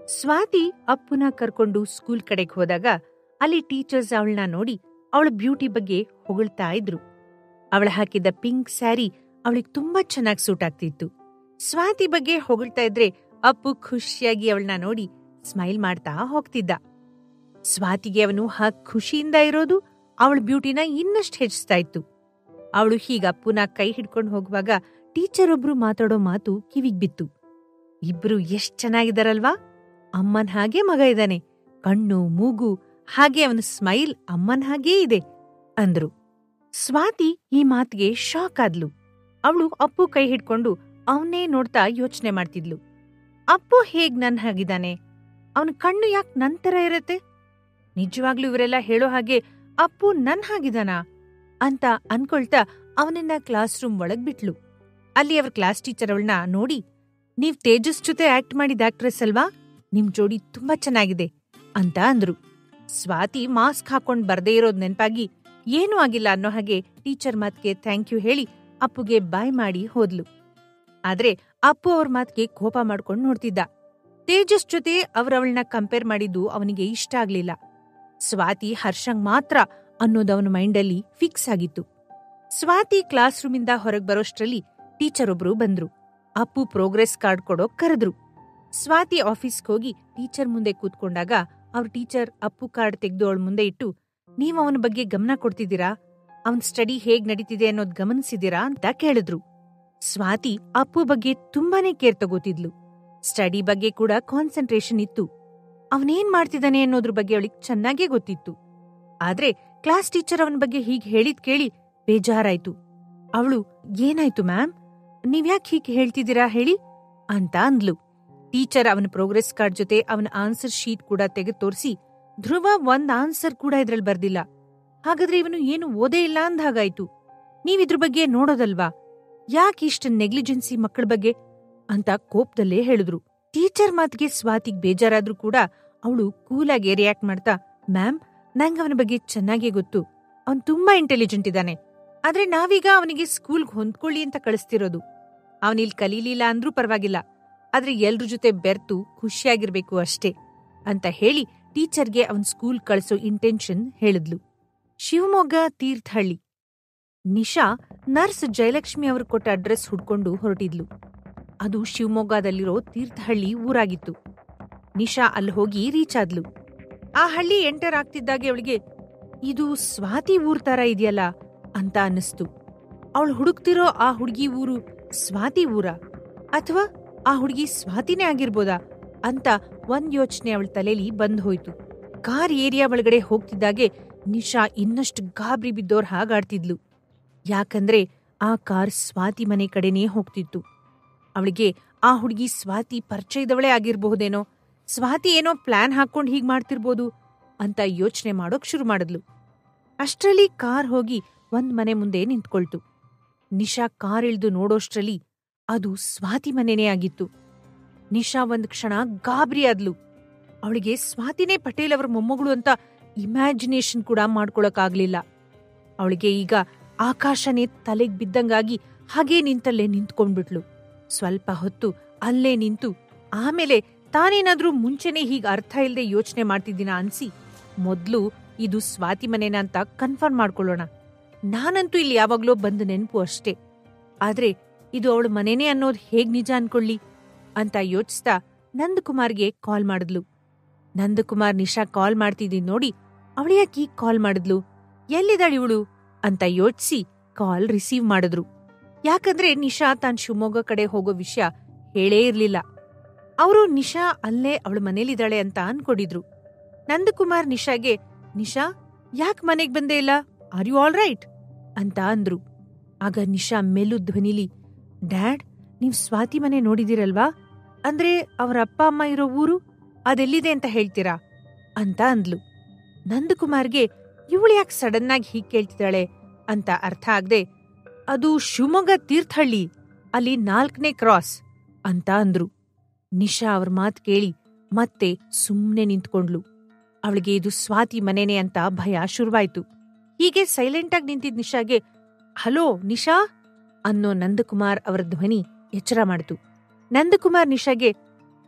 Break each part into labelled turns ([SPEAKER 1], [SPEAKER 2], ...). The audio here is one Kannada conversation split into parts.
[SPEAKER 1] ಸ್ವಾತಿ ಅಪ್ಪುನ ಕರ್ಕೊಂಡು ಸ್ಕೂಲ್ ಕಡೆಗೆ ಹೋದಾಗ ಅಲ್ಲಿ ಟೀಚರ್ಸ್ ಅವಳನ್ನ ನೋಡಿ ಅವಳ ಬ್ಯೂಟಿ ಬಗ್ಗೆ ಹೊಗಳ್ತಾ ಇದ್ರು ಅವಳ ಹಾಕಿದ್ದ ಪಿಂಕ್ ಸ್ಯಾರಿ ಅವಳಿಗೆ ತುಂಬಾ ಚೆನ್ನಾಗಿ ಸೂಟ್ ಆಗ್ತಿತ್ತು ಸ್ವಾತಿ ಬಗ್ಗೆ ಹೊಗಳ್ತಾ ಇದ್ರೆ ಅಪ್ಪು ಖುಷಿಯಾಗಿ ಅವಳನ್ನ ನೋಡಿ ಸ್ಮೈಲ್ ಮಾಡ್ತಾ ಹೋಗ್ತಿದ್ದ ಸ್ವಾತಿಗೆ ಅವನು ಹಾಗ್ ಖುಷಿಯಿಂದ ಇರೋದು ಅವಳ ಬ್ಯೂಟಿನ ಇನ್ನಷ್ಟು ಹೆಚ್ಚಿಸ್ತಾ ಇತ್ತು ಅವಳು ಹೀಗ ಅಪ್ಪುನ ಕೈ ಹಿಡ್ಕೊಂಡು ಹೋಗುವಾಗ ಟೀಚರ್ ಒಬ್ರು ಮಾತಾಡೋ ಮಾತು ಕಿವಿಗ್ ಬಿತ್ತು ಇಬ್ರು ಎಷ್ಟ್ ಚೆನ್ನಾಗಿದಾರಲ್ವಾ ಅಮ್ಮನ್ ಹಾಗೆ ಮಗ ಇದ್ದಾನೆ ಕಣ್ಣು ಮೂಗು ಹಾಗೆ ಅವನ ಸ್ಮೈಲ್ ಅಮ್ಮನ್ ಹಾಗೇ ಇದೆ ಅಂದ್ರು ಸ್ವಾತಿ ಈ ಮಾತಿಗೆ ಶಾಕ್ ಆದ್ಲು ಅವಳು ಅಪ್ಪು ಕೈ ಹಿಡ್ಕೊಂಡು ಅವನ್ನೇ ನೋಡ್ತಾ ಯೋಚನೆ ಮಾಡ್ತಿದ್ಲು ಅಪ್ಪು ಹೇಗ್ ನನ್ ಹಾಗಿದ್ದಾನೆ ಅವನ ಕಣ್ಣು ಯಾಕ್ ನನ್ ತರ ಇರತ್ತೆ ನಿಜವಾಗ್ಲೂ ಇವರೆಲ್ಲ ಹೇಳೋ ಹಾಗೆ ಅಪ್ಪು ನನ್ ಹಾಗಿದಾನಾ ಅಂತ ಅನ್ಕೊಳ್ತಾ ಅವನನ್ನ ಕ್ಲಾಸ್ ರೂಮ್ ಒಳಗ್ ಬಿಟ್ಲು ಅಲ್ಲಿ ಅವ್ರ ಕ್ಲಾಸ್ ಟೀಚರ್ ಅವಳನ್ನ ನೋಡಿ ನೀವ್ ತೇಜಸ್ ಜೊತೆ ಆಕ್ಟ್ ಮಾಡಿದ ಆಕ್ಟ್ರೆಸ್ ಅಲ್ವಾ ನಿಮ್ ಜೋಡಿ ತುಂಬಾ ಚೆನ್ನಾಗಿದೆ ಅಂತ ಅಂದ್ರು ಸ್ವಾತಿ ಮಾಸ್ಕ್ ಹಾಕೊಂಡ್ ಬರ್ದೇ ಇರೋದ್ ನೆನ್ಪಾಗಿ ಏನೂ ಆಗಿಲ್ಲ ಅನ್ನೋ ಹಾಗೆ ಟೀಚರ್ ಮಾತ್ಗೆ ಥ್ಯಾಂಕ್ ಯು ಹೇಳಿ ಅಪ್ಪುಗೆ ಬಾಯ್ ಮಾಡಿ ಹೋದ್ಲು ಆದ್ರೆ ಅಪ್ಪು ಅವ್ರ ಮಾತ್ಗೆ ಕೋಪ ಮಾಡ್ಕೊಂಡ್ ನೋಡ್ತಿದ್ದ ತೇಜಸ್ ಜೊತೆ ಅವ್ರವಳನ್ನ ಕಂಪೇರ್ ಮಾಡಿದ್ದು ಅವನಿಗೆ ಇಷ್ಟ ಆಗ್ಲಿಲ್ಲ ಸ್ವಾತಿ ಹರ್ಷಂಗ್ ಮಾತ್ರ ಅನ್ನೋದು ಅವನ ಮೈಂಡಲ್ಲಿ ಫಿಕ್ಸ್ ಆಗಿತ್ತು ಸ್ವಾತಿ ಕ್ಲಾಸ್ ರೂಮಿಂದ ಹೊರಗ್ ಬರೋಷ್ಟ್ರಲ್ಲಿ ಟೀಚರ್ ಒಬ್ರು ಬಂದ್ರು ಅಪ್ಪು ಪ್ರೋಗ್ರೆಸ್ ಕಾರ್ಡ್ ಕೊಡೋಕ್ ಕರೆದ್ರು ಸ್ವಾತಿ ಆಫೀಸ್ಗೆ ಹೋಗಿ ಟೀಚರ್ ಮುಂದೆ ಕೂತ್ಕೊಂಡಾಗ ಅವ್ರ ಟೀಚರ್ ಅಪ್ಪು ಕಾರ್ಡ್ ತೆಗೆದು ಅವಳ ಮುಂದೆ ಇಟ್ಟು ನೀವ್ ಅವನ ಬಗ್ಗೆ ಗಮನ ಕೊಡ್ತಿದ್ದೀರಾ ಅವನ್ ಸ್ಟಡಿ ಹೇಗ್ ನಡೀತಿದೆ ಅನ್ನೋದ್ ಗಮನಿಸಿದೀರಾ ಅಂತ ಕೇಳಿದ್ರು ಸ್ವಾತಿ ಅಪ್ಪು ಬಗ್ಗೆ ತುಂಬಾನೇ ಕೇರ್ ತಗೋತಿದ್ಲು ಸ್ಟಡಿ ಬಗ್ಗೆ ಕೂಡ ಕಾನ್ಸಂಟ್ರೇಷನ್ ಇತ್ತು ಅವನೇನ್ ಮಾಡ್ತಿದ್ದಾನೆ ಅನ್ನೋದ್ರ ಬಗ್ಗೆ ಅವಳಿಗೆ ಚೆನ್ನಾಗೇ ಗೊತ್ತಿತ್ತು ಆದ್ರೆ ಕ್ಲಾಸ್ ಟೀಚರ್ ಅವನ ಬಗ್ಗೆ ಹೀಗ್ ಹೇಳಿದ್ ಕೇಳಿ ಬೇಜಾರಾಯ್ತು ಅವಳು ಏನಾಯ್ತು ಮ್ಯಾಮ್ ನೀವ್ಯಾಕ್ ಹೀಗ್ ಹೇಳ್ತಿದ್ದೀರಾ ಹೇಳಿ ಅಂತ ಅಂದ್ಲು ಟೀಚರ್ ಅವನ ಪ್ರೋಗ್ರೆಸ್ ಕಾರ್ಡ್ ಜೊತೆ ಅವನ ಆನ್ಸರ್ ಶೀಟ್ ಕೂಡ ತೆಗೆದು ತೋರಿಸಿ ಧ್ರುವ ಒಂದ್ ಆನ್ಸರ್ ಕೂಡ ಇದ್ರಲ್ಲಿ ಬರ್ದಿಲ್ಲ ಹಾಗಾದ್ರೆ ಇವನು ಏನು ಓದೇ ಇಲ್ಲ ಅಂದ ಹಾಗಾಯ್ತು ನೀವಿದ್ರ ಬಗ್ಗೆ ನೋಡೋದಲ್ವಾ ಯಾಕೆ ಇಷ್ಟ ನೆಗ್ಲಿಜೆನ್ಸಿ ಮಕ್ಕಳ ಬಗ್ಗೆ ಅಂತ ಕೋಪದಲ್ಲೇ ಹೇಳಿದ್ರು ಟೀಚರ್ ಮಾತಿಗೆ ಸ್ವಾತಿಗ್ ಬೇಜಾರಾದ್ರೂ ಕೂಡ ಅವಳು ಕೂಲಾಗಿ ರಿಯಾಕ್ಟ್ ಮಾಡ್ತಾ ಮ್ಯಾಮ್ ನಂಗ್ ಅವನ ಬಗ್ಗೆ ಚೆನ್ನಾಗೇ ಗೊತ್ತು ಅವನ್ ತುಂಬಾ ಇಂಟೆಲಿಜೆಂಟ್ ಇದ್ದಾನೆ ಆದ್ರೆ ನಾವೀಗ ಅವನಿಗೆ ಸ್ಕೂಲ್ಗ್ ಹೊಂದ್ಕೊಳ್ಳಿ ಅಂತ ಕಳಿಸ್ತಿರೋದು ಅವನಿಲ್ ಕಲೀಲಿಲ್ಲ ಅಂದ್ರೂ ಪರವಾಗಿಲ್ಲ ಆದ್ರೆ ಎಲ್ರ ಜೊತೆ ಬೆರ್ತು ಖುಷಿಯಾಗಿರ್ಬೇಕು ಅಷ್ಟೇ ಅಂತ ಹೇಳಿ ಟೀಚರ್ಗೆ ಅವನ್ ಸ್ಕೂಲ್ ಕಳಿಸೋ ಇಂಟೆನ್ಷನ್ ಹೇಳಿದ್ಲು ಶಿವಮೊಗ್ಗ ತೀರ್ಥಹಳ್ಳಿ ನಿಶಾ ನರ್ಸ್ ಜಯಲಕ್ಷ್ಮಿ ಅವರು ಕೊಟ್ಟ ಅಡ್ರೆಸ್ ಹುಡ್ಕೊಂಡು ಹೊರಟಿದ್ಲು ಅದು ಶಿವಮೊಗ್ಗದಲ್ಲಿರೋ ತೀರ್ಥಹಳ್ಳಿ ಊರಾಗಿತ್ತು ನಿಶಾ ಅಲ್ಲಿ ಹೋಗಿ ರೀಚ್ ಆದ್ಲು ಆ ಹಳ್ಳಿ ಎಂಟರ್ ಆಗ್ತಿದ್ದಾಗೆ ಅವಳಿಗೆ ಇದು ಸ್ವಾತಿ ಊರ್ ತರ ಇದೆಯಲ್ಲ ಅಂತ ಅನ್ನಿಸ್ತು ಅವಳು ಹುಡುಕ್ತಿರೋ ಆ ಹುಡುಗಿ ಊರು ಸ್ವಾತಿ ಊರ ಅಥವಾ ಆ ಹುಡುಗಿ ಸ್ವಾತಿನೇ ಆಗಿರ್ಬೋದಾ ಅಂತ ಒಂದ್ ಯೋಚನೆ ಅವಳ ತಲೆಲಿ ಬಂದ್ ಹೋಯ್ತು ಕಾರ್ ಏರಿಯಾ ಒಳಗಡೆ ಹೋಗ್ತಿದ್ದಾಗೆ ನಿಶಾ ಇನ್ನಷ್ಟು ಗಾಬರಿ ಬಿದ್ದೋರ್ ಹಾಗಾಡ್ತಿದ್ಲು ಯಾಕಂದ್ರೆ ಆ ಕಾರ್ ಸ್ವಾತಿ ಮನೆ ಕಡೆನೇ ಹೋಗ್ತಿತ್ತು ಅವಳಿಗೆ ಆ ಹುಡುಗಿ ಸ್ವಾತಿ ಪರಿಚಯದವಳೇ ಆಗಿರಬಹುದೇನೋ ಸ್ವಾತಿ ಏನೋ ಪ್ಲಾನ್ ಹಾಕೊಂಡ್ ಹೀಗ್ ಮಾಡ್ತಿರ್ಬೋದು ಅಂತ ಯೋಚನೆ ಮಾಡೋಕ್ ಶುರು ಮಾಡಿದ್ಲು ಅಷ್ಟ್ರಲ್ಲಿ ಕಾರ್ ಹೋಗಿ ಒಂದ್ ಮನೆ ಮುಂದೆ ನಿಂತ್ಕೊಳ್ತು ನಿಶಾ ಕಾರ್ ಇಳ್ದು ನೋಡೋಷ್ಟ್ರಲ್ಲಿ ಅದು ಸ್ವಾತಿ ಮನೆನೇ ಆಗಿತ್ತು ನಿಶಾ ಒಂದ್ ಕ್ಷಣ ಗಾಬರಿ ಆದ್ಲು ಅವಳಿಗೆ ಸ್ವಾತಿನೇ ಪಟೇಲ್ ಅವರ ಮೊಮ್ಮಗಳು ಅಂತ ಇಮ್ಯಾಜಿನೇಷನ್ ಕೂಡ ಮಾಡ್ಕೊಳಕ್ಕಾಗ್ಲಿಲ್ಲ ಅವಳಿಗೆ ಈಗ ಆಕಾಶನೇ ತಲೆಗ್ ಬಿದ್ದಂಗಾಗಿ ಹಾಗೇ ನಿಂತಲ್ಲೇ ನಿಂತ್ಕೊಂಡ್ಬಿಟ್ಲು ಸ್ವಲ್ಪ ಹೊತ್ತು ಅಲ್ಲೇ ನಿಂತು ಆಮೇಲೆ ತಾನೇನಾದ್ರೂ ಮುಂಚೆನೇ ಹೀಗ್ ಅರ್ಥ ಇಲ್ದೆ ಯೋಚನೆ ಮಾಡ್ತಿದ್ದೀನ ಅನ್ಸಿ ಮೊದ್ಲು ಇದು ಸ್ವಾತಿ ಮನೇನ ಅಂತ ಕನ್ಫರ್ಮ್ ಮಾಡ್ಕೊಳ್ಳೋಣ ನಾನಂತೂ ಇಲ್ಲಿ ಯಾವಾಗ್ಲೋ ಬಂದ ನೆನ್ಪು ಅಷ್ಟೇ ಆದ್ರೆ ಇದು ಅವಳ ಮನೇನೇ ಅನ್ನೋದ್ ಹೇಗ್ ನಿಜ ಅನ್ಕೊಳ್ಳಿ ಅಂತ ಯೋಚಿಸ್ತಾ ನಂದಕುಮಾರ್ಗೆ ಕಾಲ್ ಮಾಡಿದ್ಲು ನಂದಕುಮಾರ್ ನಿಶಾ ಕಾಲ್ ಮಾಡ್ತಿದ್ದೀನಿ ನೋಡಿ ಅವಳ್ಯಾಕೀ ಕಾಲ್ ಮಾಡಿದ್ಲು ಎಲ್ಲಿದ್ದಾಳ ಇವಳು ಅಂತ ಯೋಚಿಸಿ ಕಾಲ್ ರಿಸೀವ್ ಮಾಡಿದ್ರು ಯಾಕಂದ್ರೆ ನಿಶಾ ತಾನ್ ಶಿವಮೊಗ್ಗ ಕಡೆ ಹೋಗೋ ವಿಷಯ ಹೇಳೇ ಇರ್ಲಿಲ್ಲ ಅವರು ನಿಶಾ ಅಲ್ಲೇ ಅವಳ ಮನೇಲಿದ್ದಾಳೆ ಅಂತ ಅನ್ಕೊಂಡಿದ್ರು ನಂದಕುಮಾರ್ ನಿಶಾಗೆ ನಿಶಾ ಯಾಕ್ ಮನೆಗ್ ಬಂದೇ ಇಲ್ಲ ಆರ್ ಯು ಆಲ್ ರೈಟ್ ಅಂತ ಅಂದ್ರು ಆಗ ನಿಶಾ ಮೆಲು ಧ್ವನಿಲಿ ಡ್ಯಾಡ್ ನೀವ್ ಸ್ವಾತಿ ಮನೆ ನೋಡಿದಿರಲ್ವಾ ಅಂದ್ರೆ ಅವರ ಅಪ್ಪ ಅಮ್ಮ ಇರೋ ಊರು ಅದೆಲ್ಲಿದೆ ಅಂತ ಹೇಳ್ತೀರಾ ಅಂತ ಅಂದ್ಲು ನಂದಕುಮಾರ್ಗೆ ಇವಳು ಯಾಕೆ ಸಡನ್ ಆಗಿ ಹೀಗ್ ಕೇಳ್ತಿದ್ದಾಳೆ ಅಂತ ಅರ್ಥ ಆಗ್ದೆ ಅದು ಶಿವಮೊಗ್ಗ ತೀರ್ಥಹಳ್ಳಿ ಅಲ್ಲಿ ನಾಲ್ಕನೇ ಕ್ರಾಸ್ ಅಂತ ಅಂದ್ರು ನಿಶಾ ಅವ್ರ ಮಾತ್ ಕೇಳಿ ಮತ್ತೆ ಸುಮ್ನೆ ನಿಂತ್ಕೊಂಡ್ಲು ಅವಳಿಗೆ ಇದು ಸ್ವಾತಿ ಮನೆನೇ ಅಂತ ಭಯ ಶುರುವಾಯ್ತು ಹೀಗೆ ಸೈಲೆಂಟಾಗಿ ನಿಂತಿದ್ ನಿಶಾಗೆ ಹಲೋ ನಿಶಾ ಅನ್ನೋ ನಂದಕುಮಾರ್ ಅವರ ಧ್ವನಿ ಎಚ್ಚರ ಮಾಡಿತು ನಂದಕುಮಾರ್ ನಿಶಾಗೆ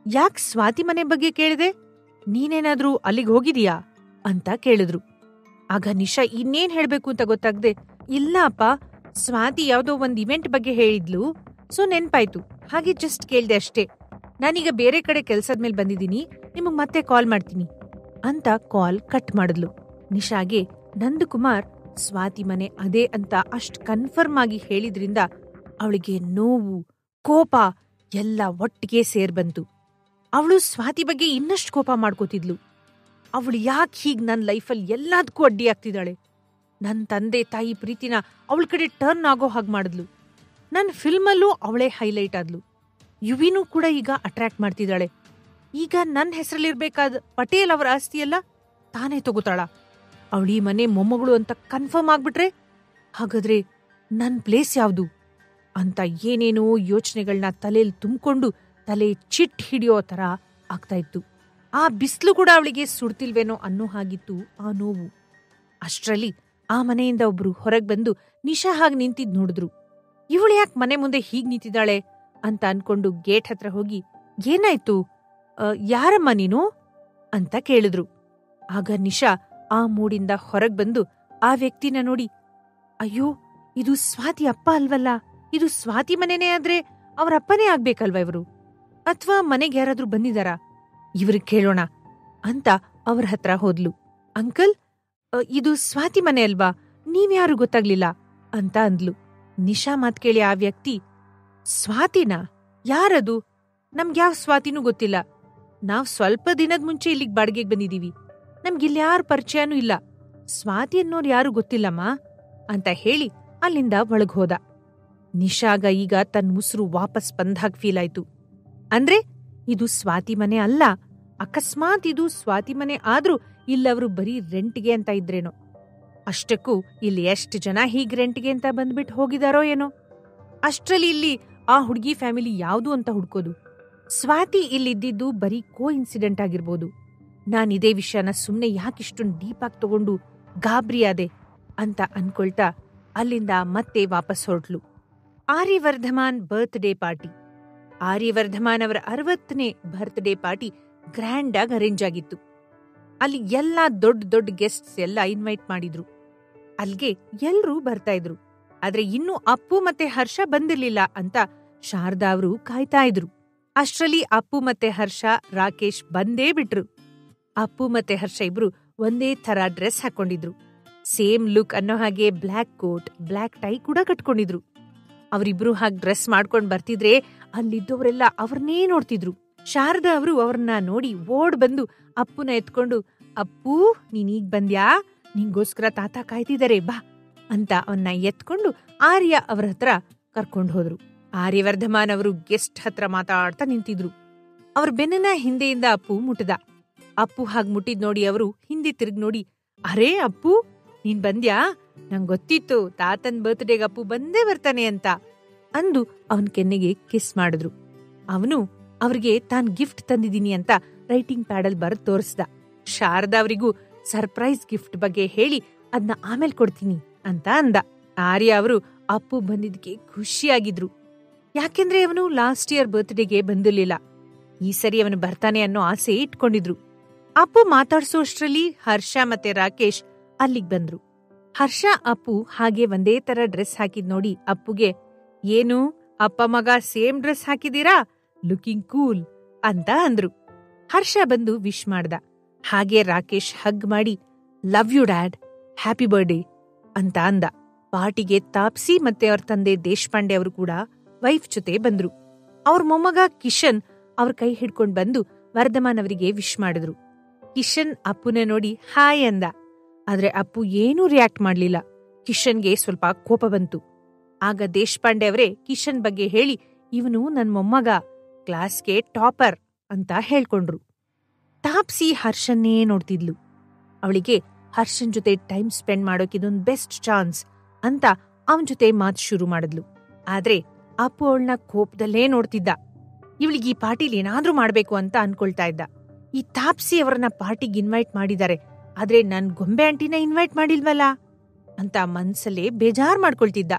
[SPEAKER 1] ಯಾಕ್ ಸ್ವಾತಿ ಮನೆ ಬಗ್ಗೆ ಕೇಳಿದೆ ನೀನೇನಾದ್ರೂ ಅಲ್ಲಿಗೆ ಹೋಗಿದೀಯಾ ಅಂತ ಕೇಳಿದ್ರು ಆಗ ನಿಶಾ ಇನ್ನೇನ್ ಹೇಳ್ಬೇಕು ಅಂತ ಗೊತ್ತಾಗ್ದೆ ಇಲ್ಲ ಅಪ್ಪ ಸ್ವಾತಿ ಯಾವ್ದೋ ಒಂದ್ ಇವೆಂಟ್ ಬಗ್ಗೆ ಹೇಳಿದ್ಲು ಸೊ ನೆನ್ಪಾಯ್ತು ಹಾಗೆ ಜಸ್ಟ್ ಕೇಳ್ದೆ ಅಷ್ಟೇ ನಾನೀಗ ಬೇರೆ ಕಡೆ ಕೆಲ್ಸದ ಮೇಲೆ ಬಂದಿದ್ದೀನಿ ನಿಮಗ್ ಮತ್ತೆ ಕಾಲ್ ಮಾಡ್ತೀನಿ ಅಂತ ಕಾಲ್ ಕಟ್ ಮಾಡಿದ್ಲು ನಿಶಾಗೆ ನಂದಕುಮಾರ್ ಸ್ವಾತಿ ಮನೆ ಅದೇ ಅಂತ ಅಷ್ಟ್ ಕನ್ಫರ್ಮ್ ಆಗಿ ಹೇಳಿದ್ರಿಂದ ಅವಳಿಗೆ ನೋವು ಕೋಪ ಎಲ್ಲ ಒಟ್ಟಿಗೆ ಸೇರ್ಬಂತು ಅವಳು ಸ್ವಾತಿ ಬಗ್ಗೆ ಇನ್ನಷ್ಟು ಕೋಪ ಮಾಡ್ಕೋತಿದ್ಲು ಅವಳು ಯಾಕೆ ಹೀಗ್ ನನ್ನ ಲೈಫಲ್ಲಿ ಎಲ್ಲದಕ್ಕೂ ಅಡ್ಡಿ ಆಗ್ತಿದ್ದಾಳೆ ನನ್ನ ತಂದೆ ತಾಯಿ ಪ್ರೀತಿನ ಅವಳ ಕಡೆ ಟರ್ನ್ ಆಗೋ ಹಾಗೆ ಮಾಡಿದ್ಲು ನನ್ನ ಫಿಲ್ಮಲ್ಲೂ ಅವಳೇ ಹೈಲೈಟ್ ಆದ್ಲು ಯುವಿನೂ ಕೂಡ ಈಗ ಅಟ್ರಾಕ್ಟ್ ಮಾಡ್ತಿದ್ದಾಳೆ ಈಗ ನನ್ನ ಹೆಸರಲ್ಲಿರ್ಬೇಕಾದ ಪಟೇಲ್ ಅವರ ಆಸ್ತಿಯೆಲ್ಲ ತಾನೇ ತಗೋತಾಳ ಅವಳಿ ಮನೆ ಮೊಮ್ಮಗಳು ಅಂತ ಕನ್ಫರ್ಮ್ ಆಗ್ಬಿಟ್ರೆ ಹಾಗಾದ್ರೆ ನನ್ ಪ್ಲೇಸ್ ಯಾವುದು ಅಂತ ಏನೇನೋ ಯೋಚನೆಗಳನ್ನ ತಲೆಯಲ್ಲಿ ತುಂಬಿಕೊಂಡು ತಲೆ ಚಿಟ್ ಹಿಡಿಯೋ ತರ ಆಗ್ತಾ ಇತ್ತು ಆ ಬಿಸಿಲು ಕೂಡ ಅವಳಿಗೆ ಸುಡ್ತಿಲ್ವೇನೋ ಅನ್ನೋ ಹಾಗಿತ್ತು ಆ ನೋವು ಅಷ್ಟ್ರಲ್ಲಿ ಆ ಮನೆಯಿಂದ ಒಬ್ರು ಹೊರಗ್ ಬಂದು ನಿಶಾ ಹಾಗೆ ನಿಂತಿದ್ ನೋಡಿದ್ರು ಇವಳು ಯಾಕೆ ಮನೆ ಮುಂದೆ ಹೀಗ್ ನಿಂತಿದ್ದಾಳೆ ಅಂತ ಅನ್ಕೊಂಡು ಗೇಟ್ ಹತ್ರ ಹೋಗಿ ಏನಾಯ್ತು ಆ, ಯಾರಮ್ಮ ನೀನು ಅಂತ ಕೇಳಿದ್ರು ಆಗ ನಿಶಾ ಆ ಮೂಡಿಂದ ಹೊರಗ್ ಬಂದು ಆ ವ್ಯಕ್ತಿನ ನೋಡಿ ಅಯ್ಯೋ ಇದು ಸ್ವಾತಿ ಅಪ್ಪ ಅಲ್ವಲ್ಲ ಇದು ಸ್ವಾತಿ ಮನೆನೇ ಆದ್ರೆ ಅವ್ರ ಅಪ್ಪನೇ ಆಗ್ಬೇಕಲ್ವಾ ಇವರು ಅಥವಾ ಮನೆಗೆ ಯಾರಾದ್ರೂ ಬಂದಿದಾರಾ ಇವ್ರಿಗೆ ಕೇಳೋಣ ಅಂತ ಅವ್ರ ಹತ್ರ ಹೋದ್ಲು ಅಂಕಲ್ ಅ, ಇದು ಸ್ವಾತಿ ಮನೆ ಅಲ್ವಾ ನೀವ್ಯಾರು ಗೊತ್ತಾಗ್ಲಿಲ್ಲ ಅಂತ ಅಂದ್ಲು ನಿಶಾ ಮಾತ್ ಕೇಳಿ ಆ ವ್ಯಕ್ತಿ ಸ್ವಾತಿನಾ ಯಾರದು ನಮ್ಗ್ಯಾವ್ ಸ್ವಾತಿನೂ ಗೊತ್ತಿಲ್ಲ ನಾವ್ ಸ್ವಲ್ಪ ದಿನದ ಮುಂಚೆ ಇಲ್ಲಿಗ್ ಬಾಡಿಗೆಗೆ ಬಂದಿದೀವಿ ನಮ್ಗಿಲ್ಯಾರ ಪರಿಚಯನೂ ಇಲ್ಲ ಸ್ವಾತಿ ಅನ್ನೋರ್ ಯಾರು ಗೊತ್ತಿಲ್ಲಮ್ಮ ಅಂತ ಹೇಳಿ ಅಲ್ಲಿಂದ ಒಳಗ್ ಹೋದ ನಿಶಾಗ ಈಗ ತನ್ನ ಉಸಿರು ವಾಪಸ್ ಬಂದಾಗ ಫೀಲ್ ಆಯ್ತು ಅಂದ್ರೆ ಇದು ಸ್ವಾತಿ ಮನೆ ಅಲ್ಲ ಅಕಸ್ಮಾತ್ ಇದು ಸ್ವಾತಿ ಮನೆ ಆದ್ರೂ ಇಲ್ಲವರು ಬರೀ ರೆಂಟ್ಗೆ ಅಂತ ಇದ್ರೇನೋ ಅಷ್ಟಕ್ಕೂ ಇಲ್ಲಿ ಎಷ್ಟು ಜನ ಹೀಗ್ ರೆಂಟ್ಗೆ ಅಂತ ಬಂದ್ಬಿಟ್ಟು ಹೋಗಿದಾರೋ ಏನೋ ಅಷ್ಟ್ರಲ್ಲಿ ಇಲ್ಲಿ ಆ ಹುಡುಗಿ ಫ್ಯಾಮಿಲಿ ಯಾವುದು ಅಂತ ಹುಡ್ಕೋದು ಸ್ವಾತಿ ಇಲ್ಲಿದ್ದಿದ್ದು ಬರೀ ಕೋ ಇನ್ಸಿಡೆಂಟ್ ಆಗಿರ್ಬೋದು ನಾನಿದೇ ವಿಷಯನ ಸುಮ್ನೆ ಯಾಕಿಷ್ಟೊಂದು ಡೀಪ್ ಆಗಿ ತಗೊಂಡು ಗಾಬ್ರಿಯಾದೆ ಅಂತ ಅನ್ಕೊಳ್ತಾ ಅಲ್ಲಿಂದ ಮತ್ತೆ ವಾಪಸ್ ಹೊರಟ್ಲು ಆರ್ಯವರ್ಧಮಾನ್ ಬರ್ತ್ಡೇ ಪಾರ್ಟಿ ಆರ್ಯವರ್ಧಮಾನ್ ಅವರ ಅರವತ್ತನೇ ಬರ್ತ್ಡೇ ಪಾರ್ಟಿ ಗ್ರ್ಯಾಂಡ್ ಆಗಿ ಅರೇಂಜ್ ಆಗಿತ್ತು ಅಲ್ಲಿ ಎಲ್ಲ ದೊಡ್ಡ ದೊಡ್ಡ ಗೆಸ್ಟ್ಸ್ ಎಲ್ಲ ಇನ್ವೈಟ್ ಮಾಡಿದ್ರು ಅಲ್ಗೆ ಎಲ್ರೂ ಬರ್ತಾ ಇದ್ರು ಆದ್ರೆ ಇನ್ನೂ ಅಪ್ಪು ಮತ್ತೆ ಹರ್ಷ ಬಂದಿರ್ಲಿಲ್ಲ ಅಂತ ಶಾರದಾ ಅವರು ಕಾಯ್ತಾ ಇದ್ರು ಅಷ್ಟ್ರಲ್ಲಿ ಅಪ್ಪು ಮತ್ತೆ ಹರ್ಷ ರಾಕೇಶ್ ಬಂದೇ ಬಿಟ್ರು ಅಪ್ಪು ಮತ್ತೆ ಹರ್ಷ ಇಬ್ರು ಒಂದೇ ತರ ಡ್ರೆಸ್ ಹಾಕೊಂಡಿದ್ರು ಸೇಮ್ ಲುಕ್ ಅನ್ನೋ ಹಾಗೆ ಬ್ಲ್ಯಾಕ್ ಕೋಟ್ ಬ್ಲ್ಯಾಕ್ ಟೈ ಕೂಡ ಕಟ್ಕೊಂಡಿದ್ರು ಅವರಿಬ್ರು ಹಾಗೆ ಡ್ರೆಸ್ ಮಾಡ್ಕೊಂಡ್ ಬರ್ತಿದ್ರೆ ಅಲ್ಲಿದ್ದವರೆಲ್ಲ ಅವ್ರನ್ನೇ ನೋಡ್ತಿದ್ರು ಶಾರದಾ ಅವರು ಅವ್ರನ್ನ ನೋಡಿ ಓಡ್ ಬಂದು ಅಪ್ಪುನ ಎತ್ಕೊಂಡು ಅಪ್ಪು ನೀನೀಗ್ ಬಂದ್ಯಾ ನಿಂಗೋಸ್ಕರ ತಾತ ಕಾಯ್ತಿದಾರೆ ಬಾ ಅಂತ ಅವನ್ನ ಎತ್ಕೊಂಡು ಆರ್ಯ ಅವರ ಹತ್ರ ಕರ್ಕೊಂಡು ಹೋದ್ರು ಆರ್ಯವರ್ಧಮಾನ್ ಅವರು ಗೆಸ್ಟ್ ಹತ್ರ ಮಾತಾಡ್ತಾ ನಿಂತಿದ್ರು ಅವ್ರ ಬೆನ್ನನ ಹಿಂದೆಯಿಂದ ಅಪ್ಪು ಮುಟ್ಟದ ಅಪ್ಪು ಹಾಗ್ ಮುಟ್ಟಿದ್ ನೋಡಿ ಅವರು ಹಿಂದೆ ತಿರುಗ್ ನೋಡಿ ಅರೇ ಅಪ್ಪು ನೀನ್ ಬಂದ್ಯಾ ನಂಗ್ ಗೊತ್ತಿತ್ತು ತಾತನ್ ಬರ್ತ್ಡೇಗ್ ಅಪ್ಪು ಬಂದೇ ಬರ್ತಾನೆ ಅಂತ ಅಂದು ಅವನ್ ಕೆನ್ನೆಗೆ ಕಿಸ್ ಮಾಡಿದ್ರು ಅವನು ಅವ್ರಿಗೆ ತಾನ್ ಗಿಫ್ಟ್ ತಂದಿದೀನಿ ಅಂತ ರೈಟಿಂಗ್ ಪ್ಯಾಡಲ್ ಬರೆದ್ ತೋರಿಸ್ದ ಶಾರದಾ ಅವರಿಗೂ ಸರ್ಪ್ರೈಸ್ ಗಿಫ್ಟ್ ಬಗ್ಗೆ ಹೇಳಿ ಅದ್ನ ಆಮೇಲೆ ಕೊಡ್ತೀನಿ ಅಂತ ಅಂದ ಆರ್ಯ ಅವರು ಅಪ್ಪು ಬಂದಿದ್ದಕ್ಕೆ ಖುಷಿಯಾಗಿದ್ರು ಯಾಕೆಂದ್ರೆ ಅವನು ಲಾಸ್ಟ್ ಇಯರ್ ಬರ್ತ್ಡೇಗೆ ಬಂದಿರ್ಲಿಲ್ಲ ಈ ಸರಿ ಅವನು ಬರ್ತಾನೆ ಅನ್ನೋ ಆಸೆ ಇಟ್ಕೊಂಡಿದ್ರು ಅಪ್ಪು ಮಾತಾಡ್ಸೋಷ್ಟ್ರಲ್ಲಿ ಹರ್ಷ ಮತ್ತೆ ರಾಕೇಶ್ ಅಲ್ಲಿಗ್ ಬಂದ್ರು ಹರ್ಷ ಅಪ್ಪು ಹಾಗೆ ಒಂದೇ ತರ ಡ್ರೆಸ್ ಹಾಕಿದ್ ನೋಡಿ ಅಪ್ಪುಗೆ ಏನು ಅಪ್ಪ ಮಗ ಸೇಮ್ ಡ್ರೆಸ್ ಹಾಕಿದೀರಾ ಲುಕಿಂಗ್ ಕೂಲ್ ಅಂತ ಅಂದ್ರು ಹರ್ಷ ಬಂದು ವಿಶ್ ಮಾಡ್ದ ಹಾಗೆ ರಾಕೇಶ್ ಹಗ್ ಮಾಡಿ love you dad happy birthday ಅಂತ ಅಂದ ಪಾರ್ಟಿಗೆ ತಾಪ್ಸಿ ಮತ್ತೆ ಅವ್ರ ತಂದೆ ದೇಶಪಾಂಡೆ ಅವರು ಕೂಡ ವೈಫ್ ಜೊತೆ ಬಂದ್ರು ಅವ್ರ ಮೊಮ್ಮಗ ಕಿಶನ್ ಅವ್ರ ಕೈ ಹಿಡ್ಕೊಂಡ್ ಬಂದು ವರ್ಧಮಾನ್ ಅವರಿಗೆ ವಿಶ್ ಮಾಡಿದ್ರು ಕಿಶನ್ ಅಪ್ಪುನ ನೋಡಿ ಹಾಯ್ ಅಂದ ಆದ್ರೆ ಅಪ್ಪು ಏನೂ ರಿಯಾಕ್ಟ್ ಮಾಡ್ಲಿಲ್ಲ ಕಿಶನ್ಗೆ ಸ್ವಲ್ಪ ಕೋಪ ಬಂತು ಆಗ ದೇಶಪಾಂಡೆ ಅವರೇ ಕಿಶನ್ ಬಗ್ಗೆ ಹೇಳಿ ಇವನು ನನ್ ಮೊಮ್ಮಗ ಕ್ಲಾಸ್ಗೆ ಟಾಪರ್ ಅಂತ ಹೇಳ್ಕೊಂಡ್ರು ತಾಪ್ಸಿ ಹರ್ಷನ್ನೇ ನೋಡ್ತಿದ್ಲು ಅವಳಿಗೆ ಹರ್ಷನ್ ಜೊತೆ ಟೈಮ್ ಸ್ಪೆಂಡ್ ಮಾಡೋಕ್ ಇದೊಂದ್ ಬೆಸ್ಟ್ ಚಾನ್ಸ್ ಅಂತ ಅವನ್ ಜೊತೆ ಮಾತ್ ಶುರು ಮಾಡಿದ್ಲು ಆದ್ರೆ ಅಪ್ಪು ಅವಳನ್ನ ಕೋಪದಲ್ಲೇ ನೋಡ್ತಿದ್ದ ಇವಳಿಗೆ ಈ ಪಾರ್ಟಿಲಿ ಏನಾದ್ರೂ ಮಾಡ್ಬೇಕು ಅಂತ ಅನ್ಕೊಳ್ತಾ ಇದ್ದ ಈ ತಾಪ್ಸಿ ಅವರನ್ನ ಪಾರ್ಟಿಗೆ ಇನ್ವೈಟ್ ಮಾಡಿದ್ದಾರೆ ಆದ್ರೆ ನನ್ ಗೊಂಬೆ ಆಂಟಿನ ಇನ್ವೈಟ್ ಮಾಡಿಲ್ವಲ್ಲ ಅಂತ ಮನ್ಸಲ್ಲೇ ಬೇಜಾರ್ ಮಾಡ್ಕೊಳ್ತಿದ್ದ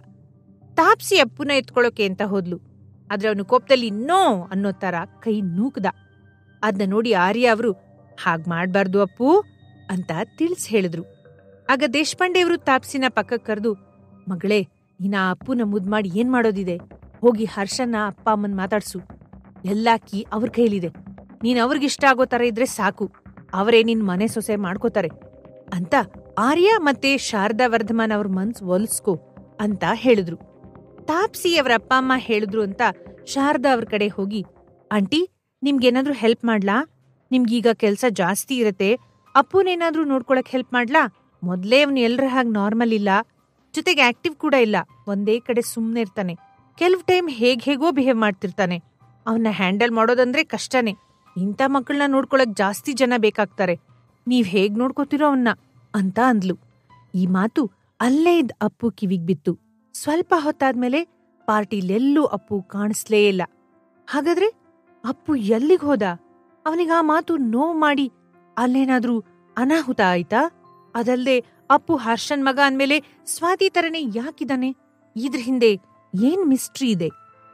[SPEAKER 1] ತಾಪ್ಸಿ ಅಪ್ಪುನ ಎತ್ಕೊಳ್ಳೋಕೆ ಅಂತ ಹೋದ್ಲು ಆದ್ರೆ ಅವನು ಕೋಪದಲ್ಲಿ ನೋ ಅನ್ನೋ ತರ ಕೈ ನೂಕ್ದ ಅದನ್ನ ನೋಡಿ ಆರ್ಯ ಅವರು ಹಾಗ್ ಮಾಡ್ಬಾರ್ದು ಅಪ್ಪು ಅಂತ ತಿಳಿಸ್ ಹೇಳಿದ್ರು ಆಗ ದೇಶಪಾಂಡೆಯವರು ತಾಪ್ಸಿನ ಪಕ್ಕಕ್ಕೆ ಕರೆದು ಮಗಳೇ ಇನ್ನ ಆ ಅಪ್ಪುನ ಮುದ್ ಮಾಡಿ ಏನ್ ಮಾಡೋದಿದೆ ಹೋಗಿ ಹರ್ಷನ ಅಪ್ಪ ಅಮ್ಮನ್ ಮಾತಾಡ್ಸು ಎಲ್ಲಾಕಿ ಅವ್ರ ಕೈಲಿದೆ ನೀನ್ ಅವ್ರಿಗಿಷ್ಟ ಆಗೋ ತರ ಇದ್ರೆ ಸಾಕು ಅವರೇ ನಿನ್ ಮನೆ ಸೊಸೆ ಮಾಡ್ಕೋತಾರೆ ಅಂತ ಆರ್ಯ ಮತ್ತೆ ಶಾರದಾ ವರ್ಧಮಾನ್ ಅವ್ರ ಮನ್ಸ್ ಒಲಿಸ್ಕೋ ಅಂತ ಹೇಳಿದ್ರು ತಾಪ್ಸಿ ಅವರ ಅಪ್ಪ ಅಮ್ಮ ಹೇಳಿದ್ರು ಅಂತ ಶಾರದಾ ಅವ್ರ ಕಡೆ ಹೋಗಿ ಆಂಟಿ ನಿಮ್ಗೇನಾದ್ರೂ ಹೆಲ್ಪ್ ಮಾಡ್ಲಾ ನಿಮ್ಗೀಗ ಕೆಲ್ಸ ಜಾಸ್ತಿ ಇರತ್ತೆ ಅಪ್ಪುನೇನಾದ್ರೂ ನೋಡ್ಕೊಳಕ್ ಹೆಲ್ಪ್ ಮಾಡ್ಲಾ ಮೊದ್ಲೇ ಅವ್ನು ಎಲ್ರ ಹಾಗೆ ನಾರ್ಮಲ್ ಇಲ್ಲ ಜೊತೆಗೆ ಆಕ್ಟಿವ್ ಕೂಡ ಇಲ್ಲ ಒಂದೇ ಕಡೆ ಸುಮ್ನೆ ಇರ್ತಾನೆ ಕೆಲವ್ ಟೈಮ್ ಹೇಗ್ ಹೇಗೋ ಬಿಹೇವ್ ಮಾಡ್ತಿರ್ತಾನೆ ಅವನ್ನ ಹ್ಯಾಂಡಲ್ ಮಾಡೋದಂದ್ರೆ ಕಷ್ಟನೇ ಇಂಥ ಮಕ್ಕಳನ್ನ ನೋಡ್ಕೊಳಕ್ ಜಾಸ್ತಿ ಜನ ಬೇಕಾಗ್ತಾರೆ ನೀವ್ ಹೇಗ್ ನೋಡ್ಕೋತಿರೋ ಅವನ್ನ ಅಂತ ಅಂದ್ಲು ಈ ಮಾತು ಅಲ್ಲೇ ಇದ್ದ ಅಪ್ಪು ಕಿವಿಗ್ ಬಿತ್ತು ಸ್ವಲ್ಪ ಹೊತ್ತಾದ್ಮೇಲೆ ಪಾರ್ಟಿಲೆಲ್ಲೂ ಅಪ್ಪು ಕಾಣಿಸ್ಲೇ ಇಲ್ಲ ಹಾಗಾದ್ರೆ ಅಪ್ಪು ಎಲ್ಲಿಗ್ ಹೋದ ಅವನಿಗೆ ಆ ಮಾತು ನೋವು ಮಾಡಿ ಅಲ್ಲೇನಾದ್ರೂ ಅನಾಹುತ ಆಯ್ತಾ ಅದಲ್ದೆ ಅಪ್ಪು ಹರ್ಷನ್ ಮಗ ಅಂದ್ಮೇಲೆ ಸ್ವಾತಿ ತರನೇ ಯಾಕಿದಾನೆ ಇದ್ರ ಹಿಂದೆ ಏನ್ ಮಿಸ್ಟ್ರಿ ಇದೆ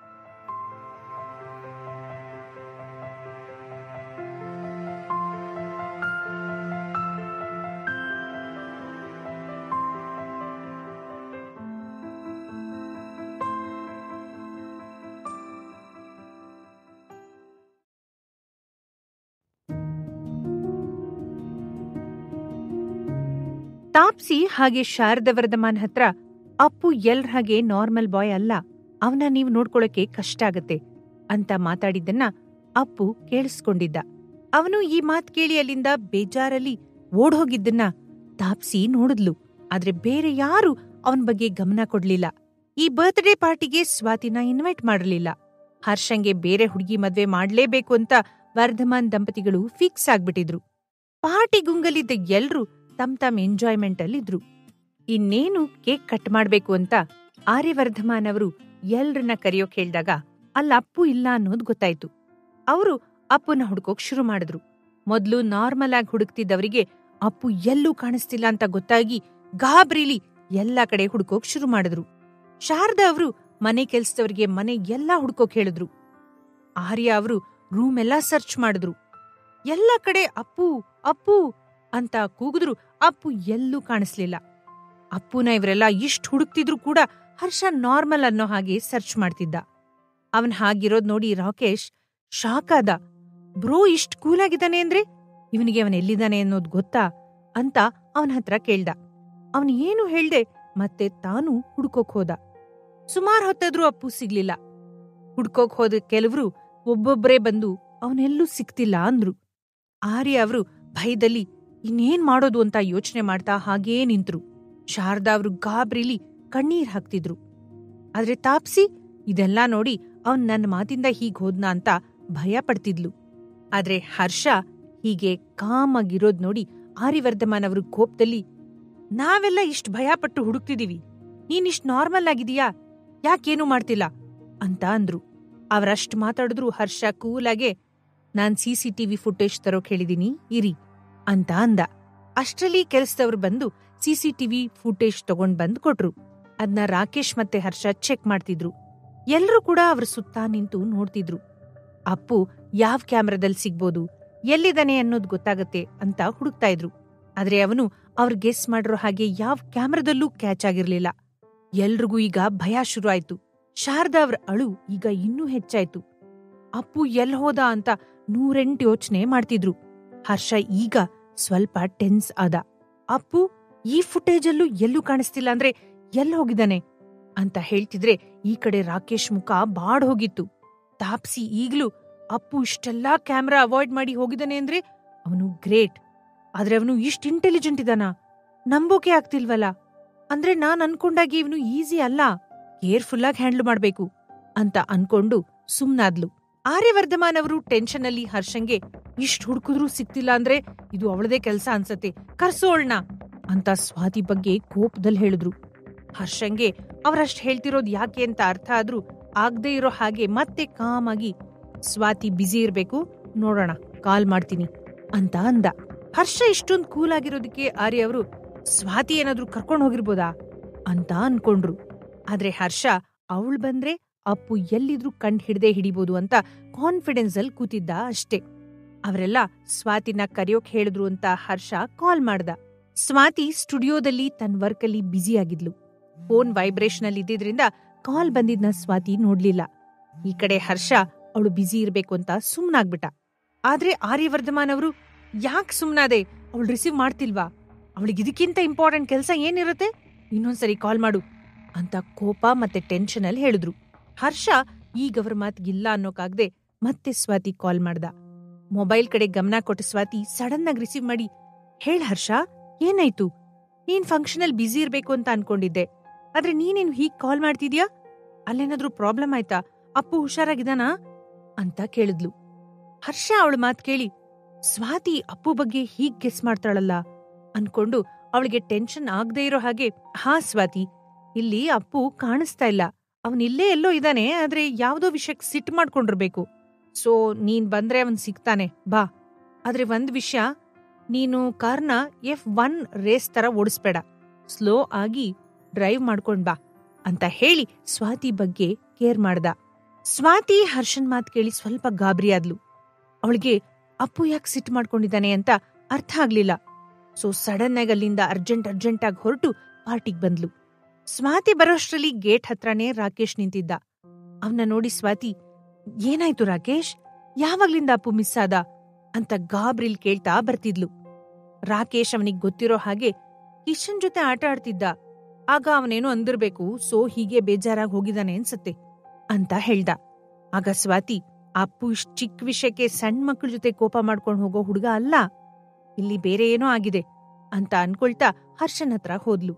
[SPEAKER 1] ತಾಪ್ಸಿ ಹಾಗೆ ಶಾರದಾ ವರ್ಧಮಾನ್ ಹತ್ರ ಅಪ್ಪು ಎಲ್ರ ಹಾಗೆ ನಾರ್ಮಲ್ ಬಾಯ್ ಅಲ್ಲ ಅವನ ನೀವು ನೋಡ್ಕೊಳಕ್ಕೆ ಕಷ್ಟ ಆಗತ್ತೆ ಅಂತ ಮಾತಾಡಿದ್ದನ್ನ ಅಪ್ಪು ಕೇಳಿಸ್ಕೊಂಡಿದ್ದ ಅವನು ಈ ಮಾತ್ ಕೇಳಿ ಅಲ್ಲಿಂದ ಬೇಜಾರಲ್ಲಿ ಓಡ್ಹೋಗಿದ್ದನ್ನ ತಾಪ್ಸಿ ನೋಡಿದ್ಲು ಆದ್ರೆ ಬೇರೆ ಯಾರು ಅವನ್ ಬಗ್ಗೆ ಗಮನ ಕೊಡ್ಲಿಲ್ಲ ಈ ಬರ್ತ್ಡೇ ಪಾರ್ಟಿಗೆ ಸ್ವಾತಿನ ಇನ್ವೈಟ್ ಮಾಡಲಿಲ್ಲ ಹರ್ಷಂಗೆ ಬೇರೆ ಹುಡುಗಿ ಮದ್ವೆ ಮಾಡ್ಲೇಬೇಕು ಅಂತ ವರ್ಧಮಾನ್ ದಂಪತಿಗಳು ಫಿಕ್ಸ್ ಆಗ್ಬಿಟ್ಟಿದ್ರು ಪಾರ್ಟಿ ಗುಂಗಲಿದ್ದ ಎಲ್ರೂ ತಮ್ ತಮ್ ಎಂಜಾಯ್ಮೆಂಟ್ ಅಲ್ಲಿದ್ರು ಇನ್ನೇನು ಕೇಕ್ ಕಟ್ ಮಾಡ್ಬೇಕು ಅಂತ ಆರ್ಯವರ್ಧಮಾನ್ ಅವರು ಎಲ್ರನ್ನ ಕರೆಯೋಕ್ ಹೇಳ್ದಾಗ ಅಲ್ಲ ಅಪ್ಪು ಇಲ್ಲ ಅನ್ನೋದು ಗೊತ್ತಾಯ್ತು ಅವರು ಅಪ್ಪುನ ಹುಡ್ಕೋಕ್ ಶುರು ಮಾಡಿದ್ರು ಮೊದ್ಲು ನಾರ್ಮಲ್ ಆಗಿ ಹುಡುಕ್ತಿದ್ದವರಿಗೆ ಅಪ್ಪು ಎಲ್ಲೂ ಕಾಣಿಸ್ತಿಲ್ಲ ಅಂತ ಗೊತ್ತಾಗಿ ಗಾಬ್ರಿಲಿ ಎಲ್ಲಾ ಕಡೆ ಹುಡ್ಕೋಕ್ ಶುರು ಮಾಡಿದ್ರು ಶಾರದಾ ಅವರು ಮನೆ ಕೆಲ್ಸದವರಿಗೆ ಮನೆ ಎಲ್ಲಾ ಹುಡ್ಕೋಕ್ ಹೇಳಿದ್ರು ಆರ್ಯ ಅವರು ರೂಮ್ ಎಲ್ಲಾ ಸರ್ಚ್ ಮಾಡಿದ್ರು ಎಲ್ಲ ಕಡೆ ಅಪ್ಪು ಅಪ್ಪು ಅಂತ ಕೂಗಿದ್ರು ಅಪ್ಪು ಎಲ್ಲೂ ಕಾಣಿಸ್ಲಿಲ್ಲ ಅಪ್ಪುನ ಇವರೆಲ್ಲ ಇಷ್ಟ್ ಹುಡುಕ್ತಿದ್ರು ಕೂಡ ಹರ್ಷ ನಾರ್ಮಲ್ ಅನ್ನೋ ಹಾಗೆ ಸರ್ಚ್ ಮಾಡ್ತಿದ್ದ ಅವನ್ ಹಾಗಿರೋದ್ ನೋಡಿ ರಾಕೇಶ್ ಶಾಕ್ ಆದ ಬ್ರೋ ಇಷ್ಟ್ ಕೂಲ್ ಆಗಿದ್ದಾನೆ ಅಂದ್ರೆ ಇವನಿಗೆ ಅವನ್ ಎಲ್ಲಿದ್ದಾನೆ ಅನ್ನೋದ್ ಗೊತ್ತಾ ಅಂತ ಅವನ ಹತ್ರ ಕೇಳ್ದ ಅವನ್ ಏನು ಹೇಳ್ದೆ ಮತ್ತೆ ತಾನು ಹುಡ್ಕೋಕ್ ಹೋದ ಸುಮಾರ್ ಹೊತ್ತಾದ್ರೂ ಅಪ್ಪು ಸಿಗ್ಲಿಲ್ಲ ಹುಡ್ಕೋಕ್ ಹೋದ ಕೆಲವ್ರು ಒಬ್ಬೊಬ್ರೇ ಬಂದು ಅವನೆಲ್ಲೂ ಸಿಕ್ತಿಲ್ಲ ಅಂದ್ರು ಆರ್ಯ ಅವರು ಭಯದಲ್ಲಿ ಇನ್ನೇನ್ ಮಾಡೋದು ಅಂತ ಯೋಚನೆ ಮಾಡ್ತಾ ಹಾಗೇ ನಿಂತ್ರು ಶಾರದಾ ಅವರು ಗಾಬ್ರಿಲಿ ಕಣ್ಣೀರ್ ಹಾಕ್ತಿದ್ರು ಆದ್ರೆ ತಾಪ್ಸಿ ಇದೆಲ್ಲಾ ನೋಡಿ ಅವನ್ ನನ್ನ ಮಾತಿಂದ ಹೀಗ್ ಹೋದ್ನ ಅಂತ ಭಯ ಪಡ್ತಿದ್ಲು ಆದ್ರೆ ಹರ್ಷ ಹೀಗೆ ಕಾಮಾಗಿರೋದ್ ನೋಡಿ ಆರ್ಯವರ್ಧಮಾನ್ ಅವರು ಕೋಪದಲ್ಲಿ ನಾವೆಲ್ಲ ಇಷ್ಟ್ ಭಯಪಟ್ಟು ಹುಡುಕ್ತಿದೀವಿ ನೀನಿಷ್ಟ್ ನಾರ್ಮಲ್ ಆಗಿದೀಯಾ ಯಾಕೇನು ಮಾಡ್ತಿಲ್ಲ ಅಂತ ಅಂದ್ರು ಅವರಷ್ಟ್ ಮಾತಾಡಿದ್ರು ಹರ್ಷ ಕೂಲಾಗೆ ನಾನ್ ಸಿಸಿಟಿವಿ ಫುಟೇಜ್ ತರೋಕ್ ಹೇಳಿದೀನಿ ಇರಿ ಅಂತ ಅಂದ ಅಷ್ಟ್ರಲ್ಲಿ ಕೆಲ್ಸದವ್ರು ಬಂದು ಸಿಸಿಟಿವಿ ಫುಟೇಜ್ ತಗೊಂಡ್ ಬಂದ್ ಕೊಟ್ರು ಅದ್ನ ರಾಕೇಶ್ ಮತ್ತೆ ಹರ್ಷ ಚೆಕ್ ಮಾಡ್ತಿದ್ರು ಎಲ್ರೂ ಕೂಡ ಅವ್ರ ಸುತ್ತ ನಿಂತು ನೋಡ್ತಿದ್ರು ಅಪ್ಪು ಯಾವ್ ಕ್ಯಾಮ್ರಾದಲ್ಲಿ ಸಿಗ್ಬೋದು ಎಲ್ಲಿದ್ದಾನೆ ಅನ್ನೋದ್ ಗೊತ್ತಾಗತ್ತೆ ಅಂತ ಹುಡುಕ್ತಾ ಇದ್ರು ಆದ್ರೆ ಅವನು ಅವ್ರ ಗೆಸ್ ಮಾಡಿರೋ ಹಾಗೆ ಯಾವ್ ಕ್ಯಾಮ್ರಾದಲ್ಲೂ ಕ್ಯಾಚ್ ಆಗಿರ್ಲಿಲ್ಲ ಎಲ್ರಿಗೂ ಈಗ ಭಯ ಶುರು ಆಯ್ತು ಶಾರದಾ ಅವ್ರ ಅಳು ಈಗ ಇನ್ನೂ ಹೆಚ್ಚಾಯ್ತು ಅಪ್ಪು ಎಲ್ ಹೋದ ಅಂತ ನೂರೆಂಟು ಯೋಚನೆ ಮಾಡ್ತಿದ್ರು ಹರ್ಷ ಈಗ ಸ್ವಲ್ಪ ಟೆನ್ಸ್ ಆದ ಅಪ್ಪು ಈ ಫುಟೇಜಲ್ಲೂ ಎಲ್ಲೂ ಕಾಣಿಸ್ತಿಲ್ಲ ಅಂದ್ರೆ ಎಲ್ ಹೋಗಿದ್ದಾನೆ ಅಂತ ಹೇಳ್ತಿದ್ರೆ ಈ ಕಡೆ ರಾಕೇಶ್ ಮುಖ ಬಾಡ್ ಹೋಗಿತ್ತು ತಾಪ್ಸಿ ಈಗ್ಲೂ ಅಪ್ಪು ಇಷ್ಟೆಲ್ಲಾ ಕ್ಯಾಮ್ರಾ ಅವಾಯ್ಡ್ ಮಾಡಿ ಹೋಗಿದ್ದಾನೆ ಅಂದ್ರೆ ಅವನು ಗ್ರೇಟ್ ಆದ್ರೆ ಅವನು ಇಷ್ಟ್ ಇಂಟೆಲಿಜೆಂಟ್ ಇದಾನ ನಂಬೋಕೆ ಆಗ್ತಿಲ್ವಲ್ಲ ಅಂದ್ರೆ ನಾನ್ ಅನ್ಕೊಂಡಾಗಿ ಇವನು ಈಸಿ ಅಲ್ಲ ಕೇರ್ಫುಲ್ ಆಗಿ ಹ್ಯಾಂಡ್ಲ್ ಮಾಡ್ಬೇಕು ಅಂತ ಅನ್ಕೊಂಡು ಸುಮ್ನಾದ್ಲು ಆರ್ಯವರ್ಧಮಾನ್ ಅವರು ಟೆನ್ಷನ್ ಅಲ್ಲಿ ಹರ್ಷಂಗೆ ಇಷ್ಟ್ ಹುಡುಕಿದ್ರೂ ಸಿಕ್ತಿಲ್ಲ ಅಂದ್ರೆ ಇದು ಅವಳದೇ ಕೆಲ್ಸ ಅನ್ಸತ್ತೆ ಕರ್ಸೋಳ್ನ ಅಂತ ಸ್ವಾತಿ ಬಗ್ಗೆ ಕೋಪದಲ್ಲಿ ಹೇಳಿದ್ರು ಹರ್ಷಂಗೆ ಅವರಷ್ಟ್ ಹೇಳ್ತಿರೋದ್ ಯಾಕೆ ಅಂತ ಅರ್ಥ ಆದ್ರೂ ಆಗ್ದೇ ಇರೋ ಹಾಗೆ ಮತ್ತೆ ಕಾಮಾಗಿ ಸ್ವಾತಿ ಬ್ಯುಸಿ ಇರ್ಬೇಕು ನೋಡೋಣ ಕಾಲ್ ಮಾಡ್ತೀನಿ ಅಂತ ಅಂದ ಹರ್ಷ ಇಷ್ಟೊಂದ್ ಕೂಲ್ ಆಗಿರೋದಕ್ಕೆ ಆರ್ಯ ಅವರು ಸ್ವಾತಿ ಏನಾದ್ರೂ ಕರ್ಕೊಂಡ್ ಹೋಗಿರ್ಬೋದಾ ಅಂತ ಅನ್ಕೊಂಡ್ರು ಆದ್ರೆ ಹರ್ಷ ಅವಳು ಬಂದ್ರೆ ಅಪ್ಪು ಎಲ್ಲಿದ್ರೂ ಕಂಡ್ ಹಿಡ್ದೇ ಹಿಡಿಬೋದು ಅಂತ ಕಾನ್ಫಿಡೆನ್ಸ್ ಅಲ್ಲಿ ಕೂತಿದ್ದ ಅಷ್ಟೇ ಅವರೆಲ್ಲ ಸ್ವಾತಿನ ಕರೆಯೋಕ್ ಹೇಳಿದ್ರು ಅಂತ ಹರ್ಷ ಕಾಲ್ ಮಾಡ್ದ ಸ್ವಾತಿ ಸ್ಟುಡಿಯೋದಲ್ಲಿ ತನ್ನ ವರ್ಕಲ್ಲಿ ಬ್ಯುಸಿ ಆಗಿದ್ಲು ಫೋನ್ ವೈಬ್ರೇಷನ್ ಅಲ್ಲಿ ಇದ್ದಿದ್ರಿಂದ ಕಾಲ್ ಬಂದಿದ್ನ ಸ್ವಾತಿ ನೋಡ್ಲಿಲ್ಲ ಈ ಕಡೆ ಹರ್ಷ ಅವಳು ಬ್ಯುಸಿ ಇರ್ಬೇಕು ಅಂತ ಸುಮ್ನಾಗ್ಬಿಟ್ಟ ಆದ್ರೆ ಆರ್ಯವರ್ಧಮಾನ್ ಅವರು ಯಾಕೆ ಸುಮ್ನಾದೆ ಅವಳು ರಿಸೀವ್ ಮಾಡ್ತಿಲ್ವಾ ಅವಳಿಗೆ ಇದಕ್ಕಿಂತ ಇಂಪಾರ್ಟೆಂಟ್ ಕೆಲಸ ಏನಿರುತ್ತೆ ಇನ್ನೊಂದ್ಸರಿ ಕಾಲ್ ಮಾಡು ಅಂತ ಕೋಪ ಮತ್ತೆ ಟೆನ್ಷನ್ ಅಲ್ಲಿ ಹೇಳಿದ್ರು ಹರ್ಷ ಈಗ ಅವ್ರ ಮಾತಿಗಿಲ್ಲ ಅನ್ನೋಕಾಗ್ದೆ ಮತ್ತೆ ಸ್ವಾತಿ ಕಾಲ್ ಮಾಡ್ದ ಮೊಬೈಲ್ ಕಡೆ ಗಮನ ಕೊಟ್ಟ ಸ್ವಾತಿ ಸಡನ್ ಆಗಿ ರಿಸೀವ್ ಮಾಡಿ ಹೇಳ್ ಹರ್ಷ ಏನಾಯ್ತು ನೀನ್ ಫಂಕ್ಷನ್ ಅಲ್ಲಿ ಬ್ಯುಸಿ ಇರ್ಬೇಕು ಅಂತ ಅನ್ಕೊಂಡಿದ್ದೆ ಆದ್ರೆ ನೀನೇನು ಹೀಗ್ ಕಾಲ್ ಮಾಡ್ತಿದ್ಯಾ ಅಲ್ಲೇನಾದ್ರೂ ಪ್ರಾಬ್ಲಮ್ ಆಯ್ತಾ ಅಪ್ಪು ಹುಷಾರಾಗಿದಾನಾ ಅಂತ ಕೇಳಿದ್ಲು ಹರ್ಷ ಅವಳ ಮಾತ್ ಕೇಳಿ ಸ್ವಾತಿ ಅಪ್ಪು ಬಗ್ಗೆ ಹೀಗ್ ಗೆಸ್ ಮಾಡ್ತಾಳಲ್ಲ ಅನ್ಕೊಂಡು ಅವಳಿಗೆ ಟೆನ್ಷನ್ ಆಗದೆ ಇರೋ ಹಾಗೆ ಹಾ ಸ್ವಾತಿ ಇಲ್ಲಿ ಅಪ್ಪು ಕಾಣಿಸ್ತಾ ಇಲ್ಲ ಅವನ್ ಇಲ್ಲೇ ಎಲ್ಲೋ ಇದ್ದಾನೆ ಆದ್ರೆ ಯಾವ್ದೋ ವಿಷಯಕ್ಕೆ ಸಿಟ್ಟು ಮಾಡ್ಕೊಂಡಿರ್ಬೇಕು ಸೊ ನೀನ್ ಬಂದ್ರೆ ಅವನ್ ಸಿಗ್ತಾನೆ ಬಾ ಆದ್ರೆ ಒಂದ್ ವಿಷಯ ನೀನು ಕಾರ್ನ ಎಫ್ ಒನ್ ರೇಸ್ ತರ ಓಡಿಸ್ಬೇಡ ಸ್ಲೋ ಆಗಿ ಡ್ರೈವ್ ಮಾಡ್ಕೊಂಡ್ ಬಾ ಅಂತ ಹೇಳಿ ಸ್ವಾತಿ ಬಗ್ಗೆ ಕೇರ್ ಮಾಡ್ದ ಸ್ವಾತಿ ಹರ್ಷನ್ ಮಾತ್ ಕೇಳಿ ಸ್ವಲ್ಪ ಗಾಬರಿ ಆದ್ಲು ಅವಳಿಗೆ ಅಪ್ಪು ಯಾಕೆ ಸಿಟ್ಟು ಮಾಡ್ಕೊಂಡಿದ್ದಾನೆ ಅಂತ ಅರ್ಥ ಆಗ್ಲಿಲ್ಲ ಸೊ ಸಡನ್ ಆಗಿ ಅಲ್ಲಿಂದ ಅರ್ಜೆಂಟ್ ಅರ್ಜೆಂಟ್ ಆಗಿ ಹೊರಟು ಪಾರ್ಟಿಗ್ ಬಂದ್ಲು ಸ್ವಾತಿ ಬರೋಷ್ಟ್ರಲ್ಲಿ ಗೇಟ್ ಹತ್ರನೇ ರಾಕೇಶ್ ನಿಂತಿದ್ದ ಅವನ ನೋಡಿ ಸ್ವಾತಿ ಏನಾಯ್ತು ರಾಕೇಶ್ ಯಾವಾಗ್ಲಿಂದ ಅಪ್ಪು ಮಿಸ್ ಆದ ಅಂತ ಗಾಬ್ರಿಲ್ ಕೇಳ್ತಾ ಬರ್ತಿದ್ಲು ರಾಕೇಶ್ ಅವನಿಗೆ ಗೊತ್ತಿರೋ ಹಾಗೆ ಕಿಶನ್ ಜೊತೆ ಆಟ ಆಡ್ತಿದ್ದ ಆಗ ಅವನೇನೋ ಅಂದಿರ್ಬೇಕು ಸೊ ಹೀಗೆ ಬೇಜಾರಾಗಿ ಹೋಗಿದಾನೆ ಅನ್ಸತ್ತೆ ಅಂತ ಹೇಳ್ದ ಆಗ ಸ್ವಾತಿ ಅಪ್ಪು ಇಷ್ಟ್ ಚಿಕ್ಕ ವಿಷಯಕ್ಕೆ ಸಣ್ಣ ಮಕ್ಕಳ ಜೊತೆ ಕೋಪ ಮಾಡ್ಕೊಂಡು ಹೋಗೋ ಹುಡುಗ ಅಲ್ಲ ಇಲ್ಲಿ ಬೇರೆ ಏನೋ ಆಗಿದೆ ಅಂತ ಅನ್ಕೊಳ್ತಾ ಹರ್ಷನ್ ಹತ್ರ ಹೋದ್ಲು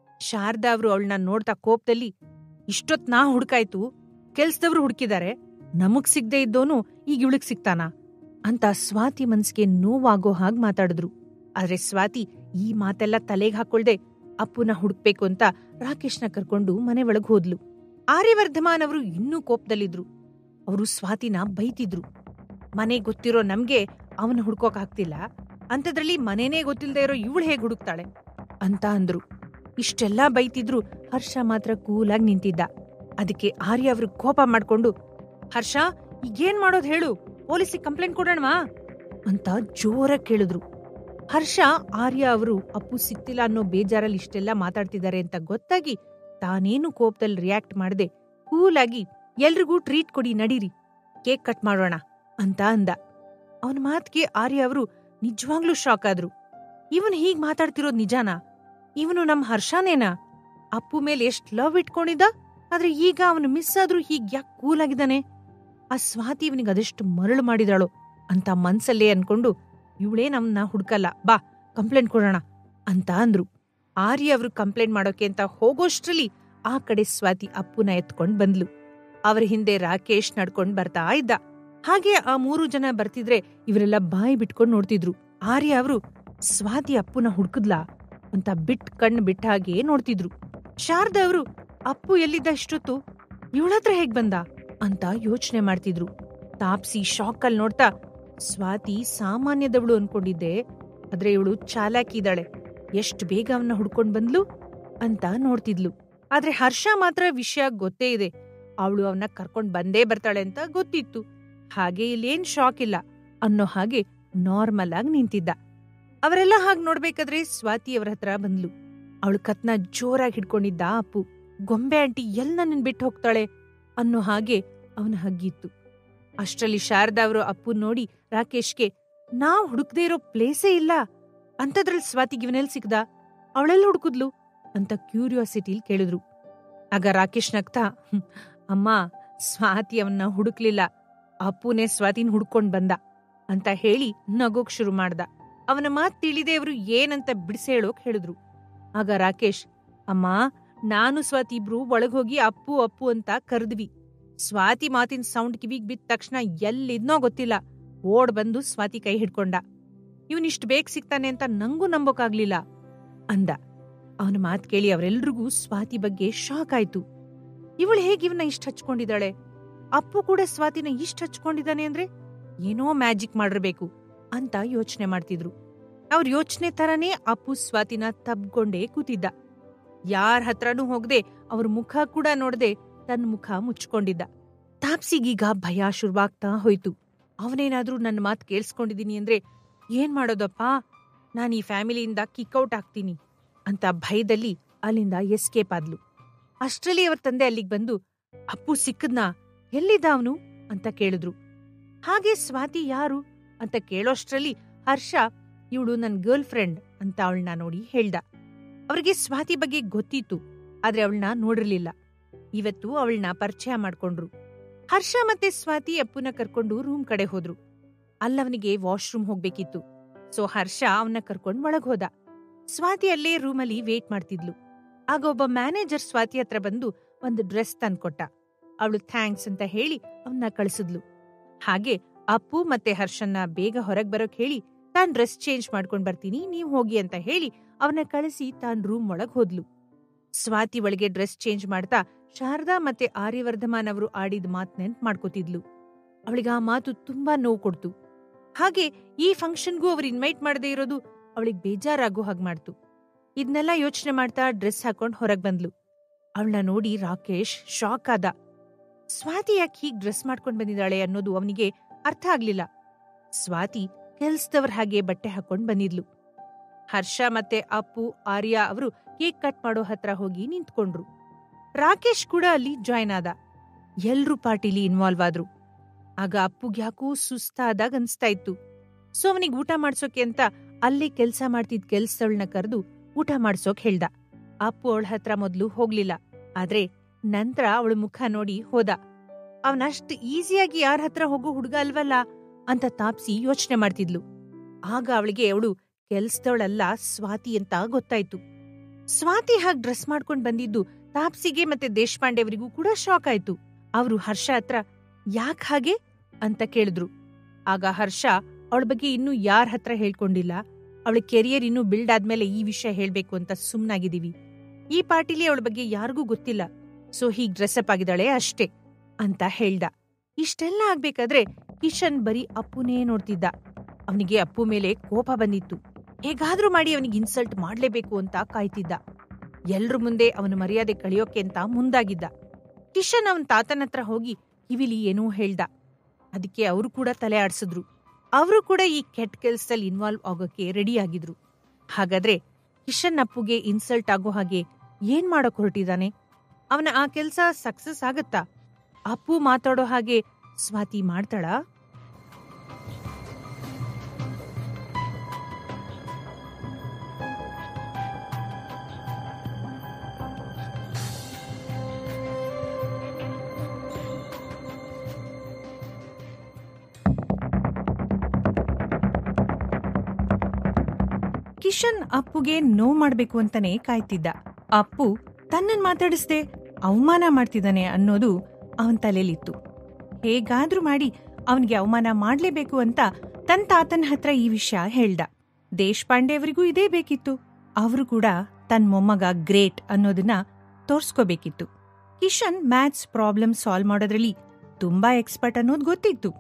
[SPEAKER 1] ಶಾರದಾ ಅವ್ರು ಅವಳನ್ನ ನೋಡ್ತಾ ಕೋಪದಲ್ಲಿ ಇಷ್ಟೊತ್ ನಾ ಹುಡ್ಕಾಯ್ತು ಕೆಲ್ಸದವ್ರು ಹುಡುಕಿದಾರೆ ನಮಗ್ ಸಿಗ್ದೇ ಇದ್ದೋನು ಈಗ ಇವಳಿಗ್ ಸಿಗ್ತಾನಾ ಅಂತ ಸ್ವಾತಿ ಮನ್ಸ್ಗೆ ನೋವಾಗೋ ಹಾಗ್ ಮಾತಾಡಿದ್ರು ಆದ್ರೆ ಸ್ವಾತಿ ಈ ಮಾತೆಲ್ಲ ತಲೆಗ್ ಹಾಕೊಳ್ದೆ ಅಪ್ಪುನ ಹುಡುಕ್ಬೇಕು ಅಂತ ರಾಕೇಶ್ನ ಕರ್ಕೊಂಡು ಮನೆ ಒಳಗ್ ಹೋದ್ಲು ಆರ್ಯವರ್ಧಮಾನ್ ಅವರು ಇನ್ನೂ ಕೋಪದಲ್ಲಿದ್ರು ಅವರು ಸ್ವಾತಿನ ಬೈತಿದ್ರು ಮನೆ ಗೊತ್ತಿರೋ ನಮ್ಗೆ ಅವನ ಹುಡ್ಕೋಕ್ ಆಗ್ತಿಲ್ಲ ಅಂಥದ್ರಲ್ಲಿ ಮನೆನೇ ಗೊತ್ತಿಲ್ದೇ ಇರೋ ಇವಳು ಹೇಗ್ ಹುಡುಕ್ತಾಳೆ ಅಂತ ಅಂದ್ರು ಇಷ್ಟೆಲ್ಲಾ ಬೈತಿದ್ರು ಹರ್ಷ ಮಾತ್ರ ಕೂಲಾಗಿ ನಿಂತಿದ್ದ ಅದಕ್ಕೆ ಆರ್ಯ ಅವ್ರು ಕೋಪ ಮಾಡ್ಕೊಂಡು ಹರ್ಷ ಈಗೇನ್ ಮಾಡೋದ್ ಹೇಳು ಪೊಲೀಸಿಗೆ ಕಂಪ್ಲೇಂಟ್ ಕೊಡೋಣವಾ ಅಂತ ಜೋರಾಗಿ ಕೇಳಿದ್ರು ಹರ್ಷ ಆರ್ಯ ಅವರು ಅಪ್ಪು ಸಿಕ್ತಿಲ್ಲ ಅನ್ನೋ ಬೇಜಾರಲ್ಲಿ ಇಷ್ಟೆಲ್ಲ ಮಾತಾಡ್ತಿದ್ದಾರೆ ಅಂತ ಗೊತ್ತಾಗಿ ತಾನೇನು ಕೋಪದಲ್ಲಿ ರಿಯಾಕ್ಟ್ ಮಾಡದೆ ಕೂಲಾಗಿ ಎಲ್ರಿಗೂ ಟ್ರೀಟ್ ಕೊಡಿ ನಡೀರಿ ಕೇಕ್ ಕಟ್ ಮಾಡೋಣ ಅಂತ ಅಂದ ಅವನ ಮಾತ್ಗೆ ಆರ್ಯ ಅವರು ನಿಜವಾಗ್ಲೂ ಶಾಕ್ ಆದ್ರು ಇವನ್ ಹೀಗ್ ಮಾತಾಡ್ತಿರೋದ್ ನಿಜಾನಾ ಇವನು ನಮ್ ಹರ್ಷನೇನಾ ಅಪ್ಪು ಮೇಲೆ ಎಷ್ಟ್ ಲವ್ ಇಟ್ಕೊಂಡಿದ್ದ ಆದ್ರೆ ಈಗ ಅವನು ಮಿಸ್ ಆದ್ರೂ ಹೀಗ್ ಯಾಕೆ ಕೂಲ್ ಆಗಿದ್ದಾನೆ ಆ ಸ್ವಾತಿ ಇವನಿಗೆ ಅದೆಷ್ಟು ಮರಳು ಮಾಡಿದಾಳೋ ಅಂತ ಮನ್ಸಲ್ಲೇ ಅನ್ಕೊಂಡು ಇವಳೇ ನಮ್ನ ಹುಡ್ಕಲ್ಲ ಬಾ ಕಂಪ್ಲೇಂಟ್ ಕೊಡೋಣ ಅಂತ ಅಂದ್ರು ಆರ್ಯ ಅವರು ಕಂಪ್ಲೇಂಟ್ ಮಾಡೋಕೆ ಅಂತ ಹೋಗೋಷ್ಟ್ರಲ್ಲಿ ಆ ಕಡೆ ಸ್ವಾತಿ ಅಪ್ಪುನ ಎತ್ಕೊಂಡ್ ಬಂದ್ಲು ಅವರ ಹಿಂದೆ ರಾಕೇಶ್ ನಡ್ಕೊಂಡ್ ಬರ್ತಾ ಇದ್ದ ಹಾಗೆ ಆ ಮೂರು ಜನ ಬರ್ತಿದ್ರೆ ಇವರೆಲ್ಲ ಬಾಯಿ ಬಿಟ್ಕೊಂಡ್ ನೋಡ್ತಿದ್ರು ಆರ್ಯ ಅವರು ಸ್ವಾತಿ ಅಪ್ಪುನ ಹುಡ್ಕದ್ಲಾ ಅಂತ ಬಿಟ್ ಕಣ್ಣು ಬಿಟ್ಟ ಹಾಗೆ ನೋಡ್ತಿದ್ರು ಶಾರದಾ ಅವರು ಅಪ್ಪು ಎಲ್ಲಿದ್ದ ಇಷ್ಟೊತ್ತು ಇವಳತ್ರ ಹೇಗ್ ಬಂದ ಅಂತ ಯೋಚನೆ ಮಾಡ್ತಿದ್ರು ತಾಪ್ಸಿ ಶಾಕಲ್ ನೋಡ್ತಾ ಸ್ವಾತಿ ಸಾಮಾನ್ಯದವಳು ಅನ್ಕೊಂಡಿದ್ದೆ ಆದ್ರೆ ಇವಳು ಚಾಲಾಕಿ ಇದ್ದಾಳೆ ಎಷ್ಟ್ ಬೇಗ ಅವನ್ನ ಹುಡ್ಕೊಂಡ್ ಬಂದ್ಲು ಅಂತ ನೋಡ್ತಿದ್ಲು ಆದ್ರೆ ಹರ್ಷ ಮಾತ್ರ ವಿಷಯ ಗೊತ್ತೇ ಇದೆ ಅವಳು ಅವನ್ನ ಕರ್ಕೊಂಡ್ ಬಂದೇ ಬರ್ತಾಳೆ ಅಂತ ಗೊತ್ತಿತ್ತು ಹಾಗೆ ಇಲ್ಲೇನ್ ಶಾಕ್ ಇಲ್ಲ ಅನ್ನೋ ಹಾಗೆ ನಾರ್ಮಲ್ ಆಗಿ ನಿಂತಿದ್ದ ಅವರೆಲ್ಲ ಹಾಗ್ ನೋಡ್ಬೇಕಾದ್ರೆ ಸ್ವಾತಿ ಅವರ ಹತ್ರ ಬಂದ್ಲು ಅವಳು ಕತ್ನ ಜೋರಾಗಿ ಹಿಡ್ಕೊಂಡಿದ್ದ ಅಪ್ಪು ಗೊಂಬೆ ಆಂಟಿ ಎಲ್ ನನ್ನನ್ ಬಿಟ್ಟು ಹೋಗ್ತಾಳೆ ಅನ್ನೋ ಹಾಗೆ ಅವನ ಹಗ್ಗಿತ್ತು ಅಷ್ಟ್ರಲ್ಲಿ ಶಾರದಾ ಅವರು ಅಪ್ಪು ನೋಡಿ ರಾಕೇಶ್ಗೆ ನಾವ್ ಹುಡುಕ್ದೇ ಇರೋ ಪ್ಲೇಸೇ ಇಲ್ಲ ಅಂತದ್ರಲ್ಲಿ ಸ್ವಾತಿಗೆ ಇವನೆಲ್ ಸಿಕ್ದ ಅವಳೆಲ್ಲ ಹುಡುಕುದ್ಲು ಅಂತ ಕ್ಯೂರಿಯಾಸಿಟಿಲ್ ಕೇಳಿದ್ರು ಆಗ ರಾಕೇಶ್ ನಗ್ತಾ "ಹ್ಮ್, ಅಮ್ಮ ಸ್ವಾತಿ ಅವನ್ನ ಹುಡುಕ್ಲಿಲ್ಲ ಅಪ್ಪುನೇ ಸ್ವಾತಿನ್ ಹುಡ್ಕೊಂಡ್ ಬಂದ ಅಂತ ಹೇಳಿ ನಗೋಕ್ ಶುರು ಮಾಡ್ದ ಅವನ ಮಾತ್ ತಿಳಿದೇ ಅವರು ಏನಂತ ಬಿಡಿಸೇಳೋಕ್ ಹೇಳಿದ್ರು ಆಗ ರಾಕೇಶ್ ಅಮ್ಮ ನಾನು ಸ್ವಾತಿ ಇಬ್ರು ಒಳಗೋಗಿ ಅಪ್ಪು ಅಪ್ಪು ಅಂತ ಕರೆದ್ವಿ ಸ್ವಾತಿ ಮಾತಿನ ಸೌಂಡ್ ಕಿವಿಗ್ ಬಿದ್ದ ತಕ್ಷಣ ಎಲ್ಲಿದ್ನೋ ಗೊತ್ತಿಲ್ಲ ಓಡ್ ಬಂದು ಸ್ವಾತಿ ಕೈ ಹಿಡ್ಕೊಂಡ ಇವನಿಷ್ಟು ಬೇಗ ಸಿಗ್ತಾನೆ ಅಂತ ನಂಗೂ ನಂಬೋಕಾಗ್ಲಿಲ್ಲ ಅಂದ ಅವನ ಮಾತ್ ಕೇಳಿ ಅವರೆಲ್ರಿಗೂ ಸ್ವಾತಿ ಬಗ್ಗೆ ಶಾಕ್ ಆಯ್ತು ಇವಳು ಹೇಗೆ ಇವನ್ನ ಇಷ್ಟ ಹಚ್ಕೊಂಡಿದ್ದಾಳೆ ಅಪ್ಪು ಕೂಡ ಸ್ವಾತಿನ ಇಷ್ಟ ಹಚ್ಕೊಂಡಿದ್ದಾನೆ ಅಂದ್ರೆ ಏನೋ ಮ್ಯಾಜಿಕ್ ಮಾಡಿರ್ಬೇಕು ಅಂತ ಯೋಚನೆ ಮಾಡ್ತಿದ್ರು ಅವ್ರ ಯೋಚನೆ ತರನೇ ಅಪ್ಪು ಸ್ವಾತಿನ ತಬ್ಕೊಂಡೇ ಕೂತಿದ್ದ ಯಾರ್ ಹತ್ರನೂ ಹೋಗದೆ ಅವ್ರ ಮುಖ ಕೂಡ ನೋಡದೆ ತನ್ನ ಮುಖ ಮುಚ್ಕೊಂಡಿದ್ದ ತಾಪ್ಸಿಗೀಗ ಭಯ ಶುರುವಾಗ್ತಾ ಹೋಯ್ತು ಅವನೇನಾದ್ರೂ ನನ್ನ ಮಾತು ಕೇಳಿಸ್ಕೊಂಡಿದ್ದೀನಿ ಅಂದ್ರೆ ಏನ್ ಮಾಡೋದಪ್ಪ ನಾನು ಈ ಫ್ಯಾಮಿಲಿಯಿಂದ ಕಿಕ್ಔಟ್ ಆಗ್ತೀನಿ ಅಂತ ಭಯದಲ್ಲಿ ಅಲ್ಲಿಂದ ಎಸ್ಕೇಪ್ ಆದ್ಲು ಅಷ್ಟ್ರಲ್ಲಿ ಅವ್ರ ತಂದೆ ಅಲ್ಲಿಗೆ ಬಂದು ಅಪ್ಪು ಸಿಕ್ಕದ್ನಾ ಎಲ್ಲಿದ್ದ ಅವನು ಅಂತ ಕೇಳಿದ್ರು ಹಾಗೆ ಸ್ವಾತಿ ಯಾರು ಅಂತ ಕೇಳೋಷ್ಟ್ರಲ್ಲಿ ಹರ್ಷ ಇವಳು ನನ್ ಗರ್ಲ್ ಫ್ರೆಂಡ್ ಅಂತ ಅವಳನ್ನ ನೋಡಿ ಹೇಳ್ದ ಅವ್ರಿಗೆ ಸ್ವಾತಿ ಬಗ್ಗೆ ಗೊತ್ತಿತ್ತು ಆದ್ರೆ ಅವಳನ್ನ ನೋಡಿರ್ಲಿಲ್ಲ ಇವತ್ತು ಅವಳನ್ನ ಪರಿಚಯ ಮಾಡ್ಕೊಂಡ್ರು ಹರ್ಷ ಮತ್ತೆ ಸ್ವಾತಿ ಅಪ್ಪುನ ಕರ್ಕೊಂಡು ರೂಮ್ ಕಡೆ ಹೋದ್ರು ಅಲ್ಲವನಿಗೆ ವಾಶ್ರೂಮ್ ಹೋಗ್ಬೇಕಿತ್ತು ಸೊ ಹರ್ಷ ಅವನ್ನ ಕರ್ಕೊಂಡ್ ಒಳಗ್ ಹೋದ ಸ್ವಾತಿ ಅಲ್ಲೇ ರೂಮಲ್ಲಿ ವೇಟ್ ಮಾಡ್ತಿದ್ಲು ಆಗ ಒಬ್ಬ ಮ್ಯಾನೇಜರ್ ಸ್ವಾತಿ ಹತ್ರ ಬಂದು ಒಂದು ಡ್ರೆಸ್ ತಂದ್ಕೊಟ್ಟ ಅವಳು ಥ್ಯಾಂಕ್ಸ್ ಅಂತ ಹೇಳಿ ಅವನ್ನ ಕಳಿಸಿದ್ಲು ಹಾಗೆ ಅಪ್ಪು ಮತ್ತೆ ಹರ್ಷನ್ನ ಬೇಗ ಹೊರಗ್ ಬರೋಕ್ ಹೇಳಿ ತಾನ್ ಡ್ರೆಸ್ ಚೇಂಜ್ ಮಾಡ್ಕೊಂಡ್ ಬರ್ತೀನಿ ನೀವ್ ಹೋಗಿ ಅಂತ ಹೇಳಿ ಅವನ ಕಳಿಸಿ ತಾನ್ ರೂಮ್ ಒಳಗ್ ಹೋದ್ಲು ಸ್ವಾತಿ ಒಳಗೆ ಡ್ರೆಸ್ ಚೇಂಜ್ ಮಾಡ್ತಾ ಶಾರದಾ ಮತ್ತೆ ಆರ್ಯವರ್ಧಮಾನ್ ಅವರು ಆಡಿದ ಮಾತ್ ನೆನ್ಪ್ ಮಾಡ್ಕೋತಿದ್ಲು ಅವಳಿಗೆ ಆ ಮಾತು ತುಂಬಾ ನೋವು ಕೊಡ್ತು ಹಾಗೆ ಈ ಫಂಕ್ಷನ್ಗೂ ಅವ್ರು ಇನ್ವೈಟ್ ಮಾಡದೇ ಇರೋದು ಅವಳಿಗೆ ಬೇಜಾರಾಗೋ ಹಾಗೆ ಮಾಡ್ತು ಇದನ್ನೆಲ್ಲ ಯೋಚನೆ ಮಾಡ್ತಾ ಡ್ರೆಸ್ ಹಾಕೊಂಡ್ ಹೊರಗ್ ಬಂದ್ಲು ಅವಳನ್ನ ನೋಡಿ ರಾಕೇಶ್ ಶಾಕ್ ಆದ ಸ್ವಾತಿ ಯಾಕೆ ಹೀಗ್ ಡ್ರೆಸ್ ಮಾಡ್ಕೊಂಡ್ ಬಂದಿದ್ದಾಳೆ ಅನ್ನೋದು ಅವನಿಗೆ ಅರ್ಥ ಆಗ್ಲಿಲ್ಲ ಸ್ವಾತಿ ಕೆಲ್ಸದವ್ರ ಹಾಗೆ ಬಟ್ಟೆ ಹಾಕೊಂಡ್ ಬಂದಿದ್ಲು ಹರ್ಷ ಮತ್ತೆ ಅಪ್ಪು ಆರ್ಯ ಅವರು ಕೇಕ್ ಕಟ್ ಮಾಡೋ ಹತ್ರ ಹೋಗಿ ನಿಂತ್ಕೊಂಡ್ರು ರಾಕೇಶ್ ಕೂಡ ಅಲ್ಲಿ ಜಾಯ್ನ್ ಆದ ಎಲ್ರೂ ಪಾರ್ಟಿಲಿ ಇನ್ವಾಲ್ವ್ ಆದ್ರು ಆಗ ಅಪ್ಪುಗ್ಯಾಕೂ ಸುಸ್ತಾದಾಗ ಅನ್ಸ್ತಾ ಇತ್ತು ಸೊ ಅವನಿಗೆ ಊಟ ಮಾಡ್ಸೋಕೆ ಅಂತ ಅಲ್ಲೇ ಕೆಲ್ಸ ಮಾಡ್ತಿದ್ ಕೆಲ್ಸದವಳನ್ನ ಕರೆದು ಊಟ ಮಾಡ್ಸೋಕ್ ಹೇಳ್ದ ಅಪ್ಪು ಅವಳ ಹತ್ರ ಮೊದ್ಲು ಹೋಗ್ಲಿಲ್ಲ ಆದ್ರೆ ನಂತರ ಅವಳ ಮುಖ ನೋಡಿ ಹೋದ ಅವನಷ್ಟ್ ಈಸಿಯಾಗಿ ಯಾರ ಹತ್ರ ಹೋಗೋ ಹುಡುಗ ಅಲ್ವಲ್ಲ ಅಂತ ತಾಪ್ಸಿ ಯೋಚನೆ ಮಾಡ್ತಿದ್ಲು ಆಗ ಅವಳಿಗೆ ಅವಳು ಕೆಲ್ಸದವಳಲ್ಲ ಸ್ವಾತಿ ಅಂತ ಗೊತ್ತಾಯ್ತು ಸ್ವಾತಿ ಹಾಗ್ ಡ್ರೆಸ್ ಮಾಡ್ಕೊಂಡ್ ಬಂದಿದ್ದು ತಾಪ್ಸಿಗೆ ಮತ್ತೆ ದೇಶಪಾಂಡೆಯವರಿಗೂ ಕೂಡ ಶಾಕ್ ಆಯ್ತು ಅವರು ಹರ್ಷ ಹತ್ರ ಯಾಕ್ ಹಾಗೆ ಅಂತ ಕೇಳಿದ್ರು ಆಗ ಹರ್ಷ ಅವಳ ಬಗ್ಗೆ ಇನ್ನೂ ಯಾರ ಹತ್ರ ಹೇಳ್ಕೊಂಡಿಲ್ಲ ಅವಳ ಕೆರಿಯರ್ ಇನ್ನೂ ಬಿಲ್ಡ್ ಆದ್ಮೇಲೆ ಈ ವಿಷಯ ಹೇಳ್ಬೇಕು ಅಂತ ಸುಮ್ನಾಗಿದೀವಿ ಈ ಪಾರ್ಟಿಲಿ ಅವಳ ಬಗ್ಗೆ ಯಾರಿಗೂ ಗೊತ್ತಿಲ್ಲ ಸೊ ಹೀಗ್ ಡ್ರೆಸ್ಅಪ್ ಆಗಿದ್ದಾಳೆ ಅಷ್ಟೇ ಅಂತ ಹೇಳ್ದ ಇಷ್ಟೆಲ್ಲ ಆಗ್ಬೇಕಾದ್ರೆ ಕಿಶನ್ ಬರೀ ಅಪ್ಪುನೇ ನೋಡ್ತಿದ್ದ ಅವನಿಗೆ ಅಪ್ಪು ಮೇಲೆ ಕೋಪ ಬಂದಿತ್ತು ಹೇಗಾದ್ರೂ ಮಾಡಿ ಅವನಿಗೆ ಇನ್ಸಲ್ಟ್ ಮಾಡ್ಲೇಬೇಕು ಅಂತ ಕಾಯ್ತಿದ್ದ ಎಲ್ರ ಮುಂದೆ ಅವನ ಮರ್ಯಾದೆ ಕಳಿಯೋಕೆ ಅಂತ ಮುಂದಾಗಿದ್ದ ಕಿಶನ್ ಅವನ್ ತಾತನ ಹತ್ರ ಹೋಗಿ ಕಿವಿಲಿ ಏನೋ ಹೇಳ್ದ ಅದಕ್ಕೆ ಅವರು ಕೂಡ ತಲೆ ಆಡ್ಸಿದ್ರು ಅವರು ಕೂಡ ಈ ಕೆಟ್ಟ ಕೆಲ್ಸದಲ್ಲಿ ಇನ್ವಾಲ್ವ್ ಆಗೋಕೆ ರೆಡಿ ಆಗಿದ್ರು ಹಾಗಾದ್ರೆ ಕಿಶನ್ ಅಪ್ಪುಗೆ ಇನ್ಸಲ್ಟ್ ಆಗೋ ಹಾಗೆ ಏನ್ ಮಾಡಕ್ ಹೊರಟಿದಾನೆ ಅವನ ಆ ಕೆಲ್ಸ ಸಕ್ಸಸ್ ಆಗತ್ತಾ ಅಪ್ಪು ಮಾತಾಡೋ ಹಾಗೆ ಸ್ವಾತಿ ಮಾಡ್ತಾಳಾ ಕಿಶನ್ ಅಪ್ಪುಗೆ ನೋವು ಮಾಡ್ಬೇಕು ಅಂತಾನೆ ಕಾಯ್ತಿದ್ದ ಅಪ್ಪು ತನ್ನನ್ ಮಾತಾಡಿಸ್ದೆ ಅವಮಾನ ಮಾಡ್ತಿದ್ದಾನೆ ಅನ್ನೋದು ಅವನ್ ತಲೆಲಿತ್ತು ಹೇಗಾದ್ರೂ ಮಾಡಿ ಅವನ್ಗೆ ಅವಮಾನ ಮಾಡ್ಲೇಬೇಕು ಅಂತ ತನ್ ತಾತನ ಹತ್ರ ಈ ವಿಷಯ ಹೇಳ್ದ ದೇಶಪಾಂಡೆ ಅವರಿಗೂ ಇದೇ ಬೇಕಿತ್ತು ಅವರು ಕೂಡ ತನ್ ಮೊಮ್ಮಗ ಗ್ರೇಟ್ ಅನ್ನೋದನ್ನ ತೋರ್ಸ್ಕೋಬೇಕಿತ್ತು ಕಿಶನ್ ಮ್ಯಾಥ್ಸ್ ಪ್ರಾಬ್ಲಮ್ ಸಾಲ್ವ್ ಮಾಡೋದ್ರಲ್ಲಿ ತುಂಬಾ ಎಕ್ಸ್ಪರ್ಟ್ ಅನ್ನೋದು ಗೊತ್ತಿತ್ತು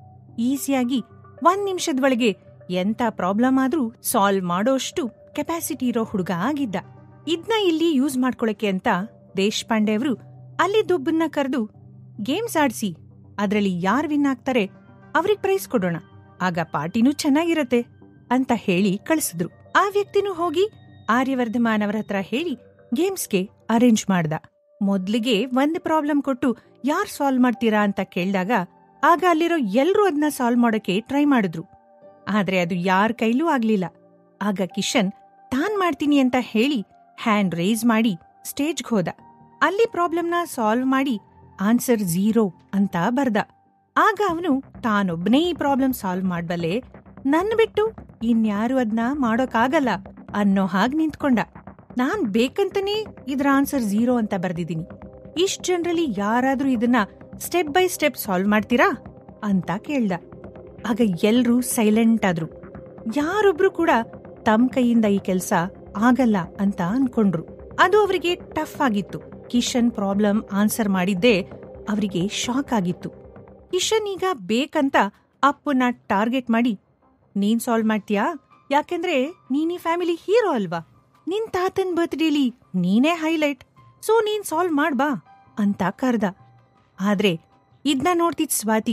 [SPEAKER 1] ಈಸಿಯಾಗಿ ಒಂದ್ ನಿಮಿಷದ ಒಳಗೆ ಎಂತ ಪ್ರಾಬ್ಲಮ್ ಆದ್ರೂ ಸಾಲ್ವ್ ಮಾಡೋಷ್ಟು ಕೆಪಾಸಿಟಿ ಇರೋ ಹುಡುಗ ಆಗಿದ್ದ ಇದ್ನ ಇಲ್ಲಿ ಯೂಸ್ ಮಾಡ್ಕೊಳಕ್ಕೆ ಅಂತ ದೇಶಪಾಂಡೆ ಅವರು ಅಲ್ಲಿದ್ದೊಬ್ಬನ್ನ ಕರೆದು ಗೇಮ್ಸ್ ಆಡ್ಸಿ ಅದ್ರಲ್ಲಿ ಯಾರ್ ವಿನ್ ಆಗ್ತಾರೆ ಅವ್ರಿಗ್ ಪ್ರೈಸ್ ಕೊಡೋಣ ಆಗ ಪಾರ್ಟಿನೂ ಚೆನ್ನಾಗಿರತ್ತೆ ಅಂತ ಹೇಳಿ ಕಳಿಸಿದ್ರು ಆ ವ್ಯಕ್ತಿನೂ ಹೋಗಿ ಆರ್ಯವರ್ಧಮಾನ್ ಅವರ ಹತ್ರ ಹೇಳಿ ಗೇಮ್ಸ್ಗೆ ಅರೇಂಜ್ ಮಾಡ್ದ ಮೊದ್ಲಿಗೆ ಒಂದ್ ಪ್ರಾಬ್ಲಮ್ ಕೊಟ್ಟು ಯಾರ್ ಸಾಲ್ವ್ ಮಾಡ್ತೀರಾ ಅಂತ ಕೇಳ್ದಾಗ ಆಗ ಅಲ್ಲಿರೋ ಎಲ್ರೂ ಅದನ್ನ ಸಾಲ್ವ್ ಮಾಡೋಕೆ ಟ್ರೈ ಮಾಡಿದ್ರು ಆದ್ರೆ ಅದು ಯಾರ ಕೈಲೂ ಆಗ್ಲಿಲ್ಲ ಆಗ ಕಿಶನ್ ತಾನ್ ಮಾಡ್ತೀನಿ ಅಂತ ಹೇಳಿ ಹ್ಯಾಂಡ್ ರೇಸ್ ಮಾಡಿ ಸ್ಟೇಜ್ಗೆ ಹೋದ ಅಲ್ಲಿ ಪ್ರಾಬ್ಲಮ್ನ ಸಾಲ್ವ್ ಮಾಡಿ ಆನ್ಸರ್ ಝೀರೋ ಅಂತ ಬರ್ದ ಆಗ ಅವನು ತಾನೊಬ್ನೇ ಈ ಪ್ರಾಬ್ಲಮ್ ಸಾಲ್ವ್ ಮಾಡ್ಬಲ್ಲೆ ನನ್ ಬಿಟ್ಟು ಇನ್ಯಾರು ಅದ್ನ ಮಾಡೋಕ್ಕಾಗಲ್ಲ ಅನ್ನೋ ಹಾಗ್ ನಿಂತ್ಕೊಂಡ ನಾನ್ ಬೇಕಂತನೇ ಇದ್ರ ಆನ್ಸರ್ ಝೀರೋ ಅಂತ ಬರ್ದಿದ್ದೀನಿ ಇಷ್ಟ್ ಜನರಲ್ಲಿ ಯಾರಾದ್ರೂ ಇದನ್ನ ಸ್ಟೆಪ್ ಬೈ ಸ್ಟೆಪ್ ಸಾಲ್ವ್ ಮಾಡ್ತೀರಾ ಅಂತ ಕೇಳ್ದ ಆಗ ಎಲ್ರೂ ಸೈಲೆಂಟ್ ಆದ್ರು ಯಾರೊಬ್ರು ಕೂಡ ತಮ್ ಕೈಯಿಂದ ಈ ಕೆಲ್ಸ ಆಗಲ್ಲ ಅಂತ ಅನ್ಕೊಂಡ್ರು ಅದು ಅವರಿಗೆ ಟಫ್ ಆಗಿತ್ತು ಕಿಶನ್ ಪ್ರಾಬ್ಲಮ್ ಆನ್ಸರ್ ಮಾಡಿದ್ದೇ ಅವರಿಗೆ ಶಾಕ್ ಆಗಿತ್ತು ಕಿಶನ್ ಈಗ ಬೇಕಂತ ಅಪ್ಪನ ಟಾರ್ಗೆಟ್ ಮಾಡಿ ನೀನ್ ಸಾಲ್ವ್ ಮಾಡ್ತೀಯಾ ಯಾಕೆಂದ್ರೆ ನೀನ್ ಈ ಫ್ಯಾಮಿಲಿ ಹೀರೋ ಅಲ್ವಾ ನಿನ್ ತಾತನ್ ಬರ್ತ್ಡೇಲಿ ನೀನೇ ಹೈಲೈಟ್ ಸೊ ನೀನ್ ಸಾಲ್ವ್ ಮಾಡ್ಬಾ ಅಂತ ಕರ್ದ ಆದ್ರೆ ಇದ್ನ ನೋಡ್ತಿದ್ ಸ್ವಾತಿಗೆ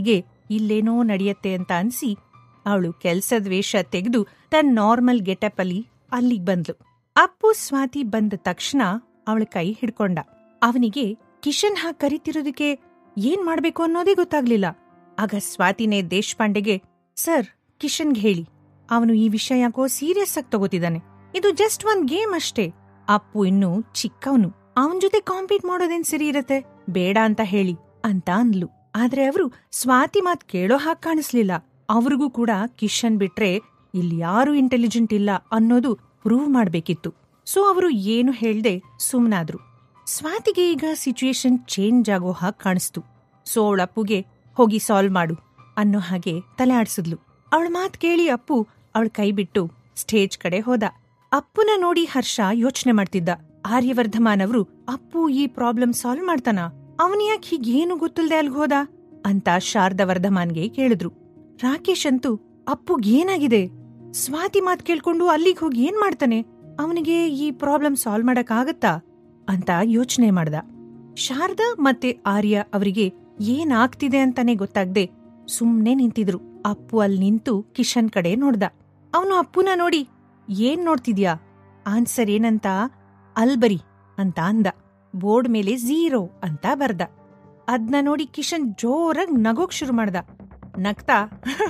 [SPEAKER 1] ಇಲ್ಲೇನೋ ನಡೆಯತ್ತೆ ಅಂತ ಅನ್ಸಿ ಅವಳು ಕೆಲ್ಸದ ವೇಷ ತೆಗೆದು ತನ್ನ ನಾರ್ಮಲ್ ಗೆಟಪ್ ಅಲ್ಲಿ ಅಲ್ಲಿಗ್ ಬಂದ್ಲು ಅಪ್ಪು ಸ್ವಾತಿ ಬಂದ ತಕ್ಷಣ ಅವಳ ಕೈ ಹಿಡ್ಕೊಂಡ ಅವನಿಗೆ ಕಿಶನ್ ಹಾಗೆ ಕರಿತಿರೋದಕ್ಕೆ ಏನ್ ಮಾಡ್ಬೇಕು ಅನ್ನೋದೇ ಗೊತ್ತಾಗ್ಲಿಲ್ಲ ಆಗ ಸ್ವಾತಿನೇ ದೇಶಪಾಂಡೆಗೆ ಸರ್ ಕಿಶನ್ಗೆ ಹೇಳಿ ಅವನು ಈ ವಿಷಯ ಯಾಕೋ ಸೀರಿಯಸ್ ಆಗಿ ತಗೋತಿದ್ದಾನೆ ಇದು ಜಸ್ಟ್ ಒಂದ್ ಗೇಮ್ ಅಷ್ಟೇ ಅಪ್ಪು ಇನ್ನು ಚಿಕ್ಕವನು ಅವನ್ ಜೊತೆ ಕಾಂಪೀಟ್ ಮಾಡೋದೇನ್ ಸರಿ ಇರತ್ತೆ ಬೇಡ ಅಂತ ಹೇಳಿ ಅಂತ ಅಂದ್ಲು ಆದ್ರೆ ಅವರು ಸ್ವಾತಿ ಮಾತ್ ಕೇಳೋ ಹಾಗೆ ಕಾಣಿಸ್ಲಿಲ್ಲ ಅವ್ರಿಗೂ ಕೂಡ ಕಿಶನ್ ಬಿಟ್ರೆ ಇಲ್ಲಿ ಯಾರು ಇಂಟೆಲಿಜೆಂಟ್ ಇಲ್ಲ ಅನ್ನೋದು ಪ್ರೂವ್ ಮಾಡ್ಬೇಕಿತ್ತು ಸೊ ಅವರು ಏನು ಹೇಳ್ದೆ ಸುಮ್ನಾದ್ರು ಸ್ವಾತಿಗೆ ಈಗ ಸಿಚುಯೇಷನ್ ಚೇಂಜ್ ಆಗೋ ಹಾಗೆ ಕಾಣಿಸ್ತು ಸೊ ಅವಳಪ್ಪುಗೆ ಹೋಗಿ ಸಾಲ್ವ್ ಮಾಡು ಅನ್ನೋ ಹಾಗೆ ತಲೆ ಆಡ್ಸಿದ್ಲು ಅವಳ ಮಾತ್ ಕೇಳಿ ಅಪ್ಪು ಅವಳ ಕೈ ಬಿಟ್ಟು ಸ್ಟೇಜ್ ಕಡೆ ಹೋದ ಅಪ್ಪುನ ನೋಡಿ ಹರ್ಷ ಯೋಚನೆ ಮಾಡ್ತಿದ್ದ ಆರ್ಯವರ್ಧಮಾನ್ ಅವರು ಅಪ್ಪು ಈ ಪ್ರಾಬ್ಲಮ್ ಸಾಲ್ವ್ ಮಾಡ್ತಾನ ಅವನ್ ಯಾಕೆ ಹೀಗೇನು ಗೊತ್ತಿಲ್ದೆ ಅಲ್ಗ್ ಹೋದ ಅಂತ ಶಾರದಾ ವರ್ಧಮಾನ್ಗೆ ಕೇಳಿದ್ರು ರಾಕೇಶ್ ಅಂತೂ ಅಪ್ಪುಗೇನಾಗಿದೆ ಸ್ವಾತಿ ಮಾತ್ ಕೇಳ್ಕೊಂಡು ಅಲ್ಲಿಗೆ ಹೋಗಿ ಏನ್ ಮಾಡ್ತಾನೆ ಅವನಿಗೆ ಈ ಪ್ರಾಬ್ಲಮ್ ಸಾಲ್ವ್ ಮಾಡಕ್ ಆಗತ್ತಾ ಅಂತ ಯೋಚನೆ ಮಾಡ್ದ ಶಾರದಾ ಮತ್ತೆ ಆರ್ಯ ಅವರಿಗೆ ಏನಾಗ್ತಿದೆ ಅಂತಾನೆ ಗೊತ್ತಾಗ್ದೆ ಸುಮ್ನೆ ನಿಂತಿದ್ರು ಅಪ್ಪು ಅಲ್ಲಿ ನಿಂತು ಕಿಶನ್ ಕಡೆ ನೋಡ್ದ ಅವನು ಅಪ್ಪುನ ನೋಡಿ ಏನ್ ನೋಡ್ತಿದ್ಯಾ ಆನ್ಸರ್ ಏನಂತ ಅಲ್ಬರಿ ಅಂತ ಅಂದ ಬೋರ್ಡ್ ಮೇಲೆ ಝೀರೋ ಅಂತ ಬರ್ದ ಅದ್ನ ನೋಡಿ ಕಿಶನ್ ಜೋರಾಗ್ ನಗೋಕ್ ಶುರು ಮಾಡ್ದ ನಗ್ತಾ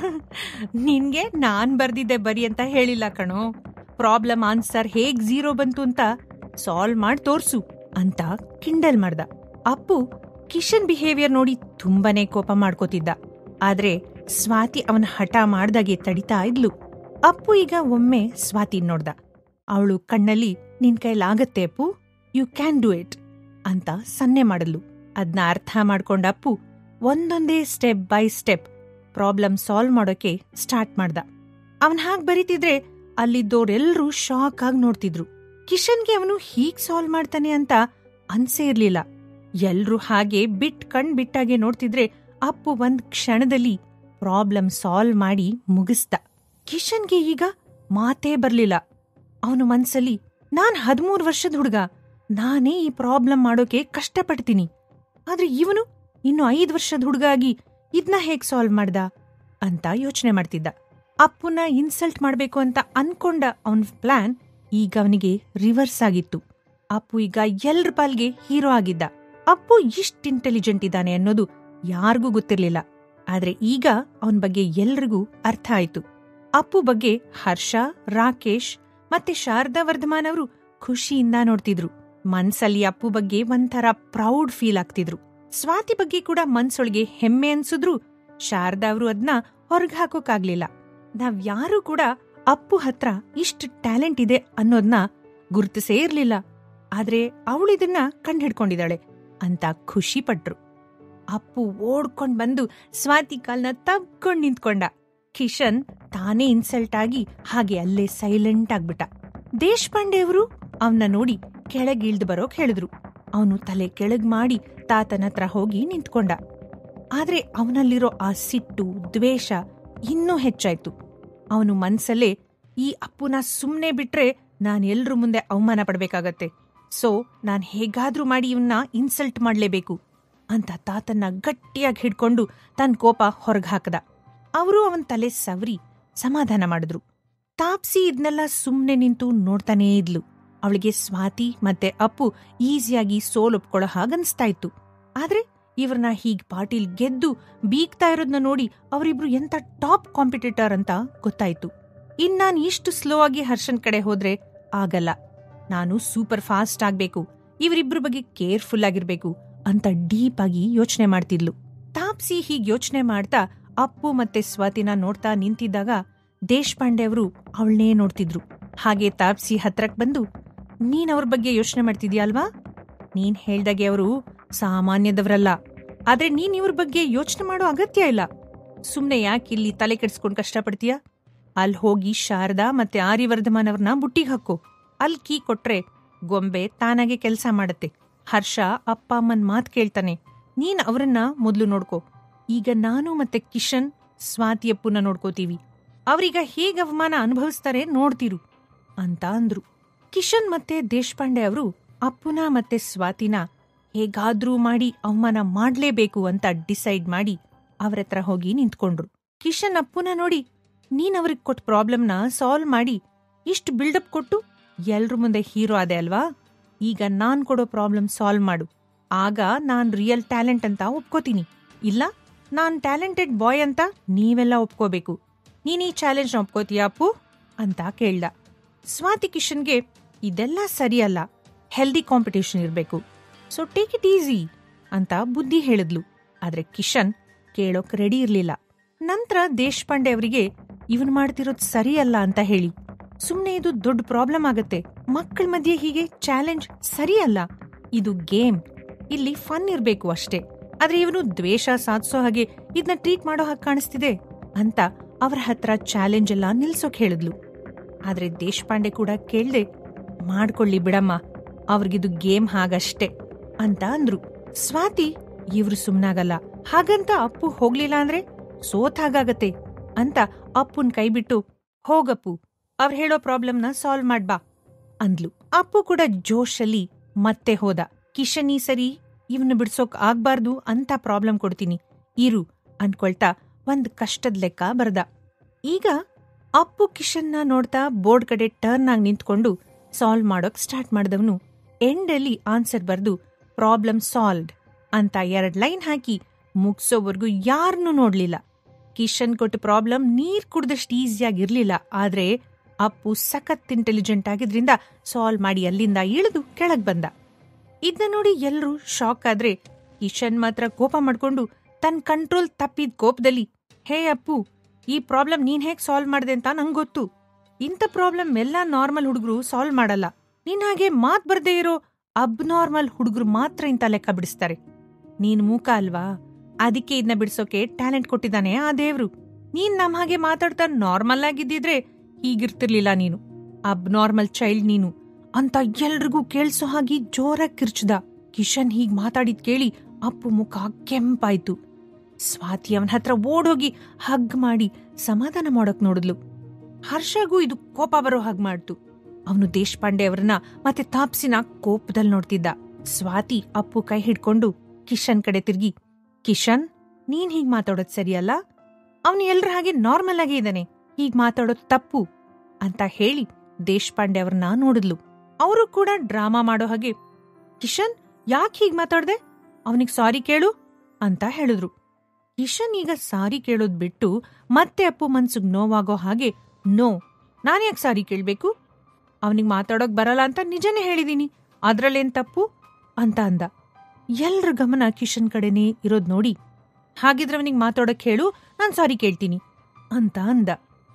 [SPEAKER 1] ನಿನ್ಗೆ ನಾನ್ ಬರ್ದಿದ್ದೆ ಬರಿ ಅಂತ ಹೇಳಿಲ್ಲ ಕಣೋ ಪ್ರಾಬ್ಲಮ್ ಆನ್ಸರ್ ಹೇಗ್ ಝೀರೋ ಬಂತು ಅಂತ ಸಾಲ್ವ್ ಮಾಡ್ ತೋರ್ಸು ಅಂತ ಕಿಂಡಲ್ ಮಾಡ್ದ ಅಪ್ಪು ಕಿಶನ್ ಬಿಹೇವಿಯರ್ ನೋಡಿ ತುಂಬಾನೇ ಕೋಪ ಮಾಡ್ಕೋತಿದ್ದ ಆದ್ರೆ ಸ್ವಾತಿ ಅವನ ಹಠ ಮಾಡ್ದಾಗೆ ತಡಿತಾ ಇದ್ಲು ಅಪ್ಪು ಈಗ ಒಮ್ಮೆ ಸ್ವಾತಿ ನೋಡ್ದ ಅವಳು ಕಣ್ಣಲ್ಲಿ ನಿನ್ ಕೈಲಾಗತ್ತೆ Appu you can do it ಅಂತ ಸನ್ನೆ ಮಾಡಲು ಅದ್ನ ಅರ್ಥ ಮಾಡ್ಕೊಂಡ ಅಪ್ಪು ಒಂದೊಂದೇ step by step problem solve ಮಾಡೋಕೆ ಸ್ಟಾರ್ಟ್ ಮಾಡ್ದ ಅವನ್ ಹಾಗ್ ಬರೀತಿದ್ರೆ ಅಲ್ಲಿದ್ದೋರೆಲ್ರೂ ಶಾಕ್ ಆಗಿ ನೋಡ್ತಿದ್ರು ಕಿಶನ್ಗೆ ಅವನು ಹೀಗ್ ಸಾಲ್ವ್ ಮಾಡ್ತಾನೆ ಅಂತ ಅನ್ಸೇ ಇರ್ಲಿಲ್ಲ ಎಲ್ರೂ ಹಾಗೆ ಬಿಟ್ ಕಣ್ ಬಿಟ್ಟಾಗೆ ನೋಡ್ತಿದ್ರೆ ಅಪ್ಪು ಒಂದ್ ಕ್ಷಣದಲ್ಲಿ ಪ್ರಾಬ್ಲಮ್ ಸಾಲ್ವ್ ಮಾಡಿ ಮುಗಿಸ್ದ ಕಿಶನ್ಗೆ ಈಗ ಮಾತೇ ಬರ್ಲಿಲ್ಲ ಅವನು ಮನ್ಸಲ್ಲಿ ನಾನ್ ಹದಿಮೂರು ವರ್ಷದ ಹುಡುಗ ನಾನೇ ಈ ಪ್ರಾಬ್ಲಮ್ ಮಾಡೋಕೆ ಕಷ್ಟಪಡ್ತೀನಿ ಆದ್ರೆ ಇವನು ಇನ್ನು ಐದು ವರ್ಷದ ಹುಡುಗ ಆಗಿ ಇದ್ನ ಹೇಗ್ ಸಾಲ್ವ್ ಮಾಡ್ದ ಅಂತ ಯೋಚನೆ ಮಾಡ್ತಿದ್ದ ಅಪ್ಪುನ ಇನ್ಸಲ್ಟ್ ಮಾಡ್ಬೇಕು ಅಂತ ಅನ್ಕೊಂಡ ಅವನ್ ಪ್ಲಾನ್ ಈಗ ಅವನಿಗೆ ರಿವರ್ಸ್ ಆಗಿತ್ತು ಅಪ್ಪು ಈಗ ಎಲ್ರ ಪಾಲ್ಗೆ ಹೀರೋ ಆಗಿದ್ದ ಅಪ್ಪು ಇಷ್ಟ್ ಇಂಟೆಲಿಜೆಂಟ್ ಇದ್ದಾನೆ ಅನ್ನೋದು ಯಾರಿಗೂ ಗೊತ್ತಿರ್ಲಿಲ್ಲ ಆದ್ರೆ ಈಗ ಅವನ್ ಬಗ್ಗೆ ಎಲ್ರಿಗೂ ಅರ್ಥ ಆಯ್ತು ಅಪ್ಪು ಬಗ್ಗೆ ಹರ್ಷ ರಾಕೇಶ್ ಮತ್ತೆ ಶಾರದಾ ವರ್ಧಮಾನ್ ಅವರು ಖುಷಿಯಿಂದ ನೋಡ್ತಿದ್ರು ಮನ್ಸಲ್ಲಿ ಅಪ್ಪು ಬಗ್ಗೆ ಒಂಥರ ಪ್ರೌಡ್ ಫೀಲ್ ಆಗ್ತಿದ್ರು ಸ್ವಾತಿ ಬಗ್ಗೆ ಕೂಡ ಮನ್ಸೊಳಗೆ ಹೆಮ್ಮೆ ಅನ್ಸಿದ್ರು ಶಾರದಾ ಅವರು ಅದ್ನ ಹೊರಗ್ ಹಾಕೋಕಾಗ್ಲಿಲ್ಲ ನಾವ್ಯಾರೂ ಕೂಡ ಅಪ್ಪು ಹತ್ರ ಇಷ್ಟು ಟ್ಯಾಲೆಂಟ್ ಇದೆ ಅನ್ನೋದ್ನ ಗುರುತಿಸೇ ಇರ್ಲಿಲ್ಲ ಆದ್ರೆ ಅವಳಿದನ್ನ ಕಂಡ್ಹಿಡ್ಕೊಂಡಿದ್ದಾಳೆ ಅಂತ ಖುಷಿ ಪಟ್ರು ಅಪ್ಪು ಓಡ್ಕೊಂಡ್ ಬಂದು ಸ್ವಾತಿ ಕಾಲ್ನ ತಬ್ಕೊಂಡ್ ನಿಂತ್ಕೊಂಡ ಕಿಶನ್ ತಾನೇ ಇನ್ಸಲ್ಟ್ ಆಗಿ ಹಾಗೆ ಅಲ್ಲೇ ಸೈಲೆಂಟ್ ಆಗ್ಬಿಟ್ಟ ದೇಶಪಾಂಡೆ ಅವರು ಅವನ್ನ ನೋಡಿ ಕೆಳಗಿಳ್ದು ಬರೋಕ್ ಹೇಳಿದ್ರು ಅವನು ತಲೆ ಕೆಳಗ್ ಮಾಡಿ ತಾತನ ಹತ್ರ ಹೋಗಿ ನಿಂತ್ಕೊಂಡ ಆದ್ರೆ ಅವನಲ್ಲಿರೋ ಆ ಸಿಟ್ಟು ದ್ವೇಷ ಇನ್ನೂ ಹೆಚ್ಚಾಯ್ತು ಅವನು ಮನ್ಸಲ್ಲೇ ಈ ಅಪ್ಪುನ ಸುಮ್ನೆ ಬಿಟ್ರೆ ನಾನ್ ಎಲ್ರ ಮುಂದೆ ಅವಮಾನ ಪಡ್ಬೇಕಾಗತ್ತೆ ಸೊ ನಾನ್ ಹೇಗಾದ್ರೂ ಮಾಡಿ ಇವನ್ನ ಇನ್ಸಲ್ಟ್ ಮಾಡ್ಲೇಬೇಕು ಅಂತ ತಾತನ್ನ ಗಟ್ಟಿಯಾಗಿ ಹಿಡ್ಕೊಂಡು ತನ್ನ ಕೋಪ ಹೊರಗ್ ಹಾಕದ ಅವರು ಅವನ್ ತಲೆ ಸವರಿ ಸಮಾಧಾನ ಮಾಡಿದ್ರು ತಾಪ್ಸಿ ಇದ್ನೆಲ್ಲ ಸುಮ್ನೆ ನಿಂತು ನೋಡ್ತಾನೇ ಇದ್ಲು ಅವಳಿಗೆ ಸ್ವಾತಿ ಮತ್ತೆ ಅಪ್ಪು ಈಸಿಯಾಗಿ ಸೋಲೊಪ್ಕೊಳ್ಳೋ ಹಾಗನ್ಸ್ತಾ ಇತ್ತು ಆದ್ರೆ ಇವ್ರನ್ನ ಹೀಗ್ ಪಾಟೀಲ್ ಗೆದ್ದು ಬೀಗ್ತಾ ಇರೋದ್ನ ನೋಡಿ ಅವರಿಬ್ರು ಎಂತ ಟಾಪ್ ಕಾಂಪಿಟೇಟರ್ ಅಂತ ಗೊತ್ತಾಯ್ತು ಇನ್ ನಾನ್ ಇಷ್ಟು ಸ್ಲೋ ಆಗಿ ಹರ್ಷನ್ ಕಡೆ ಹೋದ್ರೆ ಆಗಲ್ಲ ನಾನು ಸೂಪರ್ ಫಾಸ್ಟ್ ಆಗ್ಬೇಕು ಇವರಿಬ್ರ ಬಗ್ಗೆ ಕೇರ್ಫುಲ್ ಆಗಿರ್ಬೇಕು ಅಂತ ಡೀಪ್ ಆಗಿ ಯೋಚನೆ ಮಾಡ್ತಿದ್ಲು ತಾಪ್ಸಿ ಹೀಗ್ ಯೋಚನೆ ಮಾಡ್ತಾ ಅಪ್ಪು ಮತ್ತೆ ಸ್ವಾತಿನ ನೋಡ್ತಾ ನಿಂತಿದ್ದಾಗ ದೇಶಪಾಂಡೆ ಅವರು ಅವಳನ್ನೇ ನೋಡ್ತಿದ್ರು ಹಾಗೆ ತಾಪ್ಸಿ ಹತ್ರಕ್ ಬಂದು ನೀನ್ ಅವ್ರ ಬಗ್ಗೆ ಯೋಚನೆ ಮಾಡ್ತಿದ್ಯಾ ಅಲ್ವಾ ನೀನ್ ಹೇಳ್ದಾಗೆ ಅವರು ಸಾಮಾನ್ಯದವರಲ್ಲ ಆದ್ರೆ ನೀನ್ ಇವ್ರ ಬಗ್ಗೆ ಯೋಚನೆ ಮಾಡೋ ಅಗತ್ಯ ಇಲ್ಲ ಸುಮ್ನೆ ಯಾಕೆ ಇಲ್ಲಿ ತಲೆ ಕೆಡ್ಸ್ಕೊಂಡ್ ಕಷ್ಟಪಡ್ತೀಯ ಅಲ್ಲಿ ಹೋಗಿ ಶಾರದಾ ಮತ್ತೆ ಆರ್ಯವರ್ಧಮಾನ್ ಅವ್ರನ್ನ ಬುಟ್ಟಿಗೆ ಹಾಕೋ ಅಲ್ಲಿ ಕೀ ಕೊಟ್ರೆ ಗೊಂಬೆ ತಾನಾಗೆ ಕೆಲಸ ಮಾಡತ್ತೆ ಹರ್ಷ ಅಪ್ಪ ಅಮ್ಮನ್ ಮಾತ್ ಕೇಳ್ತಾನೆ ನೀನ್ ಅವರನ್ನ ಮೊದ್ಲು ನೋಡ್ಕೋ ಈಗ ನಾನು ಮತ್ತೆ ಕಿಶನ್ ಸ್ವಾತಿಯಪ್ಪನ ನೋಡ್ಕೋತೀವಿ ಅವ್ರೀಗ ಹೇಗ್ ಅವಮಾನ ಅನುಭವಿಸ್ತಾರೆ ನೋಡ್ತಿರು ಅಂತ ಅಂದ್ರು ಕಿಶನ್ ಮತ್ತೆ ದೇಶಪಾಂಡೆ ಅವರು ಅಪ್ಪುನ ಮತ್ತೆ ಸ್ವಾತಿನ ಹೇಗಾದ್ರೂ ಮಾಡಿ ಅವಮಾನ ಮಾಡ್ಲೇಬೇಕು ಅಂತ ಡಿಸೈಡ್ ಮಾಡಿ ಅವ್ರ ಹತ್ರ ಹೋಗಿ ನಿಂತ್ಕೊಂಡ್ರು ಕಿಶನ್ ಅಪ್ಪುನ ನೋಡಿ ನೀನ್ ಅವ್ರಿಗೆ ಕೊಟ್ಟ ಪ್ರಾಬ್ಲಮ್ನ ಸಾಲ್ವ್ ಮಾಡಿ ಇಷ್ಟು ಬಿಲ್ಡಪ್ ಕೊಟ್ಟು ಎಲ್ರ ಮುಂದೆ ಹೀರೋ ಅದೆ ಅಲ್ವಾ ಈಗ ನಾನ್ ಕೊಡೋ ಪ್ರಾಬ್ಲಮ್ ಸಾಲ್ವ್ ಮಾಡು ಆಗ ನಾನ್ ರಿಯಲ್ ಟ್ಯಾಲೆಂಟ್ ಅಂತ ಒಪ್ಕೋತೀನಿ ಇಲ್ಲ ನಾನ್ ಟ್ಯಾಲೆಂಟೆಡ್ ಬಾಯ್ ಅಂತ ನೀವೆಲ್ಲ ಒಪ್ಕೋಬೇಕು ನೀನ್ ಈ ಚಾಲೆಂಜ್ ಒಪ್ಕೋತೀಯಾ ಅಪ್ಪು ಅಂತ ಕೇಳ್ದ ಸ್ವಾತಿ ಕಿಶನ್ಗೆ ಇದೆಲ್ಲ ಸರಿಯಲ್ಲ ಹೆಲ್ದಿ ಕಾಂಪಿಟೇಷನ್ ಇರಬೇಕು ಸೊ ಟೇಕ್ ಇಟ್ ಈಸಿ ಅಂತ ಬುದ್ಧಿ ಹೇಳಿದ್ಲು ಆದ್ರೆ ಕಿಶನ್ ಕೇಳೋಕ್ ರೆಡಿ ಇರ್ಲಿಲ್ಲ ನಂತರ ದೇಶಪಾಂಡೆ ಅವರಿಗೆ ಇವನ್ ಮಾಡ್ತಿರೋದ್ ಸರಿಯಲ್ಲ ಅಂತ ಹೇಳಿ ಸುಮ್ನೆ ಇದು ದೊಡ್ಡ ಪ್ರಾಬ್ಲಮ್ ಆಗತ್ತೆ ಮಕ್ಕಳ ಮಧ್ಯೆ ಹೀಗೆ ಚಾಲೆಂಜ್ ಸರಿಯಲ್ಲ ಇದು ಗೇಮ್ ಇಲ್ಲಿ ಫನ್ ಇರ್ಬೇಕು ಅಷ್ಟೇ ಆದ್ರೆ ಇವನು ದ್ವೇಷ ಸಾಧಿಸೋ ಹಾಗೆ ಇದನ್ನ ಟ್ರೀಟ್ ಮಾಡೋ ಹಾಗೆ ಕಾಣಿಸ್ತಿದೆ ಅಂತ ಅವರ ಹತ್ರ ಚಾಲೆಂಜ್ ಎಲ್ಲ ನಿಲ್ಸೋಕ್ ಹೇಳಿದ್ಲು ಆದ್ರೆ ದೇಶಪಾಂಡೆ ಕೂಡ ಕೇಳ್ದೆ ಮಾಡ್ಕೊಳ್ಳಿ ಬಿಡಮ್ಮ ಅವ್ರಿಗಿದು ಗೇಮ್ ಹಾಗಷ್ಟೇ ಅಂತ ಅಂದ್ರು ಸ್ವಾತಿ ಇವ್ರು ಸುಮ್ನಾಗಲ್ಲ ಹಾಗಂತ ಅಪ್ಪು ಹೋಗ್ಲಿಲ್ಲ ಅಂದ್ರೆ ಸೋತ್ ಹಾಗಾಗತ್ತೆ ಅಂತ ಅಪ್ಪುನ್ ಕೈಬಿಟ್ಟು ಹೋಗಪ್ಪು ಅವ್ರ್ ಹೇಳೋ ಪ್ರಾಬ್ಲಮ್ನ ಸಾಲ್ವ್ ಮಾಡ್ಬಾ ಅಂದ್ಲು ಅಪ್ಪು ಕೂಡ ಜೋಶಲ್ಲಿ ಮತ್ತೆ ಹೋದ ಕಿಶನ್ ಈ ಸರಿ ಇವನು ಬಿಡ್ಸೋಕ್ ಆಗ್ಬಾರ್ದು ಅಂತ ಪ್ರಾಬ್ಲಮ್ ಕೊಡ್ತೀನಿ ಇರು ಅನ್ಕೊಳ್ತಾ ಒಂದ್ ಕಷ್ಟದ್ ಲೆಕ್ಕ ಬರ್ದ ಈಗ ಅಪ್ಪು ಕಿಶನ್ನ ನೋಡ್ತಾ ಬೋರ್ಡ್ ಕಡೆ ಟರ್ನ್ ಆಗಿ ನಿಂತ್ಕೊಂಡು ಸಾಲ್ವ್ ಮಾಡೋಕ್ ಸ್ಟಾರ್ಟ್ ಮಾಡಿದವನು ಎಂಡಲ್ಲಿ ಆನ್ಸರ್ ಬರ್ದು ಪ್ರಾಬ್ಲಮ್ ಸಾಲ್ವ್ಡ್ ಅಂತ ಎರಡ್ ಲೈನ್ ಹಾಕಿ ಮುಗ್ಸೋವರೆಗೂ ಯಾರನ್ನೂ ನೋಡ್ಲಿಲ್ಲ ಕಿಶನ್ ಕೊಟ್ಟ ಪ್ರಾಬ್ಲಮ್ ನೀರ್ ಕುಡ್ದಷ್ಟು ಈಸಿಯಾಗಿರ್ಲಿಲ್ಲ ಆದ್ರೆ ಅಪ್ಪು ಸಖತ್ ಇಂಟೆಲಿಜೆಂಟ್ ಆಗಿದ್ರಿಂದ ಸಾಲ್ವ್ ಮಾಡಿ ಅಲ್ಲಿಂದ ಇಳಿದು ಕೆಳಗ್ ಬಂದ ಇದನ್ನ ನೋಡಿ ಎಲ್ರೂ ಶಾಕ್ ಆದ್ರೆ ಕಿಶನ್ ಮಾತ್ರ ಕೋಪ ಮಾಡ್ಕೊಂಡು ತನ್ ಕಂಟ್ರೋಲ್ ತಪ್ಪಿದ ಕೋಪದಲ್ಲಿ ಹೇ ಅಪ್ಪು ಈ ಪ್ರಾಬ್ಲಮ್ ನೀನ್ ಹೇಗ್ ಸಾಲ್ವ್ ಮಾಡ್ದೆ ಅಂತ ನಂಗ್ ಗೊತ್ತು ಇಂಥ ಪ್ರಾಬ್ಲಮ್ ಎಲ್ಲಾ ನಾರ್ಮಲ್ ಹುಡುಗರು ಸಾಲ್ವ್ ಮಾಡಲ್ಲ ನೀನ್ ಹಾಗೆ ಮಾತ್ ಬರ್ದೇ ಇರೋ ಅಬ್ನಾರ್ಮಲ್ ಹುಡುಗರು ಮಾತ್ರ ಇಂಥ ಲೆಕ್ಕ ಬಿಡಿಸ್ತಾರೆ ನೀನ್ ಮೂಕ ಅಲ್ವಾ ಅದಕ್ಕೆ ಇದನ್ನ ಬಿಡ್ಸೋಕೆ ಟ್ಯಾಲೆಂಟ್ ಕೊಟ್ಟಿದ್ದಾನೆ ಆ ದೇವ್ರು ನೀನ್ ನಮ್ ಹಾಗೆ ಮಾತಾಡ್ತಾ ನಾರ್ಮಲ್ ಆಗಿದ್ದಿದ್ರೆ ಹೀಗಿರ್ತಿರ್ಲಿಲ್ಲ ನೀನು ಅಬ್ನಾರ್ಮಲ್ ಚೈಲ್ಡ್ ನೀನು ಅಂತ ಎಲ್ರಿಗೂ ಕೇಳ್ಸೋ ಹಾಗೆ ಜೋರಾಗಿ ಕಿರ್ಚ್ದ ಕಿಶನ್ ಹೀಗ್ ಮಾತಾಡಿದ್ ಕೇಳಿ ಅಪ್ಪು ಮುಖ ಕೆಂಪಾಯ್ತು ಸ್ವಾತಿ ಅವನ ಹತ್ರ ಓಡೋಗಿ ಹಗ್ ಮಾಡಿ ಸಮಾಧಾನ ಮಾಡೋಕ್ ನೋಡಿದ್ಲು ಹರ್ಷಗೂ ಇದು ಕೋಪ ಬರೋ ಹಾಗ್ ಮಾಡ್ತು ಅವನು ದೇಶಪಾಂಡೆ ಅವರನ್ನ ಮತ್ತೆ ತಾಪ್ಸಿನ ಕೋಪದಲ್ಲಿ ನೋಡ್ತಿದ್ದ ಸ್ವಾತಿ ಅಪ್ಪು ಕೈ ಹಿಡ್ಕೊಂಡು ಕಿಶನ್ ಕಡೆ ತಿರ್ಗಿ ಕಿಶನ್ ನೀನ್ ಹೀಗ್ ಮಾತಾಡೋದ್ ಸರಿಯಲ್ಲ ಅವನು ಎಲ್ರ ಹಾಗೆ ನಾರ್ಮಲ್ ಆಗೇ ಇದ್ದಾನೆ ಹೀಗ್ ಮಾತಾಡೋದ್ ತಪ್ಪು ಅಂತ ಹೇಳಿ ದೇಶಪಾಂಡೆ ಅವ್ರನ್ನ ನೋಡಿದ್ಲು ಅವರು ಕೂಡ ಡ್ರಾಮಾ ಮಾಡೋ ಹಾಗೆ ಕಿಶನ್ ಯಾಕೆ ಹೀಗ್ ಮಾತಾಡ್ದೆ ಅವನಿಗ್ ಸಾರಿ ಕೇಳು ಅಂತ ಹೇಳಿದ್ರು ಕಿಶನ್ ಈಗ ಸಾರಿ ಕೇಳೋದ್ ಬಿಟ್ಟು ಮತ್ತೆ ಅಪ್ಪು ಮನ್ಸಿಗ್ ನೋವಾಗೋ ಹಾಗೆ ನೋ ನಾನ್ಯಾಕ್ ಸಾರಿ ಕೇಳ್ಬೇಕು ಅವನಿಗೆ ಮಾತಾಡೋಕ್ ಬರಲ್ಲ ಅಂತ ನಿಜನೇ ಹೇಳಿದೀನಿ ಅದ್ರಲ್ಲೇನ್ ತಪ್ಪು ಅಂತ ಅಂದ ಎಲ್ರ ಗಮನ ಕಿಶನ್ ಕಡೆನೇ ಇರೋದ್ ನೋಡಿ ಹಾಗಿದ್ರೆ ಅವನಿಗೆ ಮಾತಾಡೋಕ್ ಹೇಳು ನಾನ್ ಸಾರಿ ಕೇಳ್ತೀನಿ ಅಂತ ಅಂದ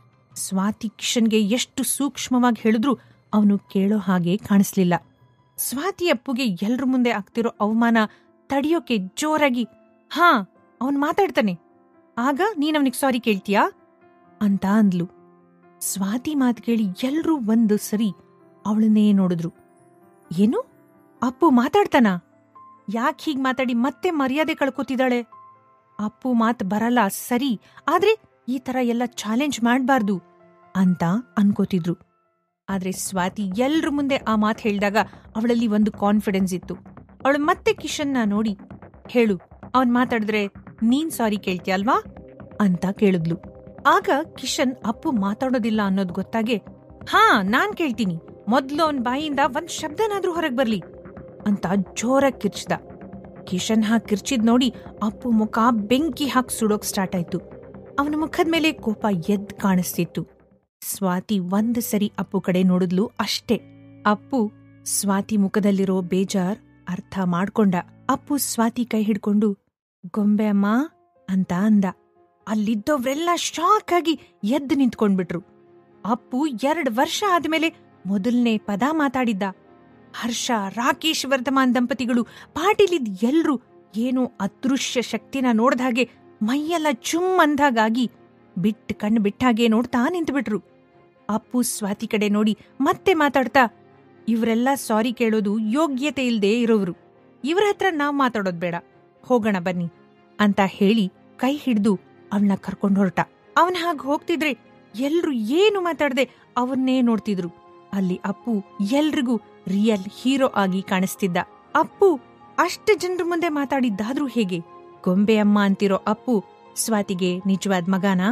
[SPEAKER 1] ಸ್ವಾತಿ ಕಿಶನ್ಗೆ ಎಷ್ಟು ಸೂಕ್ಷ್ಮವಾಗಿ ಹೇಳಿದ್ರು ಅವನು ಕೇಳೋ ಹಾಗೆ ಕಾಣಿಸ್ಲಿಲ್ಲ ಸ್ವಾತಿ ಅಪ್ಪುಗೆ ಎಲ್ರ ಮುಂದೆ ಆಗ್ತಿರೋ ಅವಮಾನ ತಡಿಯೋಕೆ ಜೋರಾಗಿ ಹಾ ಅವನ್ ಮಾತಾಡ್ತಾನೆ ಆಗ ನೀನ್ ಅವನಿಗೆ ಸಾರಿ ಕೇಳ್ತೀಯಾ ಅಂತ ಅಂದ್ಲು ಸ್ವಾತಿ ಮಾತು ಕೇಳಿ ಎಲ್ರೂ ಒಂದು ಸರಿ ಅವಳನ್ನೇ ನೋಡಿದ್ರು ಏನು ಅಪ್ಪು ಮಾತಾಡ್ತಾನ ಯಾಕೆ ಹೀಗ್ ಮಾತಾಡಿ ಮತ್ತೆ ಮರ್ಯಾದೆ ಕಳ್ಕೊತಿದ್ದಾಳೆ ಅಪ್ಪು ಮಾತ್ ಬರಲ್ಲ ಸರಿ ಆದ್ರೆ ಈ ತರ ಎಲ್ಲ ಚಾಲೆಂಜ್ ಮಾಡ್ಬಾರ್ದು ಅಂತ ಅನ್ಕೋತಿದ್ರು ಆದ್ರೆ ಸ್ವಾತಿ ಎಲ್ರ ಮುಂದೆ ಆ ಮಾತ್ ಹೇಳಿದಾಗ ಅವಳಲ್ಲಿ ಒಂದು ಕಾನ್ಫಿಡೆನ್ಸ್ ಇತ್ತು ಅವಳು ಮತ್ತೆ ಕಿಶನ್ನ ನೋಡಿ ಹೇಳು ಅವನ್ ಮಾತಾಡಿದ್ರೆ ನೀನ್ ಸಾರಿ ಕೇಳ್ತೀಯಲ್ವಾ ಅಂತ ಕೇಳಿದ್ಲು ಆಗ ಕಿಶನ್ ಅಪ್ಪು ಮಾತಾಡೋದಿಲ್ಲ ಅನ್ನೋದ್ ಗೊತ್ತಾಗೆ ಹಾ ನಾನ್ ಕೇಳ್ತೀನಿ ಮೊದ್ಲು ಅವನ್ ಬಾಯಿಯಿಂದ ಒಂದ್ ಶಬ್ದನಾದ್ರೂ ಹೊರಗ್ ಬರ್ಲಿ ಅಂತ ಜೋರಾಗ್ ಕಿರ್ಚ್ದ ಕಿಶನ್ ಹಾಕ್ ಕಿರ್ಚಿದ್ ನೋಡಿ ಅಪ್ಪು ಮುಖ ಬೆಂಕಿ ಹಾಕ್ ಸುಡೋಕ್ ಸ್ಟಾರ್ಟ್ ಆಯ್ತು ಅವನ ಮುಖದ ಮೇಲೆ ಕೋಪ ಎದ್ ಕಾಣಿಸ್ತಿತ್ತು ಸ್ವಾತಿ ಒಂದ್ ಸರಿ ಅಪ್ಪು ಕಡೆ ನೋಡಿದ್ಲು ಅಷ್ಟೇ ಅಪ್ಪು ಸ್ವಾತಿ ಮುಖದಲ್ಲಿರೋ ಬೇಜಾರ್ ಅರ್ಥ ಮಾಡ್ಕೊಂಡ ಅಪ್ಪು ಸ್ವಾತಿ ಕೈ ಹಿಡ್ಕೊಂಡು ಗೊಂಬೆ ಅಮ್ಮ ಅಂತ ಅಂದ ಅಲ್ಲಿದ್ದವ್ರೆಲ್ಲ ಶಾಕ್ ಆಗಿ ಎದ್ದು ನಿಂತ್ಕೊಂಡ್ಬಿಟ್ರು ಅಪ್ಪು ಎರಡ್ ವರ್ಷ ಆದ್ಮೇಲೆ ಮೊದಲನೇ ಪದ ಮಾತಾಡಿದ್ದ ಹರ್ಷ ರಾಕೇಶ್ ವರ್ಧಮಾನ್ ದಂಪತಿಗಳು ಪಾಟೀಲಿದ್ ಎಲ್ರೂ ಏನೋ ಅದೃಶ್ಯ ಶಕ್ತಿನ ನೋಡ್ದ ಹಾಗೆ ಮೈಯೆಲ್ಲ ಚುಮ್ ಅಂದಾಗಾಗಿ ಬಿಟ್ ಕಣ್ಣು ಬಿಟ್ಟಾಗೆ ನೋಡ್ತಾ ನಿಂತುಬಿಟ್ರು ಅಪ್ಪು ಸ್ವಾತಿ ಕಡೆ ನೋಡಿ ಮತ್ತೆ ಮಾತಾಡ್ತಾ ಇವರೆಲ್ಲ ಸಾರಿ ಕೇಳೋದು ಯೋಗ್ಯತೆ ಇಲ್ದೇ ಇರೋವ್ರು ಇವ್ರ ಹತ್ರ ನಾವ್ ಮಾತಾಡೋದ್ ಬೇಡ ಹೋಗೋಣ ಬನ್ನಿ ಅಂತ ಹೇಳಿ ಕೈ ಹಿಡ್ದು ಅವನ್ನ ಕರ್ಕೊಂಡ್ ಹೊರಟ ಅವನ್ ಹಾಗ್ ಹೋಗ್ತಿದ್ರೆ ಎಲ್ರು ಏನು ಮಾತಾಡ್ದೆ ಅವನ್ನೇ ನೋಡ್ತಿದ್ರು ಅಲ್ಲಿ ಅಪ್ಪು ಎಲ್ರಿಗೂ ರಿಯಲ್ ಹೀರೋ ಆಗಿ ಕಾಣಿಸ್ತಿದ್ದ ಅಪ್ಪು ಅಷ್ಟು ಜನರ ಮುಂದೆ ಮಾತಾಡಿದ್ದಾದ್ರೂ ಹೇಗೆ ಗೊಂಬೆ ಅಮ್ಮ ಅಂತಿರೋ ಅಪ್ಪು ಸ್ವಾತಿಗೆ ನಿಜವಾದ ಮಗನಾ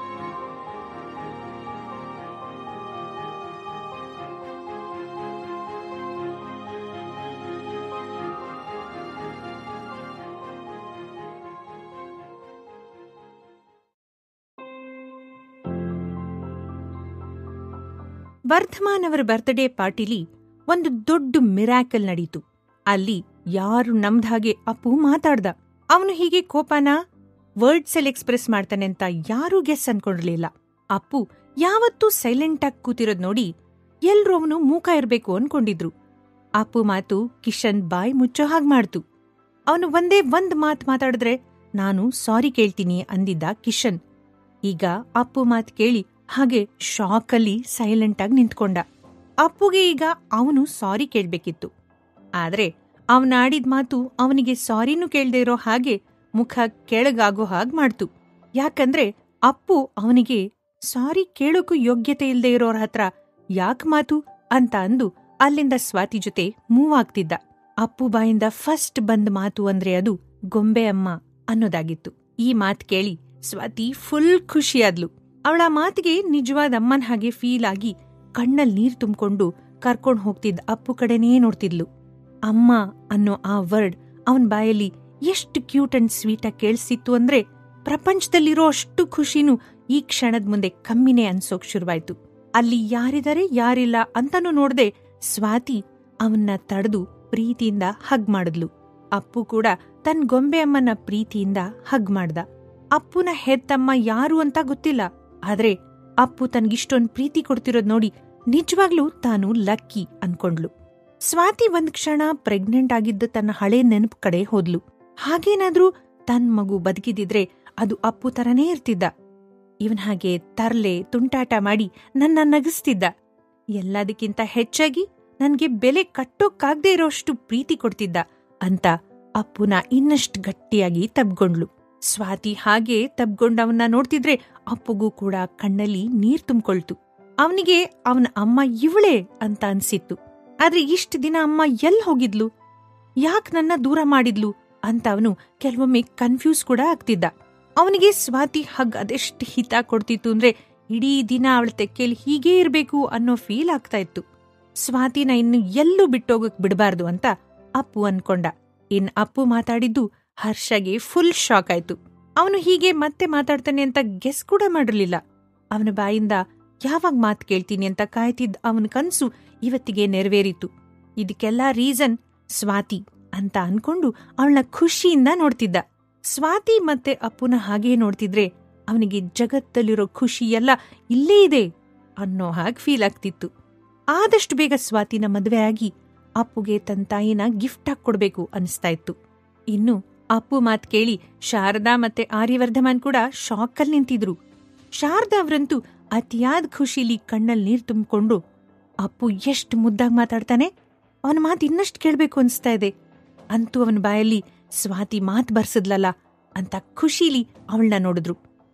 [SPEAKER 1] ವರ್ಧಮಾನ್ ಅವರ ಬರ್ತ್ಡೇ ಪಾರ್ಟಿಲಿ ಒಂದು ದೊಡ್ಡ ಮಿರಾಕಲ್ ನಡೀತು ಅಲ್ಲಿ ಯಾರು ನಮ್ದ್ ಹಾಗೆ ಅಪ್ಪು ಮಾತಾಡ್ದ ಅವನು ಹೀಗೆ ಕೋಪನ ವರ್ಡ್ಸ್ ಅಲ್ಲಿ ಎಕ್ಸ್ಪ್ರೆಸ್ ಮಾಡ್ತಾನೆ ಅಂತ ಯಾರೂ ಗೆಸ್ ಅನ್ಕೊಂಡಿರ್ಲಿಲ್ಲ ಅಪ್ಪು ಯಾವತ್ತೂ ಸೈಲೆಂಟ್ ಆಗಿ ಕೂತಿರೋದ್ ನೋಡಿ ಎಲ್ರೂ ಅವನು ಮೂಕ ಇರ್ಬೇಕು ಅನ್ಕೊಂಡಿದ್ರು ಅಪ್ಪು ಮಾತು ಕಿಶನ್ ಬಾಯ್ ಮುಚ್ಚೋ ಹಾಗ್ ಮಾಡ್ತು ಅವನು ಒಂದೇ ಒಂದ್ ಮಾತ್ ಮಾತಾಡಿದ್ರೆ ನಾನು ಸಾರಿ ಕೇಳ್ತೀನಿ ಅಂದಿದ್ದ ಕಿಶನ್ ಈಗ ಅಪ್ಪು ಮಾತ್ ಕೇಳಿ ಹಾಗೆ ಶಾಕಲ್ಲಿ ಸೈಲೆಂಟ್ ಆಗಿ ನಿಂತ್ಕೊಂಡ ಅಪ್ಪುಗೆ ಈಗ ಅವನು ಸಾರಿ ಕೇಳ್ಬೇಕಿತ್ತು ಆದ್ರೆ ಅವನಾಡಿದ ಮಾತು ಅವನಿಗೆ ಸಾರಿನೂ ಕೇಳ್ದೇ ಇರೋ ಹಾಗೆ ಮುಖ ಕೆಳಗಾಗೋ ಹಾಗ್ ಮಾಡ್ತು ಯಾಕಂದ್ರೆ ಅಪ್ಪು ಅವನಿಗೆ ಸಾರಿ ಕೇಳೋಕ್ಕೂ ಯೋಗ್ಯತೆ ಇಲ್ದೇ ಇರೋರ ಹತ್ರ ಯಾಕ್ ಮಾತು ಅಂತ ಅಂದು ಅಲ್ಲಿಂದ ಸ್ವಾತಿ ಜೊತೆ ಮೂವ್ ಆಗ್ತಿದ್ದ ಅಪ್ಪು ಬಾಯಿಂದ ಫಸ್ಟ್ ಬಂದ್ ಮಾತು ಅಂದ್ರೆ ಅದು ಗೊಂಬೆ ಅಮ್ಮ ಅನ್ನೋದಾಗಿತ್ತು ಈ ಮಾತ್ ಕೇಳಿ ಸ್ವಾತಿ ಫುಲ್ ಖುಷಿಯಾದ್ಲು ಅವಳ ಮಾತಿಗೆ ನಿಜವಾದ ಅಮ್ಮನ್ ಹಾಗೆ ಫೀಲ್ ಆಗಿ ಕಣ್ಣಲ್ ನೀರ್ ತುಂಬಿಕೊಂಡು ಕರ್ಕೊಂಡ್ ಹೋಗ್ತಿದ್ದ ಅಪ್ಪು ಕಡೆನೇ ನೋಡ್ತಿದ್ಲು ಅಮ್ಮ ಅನ್ನೋ ಆ ವರ್ಡ್ ಅವನ್ ಬಾಯಲ್ಲಿ ಎಷ್ಟು ಕ್ಯೂಟ್ ಅಂಡ್ ಸ್ವೀಟ್ ಆಗಿ ಕೇಳಿಸಿತ್ತು ಅಂದ್ರೆ ಪ್ರಪಂಚದಲ್ಲಿರೋ ಅಷ್ಟು ಖುಷಿನೂ ಈ ಕ್ಷಣದ ಮುಂದೆ ಕಮ್ಮಿನೇ ಅನ್ಸೋಕ್ ಶುರುವಾಯ್ತು ಅಲ್ಲಿ ಯಾರಿದ್ದಾರೆ ಯಾರಿಲ್ಲ ಅಂತಾನೂ ನೋಡ್ದೆ ಸ್ವಾತಿ ಅವನ್ನ ತಡೆದು ಪ್ರೀತಿಯಿಂದ ಹಗ್ ಮಾಡಿದ್ಲು ಅಪ್ಪು ಕೂಡ ತನ್ ಗೊಂಬೆ ಅಮ್ಮನ ಪ್ರೀತಿಯಿಂದ ಹಗ್ ಮಾಡ್ದ ಅಪ್ಪುನ ಹೆತ್ತಮ್ಮ ಯಾರು ಅಂತ ಗೊತ್ತಿಲ್ಲ ಆದ್ರೆ ಅಪ್ಪು ತನ್ಗಿಷ್ಟೊಂದ್ ಪ್ರೀತಿ ಕೊಡ್ತಿರೋದ್ ನೋಡಿ ನಿಜವಾಗ್ಲೂ ತಾನು ಲಕ್ಕಿ ಅನ್ಕೊಂಡ್ಲು ಸ್ವಾತಿ ಒಂದ್ ಕ್ಷಣ ಪ್ರೆಗ್ನೆಂಟ್ ಆಗಿದ್ದ ತನ್ನ ಹಳೆ ನೆನಪು ಕಡೆ ಹೋದ್ಲು ಹಾಗೇನಾದ್ರೂ ತನ್ ಮಗು ಬದುಕಿದಿದ್ರೆ ಅದು ಅಪ್ಪು ತರನೇ ಇರ್ತಿದ್ದ ಇವನ್ ಹಾಗೆ ತರ್ಲೆ ತುಂಟಾಟ ಮಾಡಿ ನನ್ನ ನಗಿಸ್ತಿದ್ದ ಎಲ್ಲದಕ್ಕಿಂತ ಹೆಚ್ಚಾಗಿ ನನ್ಗೆ ಬೆಲೆ ಕಟ್ಟೋಕ್ಕಾಗ್ದೇ ಇರೋಷ್ಟು ಪ್ರೀತಿ ಕೊಡ್ತಿದ್ದ ಅಂತ ಅಪ್ಪುನ ಇನ್ನಷ್ಟು ಗಟ್ಟಿಯಾಗಿ ತಬ್ಗೊಂಡ್ಲು ಸ್ವಾತಿ ಹಾಗೆ ತಬ್ಗೊಂಡವನ್ನ ನೋಡ್ತಿದ್ರೆ ಅಪ್ಪುಗೂ ಕೂಡ ಕಣ್ಣಲ್ಲಿ ನೀರ್ ತುಂಬಿಕೊಳ್ತು ಅವನಿಗೆ ಅವನ ಅಮ್ಮ ಇವಳೇ ಅಂತ ಅನ್ಸಿತ್ತು ಆದ್ರೆ ಇಷ್ಟ ದಿನ ಅಮ್ಮ ಎಲ್ ಹೋಗಿದ್ಲು ಯಾಕ್ ನನ್ನ ದೂರ ಮಾಡಿದ್ಲು ಅಂತ ಅವನು ಕೆಲವೊಮ್ಮೆ ಕನ್ಫ್ಯೂಸ್ ಕೂಡ ಆಗ್ತಿದ್ದ ಅವನಿಗೆ ಸ್ವಾತಿ ಹಗ್ ಅದೆಷ್ಟು ಹಿತ ಕೊಡ್ತಿತ್ತು ಅಂದ್ರೆ ಇಡೀ ದಿನ ಅವಳ ತೆಕ್ಕೇಲಿ ಹೀಗೇ ಇರ್ಬೇಕು ಅನ್ನೋ ಫೀಲ್ ಆಗ್ತಾ ಇತ್ತು ಸ್ವಾತಿನ ಇನ್ನು ಎಲ್ಲೂ ಬಿಟ್ಟೋಗಕ್ ಬಿಡಬಾರ್ದು ಅಂತ ಅಪ್ಪು ಅನ್ಕೊಂಡ ಇನ್ ಅಪ್ಪು ಮಾತಾಡಿದ್ದು ಹರ್ಷಗೆ ಫುಲ್ ಶಾಕ್ ಆಯ್ತು ಅವನು ಹೀಗೆ ಮತ್ತೆ ಮಾತಾಡ್ತಾನೆ ಅಂತ ಗೆಸ್ ಕೂಡ ಮಾಡಿರ್ಲಿಲ್ಲ ಅವನ ಬಾಯಿಂದ ಯಾವಾಗ ಮಾತ್ ಕೇಳ್ತೀನಿ ಅಂತ ಕಾಯ್ತಿದ್ದ ಅವನ ಕನ್ಸು ಇವತ್ತಿಗೆ ನೆರವೇರಿತು ಇದಕ್ಕೆಲ್ಲ ರೀಸನ್ ಸ್ವಾತಿ ಅಂತ ಅನ್ಕೊಂಡು ಅವಳನ್ನ ಖುಷಿಯಿಂದ ನೋಡ್ತಿದ್ದ ಸ್ವಾತಿ ಮತ್ತೆ ಅಪ್ಪುನ ಹಾಗೆ ನೋಡ್ತಿದ್ರೆ ಅವನಿಗೆ ಜಗತ್ತಲ್ಲಿರೋ ಖುಷಿ ಎಲ್ಲ ಇಲ್ಲೇ ಇದೆ ಅನ್ನೋ ಹಾಗೆ ಫೀಲ್ ಆಗ್ತಿತ್ತು ಆದಷ್ಟು ಬೇಗ ಸ್ವಾತಿನ ಮದುವೆ ಆಗಿ ಅಪ್ಪುಗೆ ತನ್ನ ತಾಯಿನ ಗಿಫ್ಟ್ ಆಗಿ ಕೊಡ್ಬೇಕು ಅನಿಸ್ತಾ ಇತ್ತು ಇನ್ನು ಅಪ್ಪು ಮಾತ್ ಕೇಳಿ ಶಾರದಾ ಮತ್ತೆ ಆರ್ಯವರ್ಧಮಾನ್ ಕೂಡ ಶಾಕಲ್ ನಿಂತಿದ್ರು ಶಾರದಾ ಅವರಂತೂ ಅತಿಯಾದ ಖುಷಿಲಿ ಕಣ್ಣಲ್ಲಿ ನೀರ್ ತುಂಬಿಕೊಂಡು ಅಪ್ಪು ಎಷ್ಟು ಮುದ್ದಾಗಿ ಮಾತಾಡ್ತಾನೆ ಅವನ ಮಾತು ಇನ್ನಷ್ಟು ಕೇಳ್ಬೇಕು ಅನ್ಸ್ತಾ ಇದೆ ಅಂತೂ ಅವನ ಬಾಯಲ್ಲಿ ಸ್ವಾತಿ ಮಾತ್ ಬರ್ಸದ್ಲಲ್ಲ ಅಂತ ಖುಷಿಲಿ ಅವಳನ್ನ ನೋಡಿದ್ರು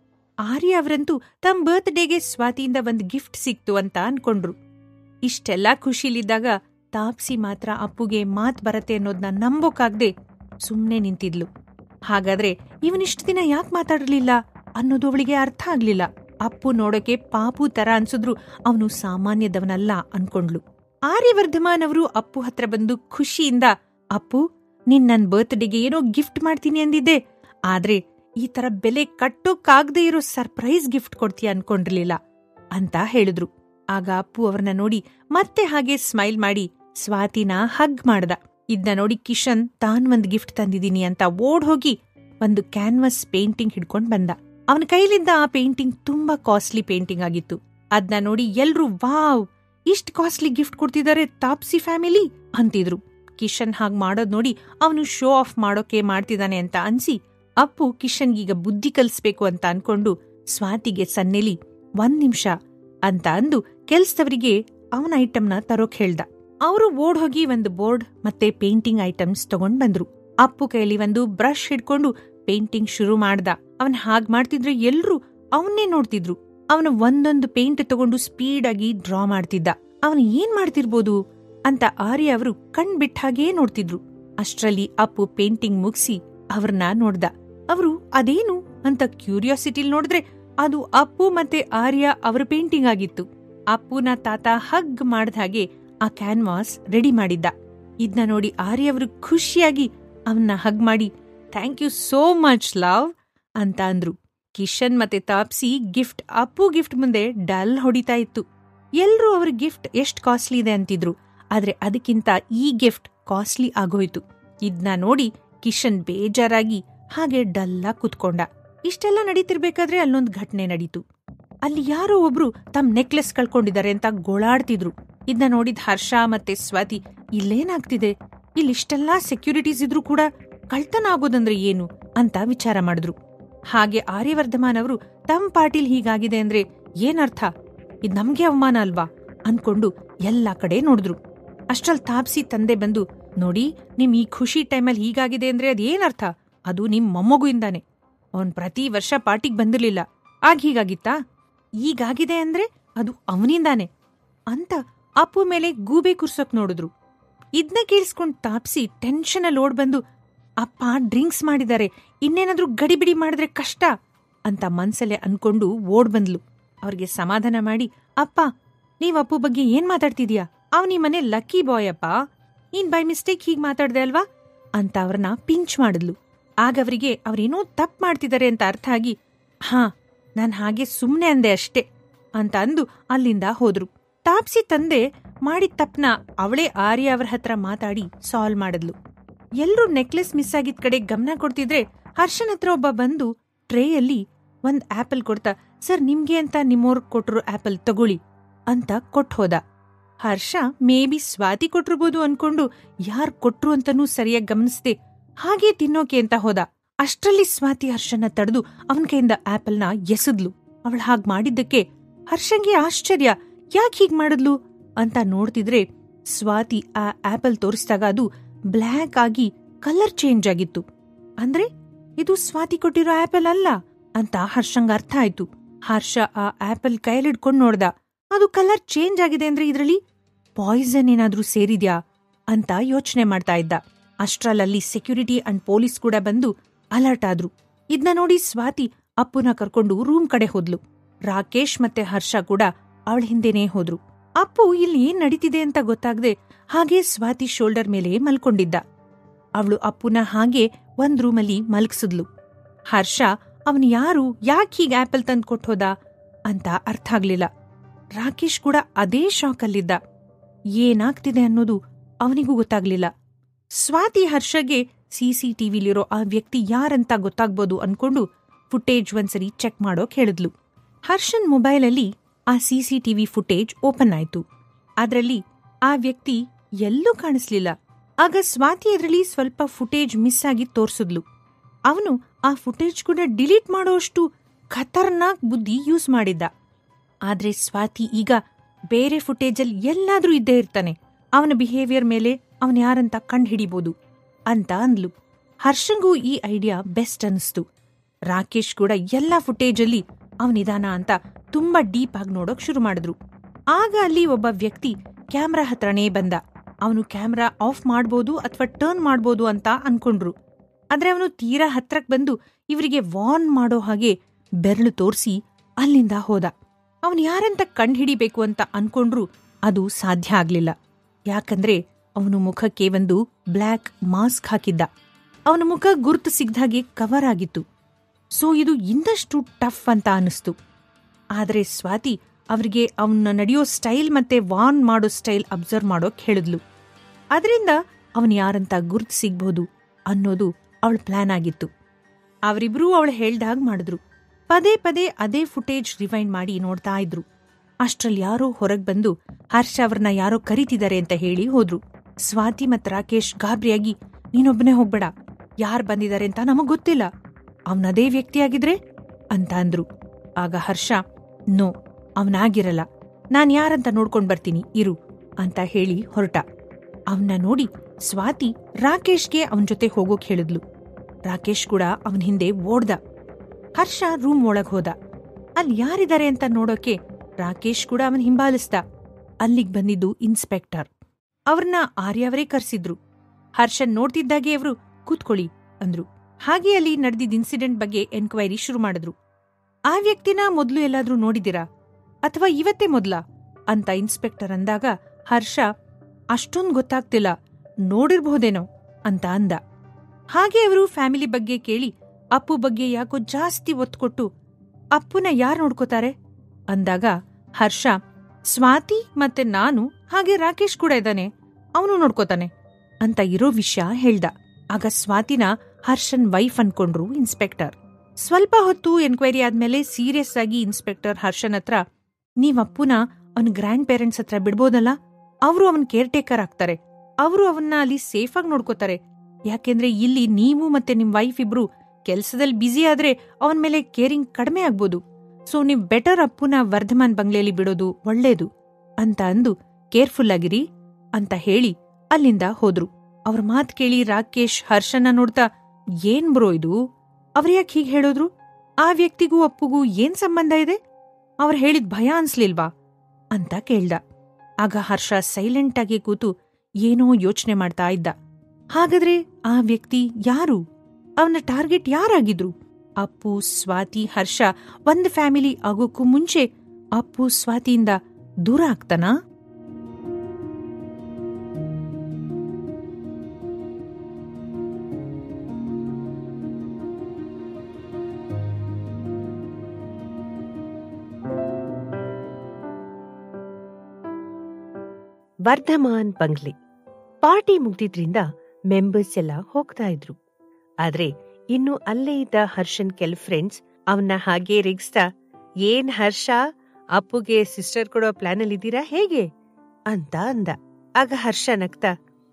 [SPEAKER 1] ಆರ್ಯ ಅವರಂತೂ ತಮ್ಮ ಬರ್ತ್ಡೇಗೆ ಸ್ವಾತಿಯಿಂದ ಒಂದ್ ಗಿಫ್ಟ್ ಸಿಕ್ತು ಅಂತ ಅನ್ಕೊಂಡ್ರು ಇಷ್ಟೆಲ್ಲಾ ಖುಷಿಲಿದ್ದಾಗ ತಾಪ್ಸಿ ಮಾತ್ರ ಅಪ್ಪುಗೆ ಮಾತ್ ಬರತ್ತೆ ಅನ್ನೋದನ್ನ ನಂಬೋಕಾಗ್ದೆ ಸುಮ್ನೆ ನಿಂತಿದ್ಲು ಹಾಗಾದ್ರೆ ಇವನಿಷ್ಟು ದಿನ ಯಾಕೆ ಮಾತಾಡಲಿಲ್ಲ ಅನ್ನೋದು ಅವಳಿಗೆ ಅರ್ಥ ಆಗ್ಲಿಲ್ಲ ಅಪ್ಪು ನೋಡೋಕೆ ಪಾಪು ತರ ಅನ್ಸಿದ್ರು ಅವನು ಸಾಮಾನ್ಯದವನಲ್ಲ ಅನ್ಕೊಂಡ್ಲು ಆರ್ಯವರ್ಧಮಾನ್ ಅವರು ಅಪ್ಪು ಹತ್ರ ಬಂದು ಖುಷಿಯಿಂದ ಅಪ್ಪು ನಿನ್ ನನ್ ಬರ್ತ್ಡೇಗೆ ಏನೋ ಗಿಫ್ಟ್ ಮಾಡ್ತೀನಿ ಅಂದಿದ್ದೆ ಆದ್ರೆ ಈ ತರ ಬೆಲೆ ಕಟ್ಟೋಕ್ಕಾಗದೇ ಇರೋ ಸರ್ಪ್ರೈಸ್ ಗಿಫ್ಟ್ ಕೊಡ್ತೀಯ ಅನ್ಕೊಂಡಿರ್ಲಿಲ್ಲ ಅಂತ ಹೇಳಿದ್ರು ಆಗ ಅಪ್ಪು ಅವ್ರನ್ನ ನೋಡಿ ಮತ್ತೆ ಹಾಗೆ ಸ್ಮೈಲ್ ಮಾಡಿ ಸ್ವಾತಿನ ಹಗ್ ಮಾಡ್ದ ಇದ್ನ ನೋಡಿ ಕಿಶನ್ ತಾನ್ ಒಂದ್ ಗಿಫ್ಟ್ ತಂದಿದೀನಿ ಅಂತ ಓಡ್ ಹೋಗಿ ಒಂದು ಕ್ಯಾನ್ವಸ್ ಪೇಂಟಿಂಗ್ ಹಿಡ್ಕೊಂಡ್ ಬಂದ ಅವನ ಕೈಲಿದ್ದ ಆ ಪೇಂಟಿಂಗ್ ತುಂಬಾ ಕಾಸ್ಟ್ಲಿ ಪೇಂಟಿಂಗ್ ಆಗಿತ್ತು ಅದ್ನ ನೋಡಿ ಎಲ್ರೂ ವಾವ್ ಇಷ್ಟ್ ಕಾಸ್ಟ್ಲಿ ಗಿಫ್ಟ್ ಕೊಡ್ತಿದ್ದಾರೆ ತಾಪ್ಸಿ ಫ್ಯಾಮಿಲಿ ಅಂತಿದ್ರು ಕಿಶನ್ ಹಾಗ್ ಮಾಡೋದ್ ನೋಡಿ ಅವನು ಶೋ ಆಫ್ ಮಾಡೋಕೆ ಮಾಡ್ತಿದ್ದಾನೆ ಅಂತ ಅನ್ಸಿ ಅಪ್ಪು ಕಿಶನ್ಗೀಗ ಬುದ್ಧಿ ಕಲಿಸ್ಬೇಕು ಅಂತ ಅನ್ಕೊಂಡು ಸ್ವಾತಿಗೆ ಸನ್ನೆಲಿ ಒಂದ್ ನಿಮಿಷ ಅಂತ ಅಂದು ಕೆಲ್ಸದವರಿಗೆ ಅವನ ಐಟಮ್ನ ತರೋಕ್ ಹೇಳ್ದ ಅವರು ಓಡ್ ಹೋಗಿ ಒಂದು ಬೋರ್ಡ್ ಮತ್ತೆ ಪೇಂಟಿಂಗ್ ಐಟಮ್ಸ್ ತಗೊಂಡ್ ಬಂದ್ರು ಅಪ್ಪು ಕೈಲಿ ಒಂದು ಬ್ರಷ್ ಹಿಡ್ಕೊಂಡು ಪೇಂಟಿಂಗ್ ಶುರು ಮಾಡ್ದ ಅವನ್ ಹಾಗ್ ಮಾಡ್ತಿದ್ರೆ ಎಲ್ರೂ ಅವನ್ನೇ ನೋಡ್ತಿದ್ರು ಅವನು ಒಂದೊಂದು ಪೇಂಟ್ ತಗೊಂಡು ಸ್ಪೀಡ್ ಆಗಿ ಡ್ರಾ ಮಾಡ್ತಿದ್ದ ಅವನು ಏನ್ ಮಾಡ್ತಿರ್ಬೋದು ಅಂತ ಆರ್ಯ ಅವರು ಕಣ್ ಬಿಟ್ಟ ಹಾಗೇ ನೋಡ್ತಿದ್ರು ಅಷ್ಟ್ರಲ್ಲಿ ಅಪ್ಪು ಪೇಂಟಿಂಗ್ ಮುಗಿಸಿ ಅವ್ರನ್ನ ನೋಡ್ದ ಅವರು ಅದೇನು ಅಂತ ಕ್ಯೂರಿಯಾಸಿಟಿಲ್ ನೋಡಿದ್ರೆ ಅದು ಅಪ್ಪು ಮತ್ತೆ ಆರ್ಯ ಅವರ ಪೇಂಟಿಂಗ್ ಆಗಿತ್ತು ಅಪ್ಪುನ ತಾತ ಹಗ್ ಮಾಡ್ದ ಹಾಗೆ ಆ ಕ್ಯಾನ್ವಾಸ್ ರೆಡಿ ಮಾಡಿದ್ದ ಇದ್ನ ನೋಡಿ ಆರ್ಯ ಅವರು ಖುಷಿಯಾಗಿ ಅವನ್ನ ಹಗ್ ಮಾಡಿ thank you so much love ಅಂತ ಅಂದ್ರು ಕಿಶನ್ ಮತ್ತೆ ತಾಪ್ಸಿ ಗಿಫ್ಟ್ ಅಪ್ಪು ಗಿಫ್ಟ್ ಮುಂದೆ ಡಲ್ ಹೊಡಿತಾ ಇತ್ತು ಎಲ್ರೂ ಅವ್ರ ಗಿಫ್ಟ್ ಎಷ್ಟ್ ಕಾಸ್ಟ್ಲಿ ಇದೆ ಅಂತಿದ್ರು ಆದ್ರೆ ಅದಕ್ಕಿಂತ ಈ ಗಿಫ್ಟ್ ಕಾಸ್ಟ್ಲಿ ಆಗೋಯ್ತು ಇದ್ನ ನೋಡಿ ಕಿಶನ್ ಬೇಜಾರಾಗಿ ಹಾಗೆ ಡಲ್ಲ ಕುತ್ಕೊಂಡ ಇಷ್ಟೆಲ್ಲ ನಡೀತಿರ್ಬೇಕಾದ್ರೆ ಅಲ್ಲೊಂದ್ ಘಟನೆ ನಡೀತು ಅಲ್ಲಿ ಯಾರೋ ಒಬ್ರು ತಮ್ಮ ನೆಕ್ಲೆಸ್ ಕಳ್ಕೊಂಡಿದ್ದಾರೆ ಅಂತ ಗೋಳಾಡ್ತಿದ್ರು ಇದನ್ನ ನೋಡಿದ ಹರ್ಷ ಮತ್ತೆ ಸ್ವಾತಿ ಇಲ್ಲೇನಾಗ್ತಿದೆ ಇಲ್ಲಿಷ್ಟೆಲ್ಲಾ ಸೆಕ್ಯೂರಿಟೀಸ್ ಇದ್ರೂ ಕೂಡ ಕಳ್ತನ ಆಗೋದಂದ್ರೆ ಏನು ಅಂತ ವಿಚಾರ ಮಾಡಿದ್ರು ಹಾಗೆ ಆರ್ಯವರ್ಧಮಾನ್ ಅವರು ತಮ್ಮ ಪಾಟೀಲ್ ಹೀಗಾಗಿದೆ ಅಂದ್ರೆ ಏನರ್ಥ ಇದ್ ನಮ್ಗೆ ಅವಮಾನ ಅಲ್ವಾ ಅನ್ಕೊಂಡು ಎಲ್ಲಾ ಕಡೆ ನೋಡಿದ್ರು ಅಷ್ಟ್ರಲ್ ತಾಪ್ಸಿ ತಂದೆ ಬಂದು ನೋಡಿ ನಿಮ್ ಈ ಖುಷಿ ಟೈಮಲ್ಲಿ ಹೀಗಾಗಿದೆ ಅಂದ್ರೆ ಅದೇನರ್ಥ ಅದು ನಿಮ್ ಮೊಮ್ಮಗುಯಿಂದಾನೆ ಅವನ್ ಪ್ರತಿ ವರ್ಷ ಪಾರ್ಟಿಗ್ ಬಂದಿರ್ಲಿಲ್ಲ ಆಗ ಹೀಗಾಗಿತ್ತಾ ಈಗಾಗಿದೆ ಅಂದ್ರೆ ಅದು ಅವನಿಂದಾನೆ ಅಂತ ಅಪ್ಪು ಮೇಲೆ ಗೂಬೆ ಕುರ್ಸೋಕ್ ನೋಡಿದ್ರು ಇದ್ನ ಕೇಳಿಸ್ಕೊಂಡ್ ತಾಪ್ಸಿ ಟೆನ್ಷನ್ ಅಲ್ಲಿ ಓಡ್ ಬಂದು ಅಪ್ಪ ಡ್ರಿಂಕ್ಸ್ ಮಾಡಿದ್ದಾರೆ ಇನ್ನೇನಾದ್ರೂ ಗಡಿಬಿಡಿ ಮಾಡಿದ್ರೆ ಕಷ್ಟ ಅಂತ ಮನ್ಸಲ್ಲೇ ಅನ್ಕೊಂಡು ಓಡ್ ಬಂದ್ಲು ಅವ್ರಿಗೆ ಸಮಾಧಾನ ಮಾಡಿ ಅಪ್ಪ ನೀವ್ ಅಪ್ಪು ಬಗ್ಗೆ ಏನ್ ಮಾತಾಡ್ತಿದ್ಯಾ ಅವ್ ಈ ಮನೆ ಲಕ್ಕಿ ಬಾಯ್ ಅಪ್ಪ ನೀನ್ ಬೈ ಮಿಸ್ಟೇಕ್ ಹೀಗ್ ಮಾತಾಡ್ದೆ ಅಲ್ವಾ ಅಂತ ಅವ್ರನ್ನ ಪಿಂಚ್ ಮಾಡಿದ್ಲು ಆಗ ಅವರಿಗೆ ಅವ್ರೇನೋ ತಪ್ಪು ಮಾಡ್ತಿದ್ದಾರೆ ಅಂತ ಅರ್ಥ ಆಗಿ ಹಾ ನಾನ್ ಹಾಗೆ ಸುಮ್ನೆ ಅಂದೆ ಅಷ್ಟೇ ಅಂತ ಅಂದು ಅಲ್ಲಿಂದ ಹೋದ್ರು ತಾಪ್ಸಿ ತಂದೆ ಮಾಡಿದ ತಪ್ನ ಅವಳೇ ಆರ್ಯ ಅವರ ಹತ್ರ ಮಾತಾಡಿ ಸಾಲ್ವ್ ಮಾಡಿದ್ಲು ಎಲ್ರೂ ನೆಕ್ಲೆಸ್ ಮಿಸ್ ಆಗಿದ್ ಕಡೆ ಗಮನ ಕೊಡ್ತಿದ್ರೆ ಹರ್ಷನ್ ಹತ್ರ ಒಬ್ಬ ಬಂದು ಟ್ರೇಯಲ್ಲಿ ಒಂದ್ ಆಪಲ್ ಕೊಡ್ತಾ ಸರ್ ನಿಮ್ಗೆ ಅಂತ ನಿಮ್ಮೋರ್ ಕೊಟ್ರು ಆಪಲ್ ತಗೊಳ್ಳಿ ಅಂತ ಕೊಟ್ ಹೋದ ಹರ್ಷ ಮೇ ಬಿ ಸ್ವಾತಿ ಕೊಟ್ಟಿರ್ಬೋದು ಅನ್ಕೊಂಡು ಯಾರ್ ಕೊಟ್ರು ಅಂತನೂ ಸರಿಯಾಗಿ ಗಮನಿಸ್ದೆ ಹಾಗೆ ತಿನ್ನೋಕೆ ಅಂತ ಹೋದ ಅಷ್ಟ್ರಲ್ಲಿ ಸ್ವಾತಿ ಹರ್ಷನ ತಡೆದು ಅವನ ಕೈಯಿಂದ ಆಪಲ್ನ ಎಸೆದ್ಲು ಅವಳು ಹಾಗ್ ಮಾಡಿದ್ದಕ್ಕೆ ಹರ್ಷಂಗೆ ಆಶ್ಚರ್ಯ ಯಾಕೆ ಹೀಗ್ ಮಾಡಿದ್ಲು ಅಂತ ನೋಡ್ತಿದ್ರೆ ಸ್ವಾತಿ ಆ ಆಪಲ್ ತೋರಿಸಿದಾಗ ಅದು ಬ್ಲ್ಯಾಕ್ ಆಗಿ ಕಲರ್ ಚೇಂಜ್ ಆಗಿತ್ತು ಅಂದ್ರೆ ಇದು ಸ್ವಾತಿ ಕೊಟ್ಟಿರೋ ಆಪಲ್ ಅಲ್ಲ ಅಂತ ಹರ್ಷಂಗ ಅರ್ಥ ಆಯ್ತು ಹರ್ಷ ಆ ಆಪಲ್ ಕೈಲಿಡ್ಕೊಂಡ್ ನೋಡ್ದ ಅದು ಕಲರ್ ಚೇಂಜ್ ಆಗಿದೆ ಅಂದ್ರೆ ಇದ್ರಲ್ಲಿ ಪಾಯ್ಸನ್ ಏನಾದ್ರೂ ಸೇರಿದ್ಯಾ ಅಂತ ಯೋಚನೆ ಮಾಡ್ತಾ ಇದ್ದ ಅಷ್ಟ್ರಲ್ಲಲ್ಲಿ ಸೆಕ್ಯೂರಿಟಿ ಅಂಡ್ ಪೊಲೀಸ್ ಕೂಡ ಬಂದು ಅಲರ್ಟ್ ಆದ್ರು ಇದ್ನ ನೋಡಿ ಸ್ವಾತಿ ಅಪ್ಪುನ ಕರ್ಕೊಂಡು ರೂಮ್ ಕಡೆ ಹೋದ್ಲು ರಾಕೇಶ್ ಮತ್ತೆ ಹರ್ಷ ಕೂಡ ಅವಳ ಹಿಂದೆನೇ ಹೋದ್ರು ಅಪ್ಪು ಇಲ್ಲಿ ಏನ್ ನಡೀತಿದೆ ಅಂತ ಗೊತ್ತಾಗದೆ ಹಾಗೆ ಸ್ವಾತಿ ಶೋಲ್ಡರ್ ಮೇಲೆ ಮಲ್ಕೊಂಡಿದ್ದ ಅವಳು ಅಪ್ಪುನ ಹಾಗೆ ಒಂದ್ ರೂಮಲ್ಲಿ ಮಲಗಿಸಿದ್ಲು ಹರ್ಷ ಅವನು ಯಾರು ಯಾಕೆ ಹೀಗೆ ಆಪಲ್ ತಂದು ಕೊಟ್ಟೋದ ಅಂತ ಅರ್ಥ ಆಗ್ಲಿಲ್ಲ ರಾಕೇಶ್ ಕೂಡ ಅದೇ ಶಾಕಲ್ಲಿದ್ದ ಏನಾಗ್ತಿದೆ ಅನ್ನೋದು ಅವನಿಗೂ ಗೊತ್ತಾಗ್ಲಿಲ್ಲ ಸ್ವಾತಿ ಹರ್ಷಗೆ ಸಿಸಿಟಿವಿಲಿರೋ ಆ ವ್ಯಕ್ತಿ ಯಾರಂತ ಗೊತ್ತಾಗ್ಬೋದು ಅನ್ಕೊಂಡು ಫುಟೇಜ್ ಒಂದ್ಸರಿ ಚೆಕ್ ಮಾಡೋಕ್ ಹೇಳಿದ್ಲು ಹರ್ಷನ್ ಮೊಬೈಲಲ್ಲಿ ಆ ಸಿಸಿಟಿವಿ ಫುಟೇಜ್ ಓಪನ್ ಆಯ್ತು ಅದ್ರಲ್ಲಿ ಆ ವ್ಯಕ್ತಿ ಎಲ್ಲೂ ಕಾಣಿಸ್ಲಿಲ್ಲ ಆಗ ಸ್ವಾತಿ ಅದರಲ್ಲಿ ಸ್ವಲ್ಪ ಫುಟೇಜ್ ಮಿಸ್ ಆಗಿ ತೋರ್ಸಿದ್ಲು ಅವನು ಆ ಫುಟೇಜ್ ಕೂಡ ಡಿಲೀಟ್ ಮಾಡೋಷ್ಟು ಖತರ್ನಾಕ್ ಬುದ್ಧಿ ಯೂಸ್ ಮಾಡಿದ್ದ ಆದ್ರೆ ಸ್ವಾತಿ ಈಗ ಬೇರೆ ಫುಟೇಜಲ್ಲಿ ಎಲ್ಲಾದ್ರೂ ಇದ್ದೇ ಇರ್ತಾನೆ ಅವನ ಬಿಹೇವಿಯರ್ ಮೇಲೆ ಅವನ್ ಯಾರಂತ ಕಂಡು ಹಿಡಿಬೋದು ಅಂತ ಅಂದ್ಲು ಹರ್ಷಂಗೂ ಈ ಐಡಿಯಾ ಬೆಸ್ಟ್ ಅನಿಸ್ತು ರಾಕೇಶ್ ಕೂಡ ಎಲ್ಲ ಫುಟೇಜಲ್ಲಿ ಅವನಿದಾನ ಅಂತ ತುಂಬಾ ಡೀಪ್ ಆಗಿ ನೋಡೋಕ್ ಶುರು ಮಾಡಿದ್ರು ಆಗ ಅಲ್ಲಿ ಒಬ್ಬ ವ್ಯಕ್ತಿ ಕ್ಯಾಮ್ರಾ ಹತ್ರನೇ ಬಂದ ಅವನು ಕ್ಯಾಮ್ರಾ ಆಫ್ ಮಾಡ್ಬೋದು ಅಥವಾ ಟರ್ನ್ ಮಾಡ್ಬೋದು ಅಂತ ಅನ್ಕೊಂಡ್ರು ಆದ್ರೆ ಅವನು ತೀರಾ ಹತ್ರಕ್ ಬಂದು ಇವರಿಗೆ ವಾರ್ನ್ ಮಾಡೋ ಹಾಗೆ ಬೆರಳು ತೋರಿಸಿ ಅಲ್ಲಿಂದ ಹೋದ ಅವನು ಯಾರಂತ ಕಂಡ್ಹಿಡಿಬೇಕು ಅಂತ ಅನ್ಕೊಂಡ್ರು ಅದು ಸಾಧ್ಯ ಆಗ್ಲಿಲ್ಲ ಯಾಕಂದ್ರೆ ಅವನು ಮುಖಕ್ಕೆ ಒಂದು ಬ್ಲ್ಯಾಕ್ ಮಾಸ್ಕ್ ಹಾಕಿದ್ದ ಅವನ ಮುಖ ಗುರುತು ಸಿಗ್ದಾಗೆ ಕವರ್ ಆಗಿತ್ತು ಸೊ ಇದು ಇನ್ನಷ್ಟು ಟಫ್ ಅಂತ ಅನಿಸ್ತು ಆದ್ರೆ ಸ್ವಾತಿ ಅವರಿಗೆ ಅವನ ನಡೆಯೋ ಸ್ಟೈಲ್ ಮತ್ತೆ ವಾರ್ನ್ ಮಾಡೋ ಸ್ಟೈಲ್ ಅಬ್ಸರ್ವ್ ಮಾಡೋಕ್ ಹೇಳಿದ್ಲು ಅದರಿಂದ ಅವನ್ ಯಾರಂತ ಗುರ್ತು ಸಿಗ್ಬೋದು ಅನ್ನೋದು ಅವಳ ಪ್ಲಾನ್ ಆಗಿತ್ತು ಅವರಿಬ್ರೂ ಅವಳು ಹೇಳ್ದಾಗ ಮಾಡಿದ್ರು ಪದೇ ಪದೇ ಅದೇ ಫುಟೇಜ್ ರಿವೈಂಡ್ ಮಾಡಿ ನೋಡ್ತಾ ಇದ್ರು ಅಷ್ಟ್ರಲ್ಲಿ ಯಾರೋ ಹೊರಗ್ ಬಂದು ಹರ್ಷ ಅವ್ರನ್ನ ಯಾರೋ ಕರೀತಿದ್ದಾರೆ ಅಂತ ಹೇಳಿ ಹೋದ್ರು ಸ್ವಾತಿ ಮತ್ ರಾಕೇಶ್ ಗಾಬ್ರಿಯಾಗಿ ನೀನೊಬ್ಬನೇ ಹೋಗ್ಬೇಡ ಯಾರ್ ಬಂದಿದ್ದಾರೆ ಅಂತ ನಮಗ್ ಗೊತ್ತಿಲ್ಲ ಅವನದೇ ವ್ಯಕ್ತಿಯಾಗಿದ್ರೆ ಅಂತ ಅಂದ್ರು ಆಗ ಹರ್ಷ ನೋ ಅವನಾಗಿರಲ್ಲ ನಾನ್ ಯಾರಂತ ನೋಡ್ಕೊಂಡ್ ಬರ್ತೀನಿ ಇರು ಅಂತ ಹೇಳಿ ಹೊರಟ ಅವನ್ನ ನೋಡಿ ಸ್ವಾತಿ ರಾಕೇಶ್ಗೆ ಅವನ್ ಜೊತೆ ಹೋಗೋಕ್ ಹೇಳಿದ್ಲು ರಾಕೇಶ್ ಕೂಡ ಅವನ್ ಹಿಂದೆ ಓಡ್ದ ಹರ್ಷ ರೂಮ್ ಒಳಗ್ ಹೋದ ಅಲ್ಲಿ ಯಾರಿದ್ದಾರೆ ಅಂತ ನೋಡೋಕೆ ರಾಕೇಶ್ ಕೂಡ ಅವನ್ ಹಿಂಬಾಲಿಸ್ದ ಅಲ್ಲಿಗ್ ಬಂದಿದ್ದು ಇನ್ಸ್ಪೆಕ್ಟರ್ ಅವ್ರನ್ನ ಆರ್ಯವರೇ ಕರ್ಸಿದ್ರು ಹರ್ಷನ್ ನೋಡ್ತಿದ್ದಾಗೆ ಅವರು ಕೂತ್ಕೊಳ್ಳಿ ಅಂದ್ರು ಹಾಗೆ ಅಲ್ಲಿ ನಡೆದಿದ್ದ ಇನ್ಸಿಡೆಂಟ್ ಬಗ್ಗೆ ಎನ್ಕ್ವೈರಿ ಶುರು ಮಾಡಿದ್ರು ಆ ವ್ಯಕ್ತಿನ ಮೊದಲು ಎಲ್ಲಾದ್ರೂ ನೋಡಿದಿರಾ ಅಥವಾ ಇವತ್ತೇ ಮೊದ್ಲ ಅಂತ ಇನ್ಸ್ಪೆಕ್ಟರ್ ಅಂದಾಗ ಹರ್ಷ ಅಷ್ಟೊಂದು ಗೊತ್ತಾಗ್ತಿಲ್ಲ ನೋಡಿರ್ಬಹುದೇನೋ ಅಂತ ಅಂದ ಹಾಗೆ ಅವರು ಫ್ಯಾಮಿಲಿ ಬಗ್ಗೆ ಕೇಳಿ ಅಪ್ಪು ಬಗ್ಗೆ ಯಾಕೋ ಜಾಸ್ತಿ ಒತ್ತು ಕೊಟ್ಟು ಅಪ್ಪುನ ಯಾರು ನೋಡ್ಕೋತಾರೆ ಅಂದಾಗ ಹರ್ಷ ಸ್ವಾತಿ ಮತ್ತೆ ನಾನು ಹಾಗೆ ರಾಕೇಶ್ ಕೂಡ ಇದ್ದಾನೆ ಅವನು ನೋಡ್ಕೋತಾನೆ ಅಂತ ಇರೋ ವಿಷಯ ಹೇಳ್ದ ಆಗ ಸ್ವಾತಿನ ಹರ್ಷನ್ ವೈಫ್ ಅನ್ಕೊಂಡ್ರು ಇನ್ಸ್ಪೆಕ್ಟರ್ ಸ್ವಲ್ಪ ಹೊತ್ತು ಎನ್ಕ್ವೈರಿ ಆದ್ಮೇಲೆ ಸೀರಿಯಸ್ ಆಗಿ ಇನ್ಸ್ಪೆಕ್ಟರ್ ಹರ್ಷನ್ ಹತ್ರ ನೀವ್ ಅಪ್ಪುನ ಅವನ ಗ್ರ್ಯಾಂಡ್ ಪೇರೆಂಟ್ಸ್ ಹತ್ರ ಬಿಡ್ಬೋದಲ್ಲ ಅವರು ಅವನ್ ಕೇರ್ ಟೇಕರ್ ಆಗ್ತಾರೆ ಅವರು ಅವನ್ನ ಅಲ್ಲಿ ಸೇಫ್ ಆಗಿ ನೋಡ್ಕೋತಾರೆ ಯಾಕೆಂದ್ರೆ ಇಲ್ಲಿ ನೀವು ಮತ್ತೆ ನಿಮ್ ವೈಫ್ ಇಬ್ರು ಕೆಲ್ಸದಲ್ಲಿ ಬ್ಯುಸಿ ಆದ್ರೆ ಅವನ್ ಮೇಲೆ ಕೇರಿಂಗ್ ಕಡಿಮೆ ಆಗ್ಬೋದು ಸೊ ನೀವ್ ಬೆಟರ್ ಅಪ್ಪುನ ವರ್ಧಮಾನ್ ಬಂಗ್ಲೆಯಲ್ಲಿ ಬಿಡೋದು ಒಳ್ಳೇದು ಅಂತ ಅಂದು ಕೇರ್ಫುಲ್ ಆಗಿರಿ ಅಂತ ಹೇಳಿ ಅಲ್ಲಿಂದ ಹೋದ್ರು ಅವ್ರ ಮಾತ್ ಕೇಳಿ ರಾಕೇಶ್ ಹರ್ಷನ ನೋಡ್ತಾ ಏನ್ ಬ್ರೋ ಇದು ಅವ್ರ ಯಾಕೆ ಹೀಗ್ ಹೇಳೋದ್ರು ಆ ವ್ಯಕ್ತಿಗೂ ಅಪ್ಪುಗೂ ಏನ್ ಸಂಬಂಧ ಇದೆ ಅವ್ರು ಹೇಳಿದ್ ಭಯ ಅನ್ಸ್ಲಿಲ್ವಾ ಅಂತ ಕೇಳ್ದ ಆಗ ಹರ್ಷ ಸೈಲೆಂಟ್ ಆಗಿ ಕೂತು ಏನೋ ಯೋಚನೆ ಮಾಡ್ತಾ ಇದ್ದ ಹಾಗಾದ್ರೆ ಆ ವ್ಯಕ್ತಿ ಯಾರು ಅವನ ಟಾರ್ಗೆಟ್ ಯಾರಾಗಿದ್ರು ಅಪ್ಪು ಸ್ವಾತಿ ಹರ್ಷ ಒಂದ್ ಫ್ಯಾಮಿಲಿ ಆಗೋಕ್ಕೂ ಮುಂಚೆ ಅಪ್ಪು ಸ್ವಾತಿಯಿಂದ ದೂರ ಆಗ್ತಾನಾ
[SPEAKER 2] ವರ್ಧಮಾನ್ ಬಂಗ್ಲೆ ಪಾರ್ಟಿ ಮುಗ್ದಿದ್ರಿಂದ ಮೆಂಬರ್ಸ್ ಎಲ್ಲ ಹೋಗ್ತಾ ಇದ್ರು ಆದ್ರೆ ಇನ್ನು ಅಲ್ಲೇ ಇದ್ದ ಹರ್ಷನ್ ಕೆಲ್ ಫ್ರೆಂಡ್ಸ್ ಅವನ್ನ ಹಾಗೆ ರೇಗಿಸ್ತಾ ಏನ್ ಹರ್ಷ ಅಪ್ಪುಗೆ ಸಿಸ್ಟರ್ ಕೊಡೋ ಪ್ಲಾನ್ ಅಲ್ಲಿ ಇದ್ದೀರಾ ಹೇಗೆ ಅಂತ ಅಂದ ಆಗ ಹರ್ಷ ನಗ್ತಾ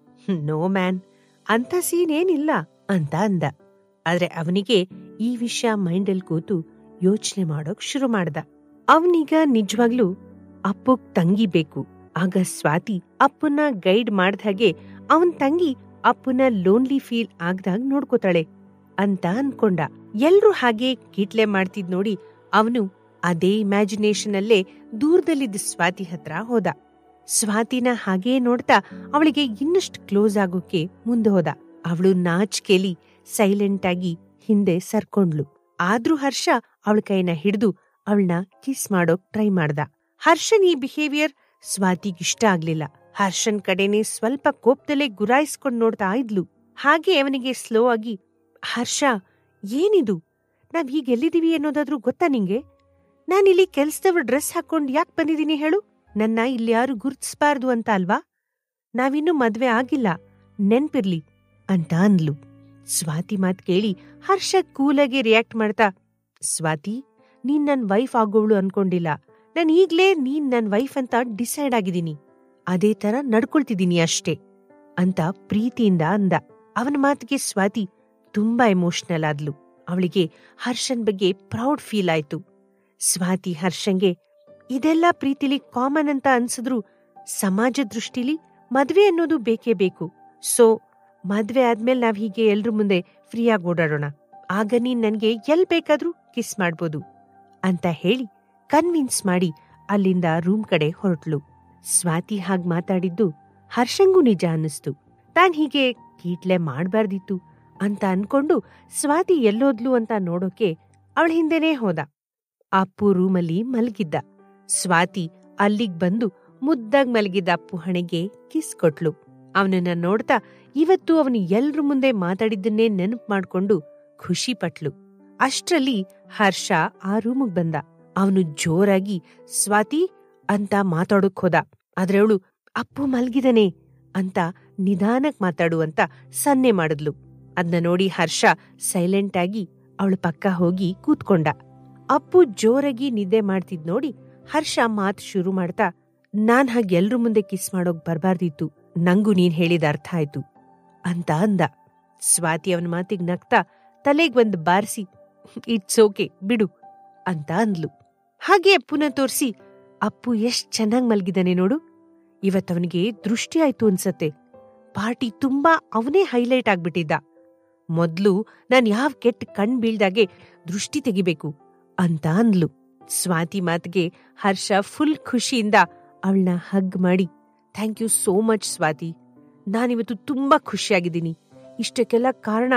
[SPEAKER 2] ನೋ ಮ್ಯಾನ್ ಅಂತ ಸೀನ್ ಏನಿಲ್ಲ ಅಂತ ಅಂದ ಆದ್ರೆ ಅವನಿಗೆ ಈ ವಿಷಯ ಮೈಂಡಲ್ ಕೂತು ಯೋಚನೆ ಮಾಡೋಕ್ ಶುರು ಮಾಡ್ದ ಅವನೀಗ ನಿಜವಾಗ್ಲೂ ಅಪ್ಪುಗ್ ತಂಗಿ ಬೇಕು ಆಗ ಸ್ವಾತಿ ಅಪ್ಪುನ ಗೈಡ್ ಮಾಡ್ದ ಹಾಗೆ ಅವನ್ ತಂಗಿ ಅಪ್ಪುನ ಲೋನ್ಲಿ ಫೀಲ್ ಆಗ್ದಾಗ ನೋಡ್ಕೋತಾಳೆ ಅಂತ ಅನ್ಕೊಂಡ ಎಲ್ರೂ ಹಾಗೆ ಕಿಟ್ಲೆ ಮಾಡ್ತಿದ್ ನೋಡಿ ಅವನು ಅದೇ ಇಮ್ಯಾಜಿನೇಷನ್ ಅಲ್ಲೇ ದೂರದಲ್ಲಿದ್ದ ಸ್ವಾತಿ ಹತ್ರ ಹೋದ ಸ್ವಾತಿನ ಹಾಗೇ ನೋಡ್ತಾ ಅವಳಿಗೆ ಇನ್ನಷ್ಟು ಕ್ಲೋಸ್ ಆಗೋಕೆ ಮುಂದೆ ಹೋದ ಅವಳು ನಾಚ್ಕೆಲಿ ಸೈಲೆಂಟ್ ಆಗಿ ಹಿಂದೆ ಸರ್ಕೊಂಡ್ಲು ಆದ್ರೂ ಹರ್ಷ ಅವಳ ಕೈನ ಹಿಡಿದು ಅವಳನ್ನ ಕಿಸ್ ಮಾಡೋಕ್ ಟ್ರೈ ಮಾಡ್ದ ಹರ್ಷನ್ ಈ ಬಿಹೇವಿಯರ್ ಸ್ವಾತಿಗಿಷ್ಟ ಆಗ್ಲಿಲ್ಲ ಹರ್ಷನ್ ಕಡೆನೆ ಸ್ವಲ್ಪ ಕೋಪದಲ್ಲೇ ಗುರಾಯಿಸ್ಕೊಂಡ್ ನೋಡ್ತಾ ಇದ್ಲು ಹಾಗೆ ಅವನಿಗೆ ಸ್ಲೋ ಆಗಿ ಹರ್ಷ ಏನಿದು ನಾವ್ ಈಗ ಎಲ್ಲಿದೀವಿ ಅನ್ನೋದಾದ್ರೂ ಗೊತ್ತಾ ನಿಂಗೆ ನಾನಿಲ್ಲಿ ಕೆಲ್ಸದವ್ರ ಡ್ರೆಸ್ ಹಾಕೊಂಡ್ ಯಾಕ್ ಬಂದಿದೀನಿ ಹೇಳು ನನ್ನ ಇಲ್ಲಿ ಯಾರು ಗುರ್ತಿಸ್ಬಾರ್ದು ಅಂತ ಅಲ್ವಾ ನಾವಿನ್ನೂ ಮದ್ವೆ ಆಗಿಲ್ಲ ನೆನ್ಪಿರ್ಲಿ ಅಂತ ಅಂದ್ಲು ಸ್ವಾತಿ ಮಾತ್ ಕೇಳಿ ಹರ್ಷ ಕೂಲಾಗಿ ರಿಯಾಕ್ಟ್ ಮಾಡ್ತಾ ಸ್ವಾತಿ ನೀನ್ ನನ್ ವೈಫ್ ಆಗೋವಳು ಅನ್ಕೊಂಡಿಲ್ಲ ನಾನ್ ಈಗ್ಲೇ ನೀನ್ ನನ್ ವೈಫ್ ಅಂತ ಡಿಸೈಡ್ ಆಗಿದ್ದೀನಿ ಅದೇ ತರ ನಡ್ಕೊಳ್ತಿದ್ದೀನಿ ಅಷ್ಟೇ ಅಂತ ಪ್ರೀತಿಯಿಂದ ಅಂದ ಅವನ ಮಾತಿಗೆ ಸ್ವಾತಿ ತುಂಬಾ ಎಮೋಷನಲ್ ಆದ್ಲು ಅವಳಿಗೆ ಹರ್ಷನ್ ಬಗ್ಗೆ ಪ್ರೌಡ್ ಫೀಲ್ ಆಯ್ತು ಸ್ವಾತಿ ಹರ್ಷಂಗೆ ಇದೆಲ್ಲ ಪ್ರೀತಿಲಿ ಕಾಮನ್ ಅಂತ ಅನ್ಸಿದ್ರು ಸಮಾಜ ದೃಷ್ಟಿಲಿ ಮದ್ವೆ ಅನ್ನೋದು ಬೇಕೇ ಬೇಕು ಸೊ ಮದ್ವೆ ಆದ್ಮೇಲೆ ನಾವ್ ಹೀಗೆ ಎಲ್ರ ಮುಂದೆ ಫ್ರೀಯಾಗಿ ಓಡಾಡೋಣ ಆಗ ನೀನ್ ನನ್ಗೆ ಎಲ್ ಬೇಕಾದ್ರೂ ಕಿಸ್ ಮಾಡ್ಬೋದು ಅಂತ ಹೇಳಿ ಕನ್ವಿನ್ಸ್ ಮಾಡಿ ಅಲ್ಲಿಂದ ರೂಮ್ ಕಡೆ ಹೊರಟ್ಲು ಸ್ವಾತಿ ಹಾಗ್ ಮಾತಾಡಿದ್ದು ಹರ್ಷಂಗೂ ನಿಜ ಅನ್ನಿಸ್ತು ತಾನ್ ಹೀಗೆ ಕೀಟ್ಲೆ ಮಾಡ್ಬಾರ್ದಿತ್ತು ಅಂತ ಅನ್ಕೊಂಡು ಸ್ವಾತಿ ಎಲ್ಲೋದ್ಲು ಅಂತ ನೋಡೋಕೆ ಅವಳ ಹಿಂದೆನೇ ಹೋದ ಅಪ್ಪು ರೂಮಲ್ಲಿ ಮಲಗಿದ್ದ ಸ್ವಾತಿ ಅಲ್ಲಿಗ್ ಬಂದು ಮುದ್ದಾಗ್ ಮಲಗಿದ್ದ ಅಪ್ಪು ಹಣೆಗೆ ಕಿಸ್ ಕೊಟ್ಲು ಅವನನ್ನ ನೋಡ್ತಾ ಇವತ್ತು ಅವನು ಎಲ್ರ ಮುಂದೆ ಮಾತಾಡಿದ್ದನ್ನೇ ನೆನಪು ಮಾಡ್ಕೊಂಡು ಖುಷಿ ಪಟ್ಲು ಅಷ್ಟ್ರಲ್ಲಿ ಹರ್ಷ ಆ ರೂಮಿಗ್ ಬಂದ ಅವನು ಜೋರಾಗಿ ಸ್ವಾತಿ ಅಂತ ಮಾತಾಡೋಕ್ ಹೋದ ಆದ್ರೆ ಅವಳು ಅಪ್ಪು ಮಲ್ಗಿದನೆ ಅಂತ ನಿಧಾನಕ್ ಮಾತಾಡು ಅಂತ ಸನ್ನೆ ಮಾಡಿದ್ಲು ಅದ್ನ ನೋಡಿ ಹರ್ಷ ಸೈಲೆಂಟ್ ಆಗಿ ಅವಳ ಪಕ್ಕ ಹೋಗಿ ಕೂತ್ಕೊಂಡ ಅಪ್ಪು ಜೋರಾಗಿ ನಿದ್ದೆ ಮಾಡ್ತಿದ್ ನೋಡಿ ಹರ್ಷ ಮಾತ್ ಶುರು ಮಾಡ್ತಾ ನಾನ್ ಹಾಗೆ ಎಲ್ರ ಮುಂದೆ ಕಿಸ್ ಮಾಡೋಕ್ ಬರ್ಬಾರ್ದಿತ್ತು ನಂಗೂ ನೀನ್ ಹೇಳಿದ ಅರ್ಥ ಆಯ್ತು ಅಂತ ಅಂದ ಸ್ವಾತಿ ಅವನ ಮಾತಿಗ್ ನಗ್ತಾ ತಲೆಗ್ ಒಂದ್ ಬಾರಿಸಿ ಇಟ್ಸ್ ಓಕೆ ಬಿಡು ಅಂತ ಅಂದ್ಲು ಹಾಗೆ ಅಪ್ಪುನ ತೋರ್ಸಿ ಅಪ್ಪು ಎಷ್ಟ್ ಚೆನ್ನಾಗ್ ಮಲ್ಗಿದಾನೆ ನೋಡು ಇವತ್ತವನಿಗೆ ದೃಷ್ಟಿ ಆಯ್ತು ಅನ್ಸತ್ತೆ ಪಾರ್ಟಿ ತುಂಬಾ ಅವನೇ ಹೈಲೈಟ್ ಆಗ್ಬಿಟ್ಟಿದ್ದ ಮೊದ್ಲು ನಾನ್ ಯಾವ್ ಕೆಟ್ಟ ಕಣ್ ಬೀಳ್ದಾಗೆ ದೃಷ್ಟಿ ತೆಗಿಬೇಕು ಅಂತ ಅಂದ್ಲು ಸ್ವಾತಿ ಮಾತಿಗೆ ಹರ್ಷ ಫುಲ್ ಖುಷಿಯಿಂದ ಅವಳನ್ನ ಹಗ್ ಮಾಡಿ thank you so much Swathi ನಾನಿವತ್ತು ತುಂಬಾ ಖುಷಿಯಾಗಿದ್ದೀನಿ ಇಷ್ಟಕ್ಕೆಲ್ಲ ಕಾರಣ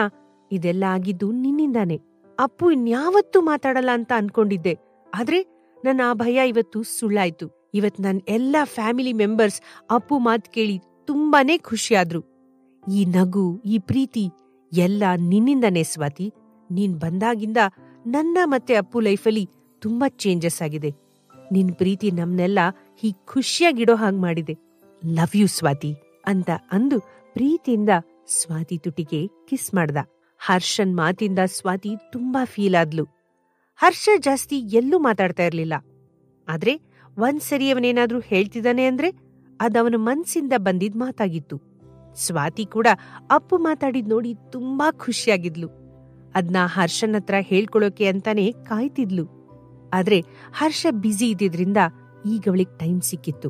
[SPEAKER 2] ಇದೆಲ್ಲ ಆಗಿದ್ದು ನಿನ್ನಿಂದಾನೆ ಅಪ್ಪು ಇನ್ಯಾವತ್ತೂ ಮಾತಾಡಲ್ಲ ಅಂತ ಅನ್ಕೊಂಡಿದ್ದೆ ಆದ್ರೆ ನನ್ನ ಆ ಭಯ ಇವತ್ತು ಸುಳ್ಳಾಯ್ತು ಇವತ್ ನನ್ ಎಲ್ಲಾ ಫ್ಯಾಮಿಲಿ ಮೆಂಬರ್ಸ್ ಅಪ್ಪು ಮಾತ್ ಕೇಳಿ ತುಂಬಾನೇ ಖುಷಿಯಾದ್ರು ಈ ನಗು ಈ ಪ್ರೀತಿ ಎಲ್ಲ ನಿನ್ನಿಂದನೇ ಸ್ವಾತಿ ನೀನ್ ಬಂದಾಗಿಂದ ನನ್ನ ಮತ್ತೆ ಅಪ್ಪು ಲೈಫಲ್ಲಿ ತುಂಬಾ ಚೇಂಜಸ್ ಆಗಿದೆ ನಿನ್ ಪ್ರೀತಿ ನಮ್ನೆಲ್ಲ ಹೀಗ್ ಖುಷಿಯಾಗಿಡೋ ಹಾಗ್ ಮಾಡಿದೆ ಲವ್ ಯು ಸ್ವಾತಿ ಅಂತ ಅಂದು ಪ್ರೀತಿಯಿಂದ ಸ್ವಾತಿ ತುಟಿಗೆ ಕಿಸ್ ಮಾಡ್ದ ಹರ್ಷನ್ ಮಾತಿಂದ ಸ್ವಾತಿ ತುಂಬಾ ಫೀಲ್ ಆದ್ಲು ಹರ್ಷ ಜಾಸ್ತಿ ಎಲ್ಲೂ ಮಾತಾಡ್ತಾ ಇರ್ಲಿಲ್ಲ ಆದ್ರೆ ಒಂದ್ಸರಿ ಅವನೇನಾದ್ರೂ ಹೇಳ್ತಿದ್ದಾನೆ ಅಂದ್ರೆ ಅದವನ ಮನ್ಸಿಂದ ಬಂದಿದ್ ಮಾತಾಗಿತ್ತು ಸ್ವಾತಿ ಕೂಡ ಅಪ್ಪು ಮಾತಾಡಿದ್ ನೋಡಿ ತುಂಬಾ ಖುಷಿಯಾಗಿದ್ಲು ಅದ್ನ ಹರ್ಷನ್ ಹತ್ರ ಹೇಳ್ಕೊಳೋಕೆ ಅಂತಾನೆ ಕಾಯ್ತಿದ್ಲು ಆದ್ರೆ ಹರ್ಷ ಬ್ಯುಸಿ ಇದ್ದಿದ್ರಿಂದ ಈಗ ಅವಳಿಗೆ ಟೈಮ್ ಸಿಕ್ಕಿತ್ತು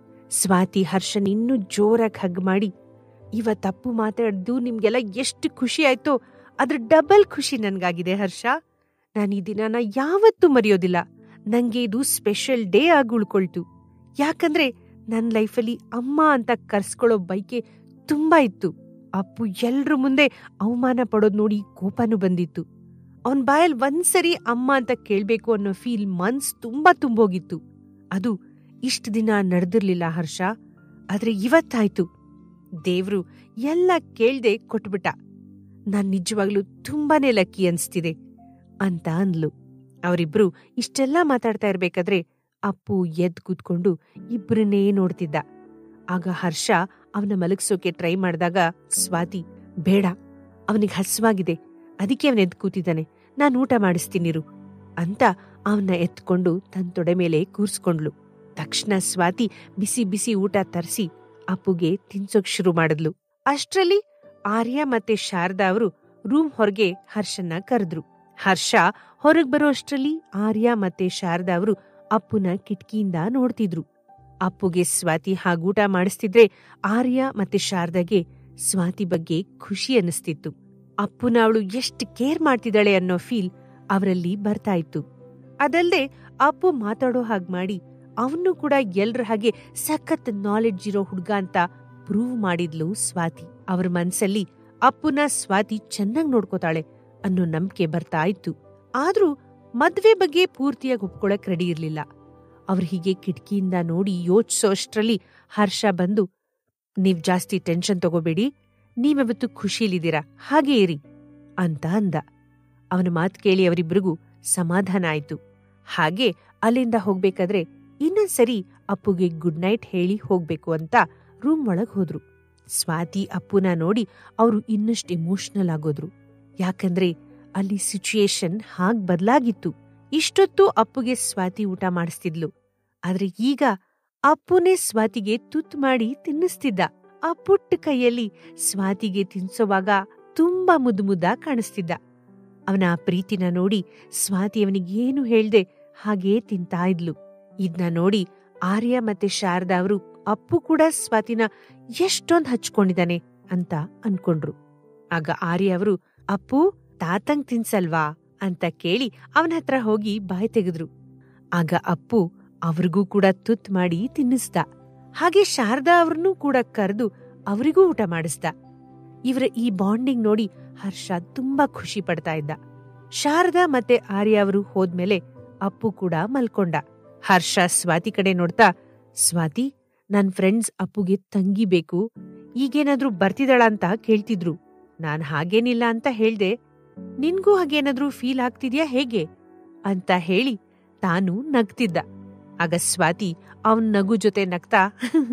[SPEAKER 2] ಸ್ವಾತಿ ಹರ್ಷನ್ ಇನ್ನೂ ಜೋರಾಗಿ ಹಗ್ ಮಾಡಿ ಇವತ್ತಪ್ಪು ಮಾತಾಡ್ದು ನಿಮ್ಗೆಲ್ಲ ಎಷ್ಟು ಖುಷಿ ಆಯ್ತೋ ಅದ್ರ ಡಬಲ್ ಖುಷಿ ನನ್ಗಾಗಿದೆ ಹರ್ಷ ನಾನು ಈ ದಿನನ ಯಾವತ್ತೂ ಮರೆಯೋದಿಲ್ಲ ನಂಗೆ ಇದು ಸ್ಪೆಷಲ್ ಡೇ ಆಗಿ ಉಳ್ಕೊಳ್ತು ಯಾಕಂದ್ರೆ ನನ್ನ ಲೈಫಲ್ಲಿ ಅಮ್ಮ ಅಂತ ಕರ್ಸ್ಕೊಳ್ಳೋ ಬೈಕೆ ತುಂಬಾ ಇತ್ತು ಅಪ್ಪು ಎಲ್ರ ಮುಂದೆ ಅವಮಾನ ಪಡೋದ್ ನೋಡಿ ಕೋಪನೂ ಬಂದಿತ್ತು ಅವನ್ ಬಾಯಲ್ ಒಂದ್ಸರಿ ಅಮ್ಮ ಅಂತ ಕೇಳ್ಬೇಕು ಅನ್ನೋ ಫೀಲ್ ಮನ್ಸ್ ತುಂಬಾ ತುಂಬೋಗಿತ್ತು ಅದು ಇಷ್ಟ ದಿನ ನಡೆದಿರ್ಲಿಲ್ಲ ಹರ್ಷ ಆದ್ರೆ ಇವತ್ತಾಯ್ತು ದೇವ್ರು ಎಲ್ಲ ಕೇಳ್ದೆ ಕೊಟ್ಬಿಟ್ಟ ನಾನ್ ನಿಜವಾಗ್ಲೂ ತುಂಬಾನೇ ಲಕ್ಕಿ ಅನ್ಸ್ತಿದೆ ಅಂತ ಅಂದ್ಲು ಅವರಿಬ್ರು ಇಷ್ಟೆಲ್ಲ ಮಾತಾಡ್ತಾ ಇರ್ಬೇಕಾದ್ರೆ ಅಪ್ಪು ಎದ್ ಕೂತ್ಕೊಂಡು ಇಬ್ರನ್ನೇ ನೋಡ್ತಿದ್ದ ಆಗ ಹರ್ಷ ಅವನ ಮಲಗ್ಸೋಕೆ ಟ್ರೈ ಮಾಡಿದಾಗ ಸ್ವಾತಿ ಬೇಡ ಅವನಿಗೆ ಹಸ್ವಾಗಿದೆ ಅದಕ್ಕೆ ಅವನ ಎದ್ ಕೂತಿದ್ದಾನೆ ನಾನು ಊಟ ಮಾಡಿಸ್ತೀನಿರು ಅಂತ ಅವನ್ನ ಎತ್ಕೊಂಡು ತನ್ನ ತೊಡೆ ಮೇಲೆ ಕೂರ್ಸ್ಕೊಂಡ್ಲು ತಕ್ಷಣ ಸ್ವಾತಿ ಬಿಸಿ ಬಿಸಿ ಊಟ ತರಿಸಿ ಅಪ್ಪುಗೆ ತಿನ್ಸೋಕ್ ಶುರು ಮಾಡಿದ್ಲು ಅಷ್ಟ್ರಲ್ಲಿ ಆರ್ಯ ಮತ್ತೆ ಶಾರದಾ ಅವರು ರೂಮ್ ಹೊರಗೆ ಹರ್ಷನ್ನ ಕರೆದ್ರು ಹರ್ಷ ಹೊರಗ್ ಬರೋ ಅಷ್ಟ್ರಲ್ಲಿ ಆರ್ಯ ಮತ್ತೆ ಶಾರದಾ ಅವರು ಅಪ್ಪುನ ಕಿಟಕಿಯಿಂದ ನೋಡ್ತಿದ್ರು ಅಪ್ಪುಗೆ ಸ್ವಾತಿ ಹಾಗೂಟ ಮಾಡಿಸ್ತಿದ್ರೆ ಆರ್ಯ ಮತ್ತೆ ಶಾರದಾಗೆ ಸ್ವಾತಿ ಬಗ್ಗೆ ಖುಷಿ ಅನಿಸ್ತಿತ್ತು ಅಪ್ಪುನ ಅವಳು ಎಷ್ಟು ಕೇರ್ ಮಾಡ್ತಿದ್ದಾಳೆ ಅನ್ನೋ ಫೀಲ್ ಅವರಲ್ಲಿ ಬರ್ತಾ ಇತ್ತು ಅದಲ್ದೆ ಅಪ್ಪು ಮಾತಾಡೋ ಹಾಗ್ ಮಾಡಿ ಅವನು ಕೂಡ ಎಲ್ರ ಹಾಗೆ ಸಖತ್ ನಾಲೆಡ್ಜ್ ಇರೋ ಹುಡ್ಗ ಅಂತ ಪ್ರೂವ್ ಮಾಡಿದ್ಲು ಸ್ವಾತಿ ಅವ್ರ ಮನ್ಸಲ್ಲಿ ಅಪ್ಪುನ ಸ್ವಾತಿ ಚೆನ್ನಾಗ್ ನೋಡ್ಕೋತಾಳೆ ಅನ್ನೋ ನಂಬಿಕೆ ಬರ್ತಾ ಇತ್ತು ಆದ್ರೂ ಮದ್ವೆ ಬಗ್ಗೆ ಪೂರ್ತಿಯಾಗಿ ಒಪ್ಕೊಳಕ್ ರೆಡಿ ಇರ್ಲಿಲ್ಲ ಅವ್ರ ಹೀಗೆ ಕಿಟಕಿಯಿಂದ ನೋಡಿ ಯೋಚಿಸೋಷ್ಟ್ರಲ್ಲಿ ಹರ್ಷ ಬಂದು ನೀವ್ ಜಾಸ್ತಿ ಟೆನ್ಷನ್ ತಗೋಬೇಡಿ ನೀವಿವತ್ತು ಖುಷಿಲಿದ್ದೀರಾ ಹಾಗೇ ಇರಿ ಅಂತ ಅಂದ ಅವನ ಮಾತ್ ಕೇಳಿ ಅವರಿಬ್ರಿಗೂ ಸಮಾಧಾನ ಆಯ್ತು ಹಾಗೆ ಅಲ್ಲಿಂದ ಹೋಗ್ಬೇಕಾದ್ರೆ ಇನ್ನೊಂದ್ಸರಿ ಅಪ್ಪುಗೆ ಗುಡ್ ನೈಟ್ ಹೇಳಿ ಹೋಗ್ಬೇಕು ಅಂತ ರೂಮ್ ಒಳಗ್ ಹೋದ್ರು ಸ್ವಾತಿ ಅಪ್ಪುನ ನೋಡಿ ಅವರು ಇನ್ನಷ್ಟು ಎಮೋಷನಲ್ ಆಗೋದ್ರು ಯಾಕಂದ್ರೆ ಅಲ್ಲಿ ಸಿಚುಯೇಷನ್ ಹಾಗ್ ಬದ್ಲಾಗಿತ್ತು ಇಷ್ಟೊತ್ತು ಅಪ್ಪುಗೆ ಸ್ವಾತಿ ಊಟ ಮಾಡಿಸ್ತಿದ್ಲು ಆದ್ರೆ ಈಗ ಅಪ್ಪುನೇ ಸ್ವಾತಿಗೆ ತುತ್ತು ಮಾಡಿ ತಿನ್ನಿಸ್ತಿದ್ದ ಆ ಪುಟ್ಟ ಕೈಯಲ್ಲಿ ಸ್ವಾತಿಗೆ ತಿನ್ಸೋವಾಗ ತುಂಬಾ ಮುದ್ದು ಮುದ್ದ ಕಾಣಿಸ್ತಿದ್ದ ಅವನ ಆ ಪ್ರೀತಿನ ನೋಡಿ ಸ್ವಾತಿ ಅವನಿಗೇನು ಹೇಳ್ದೆ ಹಾಗೇ ತಿಂತಾ ಇದ್ಲು ಇದ್ನ ನೋಡಿ ಆರ್ಯ ಮತ್ತೆ ಶಾರದಾ ಅವರು ಅಪ್ಪು ಕೂಡ ಸ್ವಾತಿನ ಎಷ್ಟೊಂದ್ ಹಚ್ಕೊಂಡಿದ್ದಾನೆ ಅಂತ ಅನ್ಕೊಂಡ್ರು ಆಗ ಆರ್ಯ ಅವರು ಅಪ್ಪು ತಾತಂಗ್ ತಿನ್ಸಲ್ವಾ ಅಂತ ಕೇಳಿ ಅವನ ಹತ್ರ ಹೋಗಿ ಬಾಯ್ ತೆಗೆದ್ರು ಆಗ ಅಪ್ಪು ಅವ್ರಿಗೂ ಕೂಡ ತುತ್ ಮಾಡಿ ತಿನ್ನಿಸ್ದ ಹಾಗೆ ಶಾರದಾ ಅವ್ರನ್ನೂ ಕೂಡ ಕರೆದು ಅವರಿಗೂ ಊಟ ಮಾಡಿಸ್ದ ಇವರ ಈ ಬಾಂಡಿಂಗ್ ನೋಡಿ ಹರ್ಷ ತುಂಬಾ ಖುಷಿ ಪಡ್ತಾ ಇದ್ದ ಶಾರದಾ ಮತ್ತೆ ಆರ್ಯ ಅವರು ಹೋದ್ಮೇಲೆ ಅಪ್ಪು ಕೂಡ ಮಲ್ಕೊಂಡ ಹರ್ಷ ಸ್ವಾತಿ ಕಡೆ ನೋಡ್ತಾ ಸ್ವಾತಿ ನನ್ ಫ್ರೆಂಡ್ಸ್ ಅಪ್ಪುಗೆ ತಂಗಿ ಬೇಕು ಈಗೇನಾದ್ರೂ ಬರ್ತಿದಾಳ ಅಂತ ಕೇಳ್ತಿದ್ರು ನಾನ್ ಹಾಗೇನಿಲ್ಲ ಅಂತ ಹೇಳ್ದೆ ನಿನ್ಗೂ ಹಾಗೇನಾದ್ರೂ ಫೀಲ್ ಆಗ್ತಿದ್ಯಾ ಹೇಗೆ ಅಂತ ಹೇಳಿ ತಾನು ನಗ್ತಿದ್ದ ಆಗ ಸ್ವಾತಿ ಅವನ್ ನಗು ಜೊತೆ ನಗ್ತಾ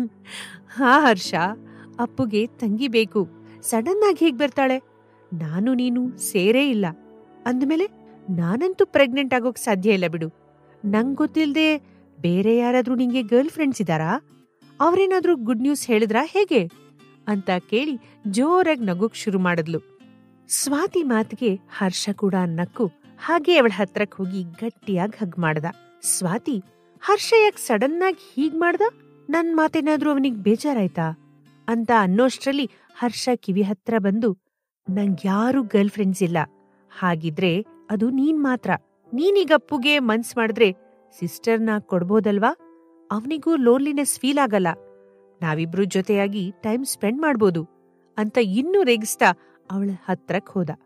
[SPEAKER 2] ಹಾ ಹರ್ಷ ಅಪ್ಪುಗೆ ತಂಗಿ ಬೇಕು ಸಡನ್ ಆಗಿ ಹೇಗ್ ಬರ್ತಾಳೆ ನಾನು ನೀನು ಸೇರೇ ಇಲ್ಲ ಅಂದ್ಮೇಲೆ ನಾನಂತೂ ಪ್ರೆಗ್ನೆಂಟ್ ಆಗೋಕ್ ಸಾಧ್ಯ ಇಲ್ಲ ಬಿಡು ನಂಗ್ ಗೊತ್ತಿಲ್ದೆ ಬೇರೆ ಯಾರಾದ್ರೂ ನಿಂಗೆ ಗರ್ಲ್ ಫ್ರೆಂಡ್ಸ್ ಇದಾರಾ ಅವ್ರೇನಾದ್ರೂ ಗುಡ್ ನ್ಯೂಸ್ ಹೇಳಿದ್ರಾ ಹೇಗೆ ಅಂತ ಕೇಳಿ ಜೋರಾಗಿ ನಗೋಕ್ ಶುರು ಮಾಡಿದ್ಲು ಸ್ವಾತಿ ಮಾತಿಗೆ ಹರ್ಷ ಕೂಡ ನಕ್ಕು ಹಾಗೆ ಅವಳ ಹತ್ರಕ್ ಹೋಗಿ ಗಟ್ಟಿಯಾಗಿ ಹಗ್ ಮಾಡ್ದ ಸ್ವಾತಿ ಹರ್ಷ ಯಾಕ್ ಸಡನ್ ಆಗಿ ಹೀಗ್ ಮಾಡ್ದ ನನ್ ಮಾತೇನಾದ್ರೂ ಅವನಿಗ್ ಬೇಜಾರಾಯ್ತಾ ಅಂತ ಅನ್ನೋಷ್ಟ್ರಲ್ಲಿ ಹರ್ಷ ಕಿವಿ ಹತ್ರ ಬಂದು ನಂಗ್ಯಾರೂ ಗರ್ಲ್ ಫ್ರೆಂಡ್ಸ್ ಇಲ್ಲ ಹಾಗಿದ್ರೆ ಅದು ನೀನ್ ಮಾತ್ರ ನೀನೀಗ ಅಪ್ಪುಗೆ ಮನ್ಸ್ ಮಾಡಿದ್ರೆ ಸಿಸ್ಟರ್ನ ಕೊಡ್ಬೋದಲ್ವಾ ಅವನಿಗೂ ಲೋನ್ಲಿನೆಸ್ ಫೀಲ್ ಆಗಲ್ಲ ನಾವಿಬ್ರು ಜೊತೆಯಾಗಿ ಟೈಮ್ ಸ್ಪೆಂಡ್ ಮಾಡ್ಬೋದು ಅಂತ ಇನ್ನೂ ರೇಗಿಸ್ತಾ ಅವಳ ಹತ್ರಕ್ ಹೋದ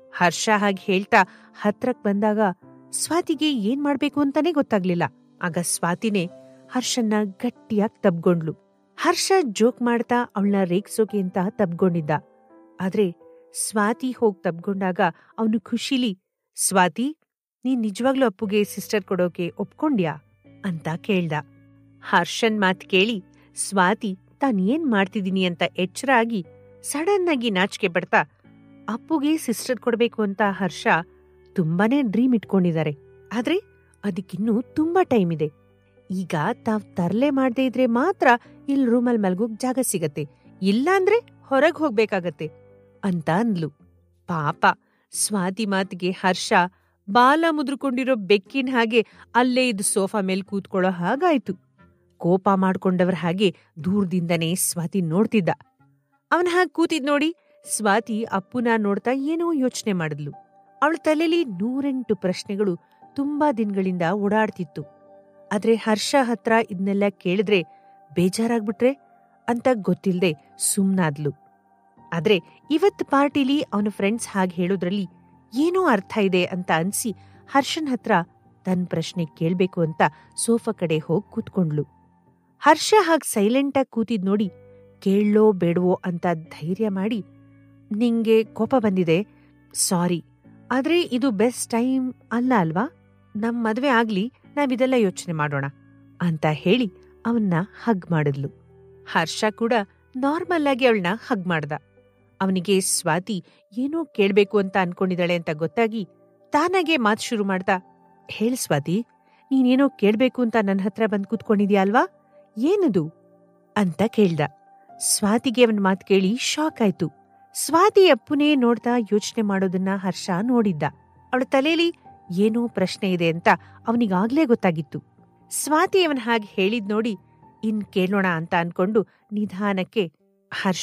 [SPEAKER 1] ಹರ್ಷ ಹಾಗೆ ಹೇಳ್ತಾ ಹತ್ರಕ್ ಬಂದಾಗ ಸ್ವಾತಿಗೆ ಏನ್ ಮಾಡ್ಬೇಕು ಅಂತಾನೆ ಗೊತ್ತಾಗ್ಲಿಲ್ಲ ಆಗ ಸ್ವಾತಿನೇ ಹರ್ಷನ್ನ ಗಟ್ಟಿಯಾಗಿ ತಬ್ಗೊಂಡ್ಲು ಹರ್ಷ ಜೋಕ್ ಮಾಡ್ತಾ ಅವಳನ್ನ ರೇಗ್ಸೋಕೆ ಅಂತ ತಬ್ಕೊಂಡಿದ್ದ ಆದ್ರೆ ಸ್ವಾತಿ ಹೋಗ್ ತಬ್ಗೊಂಡಾಗ ಅವನು ಖುಷಿಲಿ ಸ್ವಾತಿ ನೀನ್ ನಿಜವಾಗ್ಲೂ ಅಪ್ಪುಗೆ ಸಿಸ್ಟರ್ ಕೊಡೋಕೆ ಒಪ್ಕೊಂಡ್ಯಾ ಅಂತ ಕೇಳ್ದ ಹರ್ಷನ್ ಮಾತ್ ಕೇಳಿ ಸ್ವಾತಿ ತಾನ್ ಏನ್ ಮಾಡ್ತಿದೀನಿ ಅಂತ ಎಚ್ಚರ ಆಗಿ ಸಡನ್ ಆಗಿ ನಾಚಿಕೆ ಪಡ್ತಾ ಅಪ್ಪುಗೆ ಸಿಸ್ಟರ್ ಕೊಡ್ಬೇಕು ಅಂತ ಹರ್ಷ ತುಂಬಾನೇ ಡ್ರೀಮ್ ಇಟ್ಕೊಂಡಿದ್ದಾರೆ ಆದ್ರೆ ಅದಕ್ಕಿನ್ನೂ ತುಂಬಾ ಟೈಮ್ ಇದೆ ಈಗ ತಾವ್ ತರ್ಲೆ ಮಾಡದೇ ಇದ್ರೆ ಮಾತ್ರ ಇಲ್ ರೂಮಲ್ ಮಲ್ಗೋಕ್ ಜಾಗ ಸಿಗತ್ತೆ ಇಲ್ಲಾಂದ್ರೆ ಹೊರಗ್ ಹೋಗ್ಬೇಕಾಗತ್ತೆ ಅಂತ ಅಂದ್ಲು ಪಾಪ ಸ್ವಾತಿ ಮಾತಿಗೆ ಹರ್ಷ ಬಾಲ ಮುದ್ರಕೊಂಡಿರೋ ಬೆಕ್ಕಿನ ಹಾಗೆ ಅಲ್ಲೇ ಇದ್ದು ಸೋಫಾ ಮೇಲ್ ಕೂತ್ಕೊಳ್ಳೋ ಹಾಗಾಯ್ತು ಕೋಪ ಮಾಡ್ಕೊಂಡವ್ರ ಹಾಗೆ ದೂರದಿಂದನೇ ಸ್ವಾತಿ ನೋಡ್ತಿದ್ದ ಅವನ ಹಾಗೆ ಕೂತಿದ್ ನೋಡಿ ಸ್ವಾತಿ ಅಪ್ಪುನ ನೋಡ್ತಾ ಏನೋ ಯೋಚನೆ ಮಾಡಿದ್ಲು ಅವಳ ತಲೆಲಿ ನೂರೆಂಟು ಪ್ರಶ್ನೆಗಳು ತುಂಬಾ ದಿನಗಳಿಂದ ಓಡಾಡ್ತಿತ್ತು ಆದ್ರೆ ಹರ್ಷ ಹತ್ರ ಇದನ್ನೆಲ್ಲ ಕೇಳಿದ್ರೆ ಬೇಜಾರಾಗ್ಬಿಟ್ರೆ ಅಂತ ಗೊತ್ತಿಲ್ದೆ ಸುಮ್ನಾದ್ಲು ಆದ್ರೆ ಇವತ್ ಪಾರ್ಟಿಲಿ ಅವನ ಫ್ರೆಂಡ್ಸ್ ಹಾಗೆ ಹೇಳೋದ್ರಲ್ಲಿ ಏನೋ ಅರ್ಥ ಇದೆ ಅಂತ ಅನ್ಸಿ ಹರ್ಷನ್ ಹತ್ರ ತನ್ ಪ್ರಶ್ನೆ ಕೇಳ್ಬೇಕು ಅಂತ ಸೋಫಾ ಕಡೆ ಹೋಗ್ ಕೂತ್ಕೊಂಡ್ಲು ಹರ್ಷ ಹಾಗ್ ಸೈಲೆಂಟಾಗಿ ಕೂತಿದ್ ನೋಡಿ ಕೇಳೋ ಬೇಡವೋ ಅಂತ ಧೈರ್ಯ ಮಾಡಿ ನಿಂಗೆ ಕೋಪ ಬಂದಿದೆ ಸಾರಿ ಆದ್ರೆ ಇದು ಬೆಸ್ಟ್ ಟೈಮ್ ಅಲ್ಲ ಅಲ್ವಾ ನಮ್ ಮದ್ವೆ ಆಗ್ಲಿ ನಾವಿದೆಲ್ಲ ಯೋಚನೆ ಮಾಡೋಣ ಅಂತ ಹೇಳಿ ಅವನ್ನ ಹಗ್ ಮಾಡಿದ್ಲು ಹರ್ಷ ಕೂಡ ನಾರ್ಮಲ್ ಆಗಿ ಅವಳನ್ನ ಹಗ್ ಮಾಡ್ದ ಅವನಿಗೆ ಸ್ವಾತಿ ಏನೋ ಕೇಳ್ಬೇಕು ಅಂತ ಅನ್ಕೊಂಡಿದ್ದಾಳೆ ಅಂತ ಗೊತ್ತಾಗಿ ತಾನಾಗೆ ಮಾತು ಶುರು ಮಾಡ್ದ ಹೇಳ್ ಸ್ವಾತಿ ನೀನೇನೋ ಕೇಳ್ಬೇಕು ಅಂತ ನನ್ನ ಹತ್ರ ಬಂದ್ ಕೂತ್ಕೊಂಡಿದ್ಯಾ ಅಲ್ವಾ ಏನದು ಅಂತ ಕೇಳ್ದ ಸ್ವಾತಿಗೆ ಅವನ್ ಮಾತು ಕೇಳಿ ಶಾಕ್ ಆಯ್ತು ಸ್ವಾತಿ ಅಪ್ಪುನೇ ನೋಡ್ತಾ ಯೋಚನೆ ಮಾಡೋದನ್ನ ಹರ್ಷ ನೋಡಿದ್ದ ಅವಳ ತಲೆಲಿ ಏನೋ ಪ್ರಶ್ನೆ ಇದೆ ಅಂತ ಅವನಿಗಾಗ್ಲೇ ಗೊತ್ತಾಗಿತ್ತು ಸ್ವಾತಿ ಅವನ್ ಹಾಗೆ ಹೇಳಿದ್ ನೋಡಿ ಇನ್ ಕೇಳೋಣ ಅಂತ ಅನ್ಕೊಂಡು ನಿಧಾನಕ್ಕೆ ಹರ್ಷ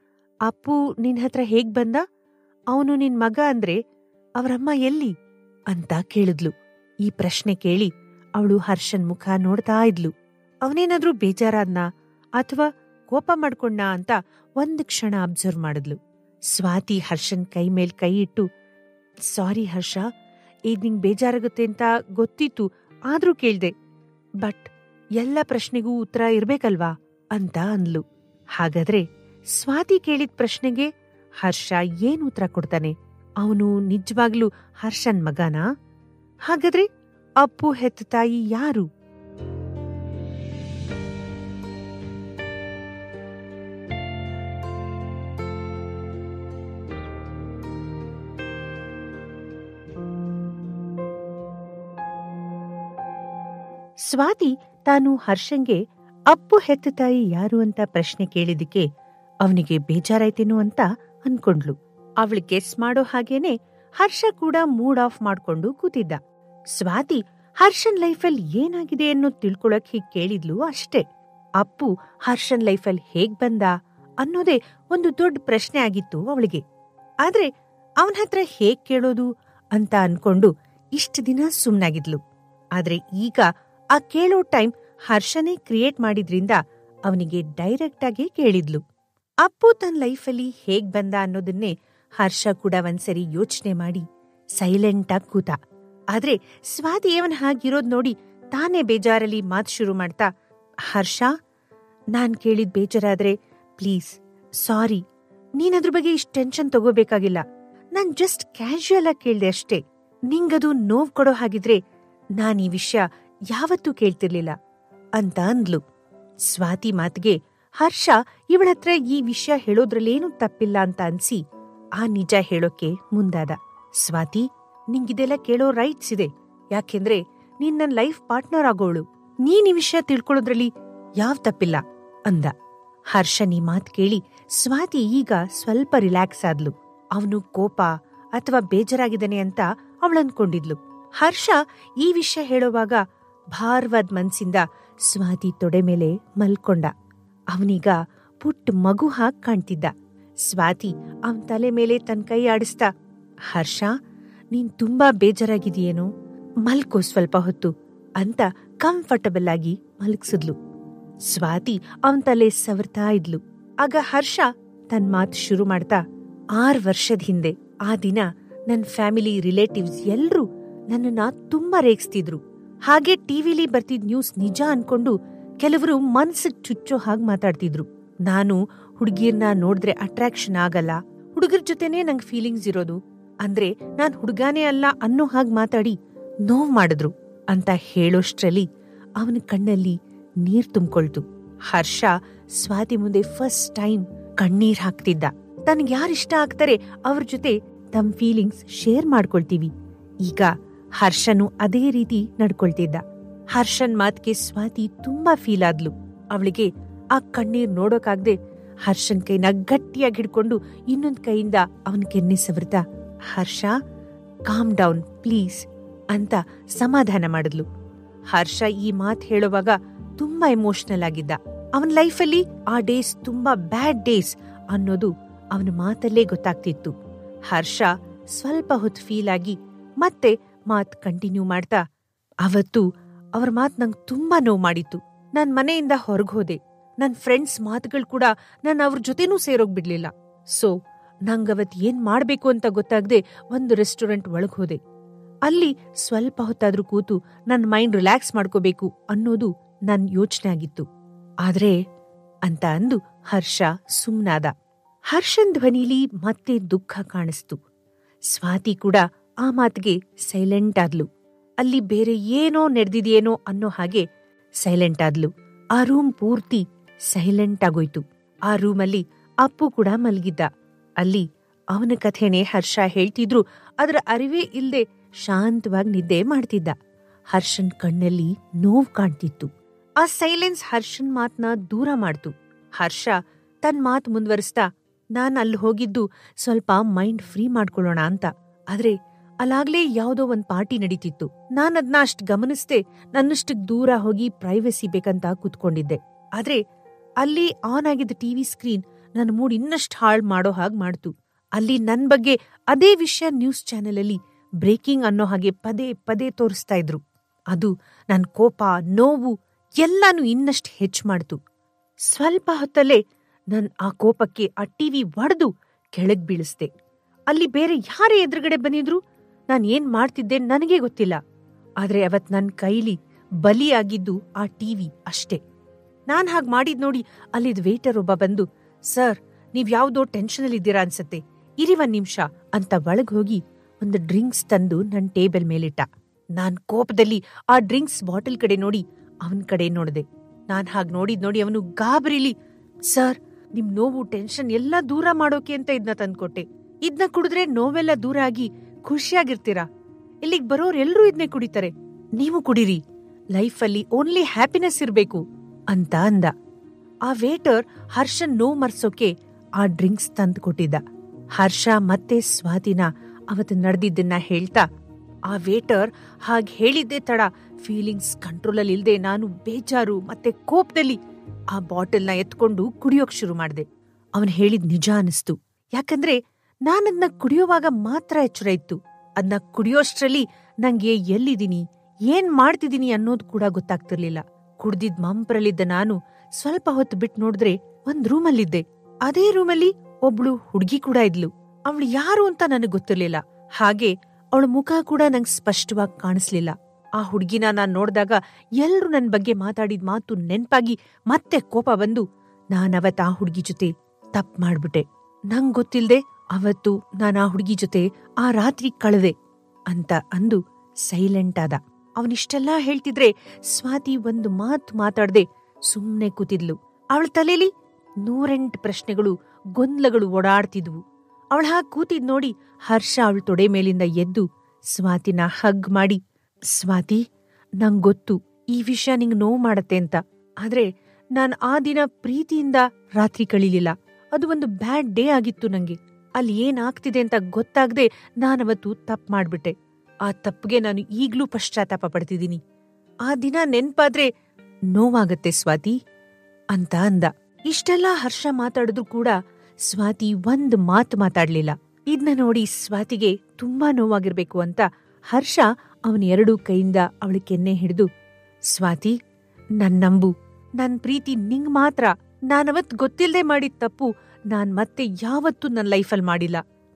[SPEAKER 1] ಅಪ್ಪು ನಿನ್ ಹತ್ರ ಹೇಗ್ ಬಂದ ಅವನು ನಿನ್ ಮಗ ಅಂದ್ರೆ ಅವರಮ್ಮ ಎಲ್ಲಿ ಅಂತ ಕೇಳಿದ್ಲು ಈ ಪ್ರಶ್ನೆ ಕೇಳಿ ಅವಳು ಹರ್ಷನ್ ಮುಖ ನೋಡ್ತಾ ಇದ್ಲು ಅವನೇನಾದ್ರೂ ಬೇಜಾರಾದ್ನಾ ಅಥವಾ ಕೋಪ ಮಾಡ್ಕೊಂಡ ಅಂತ ಒಂದ್ ಕ್ಷಣ ಅಬ್ಸರ್ವ್ ಮಾಡಿದ್ಲು ಸ್ವಾತಿ ಹರ್ಷನ್ ಕೈ ಮೇಲ್ ಕೈ ಇಟ್ಟು ಸಾರಿ ಹರ್ಷ ಈಗ ನಿಂಗ್ ಬೇಜಾರಾಗುತ್ತೆ ಅಂತ ಗೊತ್ತಿತ್ತು ಆದ್ರೂ ಕೇಳ್ದೆ ಬಟ್ ಎಲ್ಲ ಪ್ರಶ್ನೆಗೂ ಉತ್ತರ ಇರ್ಬೇಕಲ್ವಾ ಅಂತ ಅಂದ್ಲು ಹಾಗಾದ್ರೆ ಸ್ವಾತಿ ಕೇಳಿದ ಪ್ರಶ್ನೆಗೆ ಹರ್ಷ ಏನ್ ಉತ್ತರ ಕೊಡ್ತಾನೆ ಅವನು ನಿಜವಾಗ್ಲೂ ಹರ್ಷನ್ ಮಗನಾ ಹಾಗಾದ್ರೆ ಅಪ್ಪು ಹೆತ್ತ ತಾಯಿ ಯಾರು ಸ್ವಾತಿ ತಾನು ಹರ್ಷಂಗೆ ಅಪ್ಪು ಹೆತ್ತ ತಾಯಿ ಯಾರು ಅಂತ ಪ್ರಶ್ನೆ ಕೇಳಿದಕ್ಕೆ ಅವನಿಗೆ ಬೇಜಾರಾಯ್ತೇನೋ ಅಂತ ಅನ್ಕೊಂಡ್ಲು ಅವಳು ಗೆಸ್ ಮಾಡೋ ಹಾಗೇನೆ ಹರ್ಷ ಕೂಡ ಮೂಡ್ ಆಫ್ ಮಾಡ್ಕೊಂಡು ಕೂತಿದ್ದ ಸ್ವಾತಿ ಹರ್ಷನ್ ಲೈಫಲ್ ಏನಾಗಿದೆ ಅನ್ನೋ ತಿಳ್ಕೊಳಕ್ ಹೀಗ್ ಕೇಳಿದ್ಲು ಅಷ್ಟೇ ಅಪ್ಪು ಹರ್ಷನ್ ಲೈಫಲ್ ಹೇಗ್ ಬಂದ ಅನ್ನೋದೇ ಒಂದು ದೊಡ್ಡ ಪ್ರಶ್ನೆ ಆಗಿತ್ತು ಅವಳಿಗೆ ಆದ್ರೆ ಅವನ ಹತ್ರ ಹೇಗ್ ಕೇಳೋದು ಅಂತ ಅನ್ಕೊಂಡು ಇಷ್ಟ ದಿನ ಸುಮ್ನಾಗಿದ್ಲು ಆದ್ರೆ ಈಗ ಆ ಕೇಳೋ ಟೈಮ್ ಹರ್ಷನೇ ಕ್ರಿಯೇಟ್ ಮಾಡಿದ್ರಿಂದ ಅವನಿಗೆ ಡೈರೆಕ್ಟ್ ಆಗಿ ಕೇಳಿದ್ಲು ಅಪ್ಪು ತನ್ನ ಲೈಫಲ್ಲಿ ಹೇಗ್ ಬಂದ ಅನ್ನೋದನ್ನೇ ಹರ್ಷ ಕೂಡ ಒಂದ್ಸರಿ ಯೋಚನೆ ಮಾಡಿ ಸೈಲೆಂಟ್ ಆಗಿ ಕೂತ ಆದ್ರೆ ಸ್ವಾತಿ ಅವನ್ ಹಾಗಿರೋದ್ ನೋಡಿ ತಾನೇ ಬೇಜಾರಲ್ಲಿ ಮಾತು ಶುರು ಮಾಡ್ತಾ ಹರ್ಷ ನಾನ್ ಕೇಳಿದ್ ಬೇಜಾರಾದ್ರೆ ಪ್ಲೀಸ್ ಸಾರಿ ನೀನದ್ರ ಬಗ್ಗೆ ಇಷ್ಟ ಟೆನ್ಷನ್ ತಗೋಬೇಕಾಗಿಲ್ಲ ನಾನ್ ಜಸ್ಟ್ ಕ್ಯಾಶುಯಲ್ ಆಗಿ ಕೇಳ್ದೆ ಅಷ್ಟೇ ನಿಂಗದು ನೋವ್ ಕೊಡೋ ಹಾಗಿದ್ರೆ ನಾನ್ ಈ ವಿಷಯ ಯಾವತ್ತೂ ಕೇಳ್ತಿರ್ಲಿಲ್ಲ ಅಂತ ಅಂದ್ಲು ಸ್ವಾತಿ ಮಾತಿಗೆ ಹರ್ಷ ಇವಳತ್ರ ಈ ವಿಷಯ ಹೇಳೋದ್ರಲ್ಲೇನೂ ತಪ್ಪಿಲ್ಲ ಅಂತ ಅನ್ಸಿ ಆ ನಿಜ ಹೇಳೋಕೆ ಮುಂದಾದ ಸ್ವಾತಿ ನಿಂಗಿದೆಲ್ಲ ಕೇಳೋ ರೈಟ್ಸ್ ಇದೆ ಯಾಕೆಂದ್ರೆ ನೀನ್ ನನ್ ಲೈಫ್ ಪಾರ್ಟ್ನರ್ ಆಗೋಳು ನೀನ್ ಈ ವಿಷಯ ತಿಳ್ಕೊಳ್ಳೋದ್ರಲ್ಲಿ ಯಾವ್ ತಪ್ಪಿಲ್ಲ ಅಂದ ಹರ್ಷನ್ ಈ ಮಾತ್ ಕೇಳಿ ಸ್ವಾತಿ ಈಗ ಸ್ವಲ್ಪ ರಿಲ್ಯಾಕ್ಸ್ ಆದ್ಲು ಅವನು ಕೋಪ ಅಥವಾ ಬೇಜಾರಾಗಿದ್ದಾನೆ ಅಂತ ಅವಳನ್ಕೊಂಡಿದ್ಲು ಹರ್ಷ ಈ ವಿಷಯ ಹೇಳೋವಾಗ ಭಾರವಾದ ಮನ್ಸಿಂದ ಸ್ವಾತಿ ತೊಡೆ ಮೇಲೆ ಮಲ್ಕೊಂಡ ಅವನೀಗ ಪುಟ್ಟ ಮಗು ಹಾಗ್ ಕಾಣ್ತಿದ್ದ ಸ್ವಾತಿ ಅವನ್ ತಲೆ ಮೇಲೆ ತನ್ ಕೈ ಆಡಿಸ್ತಾ ಹರ್ಷ ನೀನ್ ತುಂಬಾ ಬೇಜಾರಾಗಿದೆಯೇನೋ ಮಲ್ಕೋ ಸ್ವಲ್ಪ ಹೊತ್ತು ಅಂತ ಕಂಫರ್ಟಬಲ್ ಆಗಿ ಮಲಗ್ಸಿದ್ಲು ಸ್ವಾತಿ ಅವನ್ ತಲೆ ಸವರ್ತಾ ಇದ್ಲು ಆಗ ಹರ್ಷ ತನ್ ಮಾತು ಶುರು ಮಾಡ್ತಾ ಆರ್ ವರ್ಷದ ಹಿಂದೆ ಆ ದಿನ ನನ್ನ ಫ್ಯಾಮಿಲಿ ರಿಲೇಟಿವ್ಸ್ ಎಲ್ರೂ ನನ್ನನ್ನ ತುಂಬಾ ರೇಗಿಸ್ತಿದ್ರು ಹಾಗೆ ಟಿವಿಲಿ ಬರ್ತಿದ್ ನ್ಯೂಸ್ ನಿಜ ಅನ್ಕೊಂಡು ಕೆಲವರು ಮನ್ಸಿಗ್ ಚುಚ್ಚೋ ಹಾಗೆ ಮಾತಾಡ್ತಿದ್ರು ನಾನು ಹುಡುಗಿರ್ನ ನೋಡಿದ್ರೆ ಅಟ್ರಾಕ್ಷನ್ ಆಗಲ್ಲ ಹುಡುಗರ ಜೊತೆನೇ ನಂಗೆ ಫೀಲಿಂಗ್ಸ್ ಇರೋದು ಅಂದ್ರೆ ನಾನ್ ಹುಡುಗಾನೇ ಅಲ್ಲ ಅನ್ನೋ ಹಾಗೆ ಮಾತಾಡಿ ನೋವ್ ಮಾಡಿದ್ರು ಅಂತ ಹೇಳೋಷ್ಟ್ರಲ್ಲಿ ಅವನ ಕಣ್ಣಲ್ಲಿ ನೀರ್ ತುಂಬಿಕೊಳ್ತು ಹರ್ಷ ಸ್ವಾತಿ ಮುಂದೆ ಫಸ್ಟ್ ಟೈಮ್ ಕಣ್ಣೀರ್ ಹಾಕ್ತಿದ್ದ ತನ್ಗೆ ಯಾರಿಷ್ಟ ಆಗ್ತಾರೆ ಅವ್ರ ಜೊತೆ ತಮ್ಮ ಫೀಲಿಂಗ್ಸ್ ಶೇರ್ ಮಾಡ್ಕೊಳ್ತೀವಿ ಈಗ ಹರ್ಷನು ಅದೇ ರೀತಿ ನಡ್ಕೊಳ್ತಿದ್ದ ಹರ್ಷನ್ ಮಾತ್ಗೆ ಸ್ವಾತಿ ತುಂಬಾ ಫೀಲ್ ಆದ್ಲು ಅವಳಿಗೆ ಆ ಕಣ್ಣೀರ್ ನೋಡೋಕಾಗ್ದೆ ಹರ್ಷನ್ ಕೈನ ಗಟ್ಟಿಯಾಗಿ ಹಿಡ್ಕೊಂಡು ಇನ್ನೊಂದ್ ಕೈಯಿಂದ ಅವನ್ ಕೆನ್ನೆ ಸವರ್ತಾ ಹರ್ಷ ಕಾಮ್ ಡೌನ್ ಪ್ಲೀಸ್ ಅಂತ ಸಮಾಧಾನ ಮಾಡಿದ್ಲು ಹರ್ಷ ಈ ಮಾತ್ ಹೇಳುವಾಗ ತುಂಬಾ ಎಮೋಷನಲ್ ಆಗಿದ್ದ ಅವನ ಲೈಫಲ್ಲಿ ಆ ಡೇಸ್ ತುಂಬಾ ಬ್ಯಾಡ್ ಡೇಸ್ ಅನ್ನೋದು ಅವನ ಮಾತಲ್ಲೇ ಗೊತ್ತಾಗ್ತಿತ್ತು ಹರ್ಷ ಸ್ವಲ್ಪ ಹೊತ್ತು ಫೀಲ್ ಆಗಿ ಮತ್ತೆ ಮಾತ್ ಕಂಟಿನ್ಯೂ ಮಾಡ್ತಾ ಅವತ್ತು ಅವ್ರ ಮಾತ್ ನಂಗ್ ತುಂಬಾ ನೋವು ಮಾಡಿತ್ತು ನಾನ್ ಮನೆಯಿಂದ ಹೊರಗೋದೆ ನನ್ ಫ್ರೆಂಡ್ಸ್ ಮಾತುಗಳು ಕೂಡ ನಾನು ಅವ್ರ ಜೊತೆನೂ ಸೇರೋಗ್ ಬಿಡ್ಲಿಲ್ಲ ಸೊ ನಂಗವತ್ ಏನ್ ಮಾಡ್ಬೇಕು ಅಂತ ಗೊತ್ತಾಗದೆ ಒಂದು ರೆಸ್ಟೋರೆಂಟ್ ಒಳಗ್ ಹೋದೆ ಅಲ್ಲಿ ಸ್ವಲ್ಪ ಹೊತ್ತಾದ್ರೂ ಕೂತು ನನ್ ಮೈಂಡ್ ರಿಲ್ಯಾಕ್ಸ್ ಮಾಡ್ಕೋಬೇಕು ಅನ್ನೋದು ನನ್ ಯೋಚನೆ ಆಗಿತ್ತು ಆದ್ರೆ ಅಂತ ಅಂದು ಹರ್ಷ ಸುಮ್ನಾದ ಹರ್ಷನ್ ಧ್ವನಿಲಿ ಮತ್ತೆ ದುಃಖ ಕಾಣಿಸ್ತು ಸ್ವಾತಿ ಕೂಡ ಆ ಮಾತಿಗೆ ಸೈಲೆಂಟ್ ಆದ್ಲು ಅಲ್ಲಿ ಬೇರೆ ಏನೋ ನಡೆದಿದೆಯೇನೋ ಅನ್ನೋ ಹಾಗೆ ಸೈಲೆಂಟ್ ಆದ್ಲು ಆ ರೂಮ್ ಪೂರ್ತಿ ಸೈಲೆಂಟ್ ಆಗೋಯ್ತು ಆ ರೂಮಲ್ಲಿ ಅಪ್ಪು ಕೂಡ ಮಲಗಿದ್ದ ಅಲ್ಲಿ ಅವನ ಕಥೆನೇ ಹರ್ಷ ಹೇಳ್ತಿದ್ರು ಅದರ ಅರಿವೇ ಇಲ್ದೆ ಶಾಂತವಾಗಿ ನಿದ್ದೆ ಮಾಡ್ತಿದ್ದ ಹರ್ಷನ್ ಕಣ್ಣಲ್ಲಿ ನೋವು ಕಾಣ್ತಿತ್ತು ಆ ಸೈಲೆನ್ಸ್ ಹರ್ಷನ್ ಮಾತ್ನ ದೂರ ಮಾಡ್ತು ಹರ್ಷ ತನ್ ಮಾತ್ ಮುಂದುವರಿಸ್ತಾ ನಾನ್ ಅಲ್ಲಿ ಹೋಗಿದ್ದು ಸ್ವಲ್ಪ ಮೈಂಡ್ ಫ್ರೀ ಮಾಡ್ಕೊಳ್ಳೋಣ ಅಂತ ಆದ್ರೆ ಅಲ್ಲಾಗ್ಲೇ ಯಾವ್ದೋ ಒಂದ್ ಪಾರ್ಟಿ ನಡೀತಿತ್ತು ನಾನ್ ಅದ್ನ ಅಷ್ಟ್ ಗಮನಿಸ್ದೆ ನನ್ನಷ್ಟಕ್ ದೂರ ಹೋಗಿ ಪ್ರೈವಸಿ ಬೇಕಂತ ಕೂತ್ಕೊಂಡಿದ್ದೆ ಆದ್ರೆ ಅಲ್ಲಿ ಆನ್ ಆಗಿದ್ದ ಟಿವಿ ಸ್ಕ್ರೀನ್ ನನ್ನ ಮೂಡ್ ಇನ್ನಷ್ಟು ಹಾಳ್ ಮಾಡೋ ಹಾಗ್ ಮಾಡ್ತು ಅಲ್ಲಿ ನನ್ ಬಗ್ಗೆ ಅದೇ ವಿಷಯ ನ್ಯೂಸ್ ಚಾನೆಲ್ ಅಲ್ಲಿ ಬ್ರೇಕಿಂಗ್ ಅನ್ನೋ ಹಾಗೆ ಪದೇ ಪದೇ ತೋರಿಸ್ತಾ ಇದ್ರು ಅದು ನನ್ ಕೋಪ ನೋವು ಎಲ್ಲಾನು ಇನ್ನಷ್ಟು ಹೆಚ್ಚು ಮಾಡ್ತು ಸ್ವಲ್ಪ ಹೊತ್ತಲ್ಲೇ ನನ್ ಆ ಕೋಪಕ್ಕೆ ಆ ಟಿವಿ ಒಡೆದು ಕೆಳಗ್ ಬೀಳಿಸ್ದೆ ಅಲ್ಲಿ ಬೇರೆ ಯಾರೇ ಎದುರುಗಡೆ ಬಂದಿದ್ರು ನಾನ್ ಏನ್ ಮಾಡ್ತಿದ್ದೆ ನನಗೆ ಗೊತ್ತಿಲ್ಲ ಆದ್ರೆ ಅವತ್ ನನ್ ಕೈಲಿ ಬಲಿಯಾಗಿದ್ದು ಆ ಟಿವಿ ಅಷ್ಟೇ ನಾನ್ ಹಾಗ್ ಮಾಡಿದ್ ನೋಡಿ ಅಲ್ಲಿದ್ ವೇಟರ್ ಒಬ್ಬ ಬಂದು ಸರ್ ನೀವ್ ಯಾವ್ದೋ ಟೆನ್ಷನ್ ಇದ್ದೀರಾ ಅನ್ಸತ್ತೆ ಇರಿ ಒಂದ್ ನಿಮಿಷ ಅಂತ ಒಳಗ್ ಹೋಗಿ ಒಂದು ಡ್ರಿಂಕ್ಸ್ ತಂದು ನನ್ ಟೇಬಲ್ ಮೇಲಿಟ್ಟ ನಾನ್ ಕೋಪದಲ್ಲಿ ಆ ಡ್ರಿಂಕ್ಸ್ ಬಾಟಲ್ ಕಡೆ ನೋಡಿ ಅವನ್ ಕಡೆ ನೋಡ್ದೆ ನಾನ್ ಹಾಗ್ ನೋಡಿದ್ ನೋಡಿ ಅವನು ಗಾಬರಿಲಿ ಸರ್ ನಿಮ್ ನೋವು ಟೆನ್ಷನ್ ಎಲ್ಲ ದೂರ ಮಾಡೋಕೆ ಅಂತ ಇದ್ನ ತಂದ್ಕೊಟ್ಟೆ ಇದ್ನ ಕುಡಿದ್ರೆ ನೋವೆಲ್ಲ ದೂರ ಆಗಿ ಖುಷಿಯಾಗಿರ್ತೀರಾ ಇಲ್ಲಿಗ್ ಬರೋರ್ ಎಲ್ರೂ ಇದ್ನೇ ಕುಡಿತಾರೆ ನೀವು ಕುಡಿರಿ ಲೈಫಲ್ಲಿ ಓನ್ಲಿ ಹ್ಯಾಪಿನೆಸ್ ಇರ್ಬೇಕು ಅಂತ ಅಂದ ಆ ವೇಟರ್ ಹರ್ಷನ್ ನೋವು ಮರ್ಸೋಕೆ ಆ ಡ್ರಿಂಕ್ಸ್ ತಂದು ಕೊಟ್ಟಿದ್ದ ಹರ್ಷ ಮತ್ತೆ ಸ್ವಾತಿನ ಅವತ್ತು ನಡೆದಿದ್ದನ್ನ ಹೇಳ್ತಾ ಆ ವೇಟರ್ ಹಾಗ್ ಹೇಳಿದ್ದೆ ತಡ ಫೀಲಿಂಗ್ಸ್ ಕಂಟ್ರೋಲಲ್ಲಿ ಇಲ್ದೆ ನಾನು ಬೇಜಾರು ಮತ್ತೆ ಕೋಪದಲ್ಲಿ ಆ ಬಾಟಲ್ನ ಎತ್ಕೊಂಡು ಕುಡಿಯೋಕ್ ಶುರು ಮಾಡ್ದೆ ಅವನ್ ಹೇಳಿದ್ ನಿಜ ಅನಿಸ್ತು ಯಾಕಂದ್ರೆ ನಾನದ್ನ ಕುಡಿಯೋವಾಗ ಮಾತ್ರ ಎಚ್ಚರ ಇತ್ತು ಅದ್ನ ಕುಡಿಯೋಷ್ಟ್ರಲ್ಲಿ ನಂಗೆ ಎಲ್ಲಿದ್ದೀನಿ ಏನ್ ಮಾಡ್ತಿದ್ದೀನಿ ಅನ್ನೋದು ಕೂಡ ಗೊತ್ತಾಗ್ತಿರ್ಲಿಲ್ಲ ಕುಡ್ದಿದ್ ಮಂಪ್ರಲ್ಲಿದ್ದ ನಾನು ಸ್ವಲ್ಪ ಹೊತ್ತು ಬಿಟ್ ನೋಡಿದ್ರೆ ಒಂದ್ ರೂಮಲ್ಲಿದ್ದೆ ಅದೇ ರೂಮಲ್ಲಿ ಒಬ್ಳು ಹುಡ್ಗಿ ಕೂಡ ಇದ್ಲು ಅವಳು ಯಾರು ಅಂತ ನನಗ್ ಗೊತ್ತಿರ್ಲಿಲ್ಲ ಹಾಗೆ ಅವಳ ಮುಖ ಕೂಡ ನಂಗ್ ಸ್ಪಷ್ಟವಾಗಿ ಕಾಣಿಸ್ಲಿಲ್ಲ ಆ ಹುಡ್ಗಿನ ನಾನ್ ನೋಡ್ದಾಗ ಎಲ್ರು ನನ್ ಬಗ್ಗೆ ಮಾತಾಡಿದ್ ಮಾತು ನೆನ್ಪಾಗಿ ಮತ್ತೆ ಕೋಪ ಬಂದು ನಾನವತ್ ಆ ಹುಡ್ಗಿ ಜೊತೆ ತಪ್ಪು ಮಾಡ್ಬಿಟ್ಟೆ ನಂಗ್ ಗೊತ್ತಿಲ್ದೆ ಅವತ್ತು ನಾನ್ ಆ ಹುಡ್ಗಿ ಜೊತೆ ಆ ರಾತ್ರಿ ಕಳೆದೆ ಅಂತ ಅಂದು ಸೈಲೆಂಟ್ ಆದ ಅವನಿಷ್ಟೆಲ್ಲಾ ಹೇಳ್ತಿದ್ರೆ ಸ್ವಾತಿ ಒಂದು ಮಾತು ಮಾತಾಡ್ದೆ ಸುಮ್ನೆ ಕೂತಿದ್ಲು ಅವಳ ತಲೆಲಿ ನೂರೆಂಟ್ ಪ್ರಶ್ನೆಗಳು ಗೊಂದಲಗಳು ಓಡಾಡ್ತಿದ್ವು ಅವಳ ಹಾಗೆ ಕೂತಿದ್ ನೋಡಿ ಹರ್ಷ ಅವಳ ತೊಡೆ ಮೇಲಿಂದ ಎದ್ದು ಸ್ವಾತಿನ ಹಗ್ ಮಾಡಿ ಸ್ವಾತಿ ನಂಗ್ ಗೊತ್ತು ಈ ವಿಷಯ ನಿಂಗ್ ನೋವು ಮಾಡತ್ತೆ ಅಂತ ಆದ್ರೆ ನಾನ್ ಆ ದಿನ ಪ್ರೀತಿಯಿಂದ ರಾತ್ರಿ ಕಳೀಲಿಲ್ಲ ಅದು ಒಂದು ಬ್ಯಾಡ್ ಡೇ ಆಗಿತ್ತು ನಂಗೆ ಅಲ್ಲಿ ಏನಾಗ್ತಿದೆ ಅಂತ ಗೊತ್ತಾಗದೆ ನಾನವತ್ತು ತಪ್ಪು ಮಾಡ್ಬಿಟ್ಟೆ ಆ ತಪ್ಪಿಗೆ ನಾನು ಈಗ್ಲೂ ಪಶ್ಚಾತ್ತಾಪ ಪಡ್ತಿದ್ದೀನಿ ಆ ದಿನ ನೆನ್ಪಾದ್ರೆ ನೋವಾಗತ್ತೆ ಸ್ವಾತಿ ಅಂತ ಅಂದ ಇಷ್ಟೆಲ್ಲ ಹರ್ಷ ಮಾತಾಡಿದ್ರು ಕೂಡ ಸ್ವಾತಿ ಒಂದ್ ಮಾತು ಮಾತಾಡ್ಲಿಲ್ಲ ಇದ್ನ ನೋಡಿ ಸ್ವಾತಿಗೆ ತುಂಬಾ ನೋವಾಗಿರ್ಬೇಕು ಅಂತ ಹರ್ಷ ಅವನ ಎರಡೂ ಕೈಯಿಂದ ಅವಳ ಕೆನ್ನೆ ಹಿಡಿದು ಸ್ವಾತಿ ನನ್ ನಂಬು ನನ್ ಪ್ರೀತಿ ನಿಂಗ್ ಮಾತ್ರ ನಾನವತ್ ಗೊತ್ತಿಲ್ದೆ ಮಾಡಿದ ತಪ್ಪು ನಾನ್ ಮತ್ತೆ ಯಾವತ್ತೂ ನನ್ ಲೈಫಲ್ ಮಾಡಿಲ್ಲ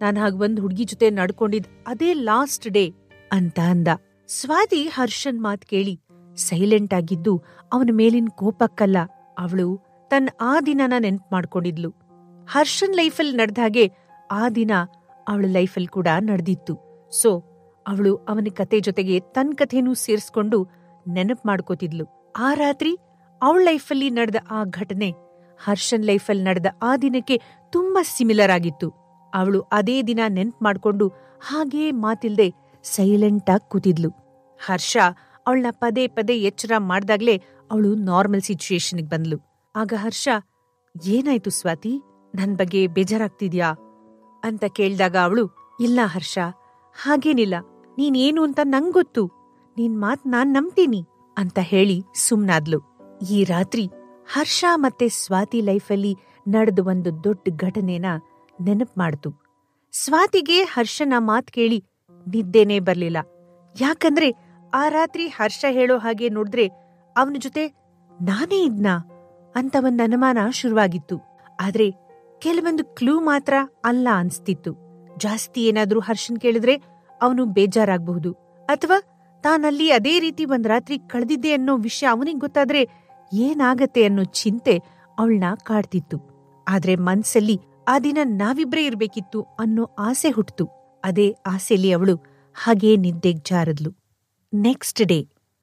[SPEAKER 1] ನಾನ್ ಹಾಗ್ ಒಂದ್ ಹುಡ್ಗಿ ಜೊತೆ ನಡ್ಕೊಂಡಿದ್ ಅದೇ ಲಾಸ್ಟ್ ಡೇ ಅಂತ ಅಂದ ಸ್ವಾತಿ ಹರ್ಷನ್ ಮಾತ್ ಕೇಳಿ ಸೈಲೆಂಟ್ ಆಗಿದ್ದು ಅವನ ಮೇಲಿನ ಕೋಪಕ್ಕಲ್ಲ ಅವಳು ತನ್ನ ಆ ದಿನನ ನೆನ್ಪ್ ಮಾಡ್ಕೊಂಡಿದ್ಲು ಹರ್ಷನ್ ಲೈಫಲ್ಲಿ ನಡೆದ ಹಾಗೆ ಆ ದಿನ ಅವಳ ಲೈಫಲ್ಲಿ ಕೂಡ ನಡೆದಿತ್ತು ಸೊ ಅವಳು ಅವನ ಕತೆ ಜೊತೆಗೆ ತನ್ನ ಕಥೆನೂ ಸೇರಿಸ್ಕೊಂಡು ನೆನಪು ಮಾಡ್ಕೋತಿದ್ಲು ಆ ರಾತ್ರಿ ಅವಳ ಲೈಫಲ್ಲಿ ನಡೆದ ಆ ಘಟನೆ ಹರ್ಷನ್ ಲೈಫಲ್ಲಿ ನಡೆದ ಆ ದಿನಕ್ಕೆ ತುಂಬಾ ಸಿಮಿಲರ್ ಆಗಿತ್ತು ಅವಳು ಅದೇ ದಿನ ನೆನ್ಪು ಮಾಡ್ಕೊಂಡು ಹಾಗೇ ಮಾತಿಲ್ದೆ ಸೈಲೆಂಟ್ ಆಗಿ ಕೂತಿದ್ಲು ಹರ್ಷ ಅವಳನ್ನ ಪದೇ ಪದೇ ಎಚ್ಚರ ಮಾಡ್ದಾಗ್ಲೇ ಅವಳು ನಾರ್ಮಲ್ ಸಿಚುಯೇಷನ್ಗೆ ಬಂದ್ಲು ಆಗ ಹರ್ಷ ಏನಾಯ್ತು ಸ್ವಾತಿ ನನ್ ಬಗ್ಗೆ ಬೇಜಾರಾಗ್ತಿದ್ಯಾ ಅಂತ ಕೇಳ್ದಾಗ ಅವಳು ಇಲ್ಲ ಹರ್ಷ ಹಾಗೇನಿಲ್ಲ ನೀನೇನು ಅಂತ ನಂಗೊತ್ತು ನಿನ್ ಮಾತ್ ನಾನ್ ನಂಬ್ತೀನಿ ಅಂತ ಹೇಳಿ ಸುಮ್ನಾದ್ಲು ಈ ರಾತ್ರಿ ಹರ್ಷ ಮತ್ತೆ ಸ್ವಾತಿ ಲೈಫಲ್ಲಿ ನಡೆದ ಒಂದು ದೊಡ್ಡ ಘಟನೆನ ನೆನಪ್ ಮಾಡ್ತು ಸ್ವಾತಿಗೆ ಹರ್ಷನ ಮಾತ್ ಕೇಳಿ ನಿದ್ದೆನೇ ಬರ್ಲಿಲ್ಲ ಯಾಕಂದ್ರೆ ಆ ರಾತ್ರಿ ಹರ್ಷ ಹೇಳೋ ಹಾಗೆ ನೋಡಿದ್ರೆ ಅವನ ಜೊತೆ ನಾನೇ ಇದ್ನಾ ಅಂತ ಒಂದ್ ಅನುಮಾನ ಶುರುವಾಗಿತ್ತು ಆದ್ರೆ ಕೆಲವೊಂದು ಕ್ಲೂ ಮಾತ್ರ ಅಲ್ಲ ಅನ್ಸ್ತಿತ್ತು ಜಾಸ್ತಿ ಏನಾದ್ರೂ ಹರ್ಷನ್ ಕೇಳಿದ್ರೆ ಅವನು ಬೇಜಾರಾಗಬಹುದು ಅಥವಾ ತಾನಲ್ಲಿ ಅದೇ ರೀತಿ ಒಂದ್ ರಾತ್ರಿ ಕಳೆದಿದ್ದೆ ಅನ್ನೋ ವಿಷಯ ಅವನಿಗೆ ಗೊತ್ತಾದ್ರೆ ಏನಾಗತ್ತೆ ಅನ್ನೋ ಚಿಂತೆ ಅವಳನ್ನ ಕಾಡ್ತಿತ್ತು ಆದ್ರೆ ಮನ್ಸಲ್ಲಿ ಆ ದಿನ ನಾವಿಬ್ರೇ ಇರ್ಬೇಕಿತ್ತು ಅನ್ನೋ ಆಸೆ ಹುಟ್ತು ಅದೇ ಆಸೆಲಿ ಅವಳು ಹಾಗೇ ನಿದ್ದೆಗ್ ಜಾರದ್ಲು ನೆಕ್ಸ್ಟ್ ಡೇ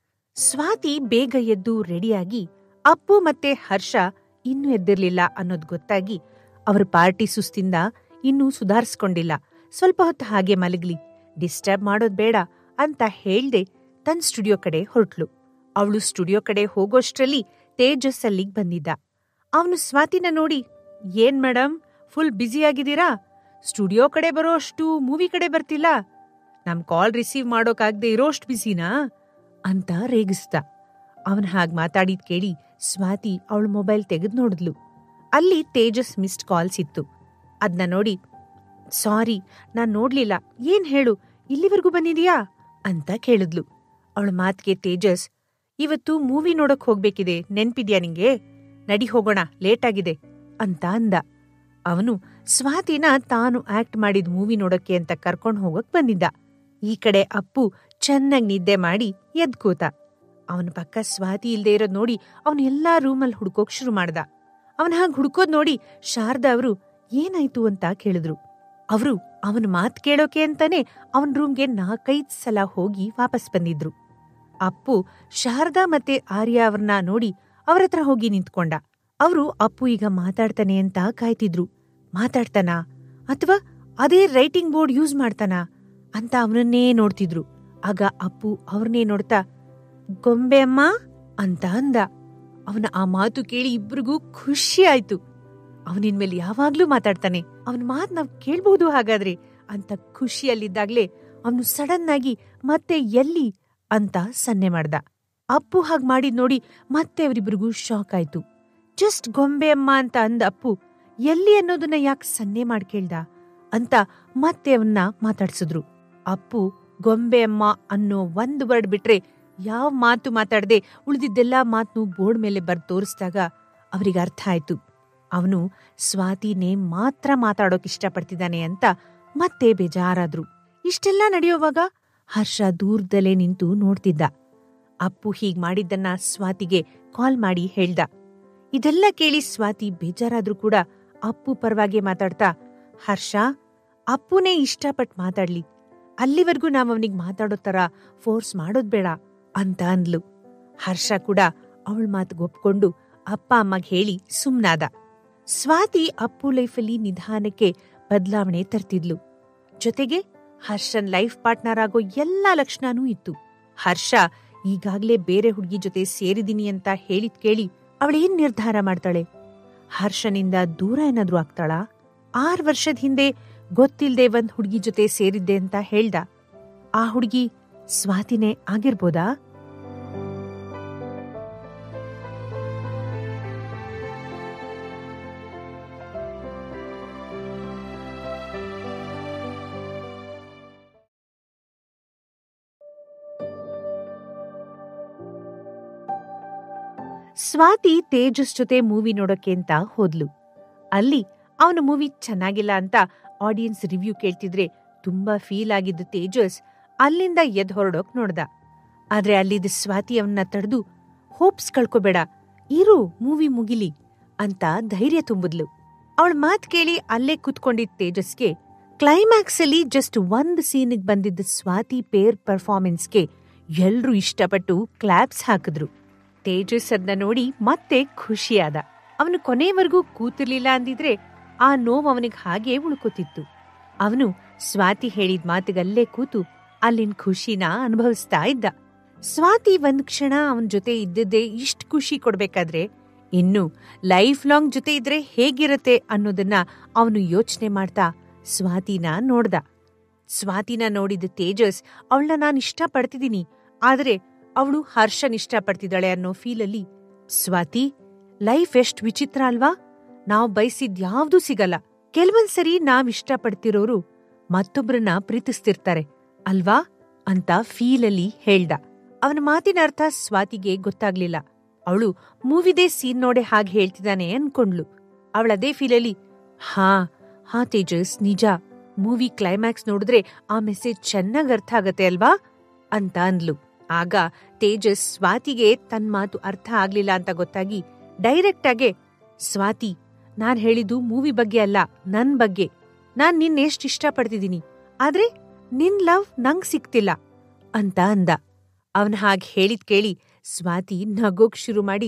[SPEAKER 1] ಸ್ವಾತಿ ಬೇಗ ಎದ್ದು ರೆಡಿಯಾಗಿ ಅಪ್ಪು ಮತ್ತೆ ಹರ್ಷ ಇನ್ನೂ ಎದ್ದಿರ್ಲಿಲ್ಲ ಅನ್ನೋದ್ ಗೊತ್ತಾಗಿ ಅವರ ಪಾರ್ಟಿ ಸುಸ್ತಿಂದ ಇನ್ನೂ ಸುಧಾರಿಸ್ಕೊಂಡಿಲ್ಲ ಸ್ವಲ್ಪ ಹೊತ್ತು ಹಾಗೆ ಮಲಗ್ಲಿ ಡಿಸ್ಟರ್ಬ್ ಮಾಡೋದ್ ಬೇಡ ಅಂತ ಹೇಳ್ದೆ ತನ್ ಸ್ಟುಡಿಯೋ ಕಡೆ ಹೊರಟ್ಲು ಅವಳು ಸ್ಟುಡಿಯೋ ಕಡೆ ಹೋಗೋಷ್ಟ್ರಲ್ಲಿ ತೇಜಸ್ ಅಲ್ಲಿಗ್ ಬಂದಿದ್ದ ಅವನು ಸ್ವಾತಿನ ನೋಡಿ ಏನ್ ಮೇಡಮ್ ಫುಲ್ ಬ್ಯುಸಿಯಾಗಿದ್ದೀರಾ ಸ್ಟುಡಿಯೋ ಕಡೆ ಬರೋ ಅಷ್ಟು ಮೂವಿ ಕಡೆ ಬರ್ತಿಲ್ಲ ನಮ್ ಕಾಲ್ ರಿಸೀವ್ ಮಾಡೋಕಾಗ್ದೆ ಇರೋಷ್ಟು ಬಿಸಿನಾ ಅಂತ ರೇಗಿಸ್ದ ಅವನ್ ಹಾಗ್ ಮಾತಾಡಿದ್ ಕೇಳಿ ಸ್ವಾತಿ ಅವಳ ಮೊಬೈಲ್ ತೆಗೆದ್ ನೋಡಿದ್ಲು ಅಲ್ಲಿ ತೇಜಸ್ ಮಿಸ್ಡ್ ಕಾಲ್ಸ್ ಇತ್ತು ಅದ್ನ ನೋಡಿ ಸಾರಿ ನಾನ್ ನೋಡ್ಲಿಲ್ಲ ಏನ್ ಹೇಳು ಇಲ್ಲಿವರೆಗೂ ಬಂದಿದ್ಯಾ ಅಂತ ಕೇಳಿದ್ಲು ಅವಳ ಮಾತ್ಗೆ ತೇಜಸ್ ಇವತ್ತು ಮೂವಿ ನೋಡಕ್ ಹೋಗ್ಬೇಕಿದೆ ನೆನ್ಪಿದ್ಯಾ ನಿಂಗೆ ನಡಿ ಹೋಗೋಣ ಲೇಟ್ ಆಗಿದೆ ಅಂತ ಅಂದ ಅವನು ಸ್ವಾತಿನ ತಾನು ಆಕ್ಟ್ ಮಾಡಿದ ಮೂವಿ ನೋಡಕ್ಕೆ ಅಂತ ಕರ್ಕೊಂಡ್ ಹೋಗಕ್ ಬಂದಿದ್ದ ಈ ಕಡೆ ಅಪ್ಪು ಚೆನ್ನಾಗ್ ನಿದ್ದೆ ಮಾಡಿ ಎದ್ ಕೂತ ಅವನ ಪಕ್ಕ ಸ್ವಾತಿ ಇಲ್ದೇ ಇರೋದ್ ನೋಡಿ ಅವನ್ ಎಲ್ಲಾ ರೂಮಲ್ಲಿ ಹುಡ್ಕೋಕ್ ಶುರು ಮಾಡ್ದ ಅವನ್ ಹಾಗ್ ಹುಡ್ಕೋದ್ ನೋಡಿ ಶಾರದಾ ಅವರು ಏನಾಯ್ತು ಅಂತ ಕೇಳಿದ್ರು ಅವರು ಅವನ ಮಾತ್ ಕೇಳೋಕೆ ಅಂತಾನೆ ಅವನ್ ರೂಮ್ಗೆ ನಾಲ್ಕೈದ್ ಸಲ ಹೋಗಿ ವಾಪಸ್ ಬಂದಿದ್ರು ಅಪ್ಪು ಶಾರದಾ ಮತ್ತೆ ಆರ್ಯ ಅವ್ರನ್ನ ನೋಡಿ ಅವ್ರ ಹತ್ರ ಹೋಗಿ ನಿಂತ್ಕೊಂಡ ಅವರು ಅಪ್ಪು ಈಗ ಮಾತಾಡ್ತಾನೆ ಅಂತ ಕಾಯ್ತಿದ್ರು ಮಾತಾಡ್ತಾನಾ ಅಥವಾ ಅದೇ ರೈಟಿಂಗ್ ಬೋರ್ಡ್ ಯೂಸ್ ಮಾಡ್ತಾನಾ ಅಂತ ಅವನನ್ನೇ ನೋಡ್ತಿದ್ರು ಆಗ ಅಪ್ಪು ಅವ್ರನ್ನೇ ನೋಡ್ತಾ ಗೊಂಬೆ ಅಮ್ಮ ಅಂತ ಅಂದ ಅವನ ಆ ಮಾತು ಕೇಳಿ ಇಬ್ರಿಗೂ ಖುಷಿ ಆಯ್ತು ಅವನಿನ್ಮೇಲೆ ಯಾವಾಗ್ಲೂ ಮಾತಾಡ್ತಾನೆ ಅವನ ಮಾತ್ ನಾವ್ ಕೇಳ್ಬಹುದು ಹಾಗಾದ್ರೆ ಅಂತ ಖುಷಿಯಲ್ಲಿದ್ದಾಗ್ಲೇ ಅವನು ಸಡನ್ ಆಗಿ ಮತ್ತೆ ಎಲ್ಲಿ ಅಂತ ಸನ್ನೆ ಮಾಡ್ದ ಅಪ್ಪು ಹಾಗ್ ಮಾಡಿದ್ ನೋಡಿ ಮತ್ತೆ ಅವರಿಬ್ರಿಗೂ ಶಾಕ್ ಆಯ್ತು ಜಸ್ಟ್ ಗೊಂಬೆ ಅಮ್ಮ ಅಂತ ಅಂದ ಅಪ್ಪು ಎಲ್ಲಿ ಅನ್ನೋದನ್ನ ಯಾಕೆ ಸನ್ನೆ ಮಾಡ್ ಕೇಳ್ದ ಅಂತ ಮತ್ತೆ ಅವನ್ನ ಮಾತಾಡ್ಸಿದ್ರು ಅಪ್ಪು ಗೊಂಬೆ ಅಮ್ಮ ಅನ್ನೋ ಒಂದ್ ವರ್ಡ್ ಬಿಟ್ರೆ ಯಾವ ಮಾತು ಮಾತಾಡದೆ ಉಳಿದಿದ್ದೆಲ್ಲಾ ಮಾತನ್ನು ಬೋರ್ಡ್ ಮೇಲೆ ಬರ್ದ್ ತೋರಿಸಿದಾಗ ಅವರಿಗೆ ಅರ್ಥ ಆಯ್ತು ಅವನು ಸ್ವಾತಿನೇ ಮಾತ್ರ ಮಾತಾಡೋಕ್ ಇಷ್ಟಪಡ್ತಿದ್ದಾನೆ ಅಂತ ಮತ್ತೆ ಬೇಜಾರಾದ್ರು ಇಷ್ಟೆಲ್ಲ ನಡೆಯುವಾಗ ಹರ್ಷ ದೂರದಲ್ಲೇ ನಿಂತು ನೋಡ್ತಿದ್ದ ಅಪ್ಪು ಹೀಗ್ ಮಾಡಿದ್ದನ್ನ ಸ್ವಾತಿಗೆ ಕಾಲ್ ಮಾಡಿ ಹೇಳ್ದ ಇದೆಲ್ಲ ಕೇಳಿ ಸ್ವಾತಿ ಬೇಜಾರಾದ್ರೂ ಕೂಡ ಅಪ್ಪು ಪರವಾಗಿ ಮಾತಾಡ್ತಾ ಹರ್ಷ ಅಪ್ಪುನೇ ಇಷ್ಟಪಟ್ ಮಾತಾಡ್ಲಿ ಅಲ್ಲಿವರೆಗೂ ನಾವ್ ಅವನಿಗೆ ಮಾತಾಡೋ ತರ ಫೋರ್ಸ್ ಮಾಡೋದ್ ಬೇಡ ಅಂತ ಅಂದ್ಲು ಹರ್ಷ ಕೂಡ ಅವಳ ಮಾತಿಗೆ ಒಪ್ಕೊಂಡು ಅಪ್ಪ ಅಮ್ಮಗ್ ಹೇಳಿ ಸುಮ್ನಾದ ಸ್ವಾತಿ ಅಪ್ಪು ಲೈಫಲ್ಲಿ ನಿಧಾನಕ್ಕೆ ಬದಲಾವಣೆ ತರ್ತಿದ್ಲು ಜೊತೆಗೆ ಹರ್ಷನ್ ಲೈಫ್ ಪಾರ್ಟ್ನರ್ ಆಗೋ ಎಲ್ಲಾ ಲಕ್ಷಣನೂ ಇತ್ತು ಹರ್ಷ ಈಗಾಗ್ಲೇ ಬೇರೆ ಹುಡುಗಿ ಜೊತೆ ಸೇರಿದೀನಿ ಅಂತ ಹೇಳಿದ್ ಕೇಳಿ ಅವಳೇನ್ ನಿರ್ಧಾರ ಮಾಡ್ತಾಳೆ ಹರ್ಷನಿಂದ ದೂರ ಏನಾದ್ರೂ ಆಗ್ತಾಳಾ ಆರ್ ವರ್ಷದ ಹಿಂದೆ ಗೊತ್ತಿಲ್ದೆ ಒಂದ್ ಹುಡುಗಿ ಜೊತೆ ಸೇರಿದ್ದೆ ಅಂತ ಹೇಳ್ದ ಆ ಹುಡುಗಿ ಸ್ವಾತಿನೇ ಆಗಿರ್ಬೋದಾ ಸ್ವಾತಿ ತೇಜಸ್ ಜೊತೆ ಮೂವಿ ನೋಡೋಕೆ ಅಂತ ಹೋದ್ಲು ಅಲ್ಲಿ ಅವನ ಮೂವಿ ಚೆನ್ನಾಗಿಲ್ಲ ಅಂತ ಆಡಿಯನ್ಸ್ ರಿವ್ಯೂ ಕೇಳ್ತಿದ್ರೆ ತುಂಬಾ ಫೀಲ್ ಆಗಿದ್ದ ತೇಜಸ್ ಅಲ್ಲಿಂದ ಎದ್ ಹೊರಡೋಕ್ ನೋಡ್ದ ಆದ್ರೆ ಅಲ್ಲಿದ್ದ ಸ್ವಾತಿ ಅವನ್ನ ತಡೆದು ಹೋಪ್ಸ್ ಕಳ್ಕೊಬೇಡ ಇರು ಮೂವಿ ಮುಗಿಲಿ ಅಂತ ಧೈರ್ಯ ತುಂಬಿದ್ಲು ಅವಳ ಮಾತ್ ಕೇಳಿ ಅಲ್ಲೇ ಕೂತ್ಕೊಂಡಿದ್ದ ತೇಜಸ್ಗೆ ಕ್ಲೈಮ್ಯಾಕ್ಸ್ ಅಲ್ಲಿ ಜಸ್ಟ್ ಒಂದ್ ಸೀನಿಗೆ ಬಂದಿದ್ದ ಸ್ವಾತಿ ಪೇರ್ ಪರ್ಫಾರ್ಮೆನ್ಸ್ಗೆ ಎಲ್ರೂ ಇಷ್ಟಪಟ್ಟು ಕ್ಲಾಪ್ಸ್ ಹಾಕಿದ್ರು ತೇಜಸ್ ಅದನ್ನ ನೋಡಿ ಮತ್ತೆ ಖುಷಿಯಾದ ಅವನು ಕೊನೆವರೆಗೂ ಕೂತಿರ್ಲಿಲ್ಲ ಅಂದಿದ್ರೆ ಆ ನೋವು ಅವನಿಗೆ ಹಾಗೆ ಉಳ್ಕೋತಿತ್ತು ಅವನು ಸ್ವಾತಿ ಹೇಳಿದ ಮಾತಿಗಲ್ಲೇ ಕೂತು ಅಲ್ಲಿನ ಖುಷಿನ ಅನುಭವಿಸ್ತಾ ಇದ್ದ ಸ್ವಾತಿ ಒಂದ್ ಕ್ಷಣ ಅವನ ಜೊತೆ ಇದ್ದಿದ್ದೇ ಇಷ್ಟ್ ಖುಷಿ ಕೊಡ್ಬೇಕಾದ್ರೆ ಇನ್ನು ಲೈಫ್ ಲಾಂಗ್ ಜೊತೆ ಇದ್ರೆ ಹೇಗಿರತ್ತೆ ಅನ್ನೋದನ್ನ ಅವನು ಯೋಚನೆ ಮಾಡ್ತಾ ಸ್ವಾತಿನ ನೋಡ್ದ ಸ್ವಾತಿನ ನೋಡಿದ ತೇಜಸ್ ಅವಳನ್ನ ನಾನು ಇಷ್ಟಪಡ್ತಿದ್ದೀನಿ ಆದ್ರೆ ಅವಳು ಹರ್ಷನ್ ಇಷ್ಟಪಡ್ತಿದ್ದಾಳೆ ಅನ್ನೋ ಫೀಲಲ್ಲಿ ಸ್ವಾತಿ ಲೈಫ್ ಎಷ್ಟ್ ವಿಚಿತ್ರ ಅಲ್ವಾ ನಾವ್ ಬಯಸಿದ್ ಯಾವ್ದೂ ಸಿಗಲ್ಲ ಕೆಲವೊಂದ್ಸರಿ ನಾವ್ ಇಷ್ಟಪಡ್ತಿರೋರು ಮತ್ತೊಬ್ರನ್ನ ಪ್ರೀತಿಸ್ತಿರ್ತಾರೆ ಅಲ್ವಾ ಅಂತ ಫೀಲಲ್ಲಿ ಹೇಳ್ದ ಅವನ ಮಾತಿನ ಅರ್ಥ ಸ್ವಾತಿಗೆ ಗೊತ್ತಾಗ್ಲಿಲ್ಲ ಅವಳು ಮೂವಿದೇ ಸೀನ್ ನೋಡೆ ಹಾಗೆ ಹೇಳ್ತಿದ್ದಾನೆ ಅನ್ಕೊಂಡ್ಲು ಅವಳದೇ ಫೀಲಲ್ಲಿ ಹಾ ಹಾ ತೇಜಸ್ ನಿಜ ಮೂವಿ ಕ್ಲೈಮ್ಯಾಕ್ಸ್ ನೋಡಿದ್ರೆ ಆ ಮೆಸೇಜ್ ಚೆನ್ನಾಗ್ ಅರ್ಥ ಆಗತ್ತೆ ಅಲ್ವಾ ಅಂತ ಅಂದ್ಲು ಆಗ ತೇಜಸ್ ಸ್ವಾತಿಗೆ ತನ್ ಮಾತು ಅರ್ಥ ಆಗ್ಲಿಲ್ಲ ಅಂತ ಗೊತ್ತಾಗಿ ಡೈರೆಕ್ಟ್ ಆಗೆ ಸ್ವಾತಿ ನಾನ್ ಹೇಳಿದ್ದು ಮೂವಿ ಬಗ್ಗೆ ಅಲ್ಲ ನನ್ ಬಗ್ಗೆ ನಾನ್ ನಿನ್ ಎಷ್ಟ್ ಇಷ್ಟಪಡ್ತಿದ್ದೀನಿ ಆದ್ರೆ ನಿನ್ ಲವ್ ನಂಗ್ ಸಿಕ್ತಿಲ್ಲ ಅಂತ ಅಂದ ಅವನ್ ಹಾಗ್ ಹೇಳಿದ್ ಕೇಳಿ ಸ್ವಾತಿ ನಗೋಕ್ ಶುರು ಮಾಡಿ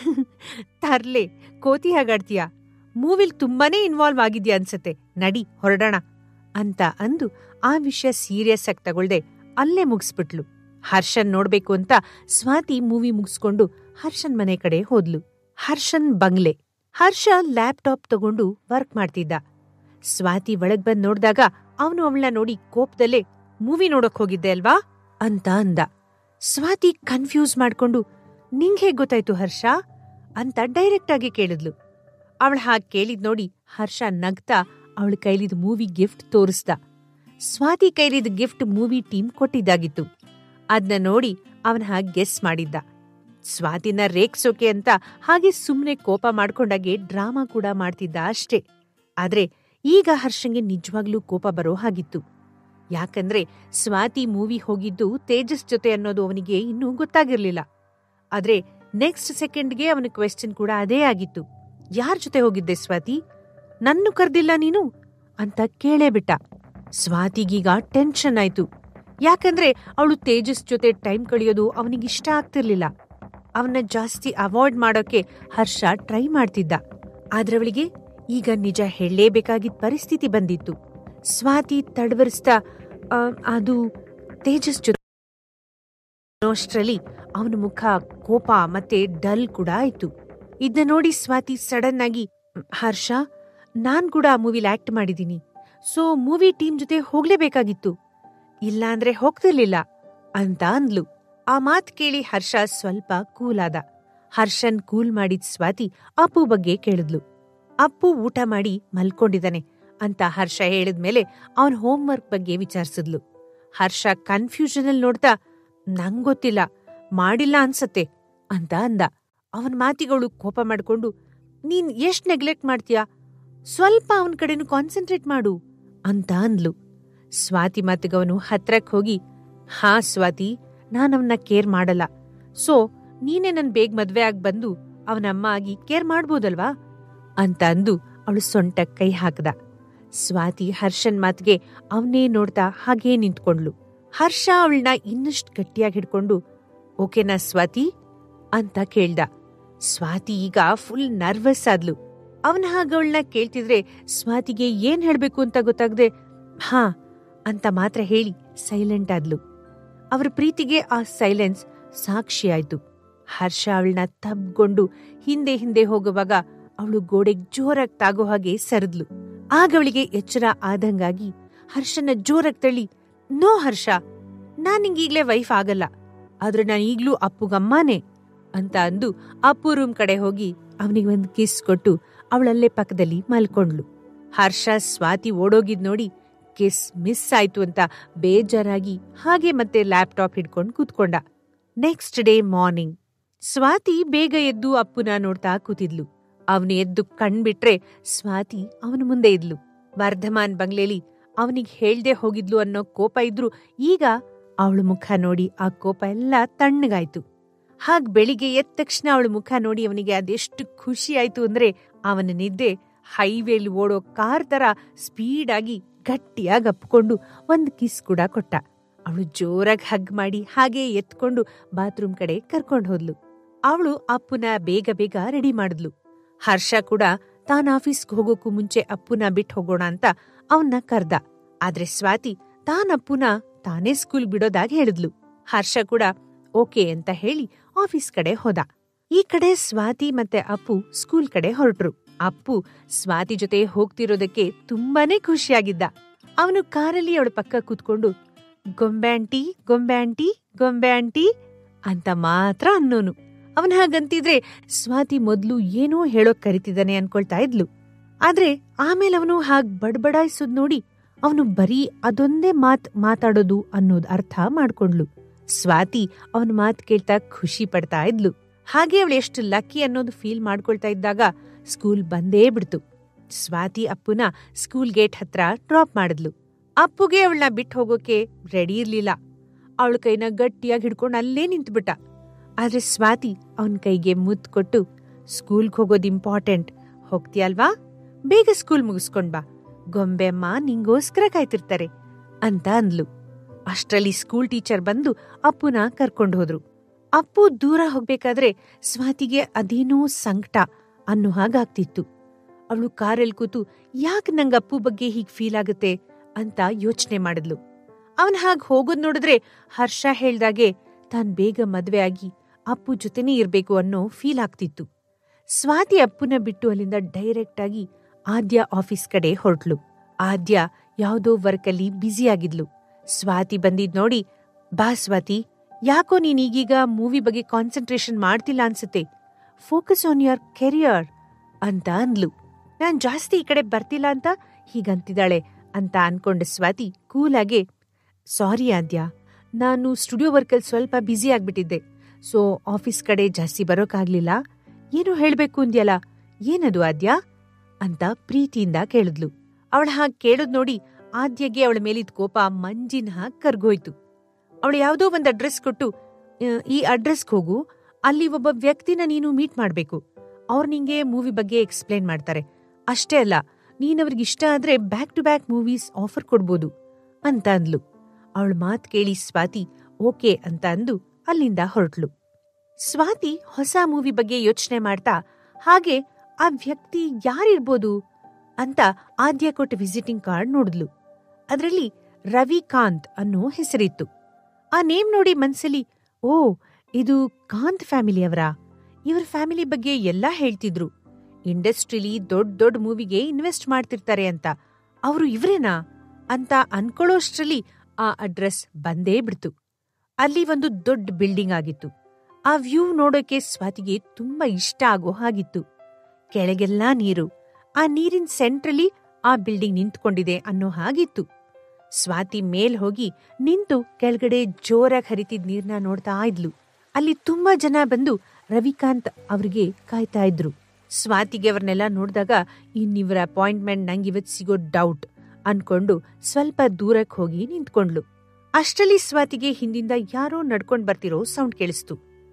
[SPEAKER 1] ತರ್ಲೆ ಕೋತಿ ಹಾಗಾಡ್ತೀಯ ಮೂವಿಲ್ ತುಂಬಾನೇ ಇನ್ವಾಲ್ವ್ ಆಗಿದ್ಯಾ ಅನ್ಸತ್ತೆ ನಡಿ ಹೊರಡೋಣ ಅಂತ ಅಂದು ಆ ವಿಷಯ ಸೀರಿಯಸ್ ಆಗಿ ತಗೊಳ್ದೆ ಅಲ್ಲೇ ಮುಗಿಸ್ಬಿಟ್ಲು ಹರ್ಷನ್ ನೋಡ್ಬೇಕು ಅಂತ ಸ್ವಾತಿ ಮೂವಿ ಮುಗಿಸ್ಕೊಂಡು ಹರ್ಷನ್ ಮನೆ ಕಡೆ ಹೋದ್ಲು ಹರ್ಷನ್ ಬಂಗ್ಲೆ ಹರ್ಷ ಲ್ಯಾಪ್ಟಾಪ್ ತಗೊಂಡು ವರ್ಕ್ ಮಾಡ್ತಿದ್ದ ಸ್ವಾತಿ ಒಳಗ್ ಬಂದ್ ನೋಡ್ದಾಗ ಅವನು ಅವಳನ್ನ ನೋಡಿ ಕೋಪದಲ್ಲೇ ಮೂವಿ ನೋಡಕ್ ಹೋಗಿದ್ದೆ ಅಲ್ವಾ ಅಂತ ಅಂದ ಸ್ವಾತಿ ಕನ್ಫ್ಯೂಸ್ ಮಾಡ್ಕೊಂಡು ನಿಂಗ್ ಹೇಗ್ ಗೊತ್ತಾಯ್ತು ಹರ್ಷ ಅಂತ ಡೈರೆಕ್ಟ್ ಆಗಿ ಕೇಳಿದ್ಲು ಅವಳ ಹಾಗೆ ಕೇಳಿದ್ ನೋಡಿ ಹರ್ಷ ನಗ್ತಾ ಅವಳ ಕೈಲಿದ್ ಮೂವಿ ಗಿಫ್ಟ್ ತೋರಿಸ್ದ ಸ್ವಾತಿ ಕೈಲಿದ್ ಗಿಫ್ಟ್ ಮೂವಿ ಟೀಮ್ ಕೊಟ್ಟಿದ್ದಾಗಿತ್ತು ಅದ್ನ ನೋಡಿ ಅವನ ಹಾಗೆ ಗೆಸ್ ಮಾಡಿದ್ದ ಸ್ವಾತಿನ ರೇಗ್ಸೋಕೆ ಅಂತ ಹಾಗೆ ಸುಮ್ನೆ ಕೋಪ ಮಾಡ್ಕೊಂಡಾಗೆ ಡ್ರಾಮಾ ಕೂಡ ಮಾಡ್ತಿದ್ದ ಅಷ್ಟೇ ಆದ್ರೆ ಈಗ ಹರ್ಷಂಗೆ ನಿಜವಾಗ್ಲೂ ಕೋಪ ಬರೋ ಹಾಗಿತ್ತು ಯಾಕಂದ್ರೆ ಸ್ವಾತಿ ಮೂವಿ ಹೋಗಿದ್ದು ತೇಜಸ್ ಜೊತೆ ಅನ್ನೋದು ಅವನಿಗೆ ಇನ್ನೂ ಗೊತ್ತಾಗಿರ್ಲಿಲ್ಲ ಆದ್ರೆ ನೆಕ್ಸ್ಟ್ ಸೆಕೆಂಡ್ಗೆ ಅವನ ಕ್ವೆಶ್ಚನ್ ಕೂಡ ಅದೇ ಆಗಿತ್ತು ಯಾರ್ ಜೊತೆ ಹೋಗಿದ್ದೆ ಸ್ವಾತಿ ನನ್ನು ಕರ್ದಿಲ್ಲ ನೀನು ಅಂತ ಕೇಳೇ ಬಿಟ್ಟ ಸ್ವಾತಿಗೀಗ ಟೆನ್ಷನ್ ಆಯ್ತು ಯಾಕಂದ್ರೆ ಅವಳು ತೇಜಸ್ ಜೊತೆ ಟೈಮ್ ಕಳೆಯೋದು ಅವನಿಗಿಷ್ಟ ಆಗ್ತಿರ್ಲಿಲ್ಲ ಅವನ್ನ ಜಾಸ್ತಿ ಅವಾಯ್ಡ್ ಮಾಡೋಕೆ ಹರ್ಷ ಟ್ರೈ ಮಾಡ್ತಿದ್ದ ಆದ್ರವಳಿಗೆ ಈಗ ನಿಜ ಹೇಳಲೇಬೇಕಾಗಿದ್ದ ಪರಿಸ್ಥಿತಿ ಬಂದಿತ್ತು ಸ್ವಾತಿ ತಡವರಿಸ್ತಾ "ಆ, ಅದು ತೇಜಸ್ ಜೊತೆ ಅಷ್ಟರಲ್ಲಿ ಅವನ ಮುಖ ಕೋಪ ಮತ್ತೆ ಡಲ್ ಕೂಡ ಆಯ್ತು ಇದನ್ನ ನೋಡಿ ಸ್ವಾತಿ ಸಡನ್ ಆಗಿ ಹರ್ಷ ನಾನ್ ಕೂಡ ಆ ಮೂವಿಲಿ ಆಕ್ಟ್ ಮಾಡಿದೀನಿ ಸೊ ಮೂವಿ ಟೀಮ್ ಜೊತೆ ಹೋಗ್ಲೇಬೇಕಾಗಿತ್ತು ಇಲ್ಲಾಂದ್ರೆ ಹೋಗ್ತಿರ್ಲಿಲ್ಲ ಅಂತ ಅಂದ್ಲು ಆ ಮಾತ್ ಕೇಳಿ ಹರ್ಷ ಸ್ವಲ್ಪ ಕೂಲ್ ಆದ ಹರ್ಷನ್ ಕೂಲ್ ಮಾಡಿದ್ ಸ್ವಾತಿ ಅಪ್ಪು ಬಗ್ಗೆ ಕೇಳಿದ್ಲು ಅಪ್ಪು ಊಟ ಮಾಡಿ ಮಲ್ಕೊಂಡಿದ್ದಾನೆ ಅಂತ ಹರ್ಷ ಹೇಳಿದ್ಮೇಲೆ ಅವನ್ ಹೋಮ್ವರ್ಕ್ ಬಗ್ಗೆ ವಿಚಾರಿಸಿದ್ಲು ಹರ್ಷ ಕನ್ಫ್ಯೂಷನ್ ಅಲ್ಲಿ ನೋಡ್ತಾ ನಂಗೊತ್ತಿಲ್ಲ ಮಾಡಿಲ್ಲ ಅನ್ಸತ್ತೆ ಅಂತ ಅಂದ ಅವನ್ ಮಾತಿಗಳು ಕೋಪ ಮಾಡ್ಕೊಂಡು ನೀನ್ ಎಷ್ಟ್ ನೆಗ್ಲೆಕ್ಟ್ ಮಾಡ್ತೀಯಾ ಸ್ವಲ್ಪ ಅವನ್ ಕಡೆನು ಕಾನ್ಸಂಟ್ರೇಟ್ ಮಾಡು ಅಂತ ಅಂದ್ಲು ಸ್ವಾತಿ ಮಾತಿಗವನು ಹತ್ರಕ್ ಹೋಗಿ ಹಾ ಸ್ವಾತಿ ನಾನ್ ಅವನ್ನ ಕೇರ್ ಮಾಡಲ್ಲ ಸೊ ನೀನೇ ನನ್ ಬೇಗ ಮದ್ವೆ ಆಗ್ ಬಂದು ಅವನಮ್ಮ ಆಗಿ ಕೇರ್ ಮಾಡ್ಬೋದಲ್ವಾ ಅಂತ ಅಂದು ಅವಳು ಸೊಂಟಕ್ ಕೈ ಹಾಕ್ದ ಸ್ವಾತಿ ಹರ್ಷನ್ ಮಾತಿಗೆ ಅವನೇ ನೋಡ್ತಾ ಹಾಗೇ ನಿಂತ್ಕೊಂಡ್ಲು ಹರ್ಷ ಅವಳನ್ನ ಇನ್ನಷ್ಟು ಗಟ್ಟಿಯಾಗಿ ಹಿಡ್ಕೊಂಡು ಓಕೆನಾ ಸ್ವಾತಿ ಅಂತ ಕೇಳ್ದ ಸ್ವಾತಿ ಈಗ ಫುಲ್ ನರ್ವಸ್ ಆದ್ಲು ಅವನ ಹಾಗವಳನ್ನ ಕೇಳ್ತಿದ್ರೆ ಸ್ವಾತಿಗೆ ಏನ್ ಹೇಳ್ಬೇಕು ಅಂತ ಗೊತ್ತಾಗದೆ ಹಾ ಅಂತ ಮಾತ್ರ ಹೇಳಿ ಸೈಲೆಂಟ್ ಆದ್ಲು ಅವರ ಪ್ರೀತಿಗೆ ಆ ಸೈಲೆನ್ಸ್ ಸಾಕ್ಷಿಯಾಯ್ತು ಹರ್ಷ ಅವಳನ್ನ ತಬ್ಕೊಂಡು ಹಿಂದೆ ಹಿಂದೆ ಹೋಗುವಾಗ ಅವಳು ಗೋಡೆಗ್ ಜೋರಾಗಿ ತಾಗೋ ಹಾಗೆ ಸರಿದ್ಲು ಆಗ ಅವಳಿಗೆ ಎಚ್ಚರ ಆದಂಗಾಗಿ ಹರ್ಷನ ಜೋರಾಗಿ ತಳ್ಳಿ ನೋ ಹರ್ಷ ನಾನ್ ನಿಂಗೀಗ್ಲೇ ವೈಫ್ ಆಗಲ್ಲ ಆದ್ರೆ ನಾನು ಈಗ್ಲೂ ಅಪ್ಪುಗಮ್ಮನೇ ಅಂತ ಅಂದು ಅಪ್ಪು ರೂಮ್ ಕಡೆ ಹೋಗಿ ಅವನಿಗೆ ಒಂದು ಕಿಸ್ ಕೊಟ್ಟು ಅವಳಲ್ಲೇ ಪಕ್ಕದಲ್ಲಿ ಮಲ್ಕೊಂಡ್ಲು ಹರ್ಷ ಸ್ವಾತಿ ಓಡೋಗಿದ್ ನೋಡಿ ಕಿಸ್ ಮಿಸ್ ಆಯ್ತು ಅಂತ ಬೇಜಾರಾಗಿ ಹಾಗೆ ಮತ್ತೆ ಲ್ಯಾಪ್ಟಾಪ್ ಹಿಡ್ಕೊಂಡು ಕೂತ್ಕೊಂಡ ನೆಕ್ಸ್ಟ್ ಡೇ ಮಾರ್ನಿಂಗ್ ಸ್ವಾತಿ ಬೇಗ ಎದ್ದು ಅಪ್ಪುನ ನೋಡ್ತಾ ಕೂತಿದ್ಲು ಅವನು ಎದ್ದು ಕಣ್ಬಿಟ್ರೆ ಸ್ವಾತಿ ಅವನ ಮುಂದೆ ಇದ್ಲು ವರ್ಧಮಾನ್ ಬಂಗ್ಲೆಲಿ ಅವನಿಗೆ ಹೇಳ್ದೆ ಹೋಗಿದ್ಲು ಅನ್ನೋ ಕೋಪ ಇದ್ರು ಈಗ ಅವಳ ಮುಖ ನೋಡಿ ಆ ಕೋಪ ಎಲ್ಲ ತಣ್ಣಗಾಯ್ತು ಹಾಗ್ ಬೆಳಿಗ್ಗೆ ಎದ್ದ ತಕ್ಷಣ ಅವಳ ಮುಖ ನೋಡಿ ಅವನಿಗೆ ಅದೆಷ್ಟು ಖುಷಿ ಆಯ್ತು ಅಂದ್ರೆ ಅವನ ನಿದ್ದೆ ಹೈವೇಲಿ ಓಡೋ ಕಾರ್ ತರ ಸ್ಪೀಡ್ ಆಗಿ ಗಟ್ಟಿಯಾಗಿ ಅಪ್ಕೊಂಡು ಒಂದ್ ಕಿಸ್ ಕೂಡ ಕೊಟ್ಟ ಅವಳು ಜೋರಾಗಿ ಹಗ್ ಮಾಡಿ ಹಾಗೆ ಎತ್ಕೊಂಡು ಬಾತ್ರೂಮ್ ಕಡೆ ಕರ್ಕೊಂಡು ಹೋದ್ಲು ಅವಳು ಅಪ್ಪುನ ಬೇಗ ಬೇಗ ರೆಡಿ ಮಾಡಿದ್ಲು ಹರ್ಷ ಕೂಡ ತಾನ್ ಆಫೀಸ್ಗೆ ಹೋಗೋಕ್ಕೂ ಮುಂಚೆ ಅಪ್ಪುನ ಬಿಟ್ಟು ಹೋಗೋಣ ಅಂತ ಅವನ್ನ ಕರ್ದ ಆದ್ರೆ ಸ್ವಾತಿ ತಾನ್ ಅಪ್ಪುನ ತಾನೇ ಸ್ಕೂಲ್ ಬಿಡೋದಾಗ್ ಹೇಳಿದ್ಲು ಹರ್ಷ ಕೂಡ ಓಕೆ ಅಂತ ಹೇಳಿ ಆಫೀಸ್ ಕಡೆ ಹೋದ ಈ ಕಡೆ ಸ್ವಾತಿ ಮತ್ತೆ ಅಪ್ಪು ಸ್ಕೂಲ್ ಕಡೆ ಹೊರಟ್ರು ಅಪ್ಪು ಸ್ವಾತಿ ಜೊತೆ ಹೋಗ್ತಿರೋದಕ್ಕೆ ತುಂಬಾನೇ ಖುಷಿಯಾಗಿದ್ದ ಅವನು ಕಾರಲ್ಲಿ ಅವಳ ಪಕ್ಕ ಕೂತ್ಕೊಂಡು ಗೊಂಬೆ ಆಂಟಿ ಗೊಂಬೆ ಆಂಟಿ ಗೊಂಬೆ ಆಂಟಿ ಅಂತ ಮಾತ್ರ ಅನ್ನೋನು ಅವನ್ ಹಾಗಂತಿದ್ರೆ ಸ್ವಾತಿ ಮೊದ್ಲು ಏನೋ ಹೇಳೋಕ್ ಕರಿತಿದ್ದಾನೆ ಅನ್ಕೊಳ್ತಾ ಇದ್ಲು ಆದ್ರೆ ಆಮೇಲೆ ಅವನು ಹಾಗ್ ಬಡ್ಬಡಾಯಿಸೋದ್ ನೋಡಿ ಅವನು ಬರೀ ಅದೊಂದೇ ಮಾತ್ ಮಾತಾಡೋದು ಅನ್ನೋದ್ ಅರ್ಥ ಮಾಡ್ಕೊಂಡ್ಲು ಸ್ವಾತಿ ಅವನ ಮಾತ್ ಕೇಳ್ತಾ ಖುಷಿ ಪಡ್ತಾ ಇದ್ಲು ಹಾಗೆ ಅವಳು ಎಷ್ಟು ಲಕ್ಕಿ ಅನ್ನೋದು ಫೀಲ್ ಮಾಡ್ಕೊಳ್ತಾ ಇದ್ದಾಗ ಸ್ಕೂಲ್ ಬಂದೇ ಬಿಡ್ತು ಸ್ವಾತಿ ಅಪ್ಪುನ ಸ್ಕೂಲ್ ಗೇಟ್ ಹತ್ರ ಡ್ರಾಪ್ ಮಾಡಿದ್ಲು ಅಪ್ಪುಗೆ ಅವಳನ್ನ ಬಿಟ್ಟು ಹೋಗೋಕೆ ರೆಡಿ ಇರ್ಲಿಲ್ಲ ಅವಳ ಕೈನ ಗಟ್ಟಿಯಾಗಿ ಹಿಡ್ಕೊಂಡು ಅಲ್ಲೇ ನಿಂತ್ಬಿಟ್ಟ ಆದ್ರೆ ಸ್ವಾತಿ ಅವನ ಕೈಗೆ ಮುತ್ ಕೊಟ್ಟು ಸ್ಕೂಲ್ಗೆ ಹೋಗೋದು ಇಂಪಾರ್ಟೆಂಟ್ ಹೋಗ್ತೀಯಲ್ವಾ ಬೇಗ ಸ್ಕೂಲ್ ಮುಗಿಸ್ಕೊಂಡ್ ಬಾ ಗೊಂಬೆಮ್ಮ ನಿಂಗೋಸ್ಕರ ಕಾಯ್ತಿರ್ತಾರೆ ಅಂತ ಅಂದ್ಲು ಅಷ್ಟ್ರಲ್ಲಿ ಸ್ಕೂಲ್ ಟೀಚರ್ ಬಂದು ಅಪ್ಪುನ ಕರ್ಕೊಂಡು ಹೋದ್ರು ಅಪ್ಪು ದೂರ ಹೋಗ್ಬೇಕಾದ್ರೆ ಸ್ವಾತಿಗೆ ಅದೇನೋ ಸಂಕಟ ಅನ್ನೋ ಹಾಗಾಗ್ತಿತ್ತು ಅವಳು ಕಾರಲ್ಲಿ ಕೂತು ಯಾಕೆ ನಂಗ ಅಪ್ಪು ಬಗ್ಗೆ ಹೀಗ್ ಫೀಲ್ ಆಗುತ್ತೆ ಅಂತ ಯೋಚನೆ ಮಾಡಿದ್ಲು ಅವನ್ ಹಾಗ್ ಹೋಗೋದ್ ನೋಡಿದ್ರೆ ಹರ್ಷ ಹೇಳ್ದಾಗೆ ತಾನ್ ಬೇಗ ಮದ್ವೆ ಆಗಿ ಅಪ್ಪು ಜೊತೆನೇ ಇರ್ಬೇಕು ಅನ್ನೋ ಫೀಲ್ ಆಗ್ತಿತ್ತು ಸ್ವಾತಿ ಅಪ್ಪುನ ಬಿಟ್ಟು ಅಲ್ಲಿಂದ ಡೈರೆಕ್ಟ್ ಆಗಿ ಆದ್ಯ ಆಫೀಸ್ ಕಡೆ ಹೊರಟ್ಲು ಆದ್ಯ ಯಾವುದೋ ವರ್ಕಲ್ಲಿ ಬ್ಯುಸಿ ಆಗಿದ್ಲು ಸ್ವಾತಿ ಬಂದಿದ್ ನೋಡಿ ಬಾ ಸ್ವಾತಿ ಯಾಕೋ ನೀನ್ ಈಗೀಗ ಮೂವಿ ಬಗ್ಗೆ ಕಾನ್ಸಂಟ್ರೇಷನ್ ಮಾಡ್ತಿಲ್ಲ ಅನ್ಸುತ್ತೆ ಫೋಕಸ್ ಆನ್ ಯುವರ್ ಕೆರಿಯರ್ ಅಂತ ಅಂದ್ಲು ನಾನ್ ಜಾಸ್ತಿ ಈ ಕಡೆ ಬರ್ತಿಲ್ಲ ಅಂತ ಹೀಗಂತಿದ್ದಾಳೆ ಅಂತ ಅನ್ಕೊಂಡ ಸ್ವಾತಿ ಕೂಲಾಗೆ ಸಾರಿ ಆದ್ಯ ನಾನು ಸ್ಟುಡಿಯೋ ವರ್ಕಲ್ಲಿ ಸ್ವಲ್ಪ ಬ್ಯುಸಿ ಆಗ್ಬಿಟ್ಟಿದ್ದೆ ಸೊ ಆಫೀಸ್ ಕಡೆ ಜಾಸ್ತಿ ಬರೋಕ್ಕಾಗ್ಲಿಲ್ಲ ಏನೋ ಹೇಳ್ಬೇಕು ಅಂದ್ಯಲ್ಲ ಏನದು ಆದ್ಯ ಅಂತ ಪ್ರೀತಿಯಿಂದ ಕೇಳಿದ್ಲು ಅವಳ ಹಾಗೆ ಕೇಳೋದ್ ನೋಡಿ ಆದ್ಯಗೆ ಅವಳ ಮೇಲಿದ್ ಕೋಪ ಮಂಜಿನ ಹಾಗೆ ಕರ್ಗೋಯ್ತು ಅವಳು ಯಾವುದೋ ಒಂದು ಅಡ್ರೆಸ್ ಕೊಟ್ಟು "ಆ, ಈ ಅಡ್ರೆಸ್ಗೆ ಹೋಗು ಅಲ್ಲಿ ಒಬ್ಬ ವ್ಯಕ್ತಿನ ನೀನು ಮೀಟ್ ಮಾಡ್ಬೇಕು ಅವ್ರು ನಿಂಗೆ ಮೂವಿ ಬಗ್ಗೆ ಎಕ್ಸ್ಪ್ಲೇನ್ ಮಾಡ್ತಾರೆ ಅಷ್ಟೇ ಅಲ್ಲ ನೀನ್ ಅವ್ರಿಗೆ ಇಷ್ಟ ಆದ್ರೆ back to back movies offer ಕೊಡ್ಬೋದು ಅಂತ ಅಂದ್ಲು ಅವಳ ಮಾತ್ ಕೇಳಿ ಸ್ವಾತಿ ಓಕೆ ಅಂತ ಅಂದು ಅಲ್ಲಿಂದ ಹೊರಟ್ಲು ಸ್ವಾತಿ ಹೊಸ ಮೂವಿ ಬಗ್ಗೆ ಯೋಚನೆ ಮಾಡ್ತಾ ಹಾಗೆ ಆ ವ್ಯಕ್ತಿ ಯಾರಿರ್ಬೋದು ಅಂತ ಆದ್ಯ ಕೊಟ್ಟ ವಿಸಿಟಿಂಗ್ ಕಾರ್ಡ್ ನೋಡಿದ್ಲು ಅದರಲ್ಲಿ ರವಿಕಾಂತ್ ಅನ್ನೋ ಹೆಸರಿತ್ತು ಆ ನೇಮ್ ನೋಡಿ ಮನ್ಸಲ್ಲಿ ಓ ಇದು ಕಾಂತ್ ಫ್ಯಾಮಿಲಿಯವರಾ ಇವ್ರ ಫ್ಯಾಮಿಲಿ ಬಗ್ಗೆ ಎಲ್ಲಾ ಹೇಳ್ತಿದ್ರು ಇಂಡಸ್ಟ್ರಿಲಿ ದೊಡ್ಡ ದೊಡ್ಡ ಮೂವಿಗೆ ಇನ್ವೆಸ್ಟ್ ಮಾಡ್ತಿರ್ತಾರೆ ಅಂತ ಅವರು ಇವ್ರೇನಾ ಅಂತ ಅನ್ಕೊಳ್ಳೋಷ್ಟ್ರಲ್ಲಿ ಆ ಅಡ್ರೆಸ್ ಬಂದೇ ಬಿಡ್ತು ಅಲ್ಲಿ ಒಂದು ದೊಡ್ಡ ಬಿಲ್ಡಿಂಗ್ ಆಗಿತ್ತು ಆ ವ್ಯೂ ನೋಡೋಕೆ ಸ್ವಾತಿಗೆ ತುಂಬಾ ಇಷ್ಟ ಆಗೋ ಹಾಗಿತ್ತು ಕೆಳಗೆಲ್ಲಾ ನೀರು ಆ ನೀರಿನ ಸೆಂಟ್ರಲ್ಲಿ ಆ ಬಿಲ್ಡಿಂಗ್ ನಿಂತ್ಕೊಂಡಿದೆ ಅನ್ನೋ ಹಾಗಿತ್ತು ಸ್ವಾತಿ ಮೇಲ್ ಹೋಗಿ ನಿಂತು ಕೆಳಗಡೆ ಜೋರಾಗಿ ಹರಿತಿದ್ ನೀರ್ನ ನೋಡ್ತಾ ಇದ್ಲು ಅಲ್ಲಿ ತುಂಬಾ ಜನ ಬಂದು ರವಿಕಾಂತ್ ಅವ್ರಿಗೆ ಕಾಯ್ತಾ ಇದ್ರು ಸ್ವಾತಿಗೆ ಅವ್ರನ್ನೆಲ್ಲ ನೋಡಿದಾಗ ಇನ್ನಿವರ ಅಪಾಯಿಂಟ್ಮೆಂಟ್ ನಂಗೆ ಇವತ್ತು ಸಿಗೋ ಡೌಟ್ ಅನ್ಕೊಂಡು ಸ್ವಲ್ಪ ದೂರಕ್ಕೆ ಹೋಗಿ ನಿಂತ್ಕೊಂಡ್ಲು ಅಷ್ಟರಲ್ಲಿ ಸ್ವಾತಿಗೆ ಹಿಂದಿಂದ ಯಾರೋ ನಡ್ಕೊಂಡ್ ಬರ್ತಿರೋ ಸೌಂಡ್ ಕೇಳಿಸ್ತು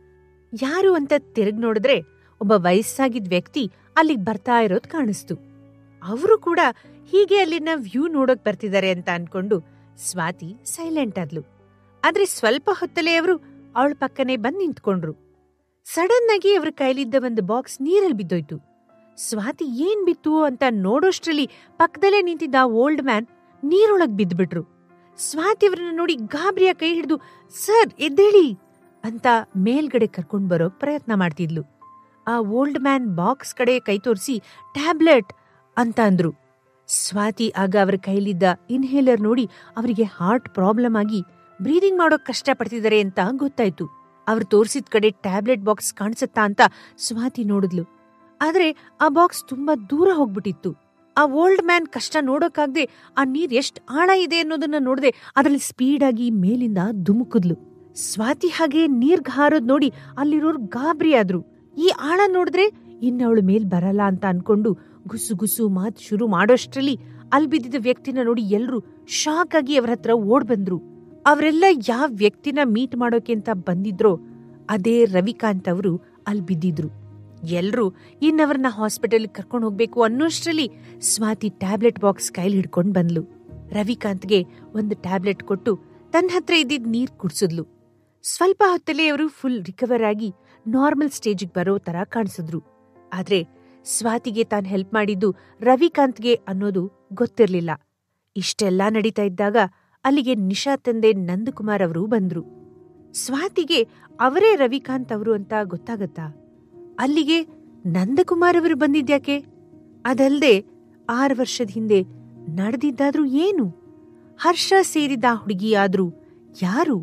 [SPEAKER 1] ಯಾರು ಅಂತ ತಿರುಗ್ ನೋಡಿದ್ರೆ ಒಬ್ಬ ವಯಸ್ಸಾಗಿದ್ ವ್ಯಕ್ತಿ ಅಲ್ಲಿಗ್ ಬರ್ತಾ ಇರೋದ್ ಕಾಣಿಸ್ತು ಅವರು ಕೂಡ ಹೀಗೆ ಅಲ್ಲಿನ ವ್ಯೂ ನೋಡೋಕ್ ಬರ್ತಿದ್ದಾರೆ ಅಂತ ಅನ್ಕೊಂಡು ಸ್ವಾತಿ ಸೈಲೆಂಟ್ ಆದ್ಲು ಆದ್ರೆ ಸ್ವಲ್ಪ ಹೊತ್ತಲೇ ಅವರು ಅವಳ ಪಕ್ಕನೆ ಬಂದ್ ನಿಂತ್ಕೊಂಡ್ರು ಸಡನ್ ಆಗಿ ಅವ್ರ ಕೈಲಿದ್ದ ಒಂದು ಬಾಕ್ಸ್ ನೀರಲ್ಲಿ ಬಿದ್ದೋಯ್ತು ಸ್ವಾತಿ ಏನ್ ಬಿತ್ತು ಅಂತ ನೋಡೋಷ್ಟ್ರಲ್ಲಿ ಪಕ್ಕದಲ್ಲೇ ನಿಂತಿದ್ದ ಓಲ್ಡ್ ಮ್ಯಾನ್ ನೀರೊಳಗ್ ಬಿದ್ಬಿಟ್ರು ಸ್ವಾತಿ ಅವ್ರನ್ನ ನೋಡಿ ಗಾಬರಿಯ ಕೈ ಹಿಡಿದು ಸರ್ ಎದ್ದೇಳಿ ಅಂತ ಮೇಲ್ಗಡೆ ಕರ್ಕೊಂಡ್ ಬರೋಕ್ ಪ್ರಯತ್ನ ಮಾಡ್ತಿದ್ಲು ಆ ಓಲ್ಡ್ ಮ್ಯಾನ್ ಬಾಕ್ಸ್ ಕಡೆ ಕೈ ತೋರಿಸಿ ಟ್ಯಾಬ್ಲೆಟ್ ಅಂತ ಅಂದ್ರು ಸ್ವಾತಿ ಆಗ ಅವರ ಕೈಲಿದ್ದ ಇನ್ಹೇಲರ್ ನೋಡಿ ಅವರಿಗೆ ಹಾರ್ಟ್ ಪ್ರಾಬ್ಲಮ್ ಆಗಿ ಬ್ರೀದಿಂಗ್ ಮಾಡೋಕ್ ಕಷ್ಟ ಪಡ್ತಿದ್ದಾರೆ ಅಂತ ಗೊತ್ತಾಯ್ತು ಅವ್ರು ತೋರ್ಸಿದ ಕಡೆ ಟ್ಯಾಬ್ಲೆಟ್ ಬಾಕ್ಸ್ ಕಾಣಿಸುತ್ತಾ ಅಂತ ಸ್ವಾತಿ ನೋಡಿದ್ಲು ಆದ್ರೆ ಆ ಬಾಕ್ಸ್ ತುಂಬಾ ದೂರ ಹೋಗ್ಬಿಟ್ಟಿತ್ತು ಆ ಓಲ್ಡ್ ಮ್ಯಾನ್ ಕಷ್ಟ ನೋಡೋಕಾಗ್ದೆ ಆ ನೀರ್ ಎಷ್ಟ್ ಆಳ ಇದೆ ಅನ್ನೋದನ್ನ ನೋಡದೆ ಅದ್ರಲ್ಲಿ ಸ್ಪೀಡ್ ಆಗಿ ಮೇಲಿಂದ ಧುಮುಕಿದ್ಲು ಸ್ವಾತಿ ಹಾಗೆ ನೀರ್ಗ್ ಹಾರೋದ್ ನೋಡಿ ಅಲ್ಲಿರೋರ್ ಗಾಬರಿ ಆದ್ರು ಈ ಆಳ ನೋಡಿದ್ರೆ ಇನ್ನವಳು ಮೇಲ್ ಬರಲ್ಲ ಅಂತ ಅನ್ಕೊಂಡು ಗುಸು ಗುಸು ಮಾತ್ ಶುರು ಮಾಡೋಷ್ಟ್ರಲ್ಲಿ ಅಲ್ಲಿ ಬಿದ್ದಿದ್ದ ವ್ಯಕ್ತಿನ ನೋಡಿ ಎಲ್ರೂ ಶಾಕ್ ಆಗಿ ಅವರ ಹತ್ರ ಓಡ್ ಬಂದ್ರು ಅವರೆಲ್ಲ ಯಾವ ವ್ಯಕ್ತಿನ ಮೀಟ್ ಮಾಡೋಕೆ ಅಂತ ಬಂದಿದ್ರೋ ಅದೇ ರವಿಕಾಂತ್ ಅವರು ಅಲ್ಲಿ ಬಿದ್ದಿದ್ರು ಎಲ್ರೂ ಇನ್ನವರನ್ನ ಹಾಸ್ಪಿಟಲ್ ಕರ್ಕೊಂಡು ಹೋಗ್ಬೇಕು ಅನ್ನೋಷ್ಟ್ರಲ್ಲಿ ಸ್ವಾತಿ ಟ್ಯಾಬ್ಲೆಟ್ ಬಾಕ್ಸ್ ಕೈಲಿ ಹಿಡ್ಕೊಂಡ್ ಬಂದ್ಲು ರವಿಕಾಂತ್ಗೆ ಒಂದು ಟ್ಯಾಬ್ಲೆಟ್ ಕೊಟ್ಟು ತನ್ನ ಹತ್ರ ಇದ್ದಿದ್ ನೀರ್ ಕುಡ್ಸಿದ್ಲು ಸ್ವಲ್ಪ ಹೊತ್ತಲ್ಲೇ ಅವರು ಫುಲ್ ರಿಕವರ್ ಆಗಿ ನಾರ್ಮಲ್ ಸ್ಟೇಜಿಗೆ ಬರೋ ತರ ಕಾಣಿಸಿದ್ರು ಆದ್ರೆ ಸ್ವಾತಿಗೆ ತಾನು ಹೆಲ್ಪ್ ಮಾಡಿದ್ದು ರವಿಕಾಂತ್ಗೆ ಅನ್ನೋದು ಗೊತ್ತಿರ್ಲಿಲ್ಲ ಇಷ್ಟೆಲ್ಲ ನಡೀತಾ ಇದ್ದಾಗ ಅಲ್ಲಿಗೆ ನಿಶಾ ತಂದೆ ನಂದಕುಮಾರ್ ಅವರು ಬಂದ್ರು ಸ್ವಾತಿಗೆ ಅವರೇ ರವಿಕಾಂತ್ ಅವರು ಅಂತ ಗೊತ್ತಾಗತ್ತಾ ಅಲ್ಲಿಗೆ ನಂದಕುಮಾರ್ ಅವರು ಬಂದಿದ್ಯಾಕೆ ಅದಲ್ದೆ ಆರು ವರ್ಷದ ಹಿಂದೆ ನಡೆದಿದ್ದಾದ್ರೂ ಏನು ಹರ್ಷ ಸೇರಿದ ಹುಡುಗಿಯಾದ್ರೂ ಯಾರು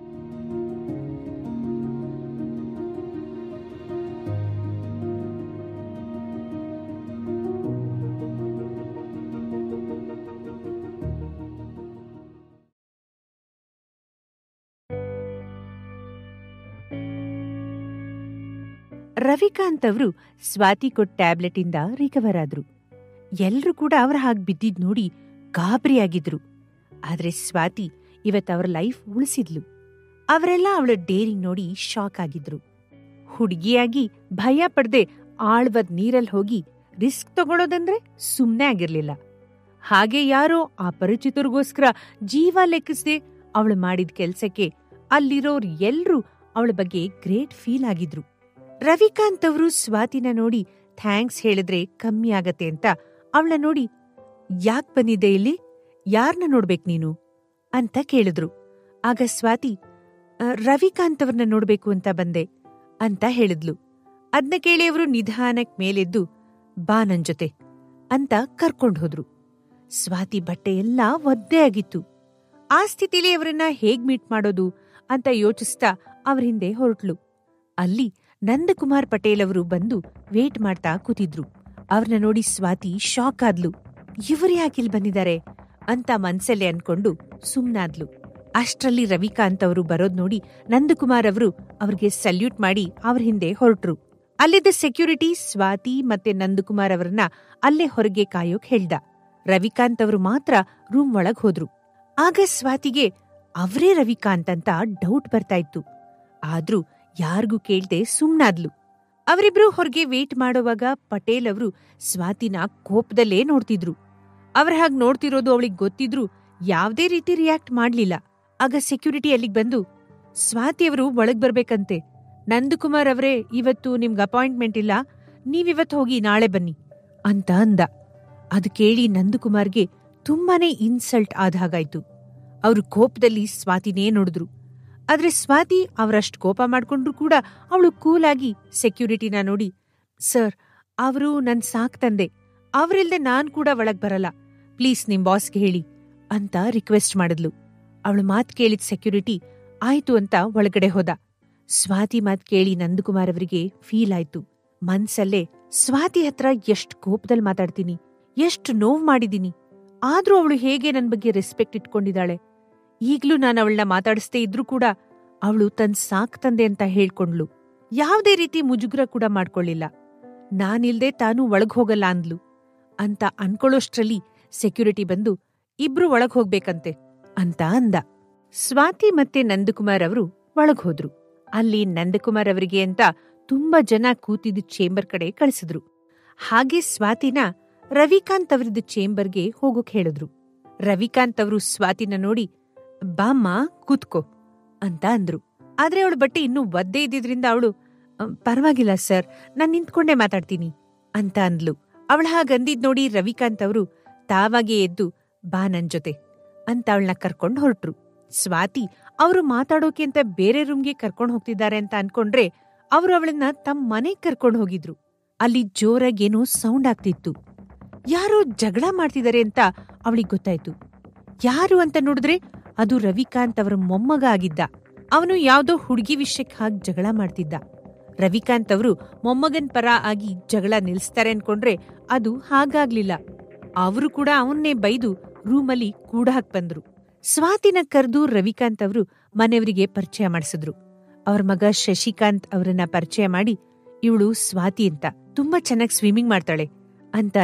[SPEAKER 1] ರವಿಕಾಂತ್ ಅವರು ಸ್ವಾತಿ ಕೊಟ್ಟ ಟ್ಯಾಬ್ಲೆಟ್ ಇಂದ ರಿಕವರ್ ಆದ್ರು ಎಲ್ರೂ ಕೂಡ ಅವ್ರ ಹಾಗೆ ಬಿದ್ದಿದ್ ನೋಡಿ ಗಾಬರಿಯಾಗಿದ್ರು ಆದ್ರೆ ಸ್ವಾತಿ ಇವತ್ತು ಅವರ ಲೈಫ್ ಉಳಿಸಿದ್ಲು ಅವರೆಲ್ಲ ಅವಳ ಡೇರಿಂಗ್ ನೋಡಿ ಶಾಕ್ ಆಗಿದ್ರು ಹುಡುಗಿಯಾಗಿ ಭಯ ಪಡ್ದೆ ಆಳ್ವದ್ ನೀರಲ್ಲಿ ಹೋಗಿ ರಿಸ್ಕ್ ತಗೊಳ್ಳೋದಂದ್ರೆ ಸುಮ್ನೆ ಆಗಿರ್ಲಿಲ್ಲ ಹಾಗೆ ಯಾರೋ ಆ ಪರಿಚಿತರಿಗೋಸ್ಕರ ಜೀವ ಲೆಕ್ಕಿಸದೆ ಅವಳು ಮಾಡಿದ ಕೆಲ್ಸಕ್ಕೆ ಅಲ್ಲಿರೋರ್ ಎಲ್ರೂ ಅವಳ ಬಗ್ಗೆ ಗ್ರೇಟ್ ಫೀಲ್ ಆಗಿದ್ರು ರವಿಕಾಂತ್ ಅವರು ಸ್ವಾತಿನ ನೋಡಿ ಥ್ಯಾಂಕ್ಸ್ ಹೇಳಿದ್ರೆ ಕಮ್ಮಿ ಆಗತ್ತೆ ಅಂತ ಅವಳ ನೋಡಿ ಯಾಕ್ ಬಂದಿದ್ದೆ ಇಲ್ಲಿ ಯಾರನ್ನ ನೋಡ್ಬೇಕು ನೀನು ಅಂತ ಕೇಳಿದ್ರು ಆಗ ಸ್ವಾತಿ "ಆ, ರವಿಕಾಂತ್ ಅವ್ರನ್ನ ನೋಡ್ಬೇಕು ಅಂತ ಬಂದೆ ಅಂತ ಹೇಳಿದ್ಲು ಅದ್ನ ಕೇಳಿ ಅವರು ನಿಧಾನಕ್ ಮೇಲೆದ್ದು ಬಾ ನನ್ ಜೊತೆ ಅಂತ ಕರ್ಕೊಂಡ್ ಹೋದ್ರು ಸ್ವಾತಿ ಬಟ್ಟೆ ಎಲ್ಲ ಒದ್ದೆ ಆಗಿತ್ತು ಆ ಸ್ಥಿತಿಲಿ ಅವರನ್ನ ಹೇಗ್ ಮೀಟ್ ಮಾಡೋದು ಅಂತ ಯೋಚಿಸ್ತಾ ಅವ್ರ ಹಿಂದೆ ಹೊರಟ್ಲು ಅಲ್ಲಿ ನಂದಕುಮಾರ್ ಪಟೇಲ್ ಅವರು ಬಂದು ವೇಟ್ ಮಾಡ್ತಾ ಕೂತಿದ್ರು ಅವ್ರನ್ನ ನೋಡಿ ಸ್ವಾತಿ ಶಾಕ್ ಆದ್ಲು ಇವ್ರು ಯಾಕಿಲ್ ಬಂದಿದ್ದಾರೆ ಅಂತ ಮನ್ಸಲ್ಲೇ ಅನ್ಕೊಂಡು ಸುಮ್ನಾದ್ಲು ಅಷ್ಟ್ರಲ್ಲಿ ರವಿಕಾಂತ್ ಅವರು ಬರೋದ್ ನೋಡಿ ನಂದಕುಮಾರ್ ಅವರು ಅವ್ರಿಗೆ ಸಲ್ಯೂಟ್ ಮಾಡಿ ಅವ್ರ ಹಿಂದೆ ಹೊರಟ್ರು ಅಲ್ಲಿದ್ದ ಸೆಕ್ಯೂರಿಟಿ ಸ್ವಾತಿ ಮತ್ತೆ ನಂದಕುಮಾರ್ ಅವರನ್ನ ಅಲ್ಲೇ ಹೊರಗೆ ಕಾಯೋಕ್ ಹೇಳ್ದ ರವಿಕಾಂತ್ ಅವರು ಮಾತ್ರ ರೂಮ್ ಒಳಗ್ ಹೋದ್ರು ಆಗ ಸ್ವಾತಿಗೆ ಅವರೇ ರವಿಕಾಂತ್ ಅಂತ ಡೌಟ್ ಬರ್ತಾ ಇತ್ತು ಆದ್ರೂ ಯಾರಿಗೂ ಕೇಳ್ದೆ ಸುಮ್ನಾದ್ಲು ಅವರಿಬ್ರು ಹೊರಗೆ ವೇಟ್ ಮಾಡುವಾಗ ಪಟೇಲ್ ಅವರು ಸ್ವಾತಿನ ಕೋಪದಲ್ಲೇ ನೋಡ್ತಿದ್ರು ಅವ್ರ ಹಾಗ್ ನೋಡ್ತಿರೋದು ಅವಳಿಗೆ ಗೊತ್ತಿದ್ರು ಯಾವ್ದೇ ರೀತಿ ರಿಯಾಕ್ಟ್ ಮಾಡ್ಲಿಲ್ಲ ಆಗ ಸೆಕ್ಯೂರಿಟಿ ಅಲ್ಲಿಗ್ ಬಂದು ಸ್ವಾತಿ ಅವರು ಒಳಗ್ ಬರ್ಬೇಕಂತೆ ನಂದಕುಮಾರ್ ಅವರೇ ಇವತ್ತು ನಿಮ್ಗೆ ಅಪಾಯಿಂಟ್ಮೆಂಟ್ ಇಲ್ಲ ನೀವಿವತ್ತು ಹೋಗಿ ನಾಳೆ ಬನ್ನಿ ಅಂತ ಅಂದ ಅದು ಕೇಳಿ ನಂದಕುಮಾರ್ಗೆ ತುಂಬಾನೇ ಇನ್ಸಲ್ಟ್ ಆದ ಹಾಗಾಯ್ತು ಅವರು ಕೋಪದಲ್ಲಿ ಸ್ವಾತಿನೇ ನೋಡಿದ್ರು ಆದ್ರೆ ಸ್ವಾತಿ ಅವರಷ್ಟು ಕೋಪ ಮಾಡ್ಕೊಂಡ್ರು ಕೂಡ ಅವಳು ಕೂಲಾಗಿ ಸೆಕ್ಯೂರಿಟಿನ ನೋಡಿ ಸರ್ ಅವರು ನನ್ ಸಾಕ್ ತಂದೆ ಅವರಿಲ್ದೆ ನಾನ್ ಕೂಡ ಒಳಗ್ ಬರಲ್ಲ ಪ್ಲೀಸ್ ನಿಮ್ ಬಾಸ್ಗೆ ಹೇಳಿ ಅಂತ ರಿಕ್ವೆಸ್ಟ್ ಮಾಡಿದ್ಲು ಅವಳು ಮಾತ್ ಕೇಳಿದ ಸೆಕ್ಯೂರಿಟಿ ಆಯ್ತು ಅಂತ ಒಳಗಡೆ ಹೋದ ಸ್ವಾತಿ ಮಾತ್ ಕೇಳಿ ನಂದಕುಮಾರ್ ಅವರಿಗೆ ಫೀಲ್ ಆಯ್ತು ಮನ್ಸಲ್ಲೇ ಸ್ವಾತಿ ಹತ್ರ ಎಷ್ಟ್ ಕೋಪದಲ್ಲಿ ಮಾತಾಡ್ತೀನಿ ಎಷ್ಟು ನೋವ್ ಮಾಡಿದೀನಿ ಆದ್ರೂ ಅವಳು ಹೇಗೆ ನನ್ ಬಗ್ಗೆ ರೆಸ್ಪೆಕ್ಟ್ ಇಟ್ಕೊಂಡಿದ್ದಾಳೆ ಈಗ್ಲೂ ನಾನು ಅವಳನ್ನ ಮಾತಾಡಿಸ್ದೇ ಇದ್ರೂ ಕೂಡ ಅವಳು ತನ್ ಸಾಕ್ ತಂದೆ ಅಂತ ಹೇಳ್ಕೊಂಡ್ಲು ಯಾವ್ದೇ ರೀತಿ ಮುಜುಗ್ರ ಕೂಡ ಮಾಡ್ಕೊಳ್ಳಿಲ್ಲ ನಾನಿಲ್ದೆ ತಾನು ಒಳಗ್ ಹೋಗಲ್ಲ ಅಂದ್ಲು ಅಂತ ಅನ್ಕೊಳ್ಳೋಷ್ಟ್ರಲ್ಲಿ ಸೆಕ್ಯೂರಿಟಿ ಬಂದು ಇಬ್ರು ಒಳಗ್ ಹೋಗ್ಬೇಕಂತೆ ಅಂತ ಅಂದ ಸ್ವಾತಿ ಮತ್ತೆ ನಂದಕುಮಾರ್ ಅವರು ಒಳಗ್ ಹೋದ್ರು ಅಲ್ಲಿ ನಂದಕುಮಾರ್ ಅವರಿಗೆ ಅಂತ ತುಂಬಾ ಜನ ಕೂತಿದ್ದ ಚೇಂಬರ್ ಕಡೆ ಕಳಿಸಿದ್ರು ಹಾಗೆ ಸ್ವಾತಿನ ರವಿಕಾಂತ್ ಅವರದ್ದು ಚೇಂಬರ್ಗೆ ಹೋಗೋಕ್ ಹೇಳಿದ್ರು ರವಿಕಾಂತ್ ಅವರು ಸ್ವಾತಿನ ನೋಡಿ ಬಾಮ್ಮ ಕೂತ್ಕೋ ಅಂತ ಅಂದ್ರು ಆದ್ರೆ ಅವಳ ಬಟ್ಟೆ ಇನ್ನೂ ಒದ್ದೆ ಇದ್ದಿದ್ರಿಂದ ಅವಳು ಪರವಾಗಿಲ್ಲ ಸರ್ ನಾನ್ ನಿಂತ್ಕೊಂಡೇ ಮಾತಾಡ್ತೀನಿ ಅಂತ ಅಂದ್ಲು ಅವಳ ಹಾಗಂದಿದ್ ನೋಡಿ ರವಿಕಾಂತ್ ಅವರು ತಾವಾಗೇ ಎದ್ದು ಬಾ ನನ್ ಜೊತೆ ಅಂತ ಅವಳನ್ನ ಕರ್ಕೊಂಡ್ ಹೊರಟ್ರು ಸ್ವಾತಿ ಅವರು ಮಾತಾಡೋಕೆ ಅಂತ ಬೇರೆ ರೂಮ್ಗೆ ಕರ್ಕೊಂಡ್ ಹೋಗ್ತಿದ್ದಾರೆ ಅಂತ ಅನ್ಕೊಂಡ್ರೆ ಅವರು ಅವಳನ್ನ ತಮ್ಮ ಮನೆಗ್ ಕರ್ಕೊಂಡ್ ಹೋಗಿದ್ರು ಅಲ್ಲಿ ಜೋರಾಗೇನೋ ಸೌಂಡ್ ಆಗ್ತಿತ್ತು ಯಾರೋ ಜಗಳ ಮಾಡ್ತಿದ್ದಾರೆ ಅಂತ ಅವಳಿಗೆ ಗೊತ್ತಾಯ್ತು ಯಾರು ಅಂತ ನೋಡಿದ್ರೆ ಅದು ರವಿಕಾಂತ್ ಅವರ ಮೊಮ್ಮಗ ಆಗಿದ್ದ ಅವನು ಯಾವ್ದೋ ಹುಡುಗಿ ವಿಷಯಕ್ಕೆ ಹಾಗೆ ಜಗಳ ಮಾಡ್ತಿದ್ದ ರವಿಕಾಂತ್ ಅವರು ಮೊಮ್ಮಗನ್ ಪರ ಆಗಿ ಜಗಳ ನಿಲ್ಸ್ತಾರೆ ಅನ್ಕೊಂಡ್ರೆ ಅದು ಹಾಗಾಗ್ಲಿಲ್ಲ ಅವರು ಕೂಡ ಅವನ್ನೇ ಬೈದು ರೂಮಲ್ಲಿ ಕೂಡ ಹಾಕ್ ಬಂದ್ರು ಸ್ವಾತಿನ ಕರೆದು ರವಿಕಾಂತ್ ಅವರು ಮನೆಯವರಿಗೆ ಪರಿಚಯ ಮಾಡಿಸಿದ್ರು ಅವ್ರ ಮಗ ಶಶಿಕಾಂತ್ ಅವರನ್ನ ಪರಿಚಯ ಮಾಡಿ ಇವಳು ಸ್ವಾತಿ ಅಂತ ತುಂಬಾ ಚೆನ್ನಾಗಿ ಸ್ವಿಮ್ಮಿಂಗ್ ಮಾಡ್ತಾಳೆ ಅಂತ ಅಂದ್ರು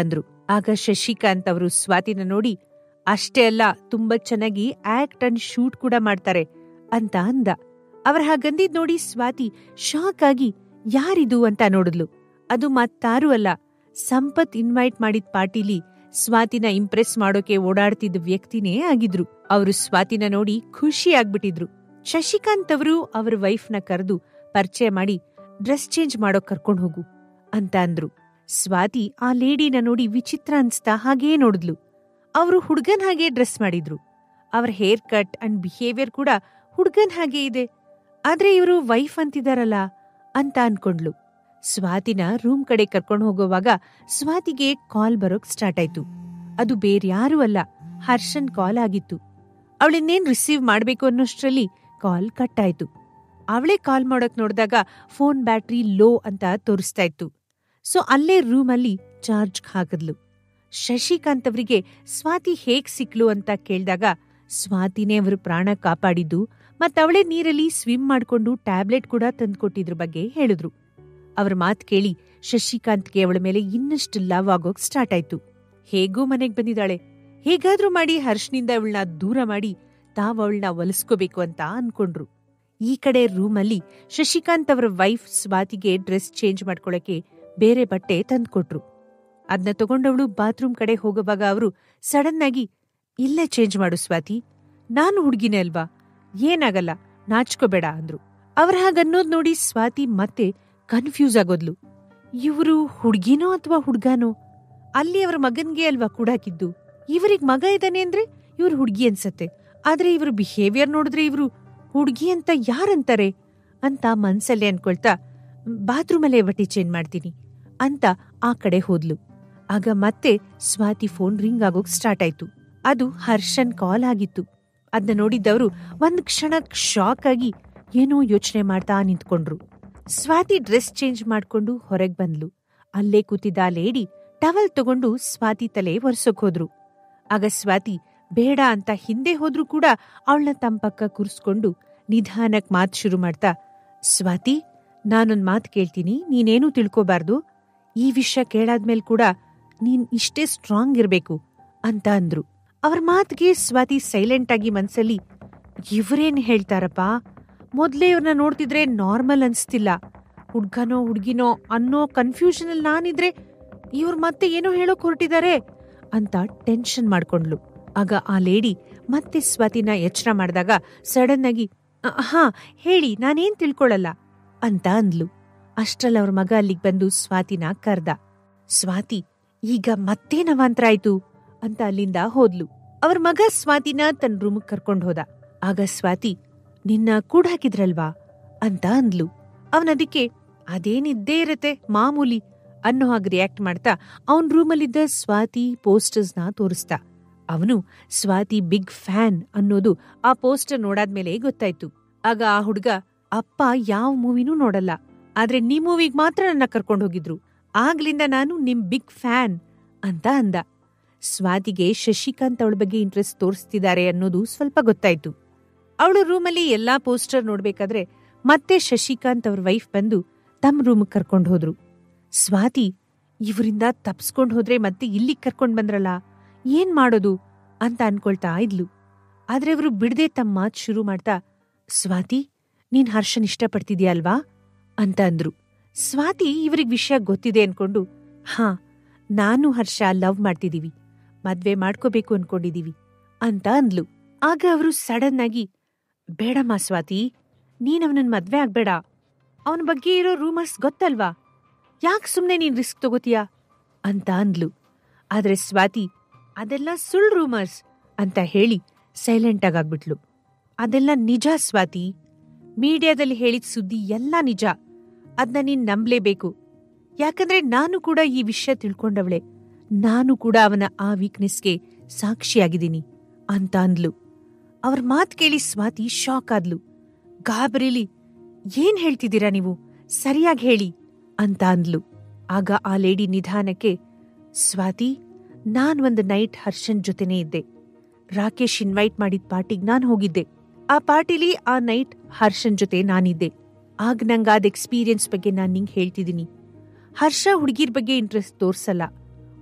[SPEAKER 1] ಆಗ ಶಶಿಕಾಂತ್ ಅವರು ಸ್ವಾತಿನ ನೋಡಿ ಅಷ್ಟೇ ಅಲ್ಲ ತುಂಬಾ ಚೆನ್ನಾಗಿ ಆಕ್ಟ್ ಅಂಡ್ ಶೂಟ್ ಕೂಡ ಮಾಡ್ತಾರೆ ಅಂತ ಅಂದ ಅವ್ರ ಹಾಗಂದಿದ್ ನೋಡಿ ಸ್ವಾತಿ ಶಾಕ್ ಆಗಿ ಯಾರಿದು ಅಂತ ನೋಡಿದ್ಲು ಅದು ಮತ್ತಾರೂ ಅಲ್ಲ ಸಂಪತ್ ಇನ್ವೈಟ್ ಮಾಡಿದ ಪಾರ್ಟಿಲಿ ಸ್ವಾತಿನ ಇಂಪ್ರೆಸ್ ಮಾಡೋಕೆ ಓಡಾಡ್ತಿದ್ದ ವ್ಯಕ್ತಿನೇ ಆಗಿದ್ರು ಅವರು ಸ್ವಾತಿನ ನೋಡಿ ಖುಷಿ ಆಗ್ಬಿಟ್ಟಿದ್ರು ಶಶಿಕಾಂತ್ ಅವರು ಅವ್ರ ವೈಫ್ನ ಕರೆದು ಪರಿಚಯ ಮಾಡಿ ಡ್ರೆಸ್ ಚೇಂಜ್ ಮಾಡೋಕ್ ಕರ್ಕೊಂಡ್ ಹೋಗು ಅಂತ ಅಂದ್ರು ಸ್ವಾತಿ ಆ ಲೇಡಿನ ನೋಡಿ ವಿಚಿತ್ರ ಅನ್ಸ್ತಾ ಹಾಗೇ ನೋಡಿದ್ಲು ಅವರು ಹುಡ್ಗನ್ ಹಾಗೆ ಡ್ರೆಸ್ ಮಾಡಿದ್ರು ಅವ್ರ ಹೇರ್ ಕಟ್ ಅಂಡ್ ಬಿಹೇವಿಯರ್ ಕೂಡ ಹುಡ್ಗನ್ ಹಾಗೆ ಇದೆ ಆದ್ರೆ ಇವರು ವೈಫ್ ಅಂತಿದಾರಲ್ಲ ಅಂತ ಅನ್ಕೊಂಡ್ಲು ಸ್ವಾತಿನ ರೂಮ್ ಕಡೆ ಕರ್ಕೊಂಡು ಹೋಗುವಾಗ ಸ್ವಾತಿಗೆ ಕಾಲ್ ಬರೋಕ್ ಸ್ಟಾರ್ಟ್ ಆಯ್ತು ಅದು ಬೇರ್ಯಾರೂ ಅಲ್ಲ ಹರ್ಷನ್ ಕಾಲ್ ಆಗಿತ್ತು ಅವಳಿನ್ನೇನ್ ರಿಸೀವ್ ಮಾಡ್ಬೇಕು ಅನ್ನೋಷ್ಟ್ರಲ್ಲಿ ಕಾಲ್ ಕಟ್ ಆಯ್ತು ಅವಳೇ ಕಾಲ್ ಮಾಡೋಕ್ ನೋಡಿದಾಗ ಫೋನ್ ಬ್ಯಾಟ್ರಿ ಲೋ ಅಂತ ತೋರಿಸ್ತಾ ಇತ್ತು ಸೊ ಅಲ್ಲೇ ರೂಮಲ್ಲಿ ಚಾರ್ಜ್ ಹಾಕಿದ್ಲು ಶಶಿಕಾಂತ್ ಅವರಿಗೆ ಸ್ವಾತಿ ಹೇಗ್ ಸಿಕ್ಲು ಅಂತ ಕೇಳಿದಾಗ ಸ್ವಾತಿನೇ ಅವರು ಪ್ರಾಣ ಕಾಪಾಡಿದ್ದು ಮತ್ತವಳೇ ನೀರಲ್ಲಿ ಸ್ವಿಮ್ ಮಾಡ್ಕೊಂಡು ಟ್ಯಾಬ್ಲೆಟ್ ಕೂಡ ತಂದ್ಕೊಟ್ಟಿದ್ರ ಬಗ್ಗೆ ಹೇಳಿದ್ರು ಅವ್ರ ಮಾತ್ ಕೇಳಿ ಶಶಿಕಾಂತ್ಗೆ ಅವಳ ಮೇಲೆ ಇನ್ನಷ್ಟು ಲವ್ ಆಗೋಕ್ ಸ್ಟಾರ್ಟ್ ಆಯ್ತು ಹೇಗೂ ಮನೆಗ್ ಬಂದಿದ್ದಾಳೆ ಹೇಗಾದ್ರೂ ಮಾಡಿ ಹರ್ಷನಿಂದ ಅವಳನ್ನ ದೂರ ಮಾಡಿ ತಾವ್ ಅವಳನ್ನ ಒಲಿಸ್ಕೋಬೇಕು ಅಂತ ಅನ್ಕೊಂಡ್ರು ಈ ಕಡೆ ರೂಮಲ್ಲಿ ಶಶಿಕಾಂತ್ ಅವರ ವೈಫ್ ಸ್ವಾತಿಗೆ ಡ್ರೆಸ್ ಚೇಂಜ್ ಮಾಡ್ಕೊಳಕ್ಕೆ ಬೇರೆ ಬಟ್ಟೆ ತಂದ್ಕೊಟ್ರು ಅದನ್ನ ತಗೊಂಡವಳು ಬಾತ್ರೂಮ್ ಕಡೆ ಹೋಗುವಾಗ ಅವರು ಸಡನ್ ಆಗಿ ಇಲ್ಲೇ ಚೇಂಜ್ ಮಾಡು ಸ್ವಾತಿ ನಾನು ಹುಡ್ಗಿನೇ ಅಲ್ವಾ ಏನಾಗಲ್ಲ ನಾಚ್ಕೋಬೇಡ ಅಂದ್ರು ಅವ್ರ ಹಾಗನ್ನೋದ್ ನೋಡಿ ಸ್ವಾತಿ ಮತ್ತೆ ಕನ್ಫ್ಯೂಸ್ ಆಗೋದ್ಲು ಇವರು ಹುಡ್ಗಿನೋ ಅಥವಾ ಹುಡ್ಗಾನೋ ಅಲ್ಲಿ ಅವರ ಮಗನ್ಗೆ ಅಲ್ವಾ ಕೂಡಾಕಿದ್ದು ಇವರಿಗ್ ಮಗ ಇದ್ದಾನೆ ಅಂದ್ರೆ ಇವ್ರು ಹುಡ್ಗಿ ಅನ್ಸತ್ತೆ ಆದ್ರೆ ಇವ್ರ ಬಿಹೇವಿಯರ್ ನೋಡಿದ್ರೆ ಇವ್ರು ಹುಡ್ಗಿ ಅಂತ ಯಾರಂತಾರೆ ಅಂತ ಮನ್ಸಲ್ಲೇ ಅನ್ಕೊಳ್ತಾ ಬಾತ್ರೂಮಲ್ಲೇ ಬಟ್ಟೆ ಚೇಂಜ್ ಮಾಡ್ತೀನಿ ಅಂತ ಆ ಕಡೆ ಹೋದ್ಲು ಆಗ ಮತ್ತೆ ಸ್ವಾತಿ ಫೋನ್ ರಿಂಗ್ ಆಗೋಕ್ ಸ್ಟಾರ್ಟ್ ಆಯ್ತು ಅದು ಹರ್ಷನ್ ಕಾಲ್ ಆಗಿತ್ತು ಅದನ್ನ ನೋಡಿದ್ದವರು ಒಂದ್ ಕ್ಷಣ ಶಾಕ್ ಆಗಿ ಏನೋ ಯೋಚನೆ ಮಾಡ್ತಾ ನಿಂತ್ಕೊಂಡ್ರು ಸ್ವಾತಿ ಡ್ರೆಸ್ ಚೇಂಜ್ ಮಾಡ್ಕೊಂಡು ಹೊರಗ್ ಬಂದ್ಲು ಅಲ್ಲೇ ಕೂತಿದ್ದ ಆ ಲೇಡಿ ಟವಲ್ ತಗೊಂಡು ಸ್ವಾತಿ ತಲೆ ಒರ್ಸೋಕ್ ಹೋದ್ರು ಆಗ ಸ್ವಾತಿ ಬೇಡ ಅಂತ ಹಿಂದೆ ಹೋದ್ರೂ ಕೂಡ ಅವಳನ್ನ ತಂಪಕ್ಕ ಕೂರ್ಸ್ಕೊಂಡು ನಿಧಾನಕ್ ಮಾತ್ ಶುರು ಮಾಡ್ತಾ ಸ್ವಾತಿ ನಾನೊಂದ್ ಮಾತ್ ಕೇಳ್ತೀನಿ ನೀನೇನೂ ತಿಳ್ಕೋಬಾರ್ದು ಈ ವಿಷಯ ಕೇಳಾದ್ಮೇಲ್ ಕೂಡ ನೀನ್ ಇಷ್ಟೇ ಸ್ಟ್ರಾಂಗ್ ಇರ್ಬೇಕು ಅಂತ ಅಂದ್ರು ಅವ್ರ ಮಾತ್ಗೆ ಸ್ವಾತಿ ಸೈಲೆಂಟ್ ಆಗಿ ಮನ್ಸಲ್ಲಿ ಇವ್ರೇನ್ ಹೇಳ್ತಾರಪ್ಪ ಮೊದ್ಲೇ ಇವ್ರನ್ನ ನೋಡ್ತಿದ್ರೆ ನಾರ್ಮಲ್ ಅನ್ಸ್ತಿಲ್ಲ ಹುಡ್ಗನೋ ಹುಡ್ಗಿನೋ ಅನ್ನೋ ಕನ್ಫ್ಯೂಷನ್ ಅಲ್ಲಿ ನಾನಿದ್ರೆ ಇವ್ರು ಮತ್ತೆ ಏನೋ ಹೇಳೋಕ್ ಹೊರಟಿದ್ದಾರೆ ಅಂತ ಟೆನ್ಷನ್ ಮಾಡ್ಕೊಂಡ್ಲು ಆಗ ಆ ಲೇಡಿ ಮತ್ತೆ ಸ್ವಾತಿನ ಎಚ್ಚರ ಮಾಡಿದಾಗ ಸಡನ್ ಆಗಿ "ಅ, ಹಾ ಹೇಳಿ ನಾನೇನ್ ತಿಳ್ಕೊಳಲ್ಲ ಅಂತ ಅಂದ್ಲು ಅಷ್ಟ್ರಲ್ಲಿ ಅವ್ರ ಮಗ ಅಲ್ಲಿಗ್ ಬಂದು ಸ್ವಾತಿನ ಕರ್ದ ಸ್ವಾತಿ ಈಗ ಮತ್ತೆ ನವಾಂತರ ಆಯ್ತು ಅಂತ ಅಲ್ಲಿಂದ ಹೋದ್ಲು ಅವ್ರ ಮಗ ಸ್ವಾತಿನ ತನ್ನ ರೂಮ್ಗೆ ಕರ್ಕೊಂಡ್ ಹೋದ ಆಗ ಸ್ವಾತಿ ನಿನ್ನ ಕೂಡ ಹಾಕಿದ್ರಲ್ವಾ ಅಂತ ಅಂದ್ಲು ಅವನದಕ್ಕೆ ಅದೇನಿದ್ದೇ ಇರತ್ತೆ ಮಾಮೂಲಿ ಅನ್ನೋ ಹಾಗೆ ರಿಯಾಕ್ಟ್ ಮಾಡ್ತಾ ಅವನ್ ರೂಮಲ್ಲಿದ್ದ ಸ್ವಾತಿ ಪೋಸ್ಟರ್ಸ್ನ ತೋರಿಸ್ದ ಅವನು ಸ್ವಾತಿ ಬಿಗ್ ಫ್ಯಾನ್ ಅನ್ನೋದು ಆ ಪೋಸ್ಟರ್ ನೋಡಾದ್ಮೇಲೆ ಗೊತ್ತಾಯ್ತು ಆಗ ಆ ಹುಡ್ಗ ಅಪ್ಪ ಯಾವ ಮೂವಿನೂ ನೋಡಲ್ಲ ಆದ್ರೆ ನಿಮ್ ಮೂವಿಗ್ ಮಾತ್ರ ನನ್ನ ಕರ್ಕೊಂಡ್ ಹೋಗಿದ್ರು ಆಗ್ಲಿಂದ ನಾನು ನಿಮ್ ಬಿಗ್ ಫ್ಯಾನ್ ಅಂತ ಅಂದ ಸ್ವಾತಿಗೆ ಶಶಿಕಾಂತ್ ಅವಳ ಬಗ್ಗೆ ಇಂಟ್ರೆಸ್ಟ್ ತೋರಿಸ್ತಿದ್ದಾರೆ ಅನ್ನೋದು ಸ್ವಲ್ಪ ಗೊತ್ತಾಯ್ತು ಅವಳು ರೂಮಲ್ಲಿ ಎಲ್ಲಾ ಪೋಸ್ಟರ್ ನೋಡ್ಬೇಕಾದ್ರೆ ಮತ್ತೆ ಶಶಿಕಾಂತ್ ಅವ್ರ ವೈಫ್ ಬಂದು ತಮ್ಮ ರೂಮ್ ಕರ್ಕೊಂಡ್ ಹೋದ್ರು ಸ್ವಾತಿ ಇವರಿಂದ ತಪ್ಸ್ಕೊಂಡ್ ಹೋದ್ರೆ ಮತ್ತೆ ಇಲ್ಲಿಗ್ ಕರ್ಕೊಂಡ್ ಬಂದ್ರಲ್ಲ ಏನ್ ಮಾಡೋದು ಅಂತ ಅನ್ಕೊಳ್ತಾ ಇದ್ಲು ಆದ್ರೆ ಅವರು ಬಿಡದೆ ತಮ್ಮ ಮಾತ್ ಶುರು ಮಾಡ್ತಾ ಸ್ವಾತಿ ನೀನ್ ಹರ್ಷನ್ ಇಷ್ಟಪಡ್ತಿದ್ಯಾ ಅಲ್ವಾ ಅಂತ ಅಂದ್ರು ಸ್ವಾತಿ ಇವ್ರಿಗ್ ವಿಷಯ ಗೊತ್ತಿದೆ ಅನ್ಕೊಂಡು ಹಾ ನಾನು ಹರ್ಷ ಲವ್ ಮಾಡ್ತಿದೀವಿ ಮದ್ವೆ ಮಾಡ್ಕೋಬೇಕು ಅನ್ಕೊಂಡಿದೀವಿ ಅಂತ ಅಂದ್ಲು ಆಗ ಅವರು ಸಡನ್ ಆಗಿ ಬೇಡಮ್ಮ ಸ್ವಾತಿ ನೀನ್ ಅವನನ್ ಮದ್ವೆ ಆಗ್ಬೇಡ ಅವನ ಬಗ್ಗೆ ಇರೋ ರೂಮರ್ಸ್ ಗೊತ್ತಲ್ವಾ ಯಾಕೆ ಸುಮ್ನೆ ನೀನ್ ರಿಸ್ಕ್ ತಗೋತೀಯಾ ಅಂತ ಅಂದ್ಲು ಆದ್ರೆ ಸ್ವಾತಿ ಅದೆಲ್ಲ ಸುಳ್ ರೂಮರ್ಸ್ ಅಂತ ಹೇಳಿ ಸೈಲೆಂಟ್ ಆಗಾಗ್ಬಿಟ್ಲು ಅದೆಲ್ಲ ನಿಜ ಸ್ವಾತಿ ಮೀಡಿಯಾದಲ್ಲಿ ಹೇಳಿದ ಸುದ್ದಿ ಎಲ್ಲ ನಿಜ ಅದನ್ನ ನೀನ್ ನಂಬ್ಲೇಬೇಕು ಯಾಕಂದ್ರೆ ನಾನು ಕೂಡ ಈ ವಿಷಯ ತಿಳ್ಕೊಂಡವಳೆ ನಾನು ಕೂಡ ಅವನ ಆ ವೀಕ್ನೆಸ್ಗೆ ಸಾಕ್ಷಿಯಾಗಿದ್ದೀನಿ ಅಂತ ಅಂದ್ಲು ಅವ್ರ ಮಾತ್ ಕೇಳಿ ಸ್ವಾತಿ ಶಾಕ್ ಆದ್ಲು ಗಾಬರಿಲಿ ಏನ್ ಹೇಳ್ತಿದ್ದೀರಾ ನೀವು ಸರಿಯಾಗಿ ಹೇಳಿ ಅಂತ ಅಂದ್ಲು ಆಗ ಆ ಲೇಡಿ ನಿಧಾನಕ್ಕೆ ಸ್ವಾತಿ ನಾನ್ ಒಂದು ನೈಟ್ ಹರ್ಷನ್ ಜೊತೆನೇ ಇದ್ದೆ ರಾಕೇಶ್ ಇನ್ವೈಟ್ ಮಾಡಿದ ಪಾರ್ಟಿಗ್ ನಾನ್ ಹೋಗಿದ್ದೆ ಆ ಪಾರ್ಟಿಲಿ ಆ ನೈಟ್ ಹರ್ಷನ್ ಜೊತೆ ನಾನಿದ್ದೆ ಆಗ ನಂಗಾದ ಎಕ್ಸ್ಪೀರಿಯನ್ಸ್ ಬಗ್ಗೆ ನಾನ್ ನಿಂಗ್ ಹೇಳ್ತಿದ್ದೀನಿ ಹರ್ಷ ಹುಡುಗಿರ್ ಬಗ್ಗೆ ಇಂಟ್ರೆಸ್ಟ್ ತೋರ್ಸಲ್ಲ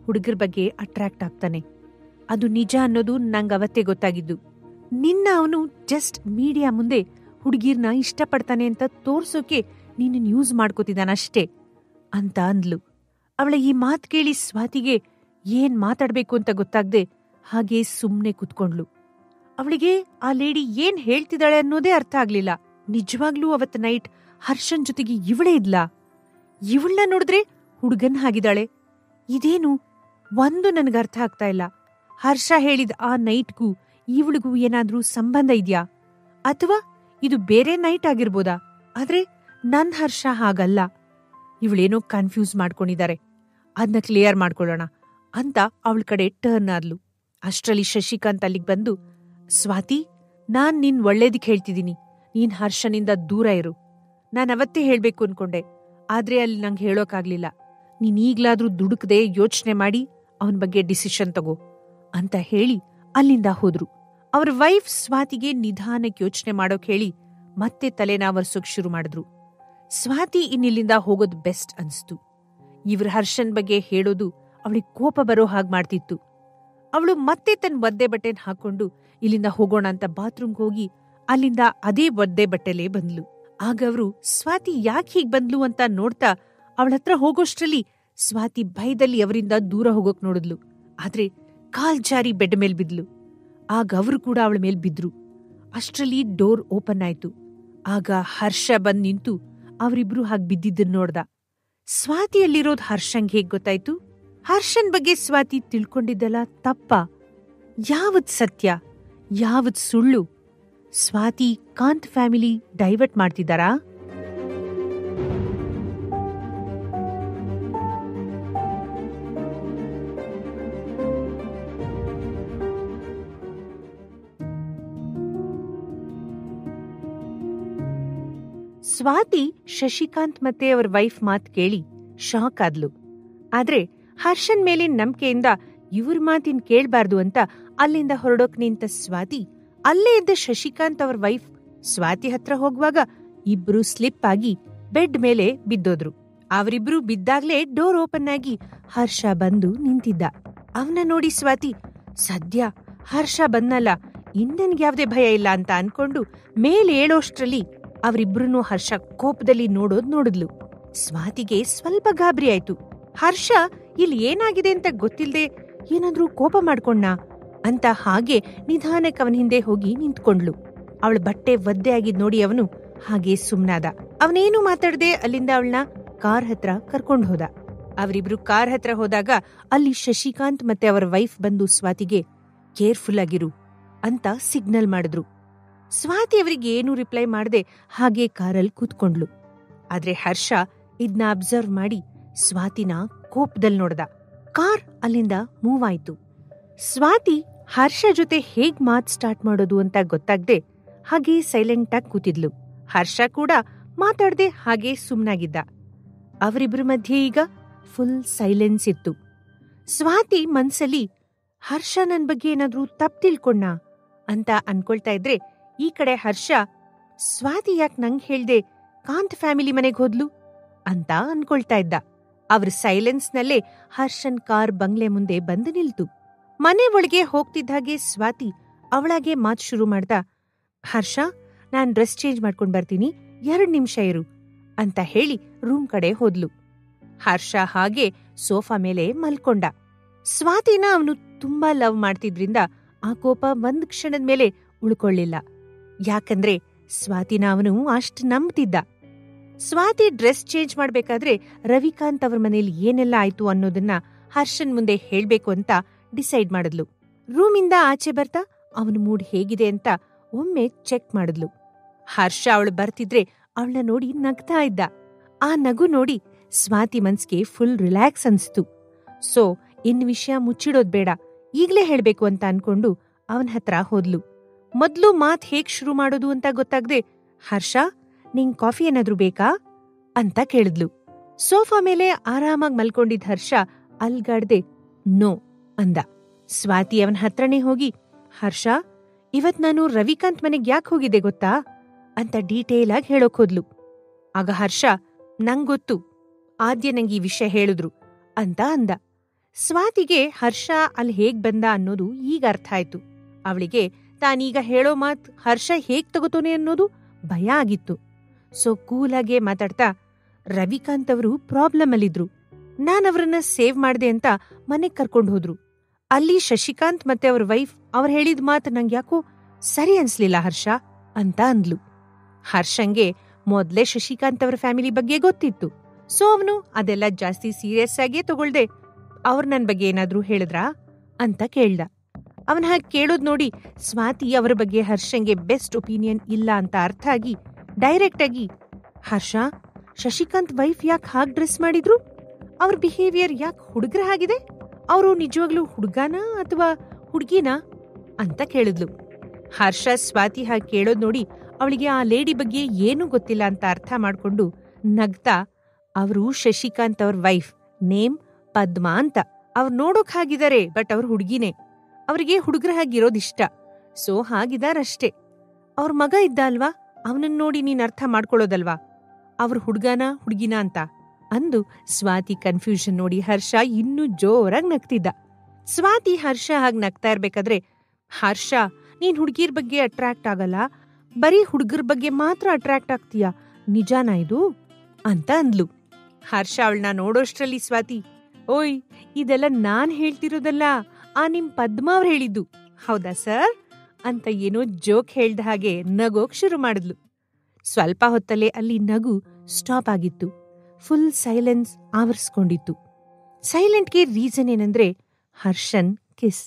[SPEAKER 1] ಹುಡುಗರ ಬಗ್ಗೆ ಅಟ್ರಾಕ್ಟ್ ಆಗ್ತಾನೆ ಅದು ನಿಜ ಅನ್ನೋದು ನಂಗೆ ಅವತ್ತೇ ಗೊತ್ತಾಗಿದ್ದು ನಿನ್ನ ಅವನು ಜಸ್ಟ್ ಮೀಡಿಯಾ ಮುಂದೆ ಹುಡುಗಿರ್ನ ಇಷ್ಟಪಡ್ತಾನೆ ಅಂತ ತೋರ್ಸೋಕೆ ನೀನು ಯೂಸ್ ಮಾಡ್ಕೋತಿದ್ದಾನಷ್ಟೇ ಅಂತ ಅಂದ್ಲು ಅವಳ ಈ ಮಾತ್ ಕೇಳಿ ಸ್ವಾತಿಗೆ ಏನ್ ಮಾತಾಡ್ಬೇಕು ಅಂತ ಗೊತ್ತಾಗ್ದೆ ಹಾಗೆ ಸುಮ್ನೆ ಕುತ್ಕೊಂಡ್ಲು ಅವಳಿಗೆ ಆ ಲೇಡಿ ಏನ್ ಹೇಳ್ತಿದ್ದಾಳೆ ಅನ್ನೋದೇ ಅರ್ಥ ಆಗ್ಲಿಲ್ಲ ನಿಜವಾಗ್ಲೂ ಅವತ್ ನೈಟ್ ಹರ್ಷನ್ ಜೊತೆಗೆ ಇವಳೇ ಇದ್ಲಾ ಇವಳನ್ನ ನೋಡಿದ್ರೆ ಹುಡುಗನ್ ಹಾಗಿದ್ದಾಳೆ ಇದೇನು ಒಂದು ನನಗೆ ಅರ್ಥ ಆಗ್ತಾ ಇಲ್ಲ ಹರ್ಷ ಹೇಳಿದ ಆ ನೈಟ್ಗೂ ಇವಳಿಗೂ ಏನಾದ್ರೂ ಸಂಬಂಧ ಇದ್ಯಾ ಅಥವಾ ಇದು ಬೇರೆ ನೈಟ್ ಆಗಿರ್ಬೋದಾ ಆದ್ರೆ ನನ್ ಹರ್ಷ ಹಾಗಲ್ಲ ಇವಳೇನೋ ಕನ್ಫ್ಯೂಸ್ ಮಾಡ್ಕೊಂಡಿದ್ದಾರೆ ಅದನ್ನ ಕ್ಲಿಯರ್ ಮಾಡ್ಕೊಳ್ಳೋಣ ಅಂತ ಅವಳ ಕಡೆ ಟರ್ನ್ ಆದ್ಲು ಅಷ್ಟ್ರಲ್ಲಿ ಶಶಿಕಾಂತ್ ಅಲ್ಲಿಗ್ ಬಂದು ಸ್ವಾತಿ ನಾನ್ ನಿನ್ ಒಳ್ಳೇದಿಕ್ ಹೇಳ್ತಿದ್ದೀನಿ ನೀನ್ ಹರ್ಷನಿಂದ ದೂರ ಇರು ನಾನ್ ಅವತ್ತೇ ಹೇಳ್ಬೇಕು ಅನ್ಕೊಂಡೆ ಆದ್ರೆ ಅಲ್ಲಿ ನಂಗೆ ಹೇಳೋಕಾಗ್ಲಿಲ್ಲ ನೀನ್ ಈಗ್ಲಾದ್ರೂ ದುಡುಕದೆ ಯೋಚನೆ ಮಾಡಿ ಅವನ ಬಗ್ಗೆ ಡಿಸಿಷನ್ ತಗೋ ಅಂತ ಹೇಳಿ ಅಲ್ಲಿಂದ ಹೋದ್ರು ಅವ್ರ ವೈಫ್ ಸ್ವಾತಿಗೆ ನಿಧಾನಕ್ಕೆ ಯೋಚನೆ ಮಾಡೋಕ್ ಹೇಳಿ ಮತ್ತೆ ತಲೆನ ವರ್ಸೋಕ್ ಶುರು ಮಾಡಿದ್ರು ಸ್ವಾತಿ ಇನ್ನಿಲ್ಲಿಂದ ಹೋಗೋದು ಬೆಸ್ಟ್ ಅನ್ಸ್ತು ಇವ್ರ ಹರ್ಷನ್ ಬಗ್ಗೆ ಹೇಳೋದು ಅವಳಿಗೆ ಕೋಪ ಬರೋ ಹಾಗೆ ಮಾಡ್ತಿತ್ತು ಅವಳು ಮತ್ತೆ ತನ್ನ ಒದ್ದೆ ಬಟ್ಟೆನ ಹಾಕೊಂಡು ಇಲ್ಲಿಂದ ಹೋಗೋಣ ಅಂತ ಬಾತ್ರೂಮ್ಗೆ ಹೋಗಿ ಅಲ್ಲಿಂದ ಅದೇ ಒದ್ದೆ ಬಟ್ಟೆಲೇ ಬಂದ್ಲು ಆಗ ಅವರು ಸ್ವಾತಿ ಯಾಕೆ ಹೀಗ್ ಬಂದ್ಲು ಅಂತ ನೋಡ್ತಾ ಅವಳ ಹತ್ರ ಹೋಗೋಷ್ಟ್ರಲ್ಲಿ ಸ್ವಾತಿ ಭಯದಲ್ಲಿ ಅವರಿಂದ ದೂರ ಹೋಗೋಕ್ ನೋಡಿದ್ಲು ಆದ್ರೆ ಕಾಲ್ ಜಾರಿ ಬೆಡ್ ಮೇಲ್ ಬಿದ್ಲು ಆಗ ಅವರು ಕೂಡ ಅವಳ ಮೇಲ್ ಬಿದ್ರು ಅಷ್ಟ್ರಲ್ಲಿ ಡೋರ್ ಓಪನ್ ಆಯ್ತು ಆಗ ಹರ್ಷ ಬಂದ್ ನಿಂತು ಅವರಿಬ್ರು ಹಾಗೆ ಬಿದ್ದಿದ್ದನ್ ನೋಡ್ದ ಸ್ವಾತಿಯಲ್ಲಿರೋದ್ ಹರ್ಷಂಗ್ ಹೇಗ್ ಗೊತ್ತಾಯ್ತು ಹರ್ಷನ್ ಬಗ್ಗೆ ಸ್ವಾತಿ ತಿಳ್ಕೊಂಡಿದ್ದಲ್ಲ ತಪ್ಪ ಯಾವತ್ ಸತ್ಯ ಯಾವತ್ ಸುಳ್ಳು ಸ್ವಾತಿ ಕಾಂತ್ ಫ್ಯಾಮಿಲಿ ಡೈವರ್ಟ್ ಮಾಡ್ತಿದ್ದಾರಾ ಸ್ವಾತಿ ಶಶಿಕಾಂತ್ ಮತ್ತೆ ಅವರ ವೈಫ್ ಮಾತ್ ಕೇಳಿ ಶಾಕ್ ಆದ್ಲು ಆದ್ರೆ ಹರ್ಷನ್ ಮೇಲೆ ನಂಬಿಕೆಯಿಂದ ಇವ್ರ ಮಾತಿನ್ ಕೇಳ್ಬಾರ್ದು ಅಂತ ಅಲ್ಲಿಂದ ಹೊರಡೋಕ್ ನಿಂತ ಸ್ವಾತಿ ಅಲ್ಲೇ ಇದ್ದ ಶಶಿಕಾಂತ್ ಅವ್ರ ವೈಫ್ ಸ್ವಾತಿ ಹತ್ರ ಹೋಗುವಾಗ ಇಬ್ರು ಸ್ಲಿಪ್ ಆಗಿ ಬೆಡ್ ಮೇಲೆ ಬಿದ್ದೋದ್ರು ಅವರಿಬ್ರು ಬಿದ್ದಾಗ್ಲೇ ಡೋರ್ ಓಪನ್ ಆಗಿ ಹರ್ಷ ಬಂದು ನಿಂತಿದ್ದ ಅವನ ನೋಡಿ ಸ್ವಾತಿ ಸದ್ಯ ಹರ್ಷ ಬಂದಲ್ಲ ಇನ್ನನ್ಗೆ ಯಾವ್ದೇ ಭಯ ಇಲ್ಲ ಅಂತ ಅನ್ಕೊಂಡು ಮೇಲೆ ಏಳೋಷ್ಟ್ರಲ್ಲಿ ಅವರಿಬ್ರು ಹರ್ಷ ಕೋಪದಲ್ಲಿ ನೋಡೋದ್ ನೋಡಿದ್ಲು ಸ್ವಾತಿಗೆ ಸ್ವಲ್ಪ ಗಾಬರಿ ಆಯ್ತು ಹರ್ಷ ಇಲ್ಲಿ ಏನಾಗಿದೆ ಅಂತ ಗೊತ್ತಿಲ್ದೆ ಏನಾದ್ರೂ ಕೋಪ ಮಾಡ್ಕೊಂಡ ಅಂತ ಹಾಗೆ ನಿಧಾನಕ್ಕೆ ಅವನ ಹಿಂದೆ ಹೋಗಿ ನಿಂತ್ಕೊಂಡ್ಲು ಅವಳ ಬಟ್ಟೆ ಒದ್ದೆ ಆಗಿದ್ ನೋಡಿ ಅವನು ಹಾಗೆ ಸುಮ್ನಾದ ಅವನೇನು ಮಾತಾಡದೆ ಅಲ್ಲಿಂದ ಅವಳನ್ನ ಕಾರ್ ಹತ್ರ ಕರ್ಕೊಂಡ್ ಹೋದ ಅವರಿಬ್ರು ಕಾರ್ ಹತ್ರ ಹೋದಾಗ ಅಲ್ಲಿ ಶಶಿಕಾಂತ್ ಮತ್ತೆ ಅವರ ವೈಫ್ ಬಂದು ಸ್ವಾತಿಗೆ ಕೇರ್ಫುಲ್ ಆಗಿರು ಅಂತ ಸಿಗ್ನಲ್ ಮಾಡಿದ್ರು ಸ್ವಾತಿ ಅವರಿಗೆ ಏನು ರಿಪ್ಲೈ ಮಾಡದೆ ಹಾಗೆ ಕಾರಲ್ಲಿ ಕೂತ್ಕೊಂಡ್ಲು ಆದ್ರೆ ಹರ್ಷ ಇದ್ನ ಅಬ್ಸರ್ವ್ ಮಾಡಿ ಸ್ವಾತಿನ ಕೋಪದಲ್ಲಿ ನೋಡ್ದ ಕಾರ್ ಅಲ್ಲಿಂದ ಮೂವ್ ಆಯ್ತು ಸ್ವಾತಿ ಹರ್ಷ ಜೊತೆ ಹೇಗ್ ಮಾತ್ ಸ್ಟಾರ್ಟ್ ಮಾಡೋದು ಅಂತ ಗೊತ್ತಾಗ್ದೆ ಹಾಗೆ ಸೈಲೆಂಟ್ ಆಗಿ ಕೂತಿದ್ಲು ಹರ್ಷ ಕೂಡ ಮಾತಾಡ್ದೆ ಹಾಗೆ ಸುಮ್ನಾಗಿದ್ದ ಅವರಿಬ್ರ ಮಧ್ಯೆ ಈಗ ಫುಲ್ ಸೈಲೆನ್ಸ್ ಇತ್ತು ಸ್ವಾತಿ ಮನ್ಸಲ್ಲಿ ಹರ್ಷ ನನ್ ಬಗ್ಗೆ ಏನಾದ್ರೂ ತಪ್ಪು ತಿಳ್ಕೊಂಡ ಅಂತ ಅನ್ಕೊಳ್ತಾ ಇದ್ರೆ ಈ ಕಡೆ ಹರ್ಷ ಸ್ವಾತಿ ಯಾಕೆ ನಂಗ್ ಹೇಳ್ದೆ ಕಾಂತ್ ಫ್ಯಾಮಿಲಿ ಮನೆಗ್ ಹೋದ್ಲು ಅಂತ ಅನ್ಕೊಳ್ತಾ ಇದ್ದ ಅವ್ರ ಸೈಲೆನ್ಸ್ನಲ್ಲೇ ಹರ್ಷನ್ ಕಾರ್ ಬಂಗ್ಲೆ ಮುಂದೆ ಬಂದು ನಿಲ್ತು ಮನೆ ಒಳಗೆ ಹೋಗ್ತಿದ್ದ ಹಾಗೆ ಸ್ವಾತಿ ಅವಳಾಗೆ ಮಾತ್ ಶುರು ಮಾಡ್ದ ಹರ್ಷ ನಾನ್ ಡ್ರೆಸ್ ಚೇಂಜ್ ಮಾಡ್ಕೊಂಡ್ ಬರ್ತೀನಿ ಎರಡ್ ನಿಮಿಷ ಇರು ಅಂತ ಹೇಳಿ ರೂಮ್ ಕಡೆ ಹೋದ್ಲು ಹರ್ಷ ಹಾಗೆ ಸೋಫಾ ಮೇಲೆ ಮಲ್ಕೊಂಡ ಸ್ವಾತಿನ ಅವನು ತುಂಬಾ ಲವ್ ಮಾಡ್ತಿದ್ರಿಂದ ಆ ಕೋಪ ಒಂದ್ ಕ್ಷಣದ ಮೇಲೆ ಉಳ್ಕೊಳ್ಳಿಲ್ಲ ಯಾಕಂದ್ರೆ ಸ್ವಾತಿನ ಅವನು ಅಷ್ಟ್ ನಂಬ್ತಿದ್ದ ಸ್ವಾತಿ ಡ್ರೆಸ್ ಚೇಂಜ್ ಮಾಡ್ಬೇಕಾದ್ರೆ ರವಿಕಾಂತ್ ಅವ್ರ ಮನೇಲಿ ಏನೆಲ್ಲ ಆಯ್ತು ಅನ್ನೋದನ್ನ ಹರ್ಷನ್ ಮುಂದೆ ಹೇಳ್ಬೇಕು ಅಂತ ಡಿಸೈಡ್ ಮಾಡಿದ್ಲು ರೂಮಿಂದ ಆಚೆ ಬರ್ತಾ ಅವನ ಮೂಡ್ ಹೇಗಿದೆ ಅಂತ ಒಮ್ಮೆ ಚೆಕ್ ಮಾಡಿದ್ಲು ಹರ್ಷ ಅವಳು ಬರ್ತಿದ್ರೆ ಅವಳನ್ನ ನೋಡಿ ನಗ್ತಾ ಇದ್ದ ಆ ನಗು ನೋಡಿ ಸ್ವಾತಿ ಮನ್ಸ್ಗೆ ಫುಲ್ ರಿಲ್ಯಾಕ್ಸ್ ಅನ್ಸ್ತು ಸೊ ಇನ್ ವಿಷಯ ಮುಚ್ಚಿಡೋದ್ ಬೇಡ ಈಗ್ಲೇ ಹೇಳ್ಬೇಕು ಅಂತ ಅನ್ಕೊಂಡು ಅವನ ಹತ್ರ ಹೋದ್ಲು ಮೊದ್ಲು ಮಾತ್ ಹೇಗ್ ಶುರು ಮಾಡೋದು ಅಂತ ಗೊತ್ತಾಗ್ದೆ ಹರ್ಷ ನಿಂಗ್ ಕಾಫಿ ಏನಾದ್ರೂ ಬೇಕಾ ಅಂತ ಕೇಳಿದ್ಲು ಸೋಫಾ ಮೇಲೆ ಆರಾಮಾಗ್ ಮಲ್ಕೊಂಡಿದ್ದ ಹರ್ಷ ಅಲ್ಗಾಡ್ದೆ ನೋ ಅಂದ ಸ್ವಾತಿ ಅವನ ಹತ್ರನೇ ಹೋಗಿ ಹರ್ಷ ಇವತ್ ನಾನು ರವಿಕಾಂತ್ ಮನೆಗ್ ಯಾಕೆ ಹೋಗಿದ್ದೆ ಗೊತ್ತಾ ಅಂತ ಡೀಟೇಲ್ ಆಗಿ ಹೇಳೋಕ್ ಹೋದ್ಲು ಆಗ ಹರ್ಷ ನಂಗೊತ್ತು ಆದ್ಯ ನಂಗೆ ಈ ವಿಷಯ ಹೇಳಿದ್ರು ಅಂತ ಅಂದ ಸ್ವಾತಿಗೆ ಹರ್ಷ ಅಲ್ಲಿ ಹೇಗ್ ಬಂದ ಅನ್ನೋದು ಈಗ ಅರ್ಥ ಆಯ್ತು ಅವಳಿಗೆ ತಾನೀಗ ಹೇಳೋ ಮಾತ್ ಹರ್ಷ ಹೇಗ್ ತಗೋತಾನೆ ಅನ್ನೋದು ಭಯ ಆಗಿತ್ತು ಸೊ ಕೂಲಾಗೆ ಮಾತಾಡ್ತಾ ರವಿಕಾಂತ್ ಅವರು ಪ್ರಾಬ್ಲಮ್ ಅಲ್ಲಿದ್ರು ನಾನ್ ಅವ್ರನ್ನ ಸೇವ್ ಮಾಡ್ದೆ ಅಂತ ಮನೆಗ್ ಕರ್ಕೊಂಡು ಹೋದ್ರು ಅಲ್ಲಿ ಶಶಿಕಾಂತ್ ಮತ್ತೆ ಅವ್ರ ವೈಫ್ ಅವ್ರು ಹೇಳಿದ ಮಾತು ನಂಗೆ ಯಾಕೋ ಸರಿ ಅನ್ಸ್ಲಿಲ್ಲ ಹರ್ಷ ಅಂತ ಅಂದ್ಲು ಹರ್ಷಂಗೆ ಮೊದ್ಲೇ ಶಶಿಕಾಂತ್ ಅವರ ಫ್ಯಾಮಿಲಿ ಬಗ್ಗೆ ಗೊತ್ತಿತ್ತು ಸೊ ಅವನು ಅದೆಲ್ಲ ಜಾಸ್ತಿ ಸೀರಿಯಸ್ ಆಗೇ ತಗೊಳ್ದೆ ಅವ್ರ ನನ್ ಬಗ್ಗೆ ಏನಾದ್ರೂ ಹೇಳಿದ್ರಾ ಅಂತ ಕೇಳ್ದ ಅವನ್ ಹಾಗೆ ಕೇಳೋದ್ ನೋಡಿ ಸ್ವಾತಿ ಅವರ ಬಗ್ಗೆ ಹರ್ಷಂಗೆ ಬೆಸ್ಟ್ ಒಪಿನಿಯನ್ ಇಲ್ಲ ಅಂತ ಅರ್ಥ ಆಗಿ ಡೈರೆಕ್ಟ್ ಆಗಿ ಹರ್ಷ ಶಶಿಕಾಂತ್ ವೈಫ್ ಯಾಕೆ ಹಾಗೆ ಡ್ರೆಸ್ ಮಾಡಿದ್ರು ಅವ್ರ ಬಿಹೇವಿಯರ್ ಯಾಕೆ ಹುಡುಗ್ರ ಆಗಿದೆ ಅವರು ನಿಜವಾಗ್ಲೂ ಹುಡುಗಾನ ಅಥವಾ ಹುಡುಗಿನಾ ಅಂತ ಕೇಳಿದ್ಲು ಹರ್ಷ ಸ್ವಾತಿ ಹಾಗೆ ಕೇಳೋದ್ ನೋಡಿ ಅವಳಿಗೆ ಆ ಲೇಡಿ ಬಗ್ಗೆ ಏನೂ ಗೊತ್ತಿಲ್ಲ ಅಂತ ಅರ್ಥ ಮಾಡ್ಕೊಂಡು ನಗ್ತಾ ಅವರು ಶಶಿಕಾಂತ್ ಅವ್ರ ವೈಫ್ ನೇಮ್ ಪದ್ಮಾ ಅಂತ ಅವ್ರು ನೋಡೋಕ್ ಹಾಗಿದ್ದಾರೆ ಬಟ್ ಅವ್ರ ಹುಡುಗಿನೇ ಅವರಿಗೆ ಹುಡುಗರ ಹಾಗಿರೋದಿಷ್ಟ ಸೊ ಹಾಗಿದಾರಷ್ಟೇ ಅವ್ರ ಮಗ ಇದ್ದ ಅಲ್ವಾ ಅವನನ್ನ ನೋಡಿ ನೀನ್ ಅರ್ಥ ಮಾಡ್ಕೊಳ್ಳೋದಲ್ವಾ ಅವ್ರ ಹುಡುಗನ ಹುಡುಗಿನ ಅಂತ ಅಂದು ಸ್ವಾತಿ ಕನ್ಫ್ಯೂಷನ್ ನೋಡಿ ಹರ್ಷ ಇನ್ನೂ ಜೋರಾಗಿ ನಗ್ತಿದ್ದ ಸ್ವಾತಿ ಹರ್ಷ ಹಾಗೆ ನಗ್ತಾ ಇರ್ಬೇಕಾದ್ರೆ ಹರ್ಷ ನೀನ್ ಹುಡುಗಿರ್ ಬಗ್ಗೆ ಅಟ್ರಾಕ್ಟ್ ಆಗಲ್ಲ ಬರೀ ಹುಡುಗರ ಬಗ್ಗೆ ಮಾತ್ರ ಅಟ್ರಾಕ್ಟ್ ಆಗ್ತೀಯಾ ನಿಜಾನಾ ಇದು ಅಂತ ಅಂದ್ಲು ಹರ್ಷ ಅವಳನ್ನ ನೋಡೋಷ್ಟ್ರಲ್ಲಿ ಸ್ವಾತಿ ಓಯ್ ಇದೆಲ್ಲ ನಾನ್ ಹೇಳ್ತಿರೋದಲ್ಲ ಆ ನಿಮ್ ಪದ್ಮಾ ಅವ್ರು ಹೇಳಿದ್ದು ಹೌದಾ ಸರ್ ಅಂತ ಏನೋ ಜೋಕ್ ಹೇಳ್ದ ಹಾಗೆ ನಗೋಕ್ ಶುರು ಮಾಡಿದ್ಲು ಸ್ವಲ್ಪ ಹೊತ್ತಲ್ಲೇ ಅಲ್ಲಿ ನಗು ಸ್ಟಾಪ್ ಆಗಿತ್ತು ಫುಲ್ ಸೈಲೆನ್ಸ್ ಆವರಿಸ್ಕೊಂಡಿತ್ತು ಸೈಲೆಂಟ್ಗೆ ರೀಸನ್ ಏನಂದ್ರೆ ಹರ್ಷನ್ ಕಿಸ್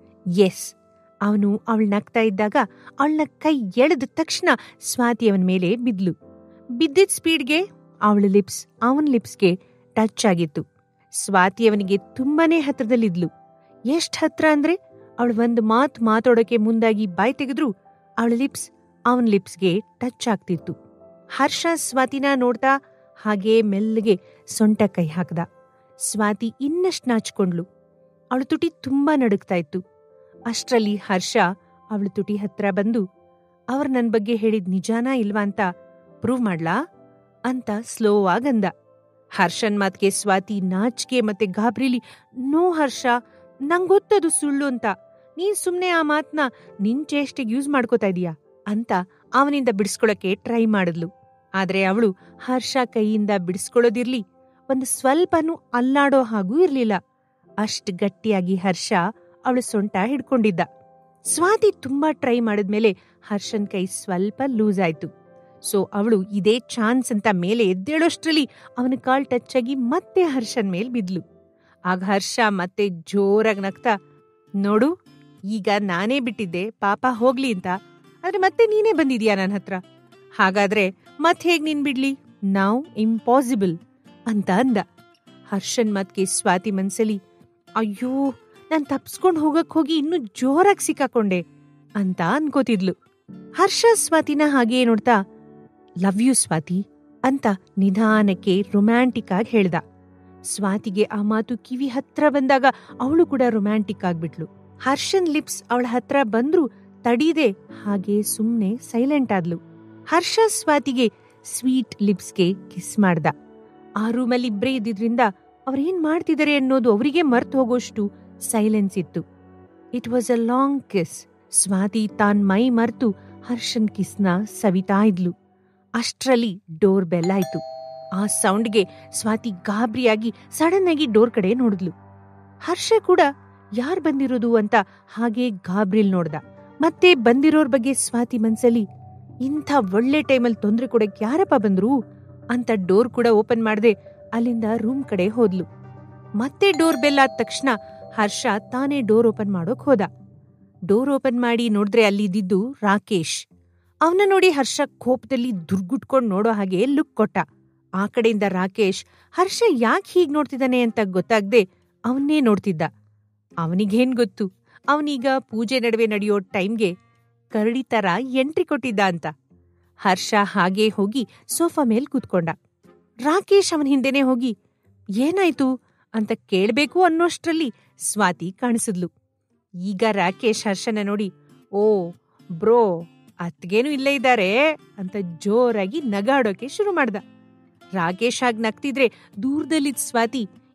[SPEAKER 1] ಎಸ್ ಅವನು ಅವಳು ನಗ್ತಾ ಇದ್ದಾಗ ಅವಳನ್ನ ಕೈ ಎಳೆದ ತಕ್ಷಣ ಸ್ವಾತಿ ಅವನ ಮೇಲೆ ಬಿದ್ಲು ಬಿದ್ದಿದ್ ಸ್ಪೀಡ್ಗೆ ಅವಳ ಲಿಪ್ಸ್ ಅವನ ಲಿಪ್ಸ್ಗೆ ಟಚ್ ಆಗಿತ್ತು ಸ್ವಾತಿ ಅವನಿಗೆ ತುಂಬಾನೇ ಹತ್ರದಲ್ಲಿದ್ಲು ಎಷ್ಟ್ ಹತ್ರ ಅಂದ್ರೆ ಅವಳು ಒಂದು ಮಾತು ಮಾತಾಡೋಕೆ ಮುಂದಾಗಿ ಬಾಯ್ ತೆಗೆದ್ರು ಅವಳ ಲಿಪ್ಸ್ ಅವನ ಲಿಪ್ಸ್ಗೆ ಟಚ್ ಆಗ್ತಿತ್ತು ಹರ್ಷ ಸ್ವಾತಿನ ನೋಡ್ತಾ ಹಾಗೇ ಮೆಲ್ಲಗೆ ಸೊಂಟ ಕೈ ಹಾಕ್ದ ಸ್ವಾತಿ ಇನ್ನಷ್ಟು ನಾಚ್ಕೊಂಡ್ಲು ಅವಳ ತುಟಿ ತುಂಬಾ ನಡುಗ್ತಾ ಇತ್ತು ಅಷ್ಟ್ರಲ್ಲಿ ಹರ್ಷ ಅವಳ ತುಟಿ ಹತ್ರ ಬಂದು ಅವ್ರ ನನ್ ಬಗ್ಗೆ ಹೇಳಿದ್ ನಿಜಾನಾ ಇಲ್ವಾ ಅಂತ ಪ್ರೂವ್ ಮಾಡ್ಲಾ ಅಂತ ಸ್ಲೋ ಆಗಂದ ಹರ್ಷನ್ ಮಾತ್ಗೆ ಸ್ವಾತಿ ನಾಚಿಕೆ ಮತ್ತೆ ಗಾಬ್ರಿಲಿ ನೋ ಹರ್ಷ ನಂಗೊತ್ತದು ಸುಳ್ಳು ಅಂತ ನೀನ್ ಸುಮ್ನೆ ಆ ಮಾತ್ನ ನಿನ್ ಚೇಷ್ಟೆಗೆ ಯೂಸ್ ಮಾಡ್ಕೋತಾ ಇದೀಯಾ ಅಂತ ಅವನಿಂದ ಬಿಡಿಸ್ಕೊಳಕ್ಕೆ ಟ್ರೈ ಮಾಡಿದ್ಲು ಆದ್ರೆ ಅವಳು ಹರ್ಷ ಕೈಯಿಂದ ಬಿಡಿಸ್ಕೊಳ್ಳೋದಿರ್ಲಿ ಒಂದು ಸ್ವಲ್ಪನೂ ಅಲ್ಲಾಡೋ ಹಾಗೂ ಇರ್ಲಿಲ್ಲ ಅಷ್ಟ್ ಗಟ್ಟಿಯಾಗಿ ಹರ್ಷ ಅವಳು ಸೊಂಟ ಹಿಡ್ಕೊಂಡಿದ್ದ ಸ್ವಾತಿ ತುಂಬಾ ಟ್ರೈ ಮಾಡಿದ್ಮೇಲೆ ಹರ್ಷನ್ ಕೈ ಸ್ವಲ್ಪ ಲೂಸ್ ಆಯ್ತು ಸೊ ಅವಳು ಇದೇ ಚಾನ್ಸ್ ಅಂತ ಮೇಲೆ ಎದ್ದೇಳೋಷ್ಟ್ರಲ್ಲಿ ಅವನ ಕಾಲ್ ಟಚ್ ಆಗಿ ಮತ್ತೆ ಹರ್ಷನ್ ಮೇಲ್ ಬಿದ್ಲು ಆಗ ಹರ್ಷ ಮತ್ತೆ ಜೋರಾಗಿ ನಗ್ತಾ ನೋಡು ಈಗ ನಾನೇ ಬಿಟ್ಟಿದ್ದೆ ಪಾಪ ಹೋಗ್ಲಿ ಅಂತ ಆದ್ರೆ ಮತ್ತೆ ನೀನೇ ಬಂದಿದ್ಯಾ ನನ್ನ ಹತ್ರ ಹಾಗಾದ್ರೆ ಮತ್ ಹೇಗ್ ನೀನ್ ಬಿಡ್ಲಿ ನಾವ್ ಇಂಪಾಸಿಬಲ್ ಅಂತ ಅಂದ ಹರ್ಷನ್ ಮತ್ಗೆ ಸ್ವಾತಿ ಮನ್ಸಲಿ ಅಯ್ಯೋ ನಾನ್ ತಪ್ಸ್ಕೊಂಡ್ ಹೋಗಕ್ ಹೋಗಿ ಇನ್ನೂ ಜೋರಾಗಿ ಸಿಕ್ಕಾಕೊಂಡೆ ಅಂತ ಅನ್ಕೋತಿದ್ಲು ಹರ್ಷ ಸ್ವಾತಿನ ಹಾಗೆ ನೋಡ್ತಾ ಲವ್ ಯು ಸ್ವಾತಿ ಅಂತ ನಿಧಾನಕ್ಕೆ ರೊಮ್ಯಾಂಟಿಕ್ ಆಗಿ ಹೇಳ್ದ ಸ್ವಾತಿಗೆ ಆ ಮಾತು ಕಿವಿ ಹತ್ರ ಬಂದಾಗ ಅವಳು ಕೂಡ ರೊಮ್ಯಾಂಟಿಕ್ ಆಗ್ಬಿಟ್ಲು ಹರ್ಷನ್ ಲಿಪ್ಸ್ ಅವಳ ಹತ್ರ ಬಂದ್ರು ತಡೀದೆ ಹಾಗೆ ಸುಮ್ನೆ ಸೈಲೆಂಟ್ ಆದ್ಲು ಹರ್ಷ ಸ್ವಾತಿಗೆ ಸ್ವೀಟ್ ಲಿಪ್ಸ್ಗೆ ಕಿಸ್ ಮಾಡ್ದ ಆ ರೂಮಲ್ಲಿ ಇಬ್ರೇ ಇದ್ದಿದ್ರಿಂದ ಅವ್ರೇನ್ ಮಾಡ್ತಿದ್ದಾರೆ ಅನ್ನೋದು ಅವರಿಗೆ ಮರ್ತ್ ಹೋಗೋಷ್ಟು ಸೈಲೆನ್ಸ್ ಇತ್ತು it was a long kiss Swathi ತಾನ್ ಮೈ ಮರ್ತು ಹರ್ಷನ್ ಕಿಸ್ನ ಸವಿತಾ ಇದ್ಲು ಅಷ್ಟ್ರಲ್ಲಿ ಡೋರ್ ಬೆಲ್ ಆಯ್ತು ಆ ಸೌಂಡ್ಗೆ ಸ್ವಾತಿ ಗಾಬ್ರಿಯಾಗಿ ಸಡನ್ ಆಗಿ ಡೋರ್ ಕಡೆ ನೋಡಿದ್ಲು ಹರ್ಷ ಕೂಡ ಯಾರ್ ಬಂದಿರೋದು ಅಂತ ಹಾಗೆ ಗಾಬ್ರಿಲ್ ನೋಡ್ದ ಮತ್ತೆ ಬಂದಿರೋರ್ ಬಗ್ಗೆ ಸ್ವಾತಿ ಮನ್ಸಲ್ಲಿ ಇಂಥ ಒಳ್ಳೆ ಟೈಮಲ್ಲಿ ತೊಂದ್ರೆ ಕೊಡಕ್ ಯಾರಪ್ಪ ಬಂದ್ರು ಅಂತ ಡೋರ್ ಕೂಡ ಓಪನ್ ಮಾಡ್ದೆ ಅಲ್ಲಿಂದ ರೂಮ್ ಕಡೆ ಹೋದ್ಲು ಮತ್ತೆ ಡೋರ್ ಬೆಲ್ ಆದ ತಕ್ಷಣ ಹರ್ಷ ತಾನೇ ಡೋರ್ ಓಪನ್ ಮಾಡೋಕ್ ಹೋದ ಡೋರ್ ಓಪನ್ ಮಾಡಿ ನೋಡಿದ್ರೆ ಅಲ್ಲಿದ್ದಿದ್ದು ರಾಕೇಶ್ ಅವನ ನೋಡಿ ಹರ್ಷ ಕೋಪದಲ್ಲಿ ದುರ್ಗುಟ್ಕೊಂಡ್ ನೋಡೋ ಹಾಗೆ ಲುಕ್ ಕೊಟ್ಟ ಆ ಕಡೆಯಿಂದ ರಾಕೇಶ್ ಹರ್ಷ ಯಾಕೆ ಹೀಗ್ ನೋಡ್ತಿದ್ದಾನೆ ಅಂತ ಗೊತ್ತಾಗ್ದೆ ಅವನ್ನೇ ನೋಡ್ತಿದ್ದ ಅವನಿಗೇನ್ ಗೊತ್ತು ಅವನೀಗ ಪೂಜೆ ನಡುವೆ ನಡೆಯೋ ಟೈಮ್ಗೆ ಕರಡಿ ತರ ಎಂಟ್ರಿ ಕೊಟ್ಟಿದ್ದ ಅಂತ ಹರ್ಷ ಹಾಗೇ ಹೋಗಿ ಸೋಫಾ ಮೇಲ್ ಕೂತ್ಕೊಂಡ ರಾಕೇಶ್ ಅವನ ಹಿಂದೆನೆ ಹೋಗಿ ಏನಾಯ್ತು ಅಂತ ಕೇಳ್ಬೇಕು ಅನ್ನೋಷ್ಟ್ರಲ್ಲಿ ಸ್ವಾತಿ ಕಾಣಿಸಿದ್ಲು ಈಗ ರಾಕೇಶ್ ಹರ್ಷನ ನೋಡಿ ಓ ಬ್ರೋ ಅತ್ಗೇನು ಇಲ್ಲೇ ಇದ್ದಾರೆ ಅಂತ ಜೋರಾಗಿ ನಗಾಡೋಕೆ ಶುರು ಮಾಡ್ದ ರಾಕೇಶ್ ಆಗ್ ನಗ್ತಿದ್ರೆ ದೂರದಲ್ಲಿದ್ದ ಸ್ವಾತಿ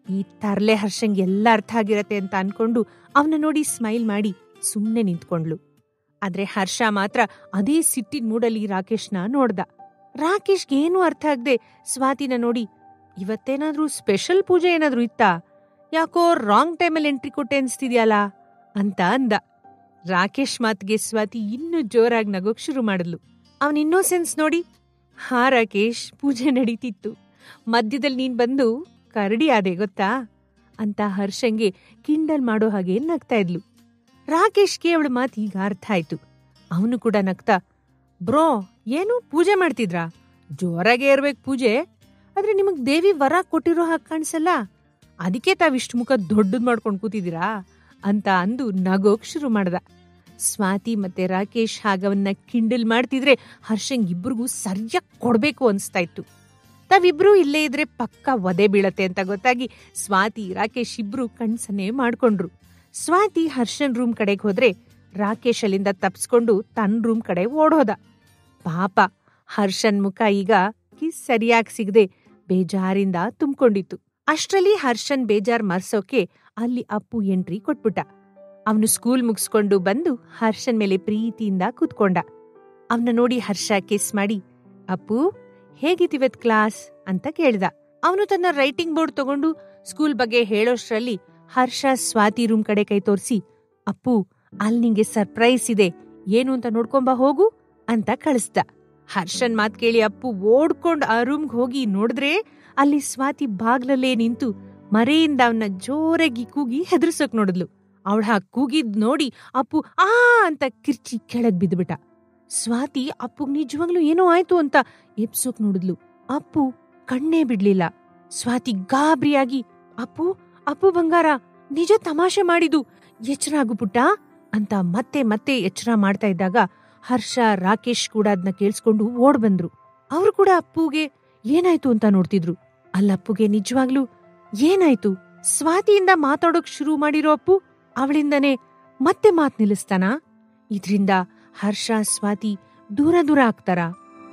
[SPEAKER 1] ಈ ತರ್ಲೆ ಹರ್ಷಂಗ್ ಎಲ್ಲ ಅರ್ಥ ಆಗಿರತ್ತೆ ಅಂತ ಅನ್ಕೊಂಡು ಅವನ ನೋಡಿ ಸ್ಮೈಲ್ ಮಾಡಿ ಸುಮ್ನೆ ನಿಂತ್ಕೊಂಡ್ಲು ಆದ್ರೆ ಹರ್ಷ ಮಾತ್ರ ಅದೇ ಸಿಟ್ಟಿನ ಮೂಡಲ್ಲಿ ರಾಕೇಶ್ನ ನೋಡ್ದ ರಾಕೇಶ್ಗೆ ಏನೂ ಅರ್ಥ ಆಗದೆ ಸ್ವಾತಿನ ನೋಡಿ ಇವತ್ತೇನಾದ್ರೂ ಸ್ಪೆಷಲ್ ಪೂಜೆ ಏನಾದ್ರೂ ಇತ್ತಾ ಯಾಕೋ ರಾಂಗ್ ಟೈಮಲ್ಲಿ ಎಂಟ್ರಿ ಕೊಟ್ಟೆ ಅನ್ಸ್ತಿದ್ಯಲ್ಲ ಅಂತ ಅಂದ ರಾಕೇಶ್ ಮಾತ್ಗೆ ಸ್ವಾತಿ ಇನ್ನೂ ಜೋರಾಗಿ ನಗೋಕ್ ಶುರು ಮಾಡಿದ್ಲು ಅವನ್ ಇನ್ನೋಸೆನ್ಸ್ ನೋಡಿ ಹಾ ರಾಕೇಶ್ ಪೂಜೆ ನಡೀತಿತ್ತು ಮಧ್ಯದಲ್ಲಿ ನೀನ್ ಬಂದು ಕರಡಿ ಆದೆ ಗೊತ್ತಾ ಅಂತ ಹರ್ಷಂಗೆ ಕಿಂಡಲ್ ಮಾಡೋ ಹಾಗೆ ನಗ್ತಾ ಇದ್ಲು ರಾಕೇಶ್ಗೆ ಅವಳ ಮಾತು ಈಗ ಅರ್ಥ ಆಯ್ತು ಅವನು ಕೂಡ ನಗ್ತಾ ಬ್ರೋ ಏನು ಪೂಜೆ ಮಾಡ್ತಿದ್ರಾ ಜೋರಾಗೆ ಇರ್ಬೇಕು ಪೂಜೆ ಆದ್ರೆ ನಿಮಗ್ ದೇವಿ ವರ ಕೊಟ್ಟಿರೋ ಹಾಗೆ ಕಾಣಿಸಲ್ಲ ಅದಕ್ಕೆ ತಾವಿಷ್ಟು ಮುಖ ದೊಡ್ಡದ್ ಮಾಡ್ಕೊಂಡು ಕೂತಿದ್ದೀರಾ ಅಂತ ಅಂದು ನಗೋಕ್ ಶುರು ಮಾಡ್ದ ಸ್ವಾತಿ ಮತ್ತೆ ರಾಕೇಶ್ ಹಾಗವನ್ನ ಕಿಂಡಲ್ ಮಾಡ್ತಿದ್ರೆ ಹರ್ಷಂಗ್ ಇಬ್ರಿಗೂ ಸರಿಯಾಗಿ ಕೊಡ್ಬೇಕು ಅನ್ಸ್ತಾ ಇತ್ತು ತಾವಿಬ್ರು ಇಲ್ಲೇ ಇದ್ರೆ ಪಕ್ಕ ಒದೆ ಬೀಳತ್ತೆ ಅಂತ ಗೊತ್ತಾಗಿ ಸ್ವಾತಿ ರಾಕೇಶ್ ಇಬ್ರು ಕಣ್ಸನ್ನೆ ಮಾಡ್ಕೊಂಡ್ರು ಸ್ವಾತಿ ಹರ್ಷನ್ ರೂಮ್ ಕಡೆಗೆ ಹೋದ್ರೆ ರಾಕೇಶ್ ಅಲ್ಲಿಂದ ತಪ್ಸ್ಕೊಂಡು ತನ್ನ ರೂಮ್ ಕಡೆ ಓಡೋದ ಪಾಪ ಹರ್ಷನ್ ಮುಖ ಈಗ ಕಿಸ್ ಸರಿಯಾಗಿ ಸಿಗದೆ ಬೇಜಾರಿಂದ ತುಂಬಿಕೊಂಡಿತ್ತು ಅಷ್ಟ್ರಲ್ಲಿ ಹರ್ಷನ್ ಬೇಜಾರ್ ಮರ್ಸೋಕೆ ಅಲ್ಲಿ ಅಪ್ಪು ಎಂಟ್ರಿ ಕೊಟ್ಬಿಟ್ಟ ಅವನು ಸ್ಕೂಲ್ ಮುಗಿಸ್ಕೊಂಡು ಬಂದು ಹರ್ಷನ್ ಮೇಲೆ ಪ್ರೀತಿಯಿಂದ ಕೂತ್ಕೊಂಡ ಅವನ ನೋಡಿ ಹರ್ಷ ಕಿಸ್ ಮಾಡಿ ಅಪ್ಪು ಹೇಗಿತ್ತಿವತ್ ಕ್ಲಾಸ್ ಅಂತ ಕೇಳ್ದ ಅವನು ತನ್ನ ರೈಟಿಂಗ್ ಬೋರ್ಡ್ ತಗೊಂಡು ಸ್ಕೂಲ್ ಬಗ್ಗೆ ಹೇಳೋಷ್ಟ್ರಲ್ಲಿ ಹರ್ಷ ಸ್ವಾತಿ ರೂಮ್ ಕಡೆ ಕೈ ತೋರಿಸಿ ಅಪ್ಪು ಅಲ್ಲಿ ನಿಂಗೆ ಸರ್ಪ್ರೈಸ್ ಇದೆ ಏನು ಅಂತ ನೋಡ್ಕೊಂಬ ಹೋಗು ಅಂತ ಕಳಿಸ್ದ ಹರ್ಷನ್ ಮಾತ್ ಕೇಳಿ ಅಪ್ಪು ಓಡ್ಕೊಂಡ್ ಆ ರೂಮ್ಗೆ ಹೋಗಿ ನೋಡಿದ್ರೆ ಅಲ್ಲಿ ಸ್ವಾತಿ ಬಾಗ್ಲಲ್ಲೇ ನಿಂತು ಮರೆಯಿಂದ ಅವನ್ನ ಜೋರಾಗಿ ಕೂಗಿ ಹೆದರ್ಸೋಕ್ ನೋಡಿದ್ಲು ಅವಳ ಆ ಕೂಗಿದ್ ನೋಡಿ ಅಪ್ಪು ಆ ಅಂತ ಕಿರ್ಚಿ ಕೆಳಗ್ ಬಿದ್ಬಿಟ್ಟ ಸ್ವಾತಿ ಅಪ್ಪುಗ್ ನಿಜವಾಗ್ಲೂ ಏನೋ ಆಯ್ತು ಅಂತ ಎಪ್ಸೋಕ್ ನೋಡಿದ್ಲು ಅಪ್ಪು ಕಣ್ಣೇ ಬಿಡ್ಲಿಲ್ಲ ಸ್ವಾತಿ ಗಾಬ್ರಿಯಾಗಿ ಅಪ್ಪು ಅಪ್ಪು ಬಂಗಾರ ನಿಜ ತಮಾಷೆ ಮಾಡಿದು ಎಚ್ಚರ ಆಗು ಪುಟ್ಟ ಅಂತ ಮತ್ತೆ ಮತ್ತೆ ಎಚ್ಚರ ಮಾಡ್ತಾ ಇದ್ದಾಗ ಹರ್ಷ ರಾಕೇಶ್ ಕೂಡ ಅದನ್ನ ಕೇಳಿಸ್ಕೊಂಡು ಓಡ್ ಬಂದ್ರು ಅವ್ರು ಕೂಡ ಅಪ್ಪುಗೆ ಏನಾಯ್ತು ಅಂತ ನೋಡ್ತಿದ್ರು ಅಲ್ಲಪ್ಪುಗೆ ನಿಜವಾಗ್ಲೂ ಏನಾಯ್ತು ಸ್ವಾತಿಯಿಂದ ಮಾತಾಡೋಕ್ ಶುರು ಮಾಡಿರೋ ಅಪ್ಪು ಅವಳಿಂದನೇ ಮತ್ತೆ ಮಾತ್ ನಿಲ್ಲಿಸ್ತಾನ ಇದ್ರಿಂದ ಹರ್ಷ ಸ್ವಾತಿ ದೂರ ದೂರ ಆಗ್ತಾರಾ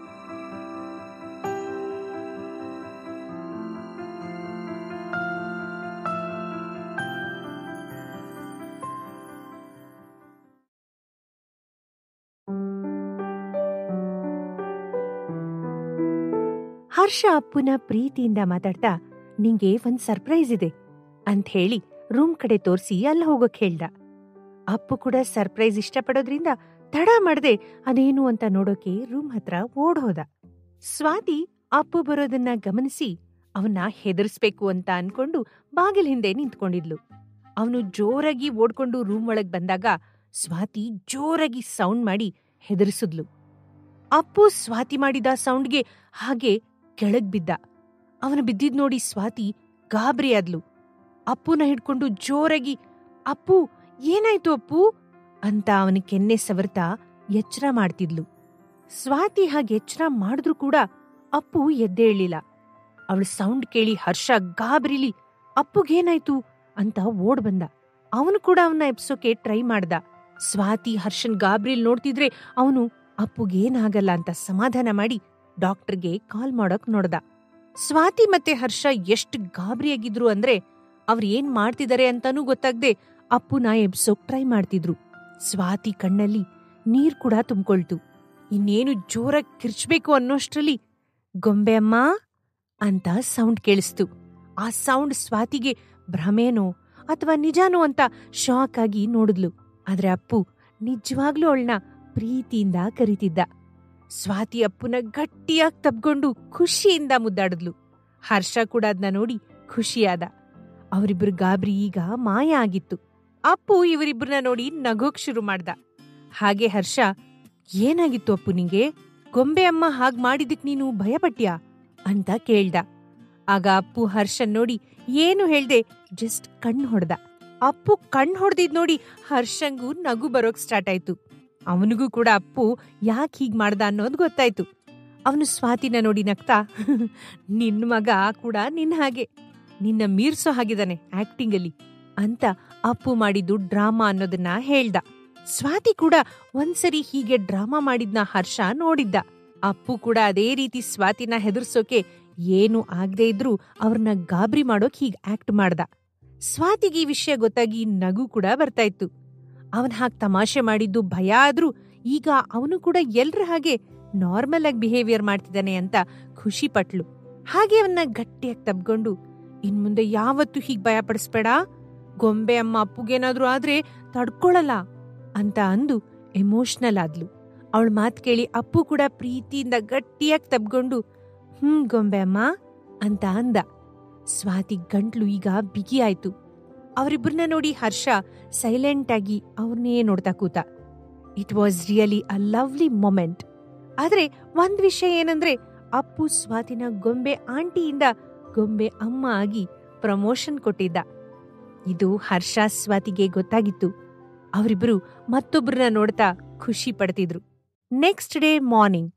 [SPEAKER 1] ಹರ್ಷ ಅಪ್ಪುನ ಪ್ರೀತಿಯಿಂದ ಮಾತಾಡ್ತಾ ನಿಂಗೆ ಒಂದ್ ಸರ್ಪ್ರೈಸ್ ಇದೆ ಅಂತ ಹೇಳಿ ರೂಮ್ ಕಡೆ ತೋರಿಸಿ ಅಲ್ಲಿ ಹೋಗಕ್ ಹೇಳ್ದ ಅಪ್ಪು ಕೂಡ ಸರ್ಪ್ರೈಸ್ ಇಷ್ಟಪಡೋದ್ರಿಂದ ತಡ ಮಾಡದೆ ಅದೇನು ಅಂತ ನೋಡೋಕೆ ರೂಮ್ ಹತ್ರ ಓಡ್ ಹೋದ ಸ್ವಾತಿ ಅಪ್ಪು ಬರೋದನ್ನ ಗಮನಿಸಿ ಅವನ್ನ ಹೆದರ್ಸ್ಬೇಕು ಅಂತ ಅನ್ಕೊಂಡು ಬಾಗಿಲ್ ಹಿಂದೆ ನಿಂತ್ಕೊಂಡಿದ್ಲು ಅವನು ಜೋರಾಗಿ ಓಡ್ಕೊಂಡು ರೂಮ್ ಒಳಗ್ ಬಂದಾಗ ಸ್ವಾತಿ ಜೋರಾಗಿ ಸೌಂಡ್ ಮಾಡಿ ಹೆದರ್ಸಿದ್ಲು ಅಪ್ಪು ಸ್ವಾತಿ ಮಾಡಿದ ಸೌಂಡ್ಗೆ ಹಾಗೆ ಕೆಳಗ್ ಬಿದ್ದ ಅವನು ಬಿದ್ದಿದ್ ನೋಡಿ ಸ್ವಾತಿ ಗಾಬರಿ ಆದ್ಲು ಅಪ್ಪುನ ಹಿಡ್ಕೊಂಡು ಜೋರಾಗಿ ಅಪ್ಪು ಏನಾಯ್ತು ಅಪ್ಪು ಅಂತ ಅವನ ಕೆನ್ನೆ ಸವರ್ತಾ ಎಚ್ಚರ ಮಾಡ್ತಿದ್ಲು ಸ್ವಾತಿ ಹಾಗೆ ಎಚ್ಚರ ಮಾಡಿದ್ರು ಕೂಡ ಅಪ್ಪು ಎದ್ದೇಳಿಲ್ಲ ಅವಳ ಸೌಂಡ್ ಕೇಳಿ ಹರ್ಷ ಗಾಬರಿಲಿ ಅಪ್ಪುಗೇನಾಯ್ತು ಅಂತ ಓಡ್ ಬಂದ ಅವನು ಕೂಡ ಅವನ್ನ ಎಬ್ಸೋಕೆ ಟ್ರೈ ಮಾಡ್ದ ಸ್ವಾತಿ ಹರ್ಷನ್ ಗಾಬ್ರಿಲ್ ನೋಡ್ತಿದ್ರೆ ಅವನು ಅಪ್ಪುಗೇನಾಗಲ್ಲ ಅಂತ ಸಮಾಧಾನ ಮಾಡಿ ಡಾಕ್ಟರ್ಗೆ ಕಾಲ್ ಮಾಡೋಕ್ ನೋಡ್ದ ಸ್ವಾತಿ ಮತ್ತೆ ಹರ್ಷ ಎಷ್ಟು ಗಾಬರಿಯಾಗಿದ್ರು ಅಂದ್ರೆ ಅವ್ರು ಏನ್ ಮಾಡ್ತಿದಾರೆ ಅಂತಾನೂ ಗೊತ್ತಾಗ್ದೆ ಅಪ್ಪುನ ಎಬ್ಸೋಕ್ ಟ್ರೈ ಮಾಡ್ತಿದ್ರು ಸ್ವಾತಿ ಕಣ್ಣಲ್ಲಿ ನೀರ್ ಕೂಡ ತುಂಬಿಕೊಳ್ತು ಇನ್ನೇನು ಜೋರಾಗಿ ಕಿರ್ಚ್ಬೇಕು ಅನ್ನೋಷ್ಟ್ರಲ್ಲಿ ಗೊಂಬೆ ಅಮ್ಮ ಅಂತ ಸೌಂಡ್ ಕೇಳಿಸ್ತು ಆ ಸೌಂಡ್ ಸ್ವಾತಿಗೆ ಭ್ರಮೇನೋ ಅಥವಾ ನಿಜಾನೋ ಅಂತ ಶಾಕ್ ಆಗಿ ನೋಡಿದ್ಲು ಆದ್ರೆ ಅಪ್ಪು ನಿಜವಾಗ್ಲೂ ಅವಳನ್ನ ಪ್ರೀತಿಯಿಂದ ಕರೀತಿದ್ದ ಸ್ವಾತಿ ಅಪ್ಪುನ ಗಟ್ಟಿಯಾಗಿ ತಬ್ಕೊಂಡು ಖುಷಿಯಿಂದ ಮುದ್ದಾಡಿದ್ಲು ಹರ್ಷ ಕೂಡ ಅದನ್ನ ನೋಡಿ ಖುಷಿಯಾದ ಅವರಿಬ್ಬರು ಗಾಬರಿ ಈಗ ಮಾಯ ಆಗಿತ್ತು ಅಪ್ಪು ಇವರಿಬ್ಬರನ್ನ ನೋಡಿ ನಗೋಕ್ ಶುರು ಮಾಡ್ದ ಹಾಗೆ ಹರ್ಷ ಏನಾಗಿತ್ತು ಅಪ್ಪು ನಿಂಗೆ ಗೊಂಬೆ ಅಮ್ಮ ಹಾಗ್ ಮಾಡಿದಕ್ ನೀನು ಭಯಪಟ್ಯಾ ಅಂತ ಕೇಳ್ದ ಆಗ ಅಪ್ಪು ಹರ್ಷನ್ ನೋಡಿ ಏನು ಹೇಳ್ದೆ ಜಸ್ಟ್ ಕಣ್ ಹೊಡ್ದ ಅಪ್ಪು ಕಣ್ ಹೊಡ್ದಿದ್ ನೋಡಿ ಹರ್ಷಂಗೂ ನಗು ಬರೋಕ್ ಸ್ಟಾರ್ಟ್ ಆಯ್ತು ಅವನಿಗೂ ಕೂಡ ಅಪ್ಪು ಯಾಕೆ ಹೀಗ್ ಮಾಡ್ದ ಅನ್ನೋದು ಗೊತ್ತಾಯ್ತು ಅವನು ಸ್ವಾತಿನ ನೋಡಿ ನಗ್ತಾ ನಿನ್ ಮಗ ಕೂಡ ನಿನ್ ಹಾಗೆ ನಿನ್ನ ಮೀರ್ಸೋ ಹಾಗಿದಾನೆ ಆಕ್ಟಿಂಗ್ ಅಲ್ಲಿ ಅಂತ ಅಪ್ಪು ಮಾಡಿದ್ದು ಡ್ರಾಮಾ ಅನ್ನೋದನ್ನ ಹೇಳ್ದ ಸ್ವಾತಿ ಕೂಡ ಒಂದ್ಸರಿ ಹೀಗೆ ಡ್ರಾಮಾ ಮಾಡಿದ್ನ ಹರ್ಷ ನೋಡಿದ್ದ ಅಪ್ಪು ಕೂಡ ಅದೇ ರೀತಿ ಸ್ವಾತಿನ ಹೆದರ್ಸೋಕೆ ಏನು ಆಗದೆ ಇದ್ರೂ ಅವ್ರನ್ನ ಗಾಬರಿ ಮಾಡೋಕ್ ಹೀಗ್ ಆಕ್ಟ್ ಮಾಡ್ದ ಸ್ವಾತಿಗೆ ಈ ವಿಷಯ ಗೊತ್ತಾಗಿ ನಗು ಕೂಡ ಬರ್ತಾ ಇತ್ತು ಅವನ್ ಹಾಗ್ ತಮಾಷೆ ಮಾಡಿದ್ದು ಭಯ ಆದ್ರೂ ಈಗ ಅವನು ಕೂಡ ಎಲ್ರ ಹಾಗೆ ನಾರ್ಮಲ್ ಆಗಿ ಬಿಹೇವಿಯರ್ ಮಾಡ್ತಿದ್ದಾನೆ ಅಂತ ಖುಷಿ ಪಟ್ಲು ಹಾಗೆ ಅವನ್ನ ಗಟ್ಟಿಯಾಗಿ ತಬ್ಕೊಂಡು ಇನ್ ಮುಂದೆ ಯಾವತ್ತೂ ಹೀಗ್ ಭಯ ಪಡಿಸ್ಬೇಡ ಗೊಂಬೆ ಅಮ್ಮ ಅಪ್ಪುಗೇನಾದ್ರೂ ಆದ್ರೆ ತಡ್ಕೊಳಲ್ಲ ಅಂತ ಅಂದು ಎಮೋಷನಲ್ ಆದ್ಲು ಅವಳ ಮಾತ್ ಕೇಳಿ ಅಪ್ಪು ಕೂಡ ಪ್ರೀತಿಯಿಂದ ಗಟ್ಟಿಯಾಗಿ ತಬ್ಕೊಂಡು ಹ್ಮ್ ಗೊಂಬೆ ಅಮ್ಮ ಅಂತ ಅಂದ ಸ್ವಾತಿ ಗಂಟ್ಲು ಈಗ ಬಿಗಿ ಆಯ್ತು ಅವರಿಬ್ಬರನ್ನ ನೋಡಿ ಹರ್ಷ ಸೈಲೆಂಟ್ ಆಗಿ ಅವ್ರನ್ನೇ ನೋಡ್ತಾ ಕೂತ it was really a lovely moment ಆದ್ರೆ ಒಂದ್ ವಿಷಯ ಏನಂದ್ರೆ ಅಪ್ಪು ಸ್ವಾತಿನ ಗೊಂಬೆ ಆಂಟಿಯಿಂದ ಗೊಂಬೆ ಅಮ್ಮ ಆಗಿ ಪ್ರಮೋಷನ್ ಕೊಟ್ಟಿದ್ದ ಇದು ಹರ್ಷ ಸ್ವಾತಿಗೆ ಗೊತ್ತಾಗಿತ್ತು ಅವರಿಬ್ಬರು ಮತ್ತೊಬ್ಬರನ್ನ ನೋಡ್ತಾ ಖುಷಿ ಪಡ್ತಿದ್ರು next day morning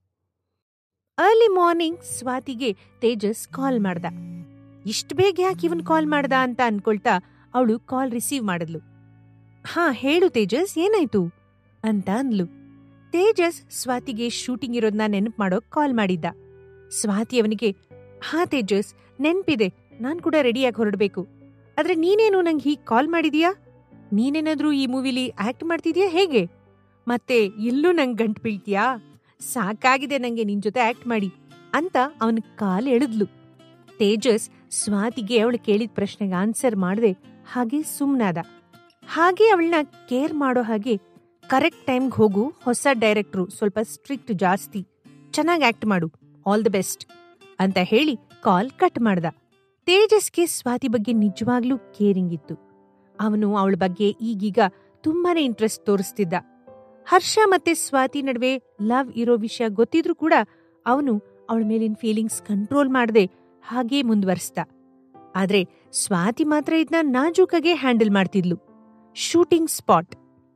[SPEAKER 1] early morning ಸ್ವಾತಿಗೆ ತೇಜಸ್ ಕಾಲ್ ಮಾಡ್ದ ಇಷ್ಟು ಬೇಗ ಯಾಕೆ ಇವನ್ ಕಾಲ್ ಮಾಡ್ದ ಅಂತ ಅನ್ಕೊಳ್ತಾ ಅವಳು ಕಾಲ್ ರಿಸೀವ್ ಮಾಡಿದ್ಲು ಹಾ ಹೇಳು ತೇಜಸ್ ಏನಾಯ್ತು ಅಂತ ಅಂದ್ಲು ತೇಜಸ್ ಸ್ವಾತಿಗೆ ಶೂಟಿಂಗ್ ಇರೋದ್ನ ನೆನಪು ಮಾಡೋಕ್ ಕಾಲ್ ಮಾಡಿದ್ದ ಸ್ವಾತಿ ಅವನಿಗೆ ಹಾ ತೇಜಸ್ ನೆನ್ಪಿದೆ ನಾನ್ ಕೂಡ ರೆಡಿಯಾಗಿ ಹೊರಡ್ಬೇಕು ಆದ್ರೆ ನೀನೇನು ನಂಗೆ ಹೀಗ್ ಕಾಲ್ ಮಾಡಿದೀಯಾ ನೀನೇನಾದ್ರೂ ಈ ಮೂವಿಲಿ ಆಕ್ಟ್ ಮಾಡ್ತಿದ್ಯಾ ಹೇಗೆ ಮತ್ತೆ ಇಲ್ಲೂ ನಂಗೆ ಗಂಟ್ ಬೀಳ್ತೀಯಾ ಸಾಕಾಗಿದೆ ನಂಗೆ ನಿನ್ ಜೊತೆ ಆಕ್ಟ್ ಮಾಡಿ ಅಂತ ಅವನ ಕಾಲ್ ಎಳೆದ್ಲು ತೇಜಸ್ ಸ್ವಾತಿಗೆ ಅವಳು ಕೇಳಿದ ಪ್ರಶ್ನೆಗೆ ಆನ್ಸರ್ ಮಾಡದೆ ಹಾಗೆ ಸುಮ್ನಾದ ಹಾಗೆ ಅವಳನ್ನ ಕೇರ್ ಮಾಡೋ ಹಾಗೆ ಕರೆಕ್ಟ್ ಟೈಮ್ಗೆ ಹೋಗು ಹೊಸ ಡೈರೆಕ್ಟ್ರು ಸ್ವಲ್ಪ ಸ್ಟ್ರಿಕ್ಟ್ ಜಾಸ್ತಿ ಚೆನ್ನಾಗಿ ಆಕ್ಟ್ ಮಾಡು ಆಲ್ ದ ಬೆಸ್ಟ್ ಅಂತ ಹೇಳಿ ಕಾಲ್ ಕಟ್ ಮಾಡ್ದ ತೇಜಸ್ಗೆ ಸ್ವಾತಿ ಬಗ್ಗೆ ನಿಜವಾಗ್ಲೂ ಕೇರಿಂಗ್ ಇತ್ತು ಅವನು ಅವಳ ಬಗ್ಗೆ ಈಗೀಗ ತುಂಬಾನೇ ಇಂಟ್ರೆಸ್ಟ್ ತೋರಿಸ್ತಿದ್ದ ಹರ್ಷ ಮತ್ತೆ ಸ್ವಾತಿ ನಡುವೆ ಲವ್ ಇರೋ ವಿಷಯ ಗೊತ್ತಿದ್ರೂ ಕೂಡ ಅವನು ಅವಳ ಮೇಲಿನ ಫೀಲಿಂಗ್ಸ್ ಕಂಟ್ರೋಲ್ ಮಾಡದೆ ಹಾಗೇ ಮುಂದುವರಿಸ್ದ ಆದ್ರೆ ಸ್ವಾತಿ ಮಾತ್ರ ಇದನ್ನ ನಾಜೂಕಾಗೆ ಹ್ಯಾಂಡಲ್ ಮಾಡ್ತಿದ್ಲು ಶೂಟಿಂಗ್ ಸ್ಪಾಟ್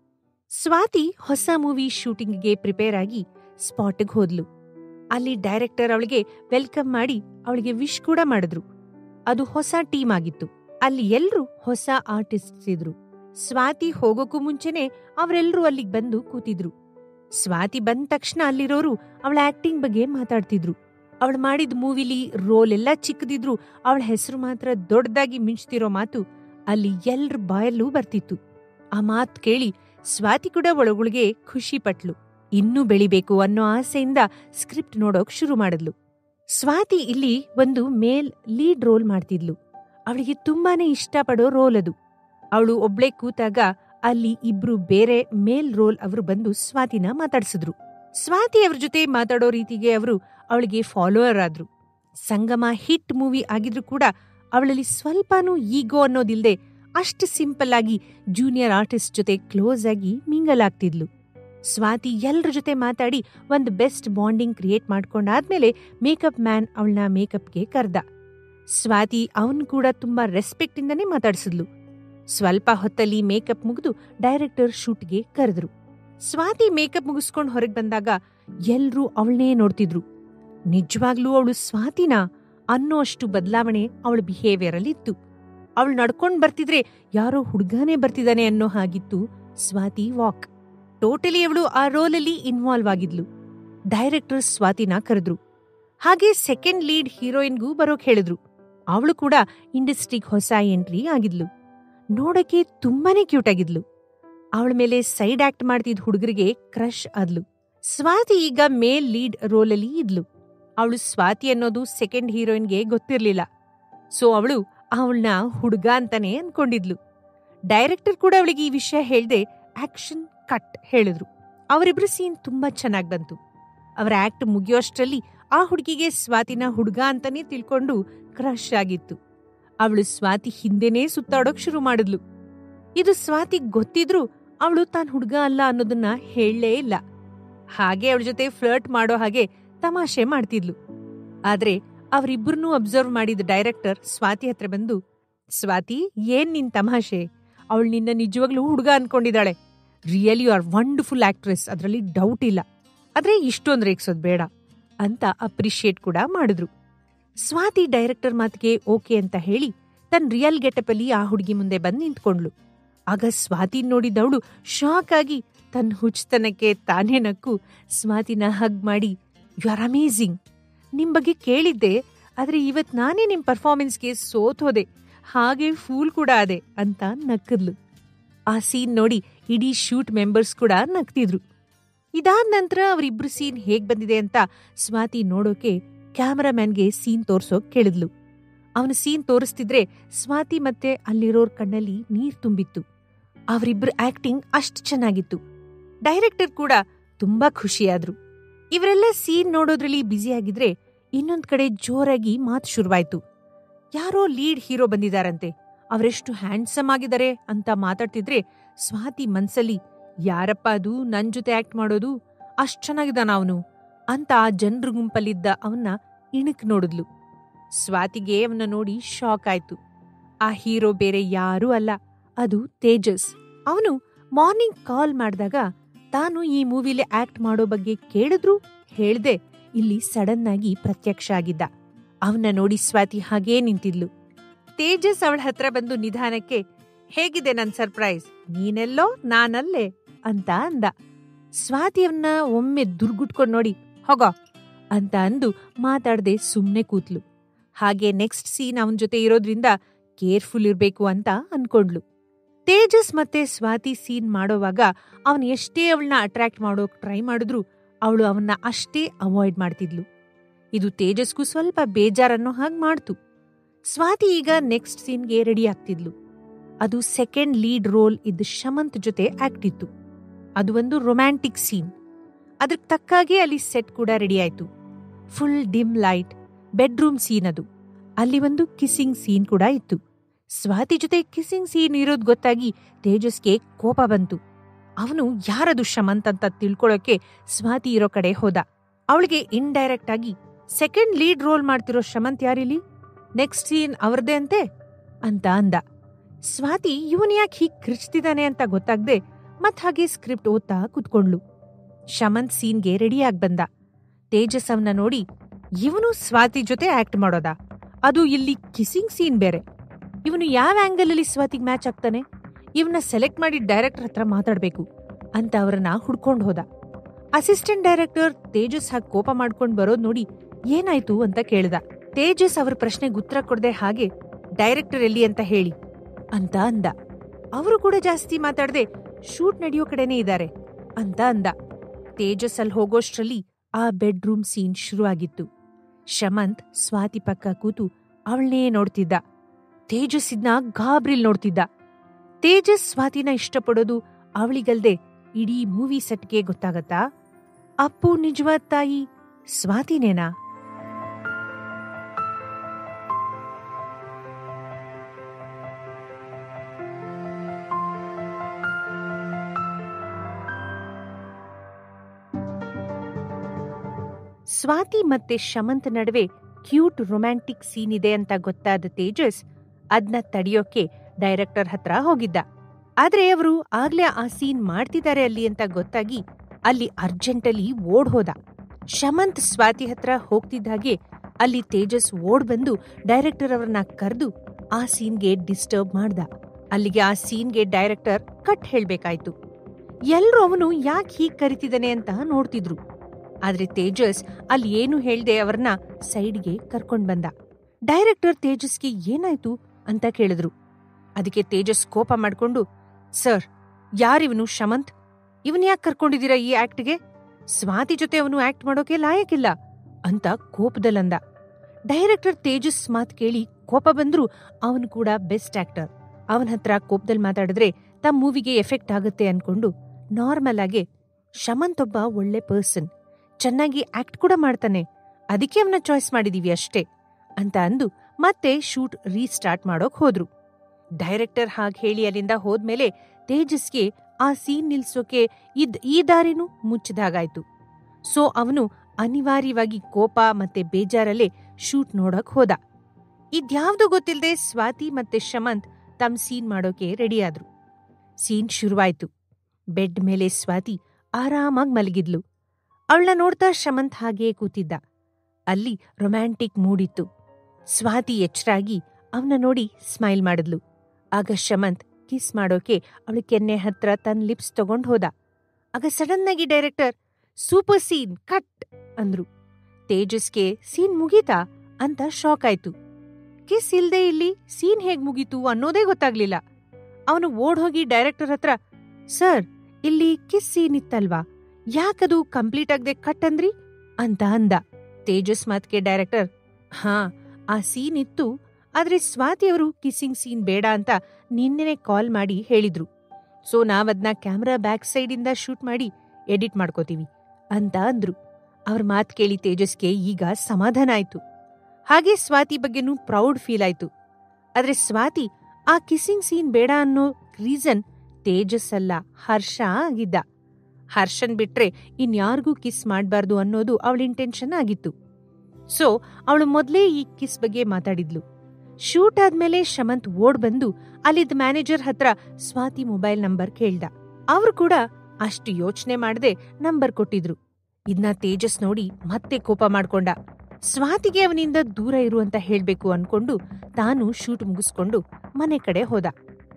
[SPEAKER 1] ಸ್ವಾತಿ ಹೊಸ ಮೂವಿ ಶೂಟಿಂಗ್ಗೆ ಪ್ರಿಪೇರ್ ಆಗಿ ಸ್ಪಾಟ್ಗೆ ಹೋದ್ಲು ಅಲ್ಲಿ ಡೈರೆಕ್ಟರ್ ಅವಳಿಗೆ ವೆಲ್ಕಮ್ ಮಾಡಿ ಅವಳಿಗೆ ವಿಶ್ ಕೂಡ ಮಾಡಿದ್ರು ಅದು ಹೊಸ ಟೀಮ್ ಆಗಿತ್ತು ಅಲ್ಲಿ ಎಲ್ರೂ ಹೊಸ ಆರ್ಟಿಸ್ಟ್ಸ್ ಇದ್ರು ಸ್ವಾತಿ ಹೋಗೋಕ್ಕೂ ಮುಂಚೆನೆ ಅವರೆಲ್ಲರೂ ಅಲ್ಲಿಗೆ ಬಂದು ಕೂತಿದ್ರು ಸ್ವಾತಿ ಬಂದ ತಕ್ಷಣ ಅಲ್ಲಿರೋರು ಅವಳ ಆಕ್ಟಿಂಗ್ ಬಗ್ಗೆ ಮಾತಾಡ್ತಿದ್ರು ಅವಳು ಮಾಡಿದ ಮೂವಿಲಿ ರೋಲ್ ಎಲ್ಲ ಚಿಕ್ಕದಿದ್ರು ಅವಳ ಹೆಸರು ಮಾತ್ರ ದೊಡ್ಡದಾಗಿ ಮಿಂಚ್ತಿರೋ ಮಾತು ಅಲ್ಲಿ ಎಲ್ರ ಬಾಯಲ್ಲೂ ಬರ್ತಿತ್ತು ಆ ಮಾತು ಕೇಳಿ ಸ್ವಾತಿ ಕೂಡ ಒಳಗೊಳಗೆ ಖುಷಿ ಪಟ್ಲು ಇನ್ನೂ ಬೆಳಿಬೇಕು ಅನ್ನೋ ಆಸೆಯಿಂದ ಸ್ಕ್ರಿಪ್ಟ್ ನೋಡೋಕ್ ಶುರು ಮಾಡಿದ್ಲು ಸ್ವಾತಿ ಇಲ್ಲಿ ಒಂದು ಮೇಲ್ ಲೀಡ್ ರೋಲ್ ಮಾಡ್ತಿದ್ಲು ಅವಳಿಗೆ ತುಂಬಾನೇ ಇಷ್ಟಪಡೋ ರೋಲ್ ಅದು ಅವಳು ಒಬ್ಳೆ ಕೂತಾಗ ಅಲ್ಲಿ ಇಬ್ರು ಬೇರೆ ಮೇಲ್ ರೋಲ್ ಅವರು ಬಂದು ಸ್ವಾತಿನ ಮಾತಾಡ್ಸಿದ್ರು ಸ್ವಾತಿ ಅವ್ರ ಜೊತೆ ಮಾತಾಡೋ ರೀತಿಗೆ ಅವರು ಅವಳಿಗೆ ಫಾಲೋವರ್ ಆದ್ರು ಸಂಗಮ ಹಿಟ್ ಮೂವಿ ಆಗಿದ್ರು ಕೂಡ ಅವಳಲ್ಲಿ ಸ್ವಲ್ಪನೂ ಈಗೋ ಅನ್ನೋದಿಲ್ದೆ ಅಷ್ಟು ಸಿಂಪಲ್ ಆಗಿ ಜೂನಿಯರ್ ಆರ್ಟಿಸ್ಟ್ ಜೊತೆ ಕ್ಲೋಸ್ ಆಗಿ ಮಿಂಗಲ್ ಆಗ್ತಿದ್ಲು ಸ್ವಾತಿ ಎಲ್ರ ಜೊತೆ ಮಾತಾಡಿ ಒಂದು ಬೆಸ್ಟ್ ಬಾಂಡಿಂಗ್ ಕ್ರಿಯೇಟ್ ಮಾಡ್ಕೊಂಡಾದ್ಮೇಲೆ ಮೇಕಪ್ ಮ್ಯಾನ್ ಅವಳನ್ನ ಮೇಕಪ್ಗೆ ಕರ್ದ ಸ್ವಾತಿ ಅವನ್ ಕೂಡ ತುಂಬಾ ರೆಸ್ಪೆಕ್ಟ್ ಇಂದನೇ ಮಾತಾಡ್ಸಿದ್ಲು ಸ್ವಲ್ಪ ಹೊತ್ತಲ್ಲಿ ಮೇಕಪ್ ಮುಗಿದು ಡೈರೆಕ್ಟರ್ ಶೂಟ್ಗೆ ಕರೆದ್ರು ಸ್ವಾತಿ ಮೇಕಪ್ ಮುಗಿಸ್ಕೊಂಡು ಹೊರಗೆ ಬಂದಾಗ ಎಲ್ರೂ ಅವಳನ್ನೇ ನೋಡ್ತಿದ್ರು ನಿಜವಾಗ್ಲೂ ಅವಳು ಸ್ವಾತಿನಾ ಅನ್ನೋ ಅಷ್ಟು ಬದಲಾವಣೆ ಅವಳ ಬಿಹೇವಿಯರ್ ಅಲ್ಲಿ ಇತ್ತು ಅವಳು ನಡ್ಕೊಂಡ್ ಬರ್ತಿದ್ರೆ ಯಾರೋ ಹುಡುಗನೇ ಬರ್ತಿದ್ದಾನೆ ಅನ್ನೋ ಹಾಗಿತ್ತು ಸ್ವಾತಿ ವಾಕ್ ಟೋಟಲಿ ಅವಳು ಆ ರೋಲಲ್ಲಿ ಇನ್ವಾಲ್ವ್ ಆಗಿದ್ಲು ಡೈರೆಕ್ಟರ್ ಸ್ವಾತಿನ ಕರೆದ್ರು ಹಾಗೆ ಸೆಕೆಂಡ್ ಲೀಡ್ ಹೀರೋಯಿನ್ಗೂ ಬರೋಕ್ ಹೇಳಿದ್ರು ಅವಳು ಕೂಡ ಇಂಡಸ್ಟ್ರಿಗೆ ಹೊಸ ಎಂಟ್ರಿ ಆಗಿದ್ಲು ನೋಡಕ್ಕೆ ತುಂಬಾನೇ ಕ್ಯೂಟ್ ಆಗಿದ್ಲು ಅವಳ ಮೇಲೆ ಸೈಡ್ ಆಕ್ಟ್ ಮಾಡ್ತಿದ್ ಹುಡುಗರಿಗೆ ಕ್ರಶ್ ಆದ್ಲು ಸ್ವಾತಿ ಈಗ ಮೇಲ್ ಲೀಡ್ ರೋಲಲ್ಲಿ ಇದ್ಲು ಅವಳು ಸ್ವಾತಿ ಅನ್ನೋದು ಸೆಕೆಂಡ್ ಹೀರೋಯಿನ್ಗೆ ಗೊತ್ತಿರ್ಲಿಲ್ಲ ಸೊ ಅವಳು ಅವಳನ್ನ ಹುಡುಗ ಅಂತಾನೆ ಅನ್ಕೊಂಡಿದ್ಲು ಡೈರೆಕ್ಟರ್ ಕೂಡ ಅವಳಿಗೆ ಈ ವಿಷಯ ಹೇಳ್ದೆ ಆಕ್ಷನ್ ಕಟ್ ಹೇಳಿದ್ರು ಅವರಿಬ್ರು ಸೀನ್ ತುಂಬಾ ಚೆನ್ನಾಗ್ ಬಂತು ಅವರ ಆಕ್ಟ್ ಮುಗಿಯೋಷ್ಟರಲ್ಲಿ ಆ ಹುಡುಗಿಗೆ ಸ್ವಾತಿನ ಹುಡುಗ ಅಂತಾನೆ ತಿಳ್ಕೊಂಡು ಕ್ರಶ್ ಆಗಿತ್ತು ಅವಳು ಸ್ವಾತಿ ಹಿಂದೆನೇ ಸುತ್ತಾಡೋಕ್ ಶುರು ಮಾಡಿದ್ಲು ಇದು ಸ್ವಾತಿ ಗೊತ್ತಿದ್ರು ಅವಳು ತಾನ್ ಹುಡುಗ ಅಲ್ಲ ಅನ್ನೋದನ್ನ ಹೇಳಲೇ ಇಲ್ಲ ಹಾಗೆ ಅವಳ ಜೊತೆ ಫ್ಲರ್ಟ್ ಮಾಡೋ ಹಾಗೆ ತಮಾಷೆ ಮಾಡ್ತಿದ್ಲು ಆದ್ರೆ ಅವರಿಬ್ಬರನ್ನೂ ಅಬ್ಸರ್ವ್ ಮಾಡಿದ ಡೈರೆಕ್ಟರ್ ಸ್ವಾತಿ ಹತ್ರ ಬಂದು ಸ್ವಾತಿ ಏನ್ ನಿನ್ ತಮಾಷೆ ಅವಳು ನಿನ್ನ ನಿಜವಾಗ್ಲೂ ಹುಡುಗ ಅನ್ಕೊಂಡಿದ್ದಾಳೆ really you are wonderful actress ಅದರಲ್ಲಿ ಡೌಟ್ ಇಲ್ಲ ಆದ್ರೆ ಇಷ್ಟೊಂದು ರೇಗ್ಸೋದ್ ಬೇಡ ಅಂತ ಅಪ್ರಿಶಿಯೇಟ್ ಕೂಡ ಮಾಡಿದ್ರು ಸ್ವಾತಿ ಡೈರೆಕ್ಟರ್ ಮಾತಿಗೆ ಓಕೆ ಅಂತ ಹೇಳಿ ತನ್ನ ರಿಯಲ್ ಗೆಟಪ್ ಅಲ್ಲಿ ಆ ಹುಡುಗಿ ಮುಂದೆ ಬಂದು ನಿಂತ್ಕೊಂಡ್ಲು ಆಗ ಸ್ವಾತಿ ನೋಡಿದವಳು ಶಾಕ್ ಆಗಿ ತನ್ನ ಹುಚ್ಚತನಕ್ಕೆ ತಾನೇ ನಕ್ಕು ಸ್ವಾತಿನ ಹಗ್ ಮಾಡಿ ಯು ಆರ್ ಅಮೇಝಿಂಗ್ ನಿಮ್ ಬಗ್ಗೆ ಕೇಳಿದ್ದೆ ಆದ್ರೆ ಇವತ್ ನಾನೇ ನಿಮ್ ಪರ್ಫಾರ್ಮೆನ್ಸ್ಗೆ ಸೋತ್ ಹೋದೆ ಹಾಗೆ ಫೂಲ್ ಕೂಡ ಆದೆ ಅಂತ ನಕ್ಕದ್ಲು ಆ ಸೀನ್ ನೋಡಿ ಇಡೀ ಶೂಟ್ ಮೆಂಬರ್ಸ್ ಕೂಡ ನಗ್ತಿದ್ರು ಇದಾದ ನಂತರ ಅವರಿಬ್ರು ಸೀನ್ ಹೇಗ್ ಬಂದಿದೆ ಅಂತ ಸ್ವಾತಿ ನೋಡೋಕೆ ಕ್ಯಾಮರಾಮ್ಯಾನ್ಗೆ ಸೀನ್ ತೋರ್ಸೋಕ್ ಕೇಳಿದ್ಲು ಅವನು ಸೀನ್ ತೋರಿಸ್ತಿದ್ರೆ ಸ್ವಾತಿ ಮತ್ತೆ ಅಲ್ಲಿರೋರ್ ಕಣ್ಣಲ್ಲಿ ನೀರ್ ತುಂಬಿತ್ತು ಅವರಿಬ್ರು ಆಕ್ಟಿಂಗ್ ಅಷ್ಟ್ ಚೆನ್ನಾಗಿತ್ತು ಡೈರೆಕ್ಟರ್ ಕೂಡ ತುಂಬಾ ಖುಷಿಯಾದ್ರು ಇವರೆಲ್ಲ ಸೀನ್ ನೋಡೋದ್ರಲ್ಲಿ ಬ್ಯುಸಿಯಾಗಿದ್ರೆ ಇನ್ನೊಂದ್ ಕಡೆ ಜೋರಾಗಿ ಮಾತು ಶುರುವಾಯ್ತು ಯಾರೋ ಲೀಡ್ ಹೀರೋ ಬಂದಿದಾರಂತೆ ಅವರೆಷ್ಟು ಹ್ಯಾಂಡ್ಸಮ್ ಆಗಿದ್ದಾರೆ ಅಂತ ಮಾತಾಡ್ತಿದ್ರೆ ಸ್ವಾತಿ ಮನ್ಸಲ್ಲಿ ಯಾರಪ್ಪ ಅದು ನನ್ ಜೊತೆ ಆಕ್ಟ್ ಮಾಡೋದು ಅಷ್ಟ್ ಚೆನ್ನಾಗಿದ್ದಾನ ಅವನು ಅಂತ ಆ ಜನರ ಗುಂಪಲ್ಲಿದ್ದ ಅವನ್ನ ಇಣಕ್ ನೋಡಿದ್ಲು ಸ್ವಾತಿಗೆ ಅವನ್ನ ನೋಡಿ ಶಾಕ್ ಆಯ್ತು ಆ ಹೀರೋ ಬೇರೆ ಯಾರೂ ಅಲ್ಲ ಅದು ತೇಜಸ್ ಅವನು ಮಾರ್ನಿಂಗ್ ಕಾಲ್ ಮಾಡಿದಾಗ ತಾನು ಈ ಮೂವಿಲಿ ಆಕ್ಟ್ ಮಾಡೋ ಬಗ್ಗೆ ಕೇಳಿದ್ರು ಹೇಳ್ದೆ ಇಲ್ಲಿ ಸಡನ್ ಆಗಿ ಪ್ರತ್ಯಕ್ಷ ಆಗಿದ್ದ ಅವನ್ನ ನೋಡಿ ಸ್ವಾತಿ ಹಾಗೇ ನಿಂತಿದ್ಲು ತೇಜಸ್ ಅವಳ ಹತ್ರ ಬಂದು ನಿಧಾನಕ್ಕೆ ಹೇಗಿದೆ ನನ್ ಸರ್ಪ್ರೈಸ್ ನೀನೆಲ್ಲೋ ನಾನಲ್ಲೇ ಅಂತ ಅಂದ ಸ್ವಾತಿ ಅವನ್ನ ಒಮ್ಮೆ ದುರ್ಗುಟ್ಕೊಂಡ್ ನೋಡಿ ಹೋಗೋ ಅಂತ ಅಂದು ಮಾತಾಡದೆ ಸುಮ್ನೆ ಕೂತ್ಲು ಹಾಗೆ ನೆಕ್ಸ್ಟ್ ಸೀನ್ ಅವನ ಜೊತೆ ಇರೋದ್ರಿಂದ ಕೇರ್ಫುಲ್ ಇರ್ಬೇಕು ಅಂತ ಅನ್ಕೊಂಡ್ಲು ತೇಜಸ್ ಮತ್ತೆ ಸ್ವಾತಿ ಸೀನ್ ಮಾಡೋವಾಗ ಅವನ್ ಎಷ್ಟೇ ಅವಳನ್ನ ಅಟ್ರಾಕ್ಟ್ ಮಾಡೋಕ್ ಟ್ರೈ ಮಾಡಿದ್ರು ಅವಳು ಅವನ್ನ ಅಷ್ಟೇ ಅವಾಯ್ಡ್ ಮಾಡ್ತಿದ್ಲು ಇದು ತೇಜಸ್ಗೂ ಸ್ವಲ್ಪ ಬೇಜಾರನ್ನೋ ಹಾಗೆ ಮಾಡ್ತು ಸ್ವಾತಿ ಈಗ ನೆಕ್ಸ್ಟ್ ಸೀನ್ಗೆ ರೆಡಿ ಆಗ್ತಿದ್ಲು ಅದು ಸೆಕೆಂಡ್ ಲೀಡ್ ರೋಲ್ ಇದ್ದ ಶಮಂತ್ ಜೊತೆ ಆಕ್ಟ್ ಇತ್ತು ಅದು ಒಂದು ರೊಮ್ಯಾಂಟಿಕ್ ಸೀನ್ ಅದಕ್ಕೆ ತಕ್ಕಾಗೆ ಅಲ್ಲಿ ಸೆಟ್ ಕೂಡ ರೆಡಿ ಆಯ್ತು full dim light bedroom scene ಅದು ಅಲ್ಲಿ ಒಂದು ಕಿಸ್ಸಿಂಗ್ ಸೀನ್ ಕೂಡ ಇತ್ತು ಸ್ವಾತಿ ಜೊತೆ ಕಿಸ್ಸಿಂಗ್ ಸೀನ್ ಇರೋದ್ ಗೊತ್ತಾಗಿ ತೇಜಸ್ಗೆ ಕೋಪ ಬಂತು ಅವನು ಯಾರದು ಶಮಂತ್ ಅಂತ ತಿಳ್ಕೊಳಕ್ಕೆ ಸ್ವಾತಿ ಇರೋ ಕಡೆ ಹೋದ ಅವಳಿಗೆ ಇಂಡೈರೆಕ್ಟ್ ಆಗಿ ಸೆಕೆಂಡ್ ಲೀಡ್ ರೋಲ್ ಮಾಡ್ತಿರೋ ಶಮಂತ್ ಯಾರಿಲಿ ನೆಕ್ಸ್ಟ್ ಸೀನ್ ಅವ್ರದೇ ಅಂತೆ ಅಂತ ಅಂದ ಸ್ವಾತಿ ಇವನ್ ಯಾಕೆ ಹೀಗ್ ಕಿರ್ಚ್ತಿದ್ದಾನೆ ಅಂತ ಗೊತ್ತಾಗ್ದೆ ಮತ್ ಹಾಗೆ ಸ್ಕ್ರಿಪ್ಟ್ ಓದ್ತಾ ಕುತ್ಕೊಂಡ್ಲು ಶಮಂತ್ ಸೀನ್ಗೆ ರೆಡಿಯಾಗಿ ಬಂದ ತೇಜಸ್ ಅವನ ನೋಡಿ ಇವನು ಸ್ವಾತಿ ಜೊತೆ ಆಕ್ಟ್ ಮಾಡೋದ ಅದು ಇಲ್ಲಿ ಕಿಸ್ಸಿಂಗ್ ಸೀನ್ ಬೇರೆ ಇವನು ಯಾವ ಆಂಗಲ್ ಅಲ್ಲಿ ಸ್ವಾತಿಗ್ ಮ್ಯಾಚ್ ಆಗ್ತಾನೆ ಇವನ್ನ ಸೆಲೆಕ್ಟ್ ಮಾಡಿ ಡೈರೆಕ್ಟರ್ ಹತ್ರ ಮಾತಾಡ್ಬೇಕು ಅಂತ ಅವರನ್ನ ಹುಡ್ಕೊಂಡ್ ಹೋದ ಅಸಿಸ್ಟೆಂಟ್ ಡೈರೆಕ್ಟರ್ ತೇಜಸ್ ಹಾಗೆ ಕೋಪ ಮಾಡ್ಕೊಂಡ್ ಬರೋದ್ ನೋಡಿ ಏನಾಯ್ತು ಅಂತ ಕೇಳ್ದ ತೇಜಸ್ ಅವ್ರ ಪ್ರಶ್ನೆಗೆ ಉತ್ತರ ಕೊಡದೆ ಹಾಗೆ ಡೈರೆಕ್ಟರ್ ಎಲ್ಲಿ ಅಂತ ಹೇಳಿ ಅಂತ ಅಂದ ಅವರು ಕೂಡ ಜಾಸ್ತಿ ಮಾತಾಡದೆ ಶೂಟ್ ನಡೆಯೋ ಕಡೆನೇ ಇದ್ದಾರೆ ಅಂತ ಅಂದ ತೇಜಸ್ ಅಲ್ಲಿ ಹೋಗೋಷ್ಟ್ರಲ್ಲಿ ಆ ಬೆಡ್ರೂಮ್ ಸೀನ್ ಶುರು ಆಗಿತ್ತು ಶಮಂತ್ ಸ್ವಾತಿ ಪಕ್ಕ ಕೂತು ಅವಳನ್ನೇ ನೋಡ್ತಿದ್ದ ತೇಜಸ್ ಇದ್ನ ಗಾಬ್ರಿಲ್ ನೋಡ್ತಿದ್ದ ತೇಜಸ್ ಸ್ವಾತಿನ ಇಷ್ಟಪಡೋದು ಅವಳಿಗಲ್ದೆ ಇಡೀ ಮೂವಿ ಸೆಟ್ಗೆ ಗೊತ್ತಾಗತ್ತಾ ಅಪ್ಪು ನಿಜವಾದ ತಾಯಿ ಸ್ವಾತಿನೇನಾ ಸ್ವಾತಿ ಮತ್ತೆ ಶಮಂತ್ ನಡುವೆ ಕ್ಯೂಟ್ ರೊಮ್ಯಾಂಟಿಕ್ ಸೀನ್ ಇದೆ ಅಂತ ಗೊತ್ತಾದ ತೇಜಸ್ ಅದ್ನ ತಡೆಯೋಕೆ ಡೈರೆಕ್ಟರ್ ಹತ್ರ ಹೋಗಿದ್ದ ಆದ್ರೆ ಅವರು ಆಗ್ಲೇ ಆ ಸೀನ್ ಮಾಡ್ತಿದ್ದಾರೆ ಅಲ್ಲಿ ಅಂತ ಗೊತ್ತಾಗಿ ಅಲ್ಲಿ ಅರ್ಜೆಂಟಲ್ಲಿ ಓಡ್ ಹೋದ ಶಮಂತ್ ಸ್ವಾತಿ ಹತ್ರ ಹೋಗ್ತಿದ್ದ ಹಾಗೆ ಅಲ್ಲಿ ತೇಜಸ್ ಓಡ್ ಬಂದು ಡೈರೆಕ್ಟರ್ ಅವರನ್ನ ಕರೆದು ಆ ಸೀನ್ಗೆ ಡಿಸ್ಟರ್ಬ್ ಮಾಡ್ದ ಅಲ್ಲಿಗೆ ಆ ಸೀನ್ಗೆ ಡೈರೆಕ್ಟರ್ ಕಟ್ ಹೇಳ್ಬೇಕಾಯ್ತು ಎಲ್ರೂ ಅವನು ಯಾಕೆ ಹೀಗ್ ಕರಿತಿದ್ದಾನೆ ಅಂತ ನೋಡ್ತಿದ್ರು ಆದ್ರೆ ತೇಜಸ್ ಅಲ್ಲಿ ಏನು ಹೇಳ್ದೆ ಅವ್ರನ್ನ ಸೈಡ್ಗೆ ಕರ್ಕೊಂಡ್ ಬಂದ ಡೈರೆಕ್ಟರ್ ತೇಜಸ್ಗೆ ಏನಾಯ್ತು ಅಂತ ಕೇಳಿದ್ರು ಅದಕ್ಕೆ ತೇಜಸ್ ಕೋಪ ಮಾಡ್ಕೊಂಡು ಸರ್ ಯಾರಿವನು ಶಮಂತ್ ಇವನ್ ಯಾಕೆ ಕರ್ಕೊಂಡಿದ್ದೀರಾ ಈ ಆಕ್ಟ್ಗೆ ಸ್ವಾತಿ ಜೊತೆ ಅವನು ಆಕ್ಟ್ ಮಾಡೋಕೆ ಲಾಯಕ್ಕಿಲ್ಲ ಅಂತ ಕೋಪದಲ್ಲಂದ ಡೈರೆಕ್ಟರ್ ತೇಜಸ್ ಮಾತ್ ಕೇಳಿ ಕೋಪ ಬಂದ್ರು ಅವನು ಕೂಡ ಬೆಸ್ಟ್ ಆಕ್ಟರ್ ಅವನ ಹತ್ರ ಕೋಪದಲ್ಲಿ ಮಾತಾಡಿದ್ರೆ ತಮ್ಮ ಮೂವಿಗೆ ಎಫೆಕ್ಟ್ ಆಗುತ್ತೆ ಅನ್ಕೊಂಡು ನಾರ್ಮಲ್ ಆಗಿ ಶಮಂತ್ ಒಬ್ಬ ಒಳ್ಳೆ ಪರ್ಸನ್ ಚೆನ್ನಾಗಿ ಆಕ್ಟ್ ಕೂಡ ಮಾಡ್ತಾನೆ ಅದಕ್ಕೆ ಅವನ ಚಾಯ್ಸ್ ಮಾಡಿದೀವಿ ಅಷ್ಟೇ ಅಂತ ಅಂದು ಮತ್ತೆ ಶೂಟ್ ರೀಸ್ಟಾರ್ಟ್ ಮಾಡೋಕ್ ಹೋದ್ರು ಡೈರೆಕ್ಟರ್ ಹಾಗೆ ಹೇಳಿ ಅಲ್ಲಿಂದ ಹೋದ್ಮೇಲೆ ತೇಜಸ್ಗೆ ಆ ಸೀನ್ ನಿಲ್ಸೋಕೆ ಇದ್ ಈ ದಾರಿನೂ ಮುಚ್ಚಿದಾಗಾಯ್ತು ಸೊ ಅವನು ಅನಿವಾರ್ಯವಾಗಿ ಕೋಪ ಮತ್ತೆ ಬೇಜಾರಲ್ಲೇ ಶೂಟ್ ನೋಡಕ್ ಹೋದ ಇದ್ಯಾವ್ದು ಗೊತ್ತಿಲ್ಲದೆ ಸ್ವಾತಿ ಮತ್ತೆ ಶಮಂತ್ ತಮ್ಮ ಸೀನ್ ಮಾಡೋಕೆ ರೆಡಿಯಾದ್ರು ಸೀನ್ ಶುರುವಾಯ್ತು ಬೆಡ್ ಮೇಲೆ ಸ್ವಾತಿ ಆರಾಮಾಗ್ ಮಲಗಿದ್ಲು ಅವಳನ್ನ ನೋಡ್ತಾ ಶಮಂತ್ ಹಾಗೇ ಕೂತಿದ್ದ ಅಲ್ಲಿ ರೊಮ್ಯಾಂಟಿಕ್ ಮೂಡಿತ್ತು ಸ್ವಾತಿ ಎಚ್ಚರಾಗಿ ಅವನ ನೋಡಿ ಸ್ಮೈಲ್ ಮಾಡಿದ್ಲು ಆಗ ಶಮಂತ್ ಕಿಸ್ ಮಾಡೋಕೆ ಅವಳ ಕೆನ್ನೆ ಹತ್ರ ತನ್ನ ಲಿಪ್ಸ್ ತಗೊಂಡ್ ಹೋದ ಆಗ ಸಡನ್ ಆಗಿ ಡೈರೆಕ್ಟರ್ ಸೂಪರ್ ಸೀನ್ ಕಟ್ ಅಂದ್ರು ತೇಜಸ್ಗೆ ಸೀನ್ ಮುಗೀತಾ ಅಂತ ಶಾಕ್ ಆಯ್ತು ಕಿಸ್ ಇಲ್ದೆ ಇಲ್ಲಿ ಸೀನ್ ಹೇಗ್ ಮುಗೀತು ಅನ್ನೋದೇ ಗೊತ್ತಾಗ್ಲಿಲ್ಲ ಅವನು ಓಡ್ ಹೋಗಿ ಡೈರೆಕ್ಟರ್ ಹತ್ರ ಸರ್ ಇಲ್ಲಿ ಕಿಸ್ ಸೀನ್ ಇತ್ತಲ್ವಾ ಯಾಕದು ಕಂಪ್ಲೀಟ್ ಆಗದೆ ಕಟ್ ಅಂದ್ರಿ ಅಂತ ಅಂದ ತೇಜಸ್ ಮಾತ್ಗೆ ಡೈರೆಕ್ಟರ್ ಹಾ ಆ ಸೀನ್ ಇತ್ತು ಆದ್ರೆ ಸ್ವಾತಿ ಅವರು ಕಿಸ್ಸಿಂಗ್ ಸೀನ್ ಬೇಡ ಅಂತ ನಿನ್ನೆನೆ ಕಾಲ್ ಮಾಡಿ ಹೇಳಿದ್ರು ಸೊ ನಾವದ್ನ ಕ್ಯಾಮ್ರಾ ಬ್ಯಾಕ್ ಸೈಡಿಂದ ಶೂಟ್ ಮಾಡಿ ಎಡಿಟ್ ಮಾಡ್ಕೋತೀವಿ ಅಂತ ಅಂದ್ರು ಅವ್ರ ಮಾತ್ ಕೇಳಿ ತೇಜಸ್ಗೆ ಈಗ ಸಮಾಧಾನ ಆಯ್ತು ಹಾಗೆ ಸ್ವಾತಿ ಬಗ್ಗೆನೂ ಪ್ರೌಡ್ ಫೀಲ್ ಆಯ್ತು ಆದ್ರೆ ಸ್ವಾತಿ ಆ ಕಿಸ್ಸಿಂಗ್ ಸೀನ್ ಬೇಡ ಅನ್ನೋ ರೀಸನ್ ತೇಜಸ್ ಅಲ್ಲ ಹರ್ಷ ಆಗಿದ್ದ ಹರ್ಷನ್ ಬಿಟ್ರೆ ಇನ್ಯಾರಿಗೂ ಕಿಸ್ ಮಾಡಬಾರ್ದು ಅನ್ನೋದು ಅವಳ ಇಂಟೆನ್ಷನ್ ಆಗಿತ್ತು ಸೊ ಅವಳು ಮೊದಲೇ ಈ ಕಿಸ್ ಬಗ್ಗೆ ಮಾತಾಡಿದ್ಲು ಶೂಟ್ ಆದ್ಮೇಲೆ ಶಮಂತ್ ಓಡ್ ಬಂದು ಅಲ್ಲಿದ್ದ ಮ್ಯಾನೇಜರ್ ಹತ್ರ ಸ್ವಾತಿ ಮೊಬೈಲ್ ನಂಬರ್ ಕೇಳ್ದ ಅವ್ರು ಕೂಡ ಅಷ್ಟು ಯೋಚನೆ ಮಾಡದೆ ನಂಬರ್ ಕೊಟ್ಟಿದ್ರು ಇದನ್ನ ತೇಜಸ್ ನೋಡಿ ಮತ್ತೆ ಕೋಪ ಮಾಡ್ಕೊಂಡ ಸ್ವಾತಿಗೆ ಅವನಿಂದ ದೂರ ಇರು ಅಂತ ಹೇಳ್ಬೇಕು ಅನ್ಕೊಂಡು ತಾನು ಶೂಟ್ ಮುಗಿಸ್ಕೊಂಡು ಮನೆ ಕಡೆ ಹೋದ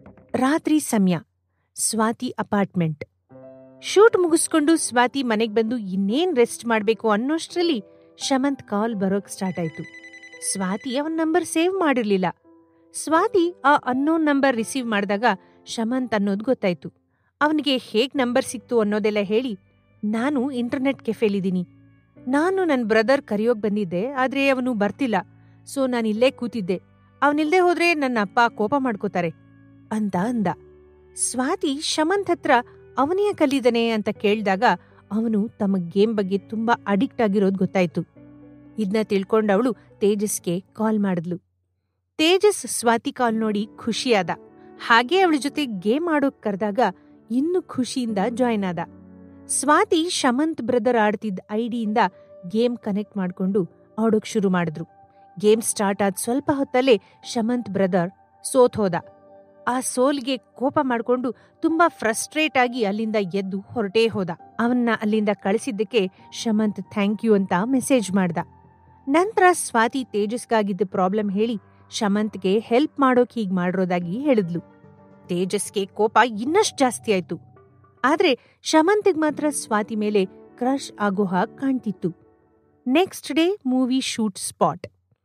[SPEAKER 1] ರಾತ್ರಿ ಸಮಯ ಸ್ವಾತಿ ಅಪಾರ್ಟ್ಮೆಂಟ್ ಶೂಟ್ ಮುಗಿಸ್ಕೊಂಡು ಸ್ವಾತಿ ಮನೆಗ್ ಬಂದು ಇನ್ನೇನ್ ರೆಸ್ಟ್ ಮಾಡ್ಬೇಕು ಅನ್ನೋಷ್ಟ್ರಲ್ಲಿ ಶಮಂತ್ ಕಾಲ್ ಬರೋಕ್ ಸ್ಟಾರ್ಟ್ ಆಯ್ತು ಸ್ವಾತಿ ಅವನ್ ನಂಬರ್ ಸೇವ್ ಮಾಡಿರ್ಲಿಲ್ಲ ಸ್ವಾತಿ ಆ ಅನ್ನೋನ್ ನಂಬರ್ ರಿಸೀವ್ ಮಾಡಿದಾಗ ಶಮಂತ್ ಅನ್ನೋದು ಗೊತ್ತಾಯ್ತು ಅವನಿಗೆ ಹೇಗ್ ನಂಬರ್ ಸಿಕ್ತು ಅನ್ನೋದೆಲ್ಲ ಹೇಳಿ ನಾನು ಇಂಟರ್ನೆಟ್ ಕೆಫೆಲಿದ್ದೀನಿ ನಾನು ನನ್ನ ಬ್ರದರ್ ಕರೆಯೋಕ್ ಬಂದಿದ್ದೆ ಆದ್ರೆ ಅವನು ಬರ್ತಿಲ್ಲ ಸೊ ನಾನು ಇಲ್ಲೇ ಕೂತಿದ್ದೆ ಅವನಿಲ್ದೆ ಹೋದ್ರೆ ನನ್ನ ಅಪ್ಪ ಕೋಪ ಮಾಡ್ಕೋತಾರೆ ಅಂತ ಅಂದ ಸ್ವಾತಿ ಶಮಂತ್ ಹತ್ರ ಅವನೇ ಕಲಿದನೆ ಅಂತ ಕೇಳ್ದಾಗ ಅವನು ತಮ್ಮ ಗೇಮ್ ಬಗ್ಗೆ ತುಂಬಾ ಅಡಿಕ್ಟ್ ಆಗಿರೋದು ಗೊತ್ತಾಯ್ತು ಇದನ್ನ ತಿಳ್ಕೊಂಡವಳು ತೇಜಸ್ಗೆ ಕಾಲ್ ಮಾಡಿದ್ಲು ತೇಜಸ್ ಸ್ವಾತಿ ಕಾಲ್ ನೋಡಿ ಖುಷಿಯಾದ ಹಾಗೆ ಅವಳ ಜೊತೆ ಗೇಮ್ ಆಡೋಕ್ ಕರೆದಾಗ ಇನ್ನು ಖುಷಿಯಿಂದ ಜಾಯ್ನ್ ಆದ ಸ್ವಾತಿ ಶಮಂತ್ ಬ್ರದರ್ ಆಡ್ತಿದ್ದ ಐಡಿಯಿಂದ ಗೇಮ್ ಕನೆಕ್ಟ್ ಮಾಡ್ಕೊಂಡು ಆಡೋಕ್ ಶುರು ಮಾಡಿದ್ರು ಗೇಮ್ ಸ್ಟಾರ್ಟ್ ಆದ ಸ್ವಲ್ಪ ಹೊತ್ತಲ್ಲೇ ಶಮಂತ್ ಬ್ರದರ್ ಸೋತ್ ಹೋದ ಆ ಸೋಲ್ಗೆ ಕೋಪ ಮಾಡ್ಕೊಂಡು ತುಂಬಾ ಫ್ರಸ್ಟ್ರೇಟ್ ಆಗಿ ಅಲ್ಲಿಂದ ಎದ್ದು ಹೊರಟೇ ಹೋದ ಅವನ್ನ ಅಲ್ಲಿಂದ ಕಳಿಸಿದ್ದಕ್ಕೆ ಶಮಂತ್ ಥ್ಯಾಂಕ್ ಯು ಅಂತ ಮೆಸೇಜ್ ಮಾಡ್ದ ನಂತರ ಸ್ವಾತಿ ತೇಜಸ್ಗಾಗಿದ್ದ ಪ್ರಾಬ್ಲಮ್ ಹೇಳಿ ಶಮಂತ್ಗೆ ಹೆಲ್ಪ್ ಮಾಡೋಕ್ ಹೀಗ್ ಮಾಡಿರೋದಾಗಿ ಹೇಳಿದ್ಲು ತೇಜಸ್ಗೆ ಕೋಪ ಇನ್ನಷ್ಟು ಜಾಸ್ತಿ ಆಯ್ತು ಆದ್ರೆ ಶಮಂತ್ಗ್ ಮಾತ್ರ ಸ್ವಾತಿ ಮೇಲೆ ಕ್ರಶ್ ಆಗೋ ಹಾಗ್ ಕಾಣ್ತಿತ್ತು next day movie shoot spot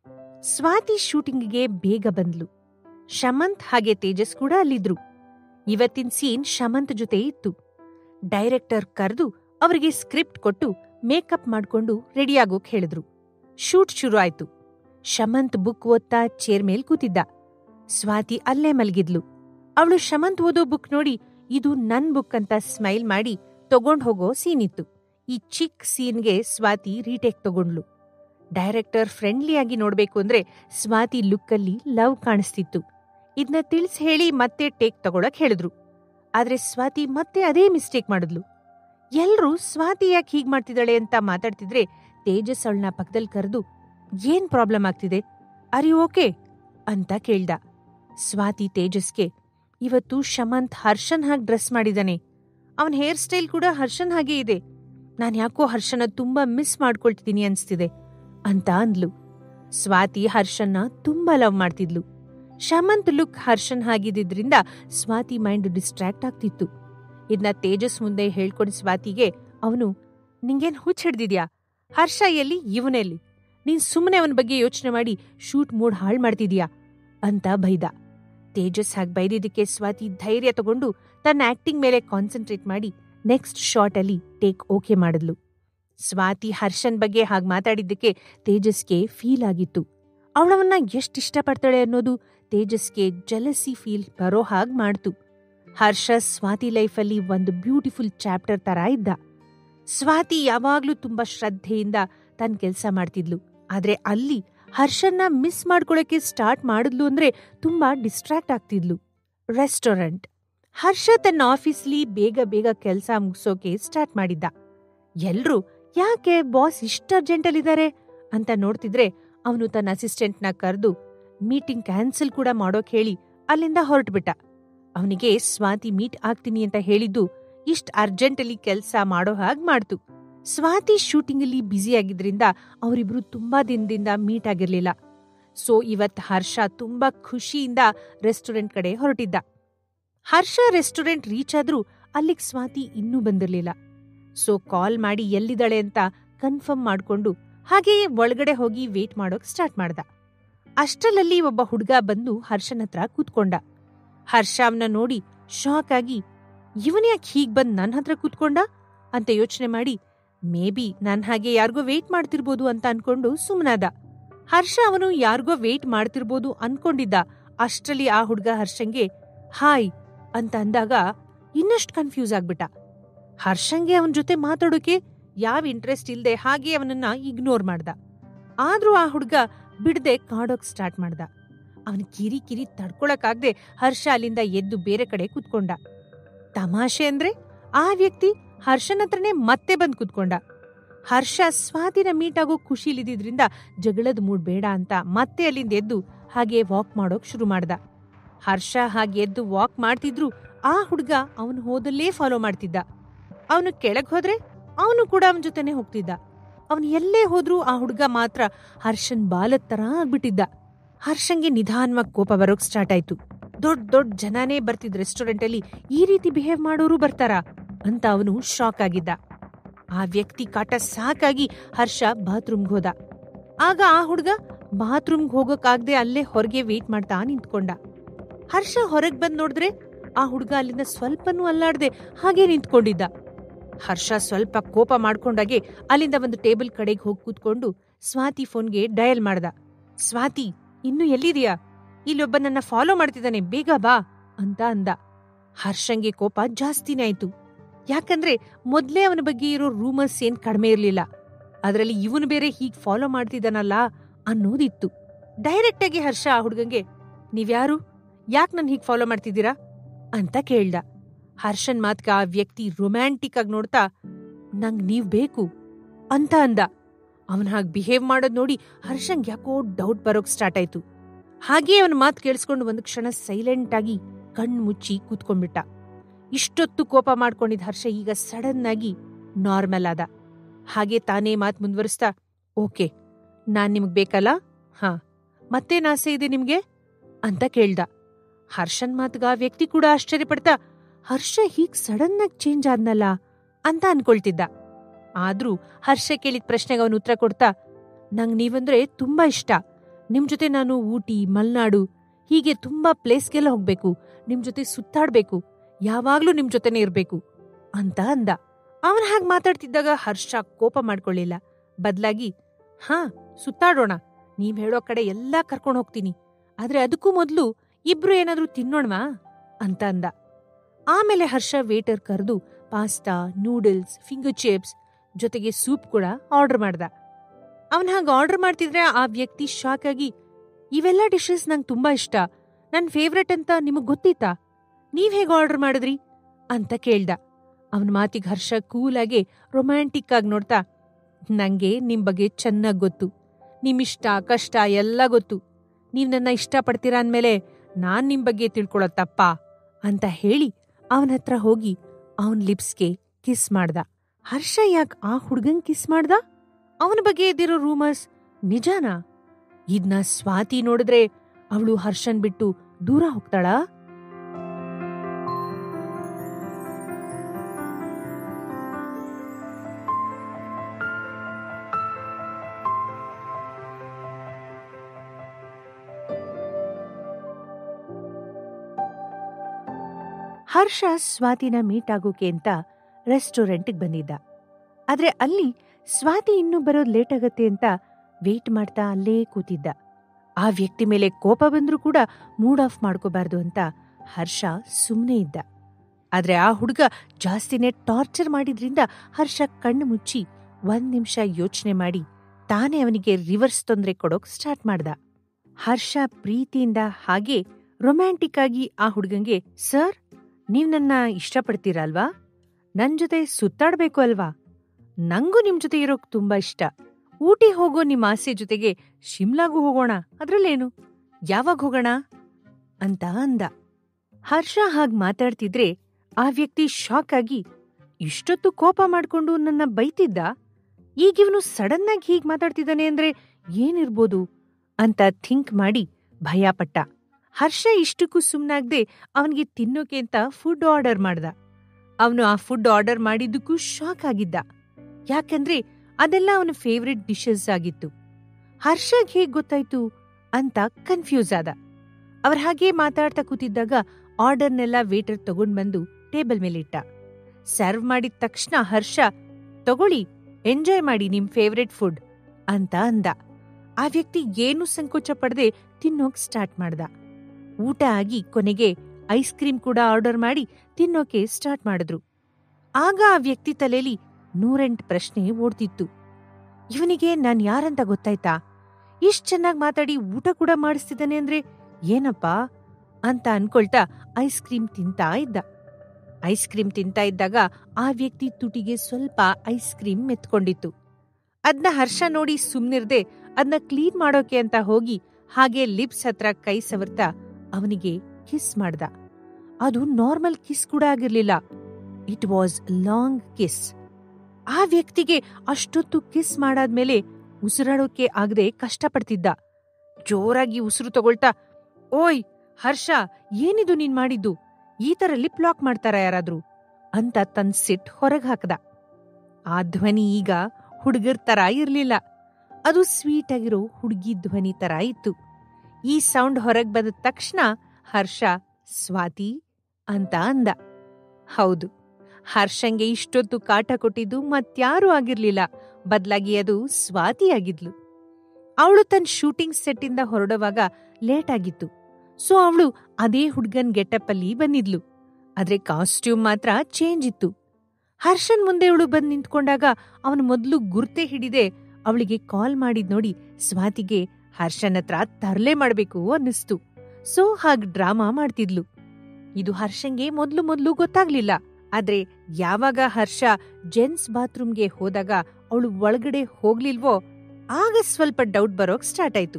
[SPEAKER 1] Swati ಶೂಟಿಂಗ್ಗೆ ಬೇಗ ಬಂದ್ಲು ಶಮಂತ್ ಹಾಗೆ ತೇಜಸ್ ಕೂಡ ಅಲ್ಲಿದ್ರು ಇವತ್ತಿನ ಸೀನ್ ಶಮಂತ್ ಜೊತೆ ಇತ್ತು ಡೈರೆಕ್ಟರ್ ಕರೆದು ಅವರಿಗೆ ಸ್ಕ್ರಿಪ್ಟ್ ಕೊಟ್ಟು ಮೇಕಪ್ ಮಾಡ್ಕೊಂಡು ರೆಡಿಯಾಗೋಕ್ ಹೇಳಿದ್ರು ಶೂಟ್ ಶುರು ಆಯ್ತು ಶಮಂತ್ ಬುಕ್ ಓದ್ತಾ ಚೇರ್ ಮೇಲ್ ಕೂತಿದ್ದ ಸ್ವಾತಿ ಅಲ್ಲೇ ಮಲಗಿದ್ಲು ಅವಳು ಶಮಂತ್ ಓದೋ ಬುಕ್ ನೋಡಿ ಇದು ನನ್ ಬುಕ್ ಅಂತ ಸ್ಮೈಲ್ ಮಾಡಿ ತಗೊಂಡ್ ಹೋಗೋ ಸೀನ್ ಇತ್ತು ಈ ಚಿಕ್ ಸೀನ್ಗೆ ಸ್ವಾತಿ ರೀಟೇಕ್ ತಗೊಂಡ್ಲು ಡೈರೆಕ್ಟರ್ ಫ್ರೆಂಡ್ಲಿಯಾಗಿ ನೋಡ್ಬೇಕು ಅಂದ್ರೆ ಸ್ವಾತಿ ಲುಕ್ಕಲ್ಲಿ ಲವ್ ಕಾಣಿಸ್ತಿತ್ತು ಇದನ್ನ ತಿಳ್ಸ್ ಹೇಳಿ ಮತ್ತೆ ಟೇಕ್ ತಗೊಳಕ್ ಹೇಳಿದ್ರು ಆದ್ರೆ ಸ್ವಾತಿ ಮತ್ತೆ ಅದೇ ಮಿಸ್ಟೇಕ್ ಮಾಡಿದ್ಲು ಎಲ್ರೂ ಸ್ವಾತಿ ಯಾಕೆ ಹೀಗ್ ಮಾಡ್ತಿದ್ದಾಳೆ ಅಂತ ಮಾತಾಡ್ತಿದ್ರೆ ತೇಜಸ್ ಅವಳನ್ನ ಪಕ್ಕದಲ್ಲಿ ಕರೆದು ಏನ್ ಪ್ರಾಬ್ಲಮ್ ಆಗ್ತಿದೆ ಅರಿ ಓಕೆ ಅಂತ ಕೇಳ್ದ ಸ್ವಾತಿ ತೇಜಸ್ಗೆ ಇವತ್ತು ಶಮಂತ್ ಹರ್ಷನ್ ಹಾಗೆ ಡ್ರೆಸ್ ಮಾಡಿದಾನೆ ಅವನ್ ಹೇರ್ ಸ್ಟೈಲ್ ಕೂಡ ಹರ್ಷನ್ ಹಾಗೆ ಇದೆ ನಾನ್ ಯಾಕೋ ಹರ್ಷನ ತುಂಬಾ ಮಿಸ್ ಮಾಡ್ಕೊಳ್ತಿದ್ದೀನಿ ಅನ್ಸ್ತಿದೆ ಅಂತ ಅಂದ್ಲು ಸ್ವಾತಿ ಹರ್ಷನ್ನ ತುಂಬಾ ಲವ್ ಮಾಡ್ತಿದ್ಲು ಶಮಂತ್ ಲುಕ್ ಹರ್ಷನ್ ಹಾಗಿದ್ದಿದ್ರಿಂದ ಸ್ವಾತಿ ಮೈಂಡ್ ಡಿಸ್ಟ್ರಾಕ್ಟ್ ಆಗ್ತಿತ್ತು ಇದನ್ನ ತೇಜಸ್ ಮುಂದೆ ಹೇಳ್ಕೊಂಡ್ ಸ್ವಾತಿಗೆ ಅವನು ನಿಂಗೇನ್ ಹುಚ್ಚ ಹಿಡ್ದಿದ್ಯಾ ಹರ್ಷ ಎಲ್ಲಿ ಇವನೆಲ್ಲಿ ನೀನ್ ಸುಮ್ಮನೆ ಅವನ ಬಗ್ಗೆ ಯೋಚನೆ ಮಾಡಿ ಶೂಟ್ ಮೂಡ್ ಹಾಳ್ ಮಾಡ್ತಿದ್ಯಾ ಅಂತ ಬೈದ ತೇಜಸ್ ಹಾಗೆ ಬೈದಿದ್ದಕ್ಕೆ ಸ್ವಾತಿ ಧೈರ್ಯ ತಗೊಂಡು ತನ್ನ ಆಕ್ಟಿಂಗ್ ಮೇಲೆ ಕಾನ್ಸಂಟ್ರೇಟ್ ಮಾಡಿ ನೆಕ್ಸ್ಟ್ ಶಾಟ್ ಅಲ್ಲಿ ಟೇಕ್ ಓಕೆ ಮಾಡಿದ್ಲು ಸ್ವಾತಿ ಹರ್ಷನ್ ಬಗ್ಗೆ ಹಾಗೆ ಮಾತಾಡಿದ್ದಕ್ಕೆ ತೇಜಸ್ಗೆ ಫೀಲ್ ಆಗಿತ್ತು ಅವಳವನ್ನ ಎಷ್ಟು ಇಷ್ಟಪಡ್ತಾಳೆ ಅನ್ನೋದು ತೇಜಸ್ಗೆ ಜಲಸಿ ಫೀಲ್ ಬರೋ ಹಾಗ್ ಮಾಡ್ತು ಹರ್ಷ ಸ್ವಾತಿ ಲೈಫಲ್ಲಿ ಒಂದು ಬ್ಯೂಟಿಫುಲ್ ಚಾಪ್ಟರ್ ತರ ಇದ್ದ ಸ್ವಾತಿ ಯಾವಾಗ್ಲೂ ತುಂಬಾ ಶ್ರದ್ಧೆಯಿಂದ ತನ್ನ ಕೆಲಸ ಮಾಡ್ತಿದ್ಲು ಆದ್ರೆ ಅಲ್ಲಿ ಹರ್ಷನ್ನ ಮಿಸ್ ಮಾಡ್ಕೊಳಕ್ಕೆ ಸ್ಟಾರ್ಟ್ ಮಾಡಿದ್ಲು ಅಂದ್ರೆ ತುಂಬಾ ಡಿಸ್ಟ್ರಾಕ್ಟ್ ಆಗ್ತಿದ್ಲು ರೆಸ್ಟೋರೆಂಟ್ ಹರ್ಷ ತನ್ನ ಆಫೀಸ್ಲಿ ಬೇಗ ಬೇಗ ಕೆಲಸ ಮುಗಿಸೋಕೆ ಸ್ಟಾರ್ಟ್ ಮಾಡಿದ್ದ ಎಲ್ರೂ ಯಾಕೆ ಬಾಸ್ ಇಷ್ಟ ಅರ್ಜೆಂಟಲ್ಲಿದ್ದಾರೆ ಅಂತ ನೋಡ್ತಿದ್ರೆ ಅವನು ತನ್ನ ಅಸಿಸ್ಟೆಂಟ್ನ ಕರೆದು ಮೀಟಿಂಗ್ ಕ್ಯಾನ್ಸಲ್ ಕೂಡ ಮಾಡೋಕ್ ಹೇಳಿ ಅಲ್ಲಿಂದ ಹೊರಟ್ಬಿಟ್ಟ ಅವನಿಗೆ ಸ್ವಾತಿ ಮೀಟ್ ಆಗ್ತೀನಿ ಅಂತ ಹೇಳಿದ್ದು ಇಷ್ಟ ಅರ್ಜೆಂಟಲ್ಲಿ ಕೆಲ್ಸ ಮಾಡೋ ಹಾಗ್ ಮಾಡ್ತು ಸ್ವಾತಿ ಶೂಟಿಂಗಲ್ಲಿ ಬ್ಯುಸಿ ಆಗಿದ್ರಿಂದ ಅವರಿಬ್ರು ತುಂಬಾ ದಿನದಿಂದ ಮೀಟ್ ಆಗಿರ್ಲಿಲ್ಲ ಸೊ ಇವತ್ ಹರ್ಷ ತುಂಬಾ ಖುಷಿಯಿಂದ ರೆಸ್ಟೋರೆಂಟ್ ಕಡೆ ಹೊರಟಿದ್ದ ಹರ್ಷ ರೆಸ್ಟೋರೆಂಟ್ ರೀಚ್ ಆದ್ರೂ ಅಲ್ಲಿಗ್ ಸ್ವಾತಿ ಇನ್ನೂ ಬಂದಿರ್ಲಿಲ್ಲ ಸೊ ಕಾಲ್ ಮಾಡಿ ಎಲ್ಲಿದ್ದಾಳೆ ಅಂತ ಕನ್ಫರ್ಮ್ ಮಾಡ್ಕೊಂಡು ಹಾಗೆಯೇ ಒಳಗಡೆ ಹೋಗಿ ವೇಟ್ ಮಾಡೋಕ್ ಸ್ಟಾರ್ಟ್ ಮಾಡ್ದ ಅಷ್ಟರಲ್ಲಿ ಒಬ್ಬ ಹುಡುಗ ಬಂದು ಹರ್ಷನ್ ಹತ್ರ ಕೂತ್ಕೊಂಡ ಹರ್ಷ ಅವನ ನೋಡಿ ಶಾಕ್ ಆಗಿ ಇವನ್ಯಾಕ್ ಹೀಗ್ ಬಂದ್ ನನ್ ಹತ್ರ ಕೂತ್ಕೊಂಡ ಅಂತ ಯೋಚನೆ ಮಾಡಿ ಮೇ ಬಿ ನನ್ ಹಾಗೆ ಯಾರಿಗೋ ವೇಟ್ ಮಾಡ್ತಿರ್ಬೋದು ಅಂತ ಅನ್ಕೊಂಡು ಸುಮ್ನಾದ ಹರ್ಷ ಅವನು ಯಾರಿಗೋ ವೇಟ್ ಮಾಡ್ತಿರ್ಬೋದು ಅನ್ಕೊಂಡಿದ್ದ ಅಷ್ಟರಲ್ಲಿ ಆ ಹುಡ್ಗ ಹರ್ಷಂಗೆ ಹಾಯ್ ಅಂತ ಅಂದಾಗ ಇನ್ನಷ್ಟು ಕನ್ಫ್ಯೂಸ್ ಆಗ್ಬಿಟ್ಟ ಹರ್ಷಂಗೆ ಅವನ ಜೊತೆ ಮಾತಾಡೋಕೆ ಯಾವ ಇಂಟ್ರೆಸ್ಟ್ ಇಲ್ದೆ ಹಾಗೆ ಅವನನ್ನ ಇಗ್ನೋರ್ ಮಾಡ್ದ ಆದ್ರೂ ಆ ಹುಡ್ಗ ಬಿಡದೆ ಕಾಡೋಕ್ ಸ್ಟಾರ್ಟ್ ಮಾಡ್ದ ಅವನ ಕಿರಿ ಕಿರಿ ತಡ್ಕೊಳಕ್ಕಾಗ್ದೆ ಹರ್ಷ ಅಲ್ಲಿಂದ ಎದ್ದು ಬೇರೆ ಕಡೆ ಕೂತ್ಕೊಂಡ ತಮಾಷೆ ಅಂದ್ರೆ ಆ ವ್ಯಕ್ತಿ ಹರ್ಷನ್ ಹತ್ರನೇ ಮತ್ತೆ ಬಂದ್ ಕೂತ್ಕೊಂಡ ಹರ್ಷ ಸ್ವಾತಿನ ಮೀಟ್ ಆಗೋ ಖುಷಿಲಿದ್ದಿದ್ರಿಂದ ಜಗಳದ ಮೂಡ್ ಬೇಡ ಅಂತ ಮತ್ತೆ ಅಲ್ಲಿಂದ ಎದ್ದು ಹಾಗೆ ವಾಕ್ ಮಾಡೋಕ್ ಶುರು ಮಾಡ್ದ ಹರ್ಷ ಹಾಗೆ ಎದ್ದು ವಾಕ್ ಮಾಡ್ತಿದ್ರು ಆ ಹುಡ್ಗ ಅವನು ಹೋದಲ್ಲೇ ಫಾಲೋ ಮಾಡ್ತಿದ್ದ ಅವನು ಕೆಳಗ್ ಹೋದ್ರೆ ಅವನು ಕೂಡ ಅವನ ಜೊತೆನೆ ಹೋಗ್ತಿದ್ದ ಅವನು ಎಲ್ಲೇ ಹೋದ್ರೂ ಆ ಹುಡ್ಗ ಮಾತ್ರ ಹರ್ಷನ್ ಬಾಲದ್ ತರ ಆಗ್ಬಿಟ್ಟಿದ್ದ ಹರ್ಷಂಗೆ ನಿಧಾನವಾಗಿ ಕೋಪ ಬರೋಕ್ ಸ್ಟಾರ್ಟ್ ಆಯ್ತು ದೊಡ್ಡ ದೊಡ್ಡ ಜನನೇ ಬರ್ತಿದ್ ರೆಸ್ಟೋರೆಂಟ್ ಅಲ್ಲಿ ಈ ರೀತಿ ಬಿಹೇವ್ ಮಾಡೋರು ಬರ್ತಾರಾ ಅಂತ ಅವನು ಶಾಕ್ ಆಗಿದ್ದ ಆ ವ್ಯಕ್ತಿ ಕಾಟ ಸಾಕಾಗಿ ಹರ್ಷ ಬಾತ್ರೂಮ್ಗೆ ಹೋದ ಆಗ ಆ ಹುಡ್ಗ ಬಾತ್ರೂಮ್ಗೆ ಹೋಗೋಕಾಗ್ದೆ ಅಲ್ಲೇ ಹೊರಗೆ ವೇಟ್ ಮಾಡ್ತಾ ನಿಂತ್ಕೊಂಡ ಹರ್ಷ ಹೊರಗ್ ಬಂದ್ ನೋಡಿದ್ರೆ ಆ ಹುಡ್ಗ ಅಲ್ಲಿಂದ ಸ್ವಲ್ಪನೂ ಅಲ್ಲಾಡ್ದೆ ಹಾಗೆ ನಿಂತ್ಕೊಂಡಿದ್ದ ಹರ್ಷ ಸ್ವಲ್ಪ ಕೋಪ ಮಾಡ್ಕೊಂಡಾಗೆ ಅಲ್ಲಿಂದ ಒಂದು ಟೇಬಲ್ ಕಡೆಗೆ ಹೋಗಿ ಕೂತ್ಕೊಂಡು ಸ್ವಾತಿ ಫೋನ್ಗೆ ಡಯಲ್ ಮಾಡ್ದ ಸ್ವಾತಿ ಇನ್ನು ಎಲ್ಲಿದೀಯಾ ಇಲ್ಲೊಬ್ಬ ನನ್ನ ಫಾಲೋ ಮಾಡ್ತಿದ್ದಾನೆ ಬೇಗ ಬಾ ಅಂತ ಅಂದ ಹರ್ಷಂಗೆ ಕೋಪ ಜಾಸ್ತಿನೇ ಆಯ್ತು ಯಾಕಂದ್ರೆ ಮೊದ್ಲೇ ಅವನ ಬಗ್ಗೆ ಇರೋ ರೂಮರ್ಸ್ ಏನ್ ಕಡಿಮೆ ಇರ್ಲಿಲ್ಲ ಅದರಲ್ಲಿ ಇವನು ಬೇರೆ ಹೀಗ್ ಫಾಲೋ ಮಾಡ್ತಿದ್ದಾನಲ್ಲ ಅನ್ನೋದಿತ್ತು ಡೈರೆಕ್ಟ್ ಆಗಿ ಹರ್ಷ ಆ ಹುಡ್ಗಂಗೆ ನೀವ್ಯಾರು ಯಾಕ್ ನನ್ ಹೀಗ್ ಫಾಲೋ ಮಾಡ್ತಿದ್ದೀರಾ ಅಂತ ಕೇಳ್ದ ಹರ್ಷನ್ ಮಾತ್ಗ ಆ ವ್ಯಕ್ತಿ ರೊಮ್ಯಾಂಟಿಕ್ ಆಗಿ ನೋಡ್ತಾ ನಂಗ್ ನೀವ್ ಬೇಕು ಅಂತ ಅಂದ ಅವನ್ ಹಾಗ್ ಬಿಹೇವ್ ಮಾಡೋದ್ ನೋಡಿ ಹರ್ಷಂಗ್ ಯಾಕೋ ಡೌಟ್ ಬರೋಕ್ ಸ್ಟಾರ್ಟ್ ಆಯ್ತು ಹಾಗೇ ಅವನ ಮಾತ್ ಕೇಳಿಸ್ಕೊಂಡು ಒಂದು ಕ್ಷಣ ಸೈಲೆಂಟ್ ಆಗಿ ಕಣ್ ಮುಚ್ಚಿ ಕೂತ್ಕೊಂಡ್ಬಿಟ್ಟ ಇಷ್ಟೊತ್ತು ಕೋಪ ಮಾಡ್ಕೊಂಡಿದ್ದ ಹರ್ಷ ಈಗ ಸಡನ್ ಆಗಿ ನಾರ್ಮಲ್ ಆದ ಹಾಗೆ ತಾನೇ ಮಾತ್ ಮುಂದುವರಿಸ್ತಾ ಓಕೆ ನಾನ್ ನಿಮ್ಗ್ ಬೇಕಲ್ಲ ಹಾ ಮತ್ತೇನ್ ಆಸೆ ಇದೆ ನಿಮ್ಗೆ ಅಂತ ಕೇಳ್ದ ಹರ್ಷನ್ ಮಾತ್ಗ ಆ ವ್ಯಕ್ತಿ ಕೂಡ ಆಶ್ಚರ್ಯಪಡ್ತಾ ಹರ್ಷ ಹೀಗ್ ಸಡನ್ ಆಗಿ ಚೇಂಜ್ ಆದ್ನಲ್ಲ ಅಂತ ಅನ್ಕೊಳ್ತಿದ್ದ ಆದ್ರೂ ಹರ್ಷ ಕೇಳಿದ ಪ್ರಶ್ನೆಗೆ ಅವನು ಉತ್ತರ ಕೊಡ್ತಾ ನಂಗ್ ನೀವಂದ್ರೆ ತುಂಬಾ ಇಷ್ಟ ನಿಮ್ ಜೊತೆ ನಾನು ಊಟಿ ಮಲ್ನಾಡು ಹೀಗೆ ತುಂಬಾ ಪ್ಲೇಸ್ಗೆಲ್ಲ ಹೋಗ್ಬೇಕು ನಿಮ್ ಜೊತೆ ಸುತ್ತಾಡ್ಬೇಕು ಯಾವಾಗ್ಲೂ ನಿಮ್ ಜೊತೆನೇ ಇರ್ಬೇಕು ಅಂತ ಅಂದ ಅವನ್ ಹಾಗ್ ಮಾತಾಡ್ತಿದ್ದಾಗ ಹರ್ಷ ಕೋಪ ಮಾಡ್ಕೊಳ್ಳಿಲ್ಲ ಬದ್ಲಾಗಿ ಹಾ ಸುತ್ತಾಡೋಣ ನೀವ್ ಹೇಳೋ ಕಡೆ ಎಲ್ಲಾ ಕರ್ಕೊಂಡ್ ಹೋಗ್ತೀನಿ ಆದ್ರೆ ಅದಕ್ಕೂ ಮೊದ್ಲು ಇಬ್ರು ಏನಾದ್ರೂ ತಿನ್ನೋಣವಾ ಅಂತ ಅಂದ ಆಮೇಲೆ ಹರ್ಷ ವೇಟರ್ ಕರೆದು ಪಾಸ್ತಾ ನೂಡಲ್ಸ್ ಫಿಂಗರ್ ಚಿಪ್ಸ್ ಜೊತೆಗೆ ಸೂಪ್ ಕೂಡ ಆರ್ಡರ್ ಮಾಡ್ದ ಅವನ್ ಹಾಗೆ ಆರ್ಡರ್ ಮಾಡ್ತಿದ್ರೆ ಆ ವ್ಯಕ್ತಿ ಶಾಕ್ ಆಗಿ ಇವೆಲ್ಲ ಡಿಶಸ್ ನಂಗೆ ತುಂಬಾ ಇಷ್ಟ ನನ್ ಫೇವ್ರೆಟ್ ಅಂತ ನಿಮಗ್ ಗೊತ್ತಿತ್ತಾ ನೀವ್ ಹೇಗೆ ಆರ್ಡರ್ ಮಾಡಿದ್ರಿ ಅಂತ ಕೇಳ್ದ ಅವನ ಮಾತಿಗೆ ಹರ್ಷ ಕೂಲಾಗೆ ರೊಮ್ಯಾಂಟಿಕ್ ಆಗಿ ನೋಡ್ತಾ ನಂಗೆ ನಿಮ್ ಬಗ್ಗೆ ಚೆನ್ನಾಗ್ ಗೊತ್ತು ನಿಮ್ಮಿಷ್ಟ ಕಷ್ಟ ಎಲ್ಲ ಗೊತ್ತು ನೀವ್ ನನ್ನ ಇಷ್ಟಪಡ್ತೀರಾ ಅಂದ್ಮೇಲೆ ನಾನ್ ನಿಮ್ ಬಗ್ಗೆ ತಿಳ್ಕೊಳ್ಳೋದ್ ತಪ್ಪಾ ಅಂತ ಹೇಳಿ ಅವನ ಹತ್ರ ಹೋಗಿ ಅವನ್ ಲಿಪ್ಸ್ಗೆ ಕಿಸ್ ಮಾಡ್ದ ಹರ್ಷ ಯಾಕ್ ಆ ಹುಡ್ಗಂಗ್ ಕಿಸ್ ಮಾಡ್ದ ಅವನ ಬಗ್ಗೆ ಇದ್ದಿರೋ ರೂಮರ್ಸ್ ನಿಜಾನಾ ಇದ್ನ ಸ್ವಾತಿ ನೋಡಿದ್ರೆ ಅವಳು ಹರ್ಷನ್ ಬಿಟ್ಟು ದೂರ ಹೋಗ್ತಾಳಾ ಹರ್ಷ ಸ್ವಾತಿನ ಮೀಟ್ ಆಗೋಕೆ ಅಂತ ರೆಸ್ಟೋರೆಂಟ್ಗೆ ಬಂದಿದ್ದ ಆದ್ರೆ ಅಲ್ಲಿ ಸ್ವಾತಿ ಇನ್ನೂ ಬರೋದ್ ಲೇಟ್ ಆಗತ್ತೆ ಅಂತ ವೇಟ್ ಮಾಡ್ತಾ ಅಲ್ಲೇ ಕೂತಿದ್ದ ಆ ವ್ಯಕ್ತಿ ಮೇಲೆ ಕೋಪ ಬಂದ್ರೂ ಕೂಡ ಮೂಡ್ ಆಫ್ ಮಾಡ್ಕೋಬಾರ್ದು ಅಂತ ಹರ್ಷ ಸುಮ್ಮನೆ ಇದ್ದ ಆದ್ರೆ ಆ ಹುಡುಗ ಜಾಸ್ತಿನೇ ಟಾರ್ಚರ್ ಮಾಡಿದ್ರಿಂದ ಹರ್ಷ ಕಣ್ಣು ಮುಚ್ಚಿ ಒಂದ್ ನಿಮಿಷ ಯೋಚನೆ ಮಾಡಿ ತಾನೇ ಅವನಿಗೆ ರಿವರ್ಸ್ ತೊಂದರೆ ಕೊಡೋಕ್ ಸ್ಟಾರ್ಟ್ ಮಾಡ್ದ ಹರ್ಷ ಪ್ರೀತಿಯಿಂದ ಹಾಗೆ ರೊಮ್ಯಾಂಟಿಕ್ ಆಗಿ ಆ ಹುಡುಗಂಗೆ ಸರ್ ನೀವ್ ನನ್ನ ಇಷ್ಟಪಡ್ತೀರಲ್ವಾ ನನ್ ಜೊತೆ ಸುತ್ತಾಡ್ಬೇಕು ಅಲ್ವಾ ನಂಗೂ ನಿಮ್ ಜೊತೆ ಇರೋಕ್ ತುಂಬಾ ಇಷ್ಟ ಊಟಿ ಹೋಗೋ ನಿಮ್ ಆಸೆ ಜೊತೆಗೆ ಶಿಮ್ಲಾಗೂ ಹೋಗೋಣ ಅದ್ರಲ್ಲೇನು ಯಾವಾಗ ಹೋಗೋಣ ಅಂತ ಅಂದ ಹರ್ಷ ಹಾಗ್ ಮಾತಾಡ್ತಿದ್ರೆ ಆ ವ್ಯಕ್ತಿ ಶಾಕ್ ಆಗಿ ಇಷ್ಟೊತ್ತು ಕೋಪ ಮಾಡ್ಕೊಂಡು ನನ್ನ ಬೈತಿದ್ದ ಈಗಿವನು ಸಡನ್ ಆಗಿ ಹೀಗ್ ಮಾತಾಡ್ತಿದ್ದಾನೆ ಅಂದ್ರೆ ಏನಿರ್ಬೋದು ಅಂತ ಥಿಂಕ್ ಮಾಡಿ ಭಯಪಟ್ಟ ಹರ್ಷ ಇಷ್ಟಕ್ಕೂ ಸುಮ್ನಾಗ್ದೆ ಅವನಿಗೆ ತಿನ್ನೋಕೆ ಅಂತ ಫುಡ್ ಆರ್ಡರ್ ಮಾಡ್ದ ಅವನು ಆ ಫುಡ್ ಆರ್ಡರ್ ಮಾಡಿದ್ದಕ್ಕೂ ಶಾಕ್ ಆಗಿದ್ದ ಯಾಕಂದ್ರೆ ಅದೆಲ್ಲ ಅವನ ಫೇವ್ರೆಟ್ ಡಿಶಸ್ ಆಗಿತ್ತು ಹರ್ಷಗ್ ಹೇಗ್ ಗೊತ್ತಾಯ್ತು ಅಂತ ಕನ್ಫ್ಯೂಸ್ ಆದ ಅವ್ರ ಹಾಗೆ ಮಾತಾಡ್ತಾ ಕೂತಿದ್ದಾಗ ಆರ್ಡರ್ನೆಲ್ಲ ವೇಟರ್ ತಗೊಂಡ್ ಬಂದು ಟೇಬಲ್ ಮೇಲಿಟ್ಟ ಸರ್ವ್ ಮಾಡಿದ ತಕ್ಷಣ ಹರ್ಷ ತಗೊಳ್ಳಿ ಎಂಜಾಯ್ ಮಾಡಿ ನಿಮ್ ಫೇವ್ರೆಟ್ ಫುಡ್ ಅಂತ ಅಂದ ಆ ವ್ಯಕ್ತಿ ಏನೂ ಸಂಕೋಚ ಪಡದೆ ತಿನ್ನೋಕ್ ಸ್ಟಾರ್ಟ್ ಮಾಡ್ದ ಊಟ ಆಗಿ ಕೊನೆಗೆ ಐಸ್ ಕ್ರೀಮ್ ಕೂಡ ಆರ್ಡರ್ ಮಾಡಿ ತಿನ್ನೋಕೆ ಸ್ಟಾರ್ಟ್ ಮಾಡಿದ್ರು ಆಗ ಆ ವ್ಯಕ್ತಿ ತಲೆಯಲ್ಲಿ ನೂರೆಂಟು ಪ್ರಶ್ನೆ ಓಡ್ತಿತ್ತು ಇವನಿಗೆ ನಾನ್ ಯಾರಂತ ಗೊತ್ತಾಯ್ತಾ ಇಷ್ಟ್ ಚೆನ್ನಾಗಿ ಮಾತಾಡಿ ಊಟ ಕೂಡ ಮಾಡಿಸ್ತಿದ್ದಾನೆ ಅಂದ್ರೆ ಏನಪ್ಪಾ ಅಂತ ಅನ್ಕೊಳ್ತಾ ಐಸ್ ಕ್ರೀಮ್ ತಿಂತಾ ಇದ್ದ ಐಸ್ ಕ್ರೀಮ್ ತಿಂತಾ ಇದ್ದಾಗ ಆ ವ್ಯಕ್ತಿ ತುಟಿಗೆ ಸ್ವಲ್ಪ ಐಸ್ ಕ್ರೀಮ್ ಮೆತ್ಕೊಂಡಿತ್ತು ಅದ್ನ ಹರ್ಷ ನೋಡಿ ಸುಮ್ನಿರ್ದೆ ಅದನ್ನ ಕ್ಲೀನ್ ಮಾಡೋಕೆ ಅಂತ ಹೋಗಿ ಹಾಗೆ ಲಿಪ್ಸ್ ಹತ್ರ ಕೈ ಸವರ್ತಾ ಅವನಿಗೆ ಕಿಸ್ ಮಾಡ್ದ ಅದು ನಾರ್ಮಲ್ ಕಿಸ್ ಕೂಡ ಆಗಿರ್ಲಿಲ್ಲ ಇಟ್ ವಾಸ್ ಲಾಂಗ್ ಕಿಸ್ ಆ ವ್ಯಕ್ತಿಗೆ ಅಷ್ಟೊತ್ತು ಕಿಸ್ ಮಾಡಾದ್ಮೇಲೆ ಉಸಿರಾಡೋಕೆ ಆಗದೆ ಕಷ್ಟಪಡ್ತಿದ್ದ ಜೋರಾಗಿ ಉಸಿರು ತಗೊಳ್ತಾ ಓಯ್ ಹರ್ಷ ಏನಿದು ನೀನ್ ಮಾಡಿದ್ದು ಈ ತರ ಲಿಪ್ ಲಾಕ್ ಮಾಡ್ತಾರ ಯಾರಾದ್ರೂ ಅಂತ ತನ್ ಸಿಟ್ ಹೊರಗ್ ಹಾಕದ ಆ ಧ್ವನಿ ಈಗ ಹುಡುಗರ್ ತರ ಇರ್ಲಿಲ್ಲ ಅದು ಸ್ವೀಟ್ ಆಗಿರೋ ಹುಡುಗಿ ಧ್ವನಿ ತರ ಇತ್ತು ಈ ಸೌಂಡ್ ಹೊರಗ್ ಬಂದ ತಕ್ಷಣ ಹರ್ಷ ಸ್ವಾತಿ ಅಂತ ಅಂದ ಹೌದು ಹರ್ಷಂಗೆ ಇಷ್ಟೊತ್ತು ಕಾಟ ಕೊಟ್ಟಿದ್ದು ಮತ್ಯಾರೂ ಆಗಿರ್ಲಿಲ್ಲ ಬದ್ಲಾಗಿ ಅದು ಸ್ವಾತಿ ಆಗಿದ್ಲು ಅವಳು ತನ್ನ ಶೂಟಿಂಗ್ ಸೆಟ್ಟಿಂದ ಹೊರಡುವಾಗ ಲೇಟ್ ಆಗಿತ್ತು ಸೊ ಅವಳು ಅದೇ ಹುಡ್ಗನ್ ಗೆಟಪ್ ಅಲ್ಲಿ ಬಂದಿದ್ಲು ಆದ್ರೆ ಕಾಸ್ಟ್ಯೂಮ್ ಮಾತ್ರ ಚೇಂಜ್ ಇತ್ತು ಹರ್ಷನ್ ಮುಂದೆ ಅವಳು ಬಂದ್ ನಿಂತ್ಕೊಂಡಾಗ ಅವನು ಮೊದ್ಲು ಗುರ್ತೆ ಹಿಡಿದೆ ಅವಳಿಗೆ ಕಾಲ್ ಮಾಡಿದ್ ನೋಡಿ ಸ್ವಾತಿಗೆ ಹರ್ಷನ್ ಹತ್ರ ತರ್ಲೆ ಮಾಡ್ಬೇಕು ಅನ್ನಿಸ್ತು ಸೊ ಹಾಗ್ ಡ್ರಾಮಾ ಮಾಡ್ತಿದ್ಲು ಇದು ಹರ್ಷಂಗೆ ಮೊದ್ಲು ಮೊದ್ಲು ಗೊತ್ತಾಗ್ಲಿಲ್ಲ ಆದ್ರೆ ಯಾವಾಗ ಹರ್ಷ ಜೆನ್ಸ್ ಬಾತ್ರೂಮ್ಗೆ ಹೋದಾಗ ಅವಳು ಒಳಗಡೆ ಹೋಗ್ಲಿಲ್ವೋ ಆಗ ಸ್ವಲ್ಪ ಡೌಟ್ ಬರೋಕ್ ಸ್ಟಾರ್ಟ್ ಆಯ್ತು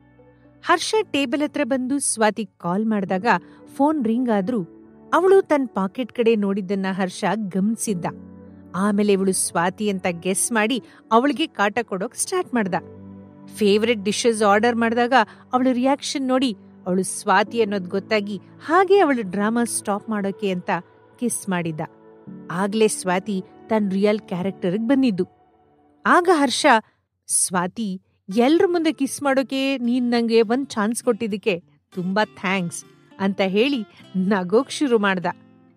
[SPEAKER 1] ಹರ್ಷ ಟೇಬಲ್ ಹತ್ರ ಬಂದು ಸ್ವಾತಿ ಕಾಲ್ ಮಾಡಿದಾಗ ಫೋನ್ ರಿಂಗ್ ಆದ್ರೂ ಅವಳು ತನ್ನ ಪಾಕೆಟ್ ಕಡೆ ನೋಡಿದ್ದನ್ನ ಹರ್ಷ ಗಮನಿಸಿದ್ದ ಆಮೇಲೆ ಇವಳು ಸ್ವಾತಿ ಅಂತ ಗೆಸ್ ಮಾಡಿ ಅವಳಿಗೆ ಕಾಟ ಕೊಡೋಕ್ ಸ್ಟಾರ್ಟ್ ಮಾಡ್ದ ಫೇವ್ರೆಟ್ ಡಿಶಸ್ ಆರ್ಡರ್ ಮಾಡಿದಾಗ ಅವಳ ರಿಯಾಕ್ಷನ್ ನೋಡಿ ಅವಳು ಸ್ವಾತಿ ಅನ್ನೋದು ಗೊತ್ತಾಗಿ ಹಾಗೆ ಅವಳು ಡ್ರಾಮಾ ಸ್ಟಾಪ್ ಮಾಡೋಕೆ ಅಂತ ಕಿಸ್ ಮಾಡಿದ್ದ ಆಗ್ಲೇ ಸ್ವಾತಿ ತನ್ನ ರಿಯಲ್ ಕ್ಯಾರೆಕ್ಟರ್ಗೆ ಬಂದಿದ್ದು ಆಗ ಹರ್ಷ ಸ್ವಾತಿ ಎಲ್ರ ಮುಂದೆ ಕಿಸ್ ಮಾಡೋಕೆ ನೀನ್ ನಂಗೆ ಒಂದ್ ಚಾನ್ಸ್ ಕೊಟ್ಟಿದ್ದಕ್ಕೆ ತುಂಬಾ ಥ್ಯಾಂಕ್ಸ್ ಅಂತ ಹೇಳಿ ನಗೋಕ್ ಶುರು ಮಾಡ್ದ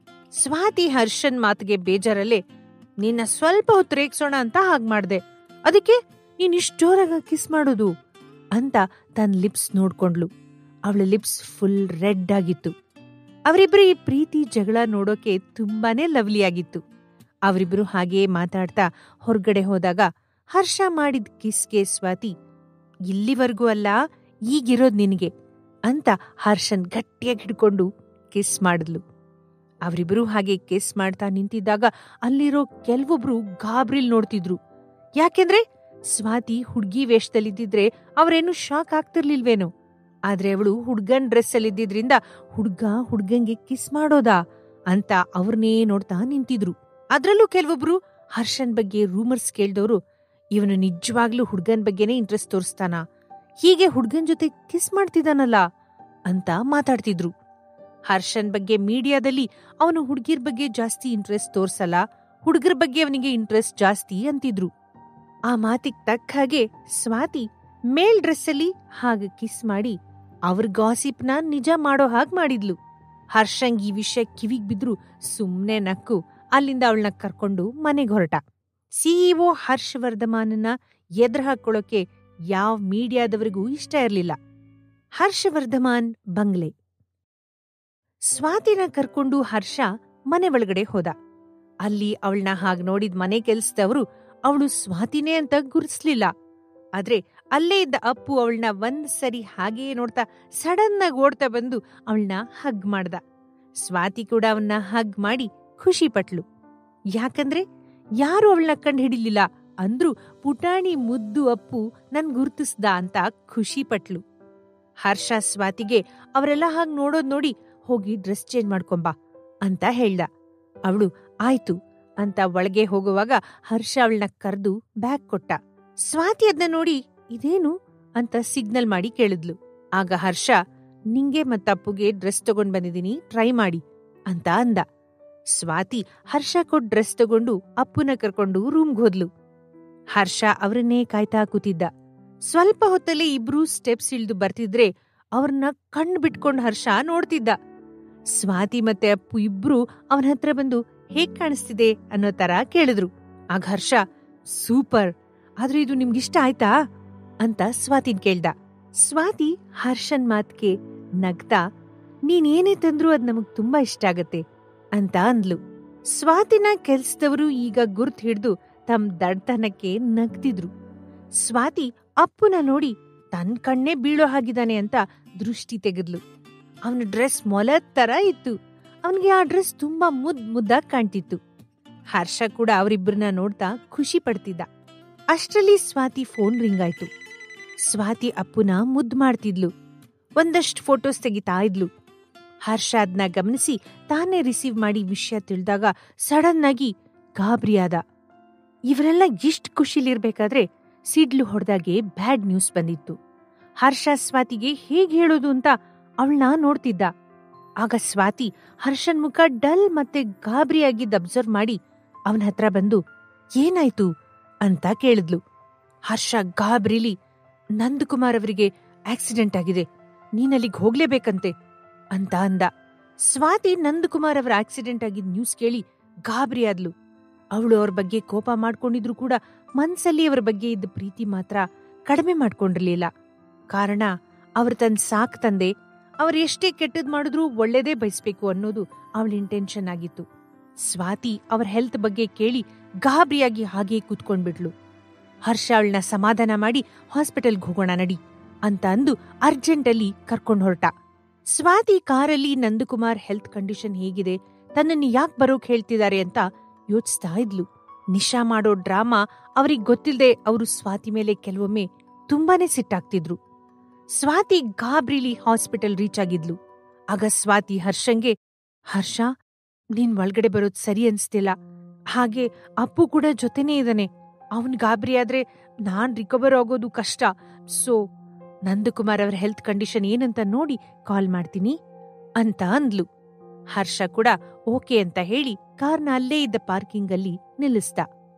[SPEAKER 1] ಸ್ವಾತಿ ಹರ್ಷನ್ ಮಾತಿಗೆ ಬೇಜಾರಲ್ಲೇ ನಿನ್ನ ಸ್ವಲ್ಪ ಹೊತ್ತು ರೇಗ್ಸೋಣ ಅಂತ ಹಾಗ್ ಮಾಡ್ದೆ ಅದಕ್ಕೆ ನೀನ್ ಇಷ್ಟು ಜೋರಾಗ ಕಿಸ್ ಮಾಡೋದು ಅಂತ ತನ್ನ ಲಿಪ್ಸ್ ನೋಡ್ಕೊಂಡ್ಲು ಅವಳ ಲಿಪ್ಸ್ ಫುಲ್ ರೆಡ್ ಆಗಿತ್ತು ಅವರಿಬ್ಬರು ಈ ಪ್ರೀತಿ ಜಗಳ ನೋಡೋಕೆ ತುಂಬಾನೇ ಲವ್ಲಿ ಆಗಿತ್ತು ಅವರಿಬ್ರು ಹಾಗೆಯೇ ಮಾತಾಡ್ತಾ ಹೊರಗಡೆ ಹೋದಾಗ ಹರ್ಷ ಮಾಡಿದ ಕಿಸ್ಗೆ ಸ್ವಾತಿ ಇಲ್ಲಿವರೆಗೂ ಅಲ್ಲ ಈಗಿರೋದ್ ನಿನಗೆ ಅಂತ ಹರ್ಷನ್ ಗಟ್ಟಿಯಾಗಿ ಹಿಡ್ಕೊಂಡು ಕಿಸ್ ಮಾಡಿದ್ಲು ಅವರಿಬ್ಬರು ಹಾಗೆ ಕಿಸ್ ಮಾಡ್ತಾ ನಿಂತಿದ್ದಾಗ ಅಲ್ಲಿರೋ ಕೆಲವೊಬ್ರು ಗಾಬ್ರಿಲ್ ನೋಡ್ತಿದ್ರು ಯಾಕೆಂದ್ರೆ ಸ್ವಾತಿ ಹುಡ್ಗಿ ವೇಷದಲ್ಲಿದ್ದಿದ್ರೆ ಅವರೇನು ಶಾಕ್ ಆಗ್ತಿರ್ಲಿಲ್ವೇನೋ ಆದ್ರೆ ಅವಳು ಹುಡ್ಗನ್ ಡ್ರೆಸ್ ಅಲ್ಲಿದ್ದಿದ್ರಿಂದ ಹುಡ್ಗ ಹುಡ್ಗಂಗೆ ಕಿಸ್ ಮಾಡೋದಾ ಅಂತ ಅವ್ರನ್ನೇ ನೋಡ್ತಾ ನಿಂತಿದ್ರು ಅದ್ರಲ್ಲೂ ಕೆಲವೊಬ್ರು ಹರ್ಷನ್ ಬಗ್ಗೆ ರೂಮರ್ಸ್ ಕೇಳ್ದವ್ರು ಇವನು ನಿಜವಾಗ್ಲೂ ಹುಡ್ಗನ್ ಬಗ್ಗೆನೇ ಇಂಟ್ರೆಸ್ಟ್ ತೋರಿಸ್ತಾನ ಹೀಗೆ ಹುಡ್ಗನ್ ಜೊತೆ ಕಿಸ್ ಮಾಡ್ತಿದ್ದಾನಲ್ಲ ಅಂತ ಮಾತಾಡ್ತಿದ್ರು ಹರ್ಷನ್ ಬಗ್ಗೆ ಮೀಡಿಯಾದಲ್ಲಿ ಅವನು ಹುಡ್ಗಿರ್ ಬಗ್ಗೆ ಜಾಸ್ತಿ ಇಂಟ್ರೆಸ್ಟ್ ತೋರ್ಸಲ್ಲ ಹುಡುಗರ ಬಗ್ಗೆ ಅವನಿಗೆ ಇಂಟ್ರೆಸ್ಟ್ ಜಾಸ್ತಿ ಅಂತಿದ್ರು ಆ ಮಾತಿಗ್ ತಕ್ಕ ಹಾಗೆ ಸ್ವಾತಿ ಮೇಲ್ ಡ್ರೆಸ್ಸಲ್ಲಿ ಹಾಗೆ ಕಿಸ್ ಮಾಡಿ ಅವ್ರ ಗಾಸಿಪ್ನ ನಿಜ ಮಾಡೋ ಹಾಗ್ ಮಾಡಿದ್ಲು ಹರ್ಷಂಗ್ ಈ ವಿಷಯ ಕಿವಿಗ್ ಬಿದ್ರು ಸುಮ್ನೆ ನಕ್ಕು ಅಲ್ಲಿಂದ ಅವಳನ್ನ ಕರ್ಕೊಂಡು ಮನೆಗೆ ಹೊರಟ ಸಿಇಒ ಹರ್ಷವರ್ಧಮಾನನ ಎದುರು ಹಾಕೊಳ್ಳೋಕೆ ಯಾವ ಮೀಡಿಯಾದವರಿಗೂ ಇಷ್ಟ ಇರಲಿಲ್ಲ ಹರ್ಷವರ್ಧಮಾನ್ ಬಂಗ್ಲೆ ಸ್ವಾತಿನ ಕರ್ಕೊಂಡು ಹರ್ಷ ಮನೆ ಒಳಗಡೆ ಹೋದ ಅಲ್ಲಿ ಅವಳನ್ನ ಹಾಗ್ ನೋಡಿದ್ ಮನೆ ಕೆಲ್ಸದವರು ಅವಳು ಸ್ವಾತಿನೇ ಅಂತ ಗುರ್ಸ್ಲಿಲ್ಲ ಆದ್ರೆ ಅಲ್ಲೇ ಇದ್ದ ಅಪ್ಪು ಅವಳನ್ನ ಒಂದ್ ಸರಿ ಹಾಗೆಯೇ ನೋಡ್ತಾ ಸಡನ್ ಆಗಿ ಓಡ್ತಾ ಬಂದು ಅವಳನ್ನ ಹಗ್ ಮಾಡ್ದ ಸ್ವಾತಿ ಕೂಡ ಅವನ್ನ ಹಗ್ ಮಾಡಿ ಖುಷಿ ಪಟ್ಲು ಯಾಕಂದ್ರೆ ಯಾರು ಅವಳನ್ನ ಕಂಡು ಹಿಡಿಲಿಲ್ಲ ಅಂದ್ರೂ ಪುಟಾಣಿ ಮುದ್ದು ಅಪ್ಪು ನನ್ ಗುರ್ತಿಸ್ದ ಅಂತ ಖುಷಿ ಪಟ್ಲು ಹರ್ಷ ಸ್ವಾತಿಗೆ ಅವರೆಲ್ಲ ಹಾಗ್ ನೋಡೋದ್ ನೋಡಿ ಹೋಗಿ ಡ್ರೆಸ್ ಚೇಂಜ್ ಮಾಡ್ಕೊಂಬಾ ಅಂತ ಹೇಳ್ದ ಅವಳು ಆಯ್ತು ಅಂತ ಒಳಗೆ ಹೋಗುವಾಗ ಹರ್ಷ ಅವಳನ್ನ ಕರೆದು ಬ್ಯಾಗ್ ಕೊಟ್ಟ ಸ್ವಾತಿ ಅದನ್ನ ನೋಡಿ ಇದೇನು ಅಂತ ಸಿಗ್ನಲ್ ಮಾಡಿ ಕೇಳಿದ್ಲು ಆಗ ಹರ್ಷ ನಿಂಗೆ ಮತ್ತಪ್ಪುಗೆ ಡ್ರೆಸ್ ತಗೊಂಡ್ ಬಂದಿದ್ದೀನಿ ಟ್ರೈ ಮಾಡಿ ಅಂತ ಅಂದ ಸ್ವಾತಿ ಹರ್ಷ ಕೊಟ್ ಡ್ರೆಸ್ ತಗೊಂಡು ಅಪ್ಪುನ ಕರ್ಕೊಂಡು ರೂಮ್ಗೆ ಹೋದ್ಲು ಹರ್ಷ ಅವರನ್ನೇ ಕಾಯ್ತಾ ಕೂತಿದ್ದ ಸ್ವಲ್ಪ ಹೊತ್ತಲ್ಲೇ ಇಬ್ರು ಸ್ಟೆಪ್ಸ್ ಇಳಿದು ಬರ್ತಿದ್ರೆ ಅವ್ರನ್ನ ಕಣ್ಣು ಬಿಟ್ಕೊಂಡ್ ಹರ್ಷ ನೋಡ್ತಿದ್ದ ಸ್ವಾತಿ ಮತ್ತೆ ಅಪ್ಪು ಇಬ್ರು ಅವನ ಹತ್ರ ಬಂದು ಹೇಗ್ ಕಾಣಿಸ್ತಿದೆ ಅನ್ನೋ ತರ ಕೇಳಿದ್ರು ಆಗ ಹರ್ಷ ಸೂಪರ್ ಆದ್ರೆ ಇದು ನಿಮ್ಗಿಷ್ಟ ಆಯ್ತಾ ಅಂತ ಸ್ವಾತಿನ್ ಕೇಳ್ದ ಸ್ವಾತಿ ಹರ್ಷನ್ ಮಾತ್ಗೆ ನಗ್ತಾ ನೀನ್ ಏನೇ ತಂದ್ರೂ ಅದ್ ನಮಗ್ ತುಂಬಾ ಇಷ್ಟ ಆಗತ್ತೆ ಅಂತ ಅಂದ್ಲು ಸ್ವಾತಿನ ಕೆಲ್ಸದವರು ಈಗ ಗುರ್ತ್ ಹಿಡ್ದು ತಮ್ಮ ದಡ್ತನಕ್ಕೆ ನಗ್ತಿದ್ರು ಸ್ವಾತಿ ಅಪ್ಪುನ ನೋಡಿ ತನ್ ಕಣ್ಣೇ ಬೀಳೋ ಹಾಗಿದ್ದಾನೆ ಅಂತ ದೃಷ್ಟಿ ತೆಗೆದ್ಲು ಅವನ ಡ್ರೆಸ್ ಮೊಲದ್ ತರ ಇತ್ತು ಅವನಿಗೆ ಆ ಡ್ರೆಸ್ ತುಂಬಾ ಮುದ್ ಮುದ್ದಾಗ್ ಕಾಣ್ತಿತ್ತು ಹರ್ಷ ಕೂಡ ಅವರಿಬ್ಬರನ್ನ ನೋಡ್ತಾ ಖುಷಿ ಪಡ್ತಿದ್ದ ಅಷ್ಟ್ರಲ್ಲಿ ಸ್ವಾತಿ ಫೋನ್ ರಿಂಗ್ ಆಯ್ತು ಸ್ವಾತಿ ಅಪ್ಪುನ ಮುದ್ ಮಾಡ್ತಿದ್ಲು ಒಂದಷ್ಟು ಫೋಟೋಸ್ ತೆಗಿತಾ ಇದ್ಲು ಹರ್ಷ ಅದ್ನ ಗಮನಿಸಿ ತಾನೇ ರಿಸೀವ್ ಮಾಡಿ ವಿಷಯ ತಿಳಿದಾಗ ಸಡನ್ ಆಗಿ ಗಾಬರಿಯಾದ ಇವರೆಲ್ಲ ಇಷ್ಟ್ ಖುಷಿಲಿರ್ಬೇಕಾದ್ರೆ ಸಿಡ್ಲು ಹೊಡೆದಾಗೆ ಬ್ಯಾಡ್ ನ್ಯೂಸ್ ಬಂದಿತ್ತು ಹರ್ಷ ಸ್ವಾತಿಗೆ ಹೇಗ್ ಹೇಳೋದು ಅಂತ ಅವಳನ್ನ ನೋಡ್ತಿದ್ದ ಆಗ ಸ್ವಾತಿ ಹರ್ಷನ್ ಮುಖ ಡಲ್ ಮತ್ತೆ ಗಾಬರಿಯಾಗಿದ್ದ ಅಬ್ಸರ್ವ್ ಮಾಡಿ ಅವನ ಹತ್ರ ಬಂದು ಏನಾಯ್ತು ಅಂತ ಕೇಳಿದ್ಲು ಹರ್ಷ ಗಾಬರಿಲಿ ನಂದಕುಮಾರ್ ಅವರಿಗೆ ಆಕ್ಸಿಡೆಂಟ್ ಆಗಿದೆ ನೀನಲ್ಲಿಗ್ ಹೋಗ್ಲೇಬೇಕಂತೆ ಅಂತ ಅಂದ ಸ್ವಾತಿ ನಂದಕುಮಾರ್ ಅವರ ಆಕ್ಸಿಡೆಂಟ್ ಆಗಿದ್ ನ್ಯೂಸ್ ಕೇಳಿ ಗಾಬರಿ ಆದ್ಲು ಅವಳು ಅವ್ರ ಬಗ್ಗೆ ಕೋಪ ಮಾಡ್ಕೊಂಡಿದ್ರು ಕೂಡ ಮನ್ಸಲ್ಲಿ ಅವರ ಬಗ್ಗೆ ಇದ್ದ ಪ್ರೀತಿ ಮಾತ್ರ ಕಡಿಮೆ ಮಾಡ್ಕೊಂಡಿರ್ಲಿಲ್ಲ ಕಾರಣ ಅವ್ರ ತನ್ ಸಾಕ್ ತಂದೆ ಅವ್ರ ಎಷ್ಟೇ ಕೆಟ್ಟದ್ ಮಾಡಿದ್ರೂ ಒಳ್ಳೇದೇ ಬಯಸ್ಬೇಕು ಅನ್ನೋದು ಅವಳ ಇಂಟೆನ್ಷನ್ ಆಗಿತ್ತು ಸ್ವಾತಿ ಅವ್ರ ಹೆಲ್ತ್ ಬಗ್ಗೆ ಕೇಳಿ ಗಾಬರಿಯಾಗಿ ಹಾಗೇ ಕೂತ್ಕೊಂಡ್ಬಿಟ್ಲು ಹರ್ಷ ಅವಳನ್ನ ಸಮಾಧಾನ ಮಾಡಿ ಹಾಸ್ಪಿಟಲ್ಗೆ ಹೋಗೋಣ ನಡಿ ಅಂತ ಅಂದು ಅರ್ಜೆಂಟಲ್ಲಿ ಕರ್ಕೊಂಡ್ ಹೊರಟ ಸ್ವಾತಿ ಕಾರಲ್ಲಿ ನಂದಕುಮಾರ್ ಹೆಲ್ತ್ ಕಂಡೀಷನ್ ಹೇಗಿದೆ ತನ್ನನ್ನು ಯಾಕೆ ಬರೋಕ್ ಹೇಳ್ತಿದ್ದಾರೆ ಅಂತ ಯೋಚಿಸ್ತಾ ಇದ್ಲು ನಿಶಾ ಮಾಡೋ ಡ್ರಾಮಾ ಅವ್ರಿಗ್ ಗೊತ್ತಿಲ್ಲದೆ ಅವರು ಸ್ವಾತಿ ಮೇಲೆ ಕೆಲವೊಮ್ಮೆ ತುಂಬಾನೇ ಸಿಟ್ಟಾಗ್ತಿದ್ರು ಸ್ವಾತಿ ಗಾಬ್ರಿಲಿ ಹಾಸ್ಪಿಟಲ್ ರೀಚ್ ಆಗಿದ್ಲು ಆಗ ಸ್ವಾತಿ ಹರ್ಷಂಗೆ ಹರ್ಷ ನೀನ್ ಒಳಗಡೆ ಬರೋದ್ ಸರಿ ಅನ್ಸ್ತಿಲ್ಲ ಹಾಗೆ ಅಪ್ಪು ಕೂಡ ಜೊತೆನೇ ಇದ್ದಾನೆ ಅವನ್ ಗಾಬರಿ ಆದ್ರೆ ನಾನ್ ರಿಕವರ್ ಆಗೋದು ಕಷ್ಟ ಸೊ ನಂದಕುಮಾರ್ ಅವರ ಹೆಲ್ತ್ ಕಂಡೀಷನ್ ಏನಂತ ನೋಡಿ ಕಾಲ್ ಮಾಡ್ತೀನಿ ಅಂತ ಅಂದ್ಲು ಹರ್ಷ ಕೂಡ ಓಕೆ ಅಂತ ಹೇಳಿ ಕಾರ್ನ ಅಲ್ಲೇ ಇದ್ದ ಪಾರ್ಕಿಂಗ್ ಅಲ್ಲಿ ನಿಲ್ಲಿಸ್ದ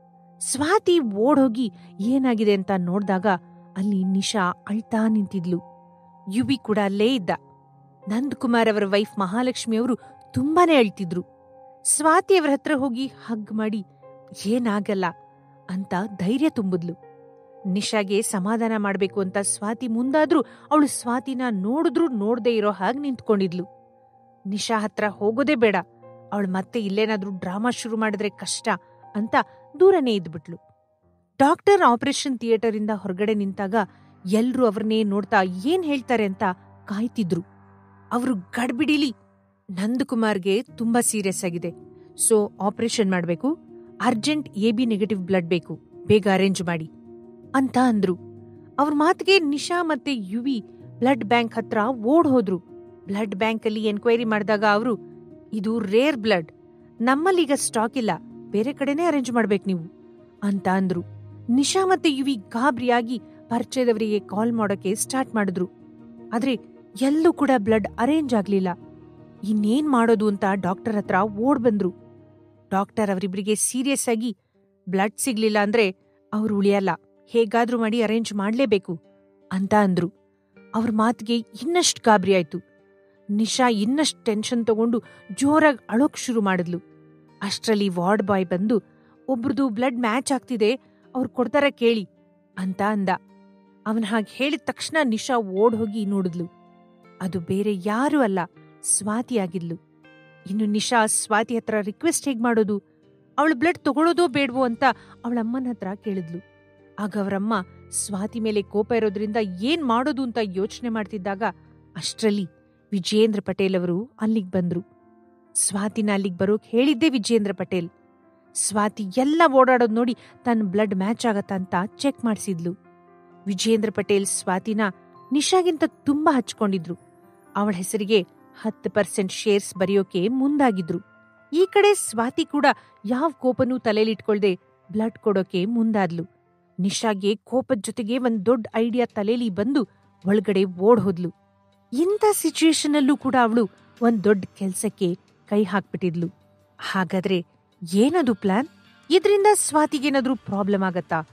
[SPEAKER 1] ಸ್ವಾತಿ ಓಡೋಗಿ ಏನಾಗಿದೆ ಅಂತ ನೋಡ್ದಾಗ ಅಲ್ಲಿ ನಿಶಾ ಅಳ್ತಾ ನಿಂತಿದ್ಲು ಯುವಿ ಕೂಡ ಅಲ್ಲೇ ಇದ್ದ ನಂದಕುಮಾರ್ ಅವರ ವೈಫ್ ಮಹಾಲಕ್ಷ್ಮಿ ಅವರು ತುಂಬಾನೇ ಅಳ್ತಿದ್ರು ಸ್ವಾತಿ ಅವರ ಹತ್ರ ಹೋಗಿ ಹಗ್ ಮಾಡಿ ಏನಾಗಲ್ಲ ಅಂತ ಧೈರ್ಯ ತುಂಬಿದ್ಲು ನಿಶಾಗೆ ಸಮಾಧಾನ ಮಾಡ್ಬೇಕು ಅಂತ ಸ್ವಾತಿ ಮುಂದಾದ್ರೂ ಅವಳು ಸ್ವಾತಿನ ನೋಡಿದ್ರೂ ನೋಡ್ದೇ ಇರೋ ಹಾಗೆ ನಿಂತ್ಕೊಂಡಿದ್ಲು ನಿಶಾ ಹತ್ರ ಹೋಗೋದೇ ಬೇಡ ಅವಳು ಮತ್ತೆ ಇಲ್ಲೇನಾದ್ರೂ ಡ್ರಾಮಾ ಶುರು ಮಾಡಿದ್ರೆ ಕಷ್ಟ ಅಂತ ದೂರನೇ ಇದ್ಬಿಟ್ಲು ಡಾಕ್ಟರ್ ಆಪರೇಷನ್ ಥಿಯೇಟರ್ ಇಂದ ಹೊರಗಡೆ ನಿಂತಾಗ ಎಲ್ರೂ ಅವ್ರನ್ನೇ ನೋಡ್ತಾ ಏನ್ ಹೇಳ್ತಾರೆ ಅಂತ ಕಾಯ್ತಿದ್ರು ಅವರು ಗಡ್ಬಿಡಿಲಿ ನಂದಕುಮಾರ್ಗೆ ತುಂಬಾ ಸೀರಿಯಸ್ ಆಗಿದೆ ಸೊ ಆಪರೇಷನ್ ಮಾಡ್ಬೇಕು urgent A B negative blood ಬೇಕು ಬೇಗ ಅರೇಂಜ್ ಮಾಡಿ ಅಂತ ಅಂದ್ರು ಅವ್ರ ಮಾತಿಗೆ ನಿಶಾ ಮತ್ತೆ ಯುವಿ ಬ್ಲಡ್ ಬ್ಯಾಂಕ್ ಹತ್ರ ಓಡ್ ಹೋದ್ರು ಬ್ಲಡ್ ಬ್ಯಾಂಕ್ ಅಲ್ಲಿ ಎನ್ಕ್ವೈರಿ ಮಾಡಿದಾಗ ಅವರು ಇದು ರೇರ್ ಬ್ಲಡ್ ನಮ್ಮಲ್ಲೀಗ ಸ್ಟಾಕ್ ಇಲ್ಲ ಬೇರೆ ಕಡೆನೇ ಅರೇಂಜ್ ಮಾಡ್ಬೇಕು ನೀವು ಅಂತ ಅಂದ್ರು ನಿಶಾ ಮತ್ತೆ ಯುವಿ ಗಾಬರಿಯಾಗಿ ಪರಿಚಯದವರಿಗೆ ಕಾಲ್ ಮಾಡೋಕೆ ಸ್ಟಾರ್ಟ್ ಮಾಡಿದ್ರು ಆದ್ರೆ ಎಲ್ಲೂ ಕೂಡ ಬ್ಲಡ್ ಅರೇಂಜ್ ಆಗ್ಲಿಲ್ಲ ಇನ್ನೇನ್ ಮಾಡೋದು ಅಂತ ಡಾಕ್ಟರ್ ಹತ್ರ ಓಡ್ ಬಂದ್ರು ಡಾಕ್ಟರ್ ಅವರಿಬ್ರಿಗೆ ಸೀರಿಯಸ್ ಆಗಿ ಬ್ಲಡ್ ಸಿಗ್ಲಿಲ್ಲ ಅಂದ್ರೆ ಅವ್ರು ಉಳಿಯಲ್ಲ ಹೇಗಾದ್ರೂ ಮಾಡಿ ಅರೇಂಜ್ ಮಾಡ್ಲೇಬೇಕು ಅಂತ ಅಂದ್ರು ಅವ್ರ ಮಾತಿಗೆ ಇನ್ನಷ್ಟು ಗಾಬರಿ ಆಯ್ತು ನಿಶಾ ಇನ್ನಷ್ಟು ಟೆನ್ಷನ್ ತಗೊಂಡು ಜೋರಾಗಿ ಅಳೋಕ್ ಶುರು ಮಾಡಿದ್ಲು ಅಷ್ಟ್ರಲ್ಲಿ ವಾರ್ಡ್ ಬಾಯ್ ಬಂದು ಒಬ್ರದು ಬ್ಲಡ್ ಮ್ಯಾಚ್ ಆಗ್ತಿದೆ ಅವ್ರು ಕೊಡ್ತಾರ ಕೇಳಿ ಅಂತ ಅಂದ ಅವನ್ ಹಾಗೆ ಹೇಳಿದ ತಕ್ಷಣ ನಿಶಾ ಓಡ್ ಹೋಗಿ ನೋಡಿದ್ಲು ಅದು ಬೇರೆ ಯಾರೂ ಅಲ್ಲ ಸ್ವಾತಿ ಆಗಿದ್ಲು ಇನ್ನು ನಿಶಾ ಸ್ವಾತಿ ಹತ್ರ ರಿಕ್ವೆಸ್ಟ್ ಹೇಗ್ ಮಾಡೋದು ಅವಳು ಬ್ಲಡ್ ತಗೊಳ್ಳೋದೋ ಬೇಡವೋ ಅಂತ ಅವಳ ಅಮ್ಮನ ಹತ್ರ ಕೇಳಿದ್ಲು ಆಗ ಅವರಮ್ಮ ಸ್ವಾತಿ ಮೇಲೆ ಕೋಪ ಇರೋದ್ರಿಂದ ಏನ್ ಮಾಡೋದು ಅಂತ ಯೋಚನೆ ಮಾಡ್ತಿದ್ದಾಗ ಅಷ್ಟ್ರಲ್ಲಿ ವಿಜೇಂದ್ರ ಪಟೇಲ್ ಅವರು ಅಲ್ಲಿಗ್ ಬಂದ್ರು ಸ್ವಾತಿನ ಅಲ್ಲಿಗ್ ಬರೋಕ್ ಹೇಳಿದ್ದೇ ವಿಜೇಂದ್ರ ಪಟೇಲ್ ಸ್ವಾತಿ ಎಲ್ಲ ಓಡಾಡೋದ್ ನೋಡಿ ತನ್ನ ಬ್ಲಡ್ ಮ್ಯಾಚ್ ಆಗತ್ತಾ ಅಂತ ಚೆಕ್ ಮಾಡಿಸಿದ್ಲು ವಿಜೇಂದ್ರ ಪಟೇಲ್ ಸ್ವಾತಿನ ನಿಶಾಗಿಂತ ತುಂಬಾ ಹಚ್ಕೊಂಡಿದ್ರು ಅವಳ ಹೆಸರಿಗೆ ಹತ್ತು ಪರ್ಸೆಂಟ್ ಶೇರ್ಸ್ ಬರೆಯೋಕೆ ಮುಂದಾಗಿದ್ರು ಈ ಕಡೆ ಸ್ವಾತಿ ಕೂಡ ಯಾವ ಕೋಪನೂ ತಲೆಲಿಟ್ಕೊಳ್ದೆ ಬ್ಲಡ್ ಕೊಡೋಕೆ ಮುಂದಾದ್ಲು ನಿಶಾಗೆ ಕೋಪದ ಜೊತೆಗೆ ಒಂದ್ ದೊಡ್ಡ ಐಡಿಯಾ ತಲೆಲಿ ಬಂದು ಒಳಗಡೆ ಓಡ್ ಹೋದ್ಲು ಇಂಥ ಸಿಚುಯೇಷನ್ ಅಲ್ಲೂ ಕೂಡ ಅವಳು ಒಂದ್ ದೊಡ್ಡ ಕೆಲ್ಸಕ್ಕೆ ಕೈ ಹಾಕ್ಬಿಟ್ಟಿದ್ಲು ಹಾಗಾದ್ರೆ ಏನದು ಪ್ಲಾನ್ ಇದ್ರಿಂದ ಸ್ವಾತಿಗೇನಾದ್ರೂ ಪ್ರಾಬ್ಲಮ್ ಆಗತ್ತಾ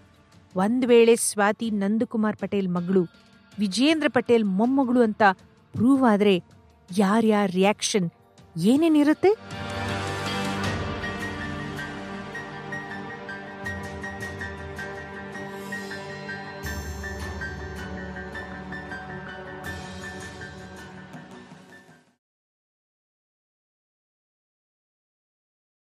[SPEAKER 1] ಒಂದ್ ವೇಳೆ ಸ್ವಾತಿ ನಂದಕುಮಾರ್ ಪಟೇಲ್ ಮಗಳು ವಿಜೇಂದ್ರ ಪಟೇಲ್ ಮೊಮ್ಮಗಳು ಅಂತ ಪ್ರೂವ್ ಆದ್ರೆ ಯಾರ್ಯಾರ ರಿಯಾಕ್ಷನ್ ಏನೇನಿರುತ್ತೆ